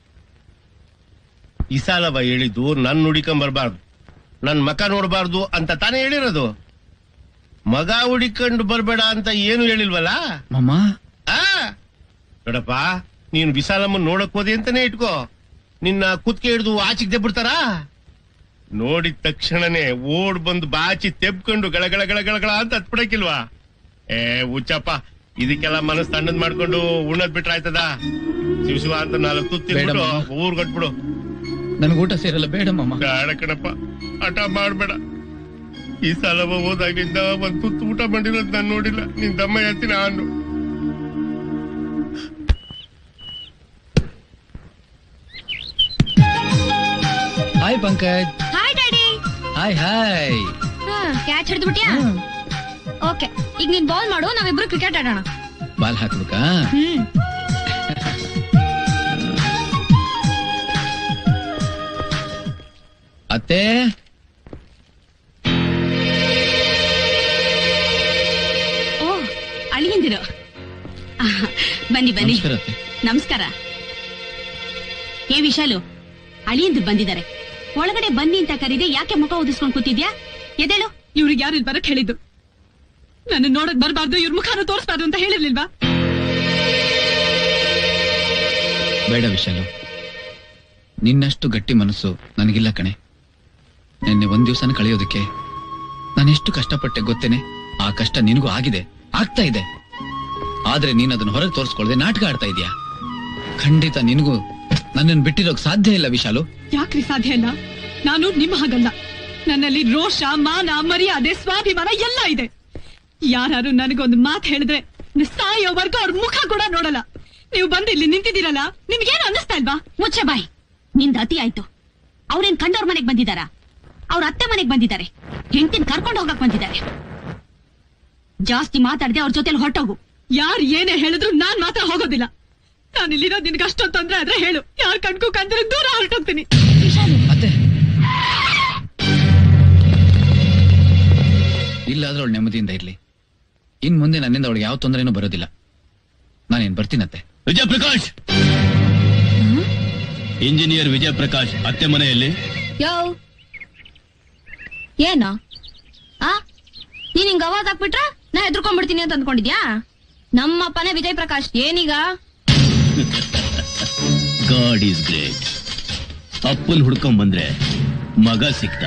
ಈ ಸಾಲವ ಹೇಳಿದ್ದು ನನ್ ನುಡಿಕೊಂಡ್ ಬರ್ಬಾರ್ದು ನನ್ ಮಕ ನೋಡ್ಬಾರ್ದು ಅಂತ ತಾನೇ ಹೇಳಿರೋದು ಮಗ ಹುಡಿಕೊಂಡು ಬರ್ಬೇಡ ಅಂತ ಏನು ಹೇಳಿಲ್ವಲ್ಲ ಮಾಮ ಆ ನೋಡಪ್ಪ ನೀನು ವಿಶಾಲಮ್ಮನ್ ನೋಡಕ್ ಹೋದೆ ಅಂತಾನೆ ಇಟ್ಕೋ ನಿನ್ನ ಕುತ್ಕೆ ಹಿಡಿದು ಆಚಿಗೆ ಬಿಡ್ತಾರಾ ನೋಡಿದ ತಕ್ಷಣನೇ ಓಡ್ ಬಂದು ಬಾಚಿ ತೆಬ್ಕೊಂಡು ಗಳಗಳ ಗಳಗಳ ಅಂತ ಹತ್ಬಿಡಕ್ಕಿಲ್ವಾ ಏ ಹುಚ್ಚಪ್ಪ ಇದಕ್ಕೆಲ್ಲ ಮನಸ್ಸು ತಣ್ಣದ್ ಮಾಡ್ಕೊಂಡು ಉಣ್ಣದ್ ಬಿಟ್ರ ಆಯ್ತದ ಶಿವ ಶಿವ ಅಂತ ನಾಲ್ಕು ತುತ್ತಿರ್ಬಿಟ್ಟು ಬೇಡ ಊರ್ ಕೊಟ್ಬಿಡು ನನ್ಗೆ ಊಟ ಸೇರಲ್ಲ ಬೇಡ ಮಾಮ ಬೇಡ ಕಣಪ್ಪ ಹಠ ಮಾಡ್ಬೇಡ ಈ ಸಲವ ಹೋದಾಗಿಂದ ಒಂದ್ ತುತ್ತು ಊಟ ಮಾಡಿರೋದ್ ನಾನ್ ನೋಡಿಲ್ಲ ನಿನ್ ದಮ್ಮ ಹೇಳ್ತೀನಿ ನಾನು hi Pankaj hi daddy hi hi catch ಹಿಡಿದು ಬಿಟ್ಯಾ ಓಕೆ ಈಗ ನೀನ್ ಬಾಲ್ ಮಾಡು ನಾವಿಬ್ರು ಕ್ರಿಕೆಟ್ ಆಡೋಣ ಬಾಲ್ ಹಾಕ್ಬೇಕಾ ಹ್ಮ್ ಅತ್ತೆ ಓ ಅಳಿಯಂದಿರು ಬನ್ನಿ ಬನ್ನಿ ನಮಸ್ಕಾರ ಅತ್ತೆ ನಮಸ್ಕಾರ ಏ ವಿಶಾಲು ಅಳಿಯಂದ್ರು ಬಂದಿದ್ದಾರೆ ಒಳಗಡೆ ಬನ್ನಿ ಅಂತ ಕರೀದೆ ಯಾಕೆ ಮುಖ ಉದಿಸ್ಕೊಂಡು ಕೂತಿದ್ಯಾ ಎದೇಳು ಇವ್ರಿಗೆ ಯಾರು ಇಲ್ಲಿ ಬರಕ್ ಹೇಳಿದ್ದು ನನ್ನ ನೋಡಕ್ ಬರ್ಬಾರ್ದು ಇವ್ರ ಮುಖಾನ ತೋರಿಸ್ಬಾರ್ದು ಅಂತ ಹೇಳಿರ್ಲಿಲ್ವಾ ಬೇಡ ವಿಶಾಲು ನಿನ್ನಷ್ಟು ಗಟ್ಟಿ ಮನಸ್ಸು ನನಗಿಲ್ಲ ಕಣೆ ನಿನ್ನೆ ಒಂದ್ ದಿವಸನ ಕಳೆಯೋದಕ್ಕೆ ನಾನೆಷ್ಟು ಕಷ್ಟಪಟ್ಟೆ ಗೊತ್ತೇನೆ ಆ ಕಷ್ಟ ನಿನಗೂ ಆಗಿದೆ ಆಗ್ತಾ ಇದೆ ಆದ್ರೆ ನೀನ್ ಅದನ್ನ ಹೊರಗೆ ತೋರಿಸ್ಕೊಳ್ದೆ ನಾಟಕ ಆಡ್ತಾ ಇದೀಯಾ ಖಂಡಿತ ನಿನಗೂ ನನ್ನನ್ನು ಬಿಟ್ಟಿರೋಕ್ ಸಾಧ್ಯ ಇಲ್ಲ ವಿಶಾಲು ಯಾಕ್ರಿ ಸಾಧ್ಯ ಇಲ್ಲ ನಾನು ನಿಮ್ಮ ಹಾಗಲ್ಲ ನನ್ನಲ್ಲಿ ರೋಷ ಮಾನ ಮರ್ಯಾದೆ ಸ್ವಾಭಿಮಾನ ಎಲ್ಲ ಇದೆ ಯಾರು ನನಗೊಂದು ಮಾತು ಹೇಳಿದ್ರೆ ಸಾಯೋವರೆಗೂ ಅವ್ರ ಮುಖ ಕೂಡ ನೋಡಲ್ಲ ನೀವು ಬಂದು ಇಲ್ಲಿ ನಿಂತಿದ್ದೀರಲ್ಲ ನಿಮ್ಗೇನು ಅನ್ನಿಸ್ತಾ ಇಲ್ವಾ ಮುಚ್ಚೆ ಬಾಯ್ ನಿಂದ ಅತಿ ಆಯ್ತು ಅವ್ರೇನ್ ಕಂಡವ್ರ ಮನೆಗ್ ಬಂದಿದಾರ ಅವ್ರ ಅತ್ತೆ ಮನೆಗ್ ಬಂದಿದ್ದಾರೆ ಹೆಂಡತಿನ ಕರ್ಕೊಂಡು ಹೋಗಕ್ ಬಂದಿದ್ದಾರೆ ಜಾಸ್ತಿ ಮಾತಾಡದೆ ಅವ್ರ ಜೊತೆಲಿ ಹೊರಟೋಗು ಯಾರು ಏನೇ ಹೇಳಿದ್ರು ನಾನ್ ಮಾತ್ರ ಹೋಗೋದಿಲ್ಲ ನಾನು ಇಲ್ಲಿರೋ ನಿನ್ಗೆ ಅಷ್ಟೊಂದು ತೊಂದ್ರೆ ಆದ್ರೆ ಹೇಳು ಯಾರ್ ಕಣ್ಕು ಕಂದ್ರೆ ದೂರ ಹೊರಟೋಗ್ತೀನಿ ಇಲ್ಲಾದ್ರೂ ಅವಳು ನೆಮ್ಮದಿಯಿಂದ ಇರ್ಲಿ ಇನ್ ಮುಂದೆ ನನ್ನಿಂದ ಅವಳಿಗೆ ಯಾವ ತೊಂದರೆನೂ ಬರೋದಿಲ್ಲ ನಾನೇನ್ ಬರ್ತೀನತ್ತೆ ವಿಜಯ ಪ್ರಕಾಶ್ ಇಂಜಿನಿಯರ್ ವಿಜಯ ಪ್ರಕಾಶ್ ಅತ್ತೆ ಮನೆಯಲ್ಲಿ ಯೋ ಏನ ಆ ನೀನ್ ಹಿಂಗ್ ಅವಾಜ್ ಹಾಕ್ಬಿಟ್ರ ನಾ ಹೆದರ್ಕೊಂಡ್ಬಿಡ್ತೀನಿ ಅಂತ ಅಂದ್ಕೊಂಡಿದ್ಯಾ ನಮ್ಮಪ್ಪನೇ ವಿಜಯ್ ಪ್ರಕಾಶ್ ಏನೀಗ ಗಾಡ್ ಈಸ್ ಗ್ರೇಟ್ ಅಪ್ಪನ್ ಹುಡ್ಕೊಂಡ್ ಬಂದ್ರೆ ಮಗ ಸಿಕ್ತ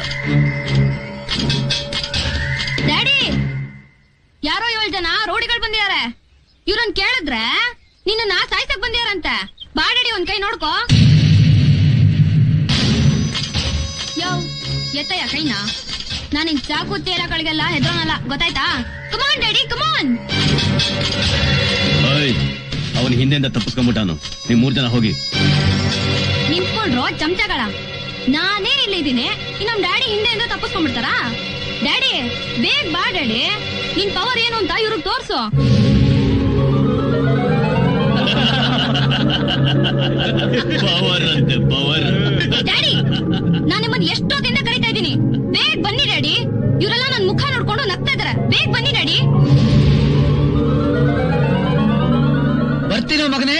ಡ್ಯಾಡಿ ಯಾರೋ ಏಳ್ ಜನ ರೋಡಿಗಳು ಬಂದಿದ್ದಾರೆ ಇವ್ರನ್ ಕೇಳಿದ್ರೆ ನಿನ್ನ ಸಾಯ್ಸಕ್ ಬಂದಿಯಾರಂತೆ ಬಾ ಡ್ಯಾಡಿ ಒಂದ್ ಕೈ ನೋಡ್ಕೋ ಯೋ ಎತ್ತಯ್ಯ ಕೈನಾ ನಾನ್ ಹಿಂಗ್ ಚಾಕು ತೀರಗಳಿಗೆಲ್ಲ ಹೆದ್ರೋನಲ್ಲ ಗೊತ್ತಾಯ್ತಾ ಕಮಾನ್ ಡ್ಯಾಡಿ ಕಮಾನ್ ಅವನ ಹಿಂದೆಂದ ತಪ್ಪಿಸ್ಕೊಂಡ್ಬಿಟ್ಟಾನು ನೀವ್ ಮೂರ್ ಜನ ಹೋಗಿ ನಿಂತ್ಕೊಂಡ್ರು ಚಮಚಗಳ ನಾನೇ ಇಲ್ಲಿದ್ದೀನಿ ಇನ್ನೊಂದ್ ಡ್ಯಾಡಿ ಹಿಂದೆಯಿಂದ ತಪ್ಪಿಸ್ಕೊಂಡ್ಬಿಡ್ತಾರಾ ಡ್ಯಾಡಿ ಬೇಗ ಬಾ ಡ್ಯಾಡಿ ನಿನ್ ಪವರ್ ಏನು ಅಂತ ಇವ್ರಿಗೆ ತೋರ್ಸು ಪವರ್ ಅಂತೆ ಪವರ್ ಡ್ಯಾಡಿ ನಾನು ನಿಮ್ಮನ್ನ ಎಷ್ಟೊತ್ತಿಂದ ಕರಿತಾ ಇದ್ದೀನಿ ಬೇಗ ಬನ್ನಿ ಡ್ಯಾಡಿ ಇವರೆಲ್ಲ ನನ್ ಮುಖ ನೋಡ್ಕೊಂಡು ನಗ್ತಾ ಇದಾರೆ ಬೇಗ ಬನ್ನಿ ಡ್ಯಾಡಿ ಬರ್ತೀನೋ ಮಗನೇ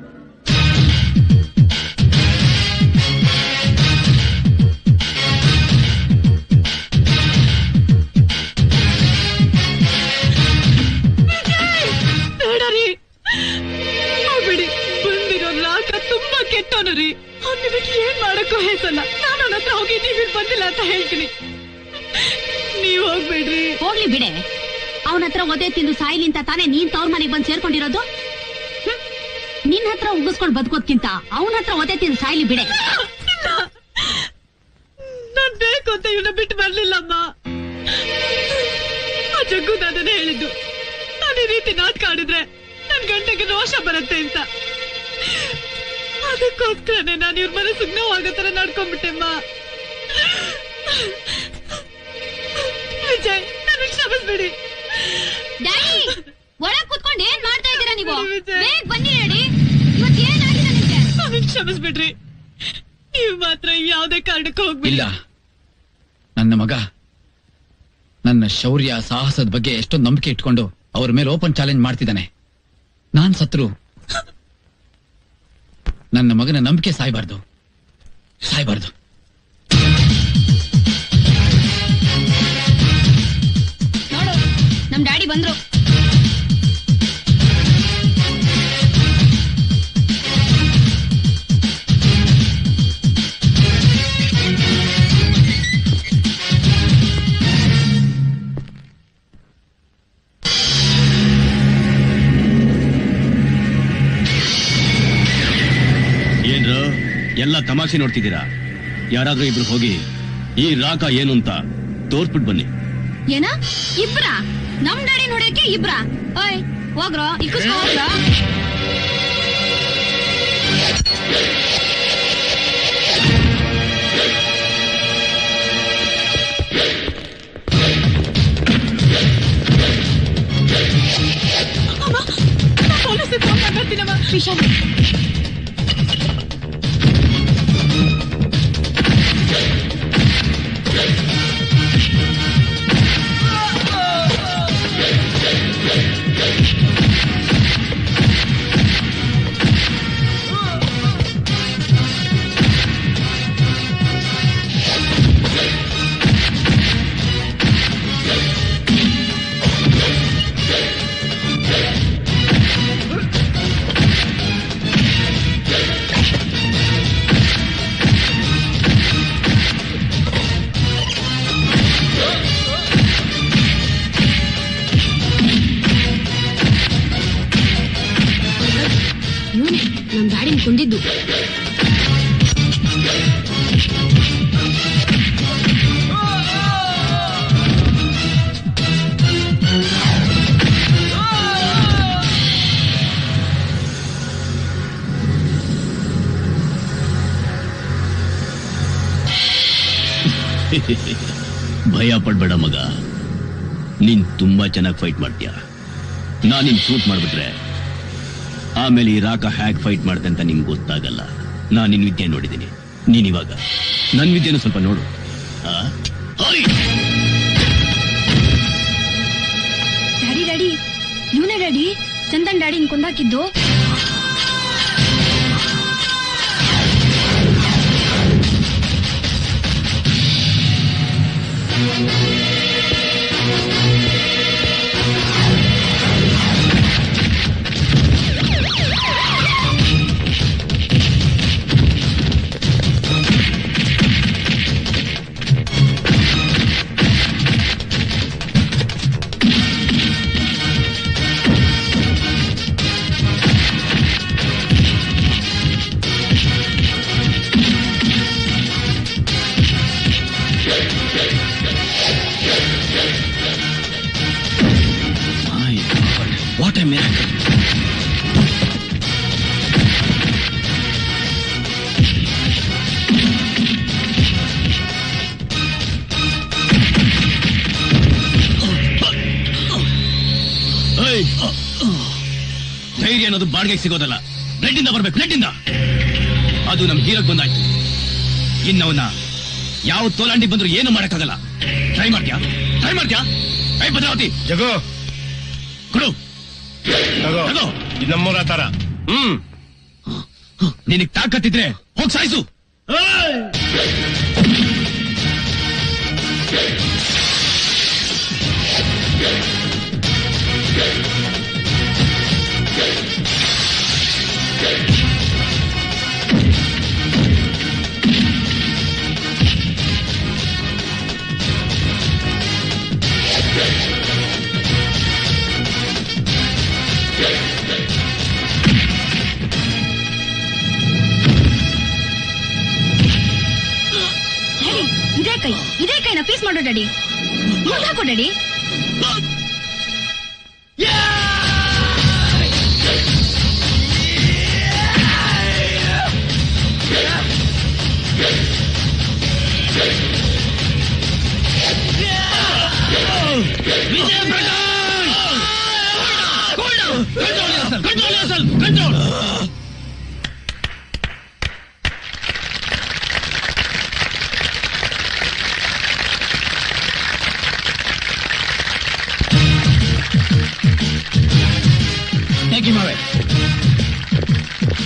ಬೇಡರಿ ಹೋಗ್ಬಿಡಿ ಬಂದಿರೋ ರಾಕ ತುಂಬಾ ಕೆಟ್ಟವನು ರೀ ಅವ್ನ್ ನಿಮಗೆ ಏನ್ ಮಾಡಕ್ಕೂ ಹೇಸಲ್ಲ ನಾನು ಅವನ ಹತ್ರ ಹೋಗಿ ನೀವು ಇಲ್ಲಿ ಬಂದಿಲ್ಲ ಅಂತ ಹೇಳ್ತೀನಿ ನೀವ್ ಹೋಗ್ಬೇಡ್ರಿ ಹೋಗ್ಲಿ ಬಿಡೆ ಅವನ ಹತ್ರ ಒದೆ ತಿಂದು ಸಾಯ್ಲಿ ಅಂತ ತಾನೇ ನೀನ್ ತವ್ರ ಮನೆಗ್ ಬಂದ್ ಸೇರ್ಕೊಂಡಿರೋದು ಹ್ಮ್? ನಿನ್ ಹತ್ರ ಉಗಿಸ್ಕೊಂಡ್ ಬದುಕೋದ್ಕಿಂತ ಅವನ ಹತ್ರ ಒದೆ ತಿಂದು ಸಾಯ್ಲಿ ಬಿಡೆ ನಾನ್ ಬೇಕು ಅಂತ ಇವನ್ನ ಬಿಟ್ಟು ಬರ್ಲಿಲ್ಲಮ್ಮ ಆ ಜಗ್ಗು ಅದನ್ನೇ ಹೇಳಿದ್ದು ನಾನು ಈ ರೀತಿ ನಾಟಕ ಆಡಿದ್ರೆ ನನ್ ಗಂಟೆಗೆ ರೋಷ ಬರುತ್ತೆ ಅಂತ ಅದಕ್ಕೋಸ್ಕರನೇ ನಾನು ಇವ್ರ ಮನೆ ಸುಗ್ನವಾಗೋ ತರ ನಡ್ಕೊಂಡ್ಬಿಟ್ಟೆಮ್ಮ ವಿಜಯ್ ನನ್ನ ಕ್ಷಮಿಸ್ಬಿಡು. ಬಿಡಿ ಡ್ಯಾಡಿ ಒಳಗ್ ಕುತ್ಕೊಂಡು ಏನ್ ಮಾಡ್ತಾ ಇದ್ದೀರಾ ನೀವು ಬೇಗ ಬನ್ನಿ ಡ್ಯಾಡಿ ಇವತ್ತು ಏನಾಗಿದೆ ನಿಮ್ಗೆ ಅವನ್ ಕ್ಷಮಿಸ್ಬಿಡ್ರಿ ನೀವು ಮಾತ್ರ ಯಾವ್ದೇ ಕಾರಣಕ್ಕೂ ಹೋಗ್ಬಿಡಿ ಇಲ್ಲ ನನ್ನ ಮಗ ನನ್ನ ಶೌರ್ಯ ಸಾಹಸದ ಬಗ್ಗೆ ಎಷ್ಟೊಂದು ನಂಬಿಕೆ ಇಟ್ಕೊಂಡು ಅವ್ರ ಮೇಲೆ ಓಪನ್ ಚಾಲೆಂಜ್ ಮಾಡ್ತಿದ್ದಾನೆ ನಾನ್ ಸತ್ರು ನನ್ನ ಮಗನ ನಂಬಿಕೆ ಸಾಯ್ಬಾರ್ದು ಸಾಯ್ಬಾರ್ದು ನೋಡು ನಮ್ ಡ್ಯಾಡಿ ಬಂದ್ರು ಏನ್ರು ಎಲ್ಲ ತಮಾಷೆ ನೋಡ್ತಿದ್ದೀರಾ ಯಾರಾದ್ರೂ ಇಬ್ರು ಹೋಗಿ ಈ ರಾಕ ಏನು ಅಂತ ತೋರ್ಸ್ಬಿಟ್ ಬನ್ನಿ ಏನ ಇಬ್ರ ನಮ್ ಡ್ಯಾಡಿ ನೋಡಕ್ಕೆ ಇಬ್ರ ಓಯ್ ಹೋಗ್ರೋ ಇಕ್ಕಿಸ್ಕೊ ಹೋಗ್ರೋ ಪೊಲೀಸ್ ಫೋನ್ ಮಾಡ್ತೀನಮ್ಮ ವಿಶಾಲ್ ಇವನೇ ನಮ್ ಡ್ಯಾಡಿನ ಕೊಂದಿದ್ದು ಭಯ ಪಡ್ಬೇಡ ಮಗ ನೀನ್ ತುಂಬಾ ಚೆನ್ನಾಗಿ ಫೈಟ್ ಮಾಡ್ತೀಯ ನಾನ್ ನಿನ್ ಶೂಟ್ ಮಾಡ್ಬಿಟ್ರೆ ಆಮೇಲೆ ಈ ರಾಕ ಹ್ಯಾಕ್ ಫೈಟ್ ಮಾಡ್ತೆ ಅಂತ ನಿಮ್ಗೆ ಗೊತ್ತಾಗಲ್ಲ ನಾನ್ ನಿನ್ ವಿದ್ಯೆ ನೋಡಿದ್ದೀನಿ ನೀನ್ ಇವಾಗ ನನ್ ವಿದ್ಯೆನೂ ಸ್ವಲ್ಪ ನೋಡು ಆ? ಓಯ್! ಡ್ಯಾಡಿ ಡ್ಯಾಡಿ ಇವನೇ ಡ್ಯಾಡಿ ಚಂದನ್ ಡ್ಯಾಡಿ ಕೊಂದಾಕಿದ್ದು My God, what a miracle. ಏಯ್! ಧೈರ್ಯ ಅನ್ನೋದು ಬಾಡಿಗೆಗೆ ಸಿಗೋದಲ್ಲ ಬ್ಲಡ್ ಇಂದ ಬರ್ಬೇಕು ಬ್ಲಡ್ ಇಂದ ಅದು ನಮ್ ಹೀರೋಗ್ ಬಂದಾಯ್ತು ಇನ್ನವನ್ನ ಯಾವ ತೋಲಾಂಡಿ ಬಂದ್ರು ಏನು ಮಾಡಕ್ಕಾಗಲ್ಲ ಟ್ರೈ ಮಾಡ್ತ್ಯಾ ಟ್ರೈ ಮಾಡ್ತ್ಯಾ ಐ ಭದ್ರಾವತಿ ಜಗೋ ಕೊಡು ತಗೋ ತಗೋ. ಇದು ನಮ್ಮೂರ ತರ ಹ್ಮ್ ನಿನಗ್ ತಾಕತ್ತಿದ್ರೆ ಹೋಗ್ ಸಾಯಿಸು ಡ್ಯಾಡಿ ಇದೇ ಕೈ ಇದೇ ಕೈನ ಪೀಸ್ ಮಾಡೋ ಡ್ಯಾಡಿ ಹಾಕೋ daddy Vijaya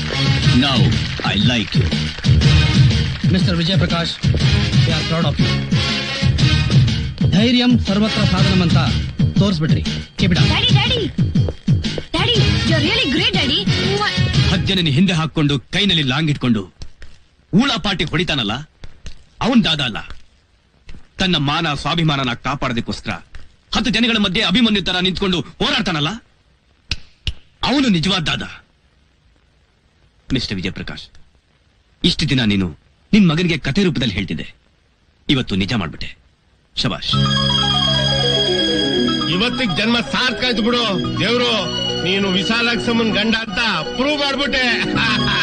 now I like you mister Vijaya Prakash we are proud of you ಧೈರ್ಯಂ ಸರ್ವತ್ರ ಸಾಧನಂ ಅಂತ ತೋರಿಸ್ಬಿಟ್ರಿ ಕಿಬಿಡ daddy daddy daddy you are really great daddy ಹಜ್ಜನని ಹಿಂದೆ ಹಾಕೊಂಡು ಕೈನಲ್ಲಿ ಲಾಂಗ್ ಇಟ್ಕೊಂಡು ಊಳ ಪಾಟಿ ಹೊಡಿತಾನಲ್ಲ ಅವನ್ ದಾದ ಅಲ್ಲ ತನ್ನ ಮಾನ ಸ್ವಾಭಿಮಾನನ ಕಾಪಾಡೋದಕ್ಕೋಸ್ಕರ ಹತ್ತು ಜನಗಳ ಮಧ್ಯೆ ಅಭಿಮನ್ಯು ತರ ನಿಂತ್ಕೊಂಡು ಹೋರಾಡ್ತಾನಲ್ಲ ಅವನು ನಿಜವಾದ ದಾದ ಮಿಸ್ಟರ್ ವಿಜಯ್ ಪ್ರಕಾಶ್ ಇಷ್ಟು ದಿನ ನೀನು ನಿನ್ ಮಗನಿಗೆ ಕಥೆ ರೂಪದಲ್ಲಿ ಹೇಳ್ತಿದ್ದೆ ಇವತ್ತು ನಿಜ ಮಾಡ್ಬಿಟ್ಟೆ ಶಬಾಷ್ ಇವತ್ತಿಗೆ ಜನ್ಮ ಸಾರ್ಥಕ ಆಯ್ತು ಬಿಡು ದೇವ್ರು ನೀನು ವಿಶಾಲಾಕ್ಷಮ್ಮನ್ ಗಂಡ ಅಂತ ಪ್ರೂವ್ ಮಾಡ್ಬಿಟ್ಟೆ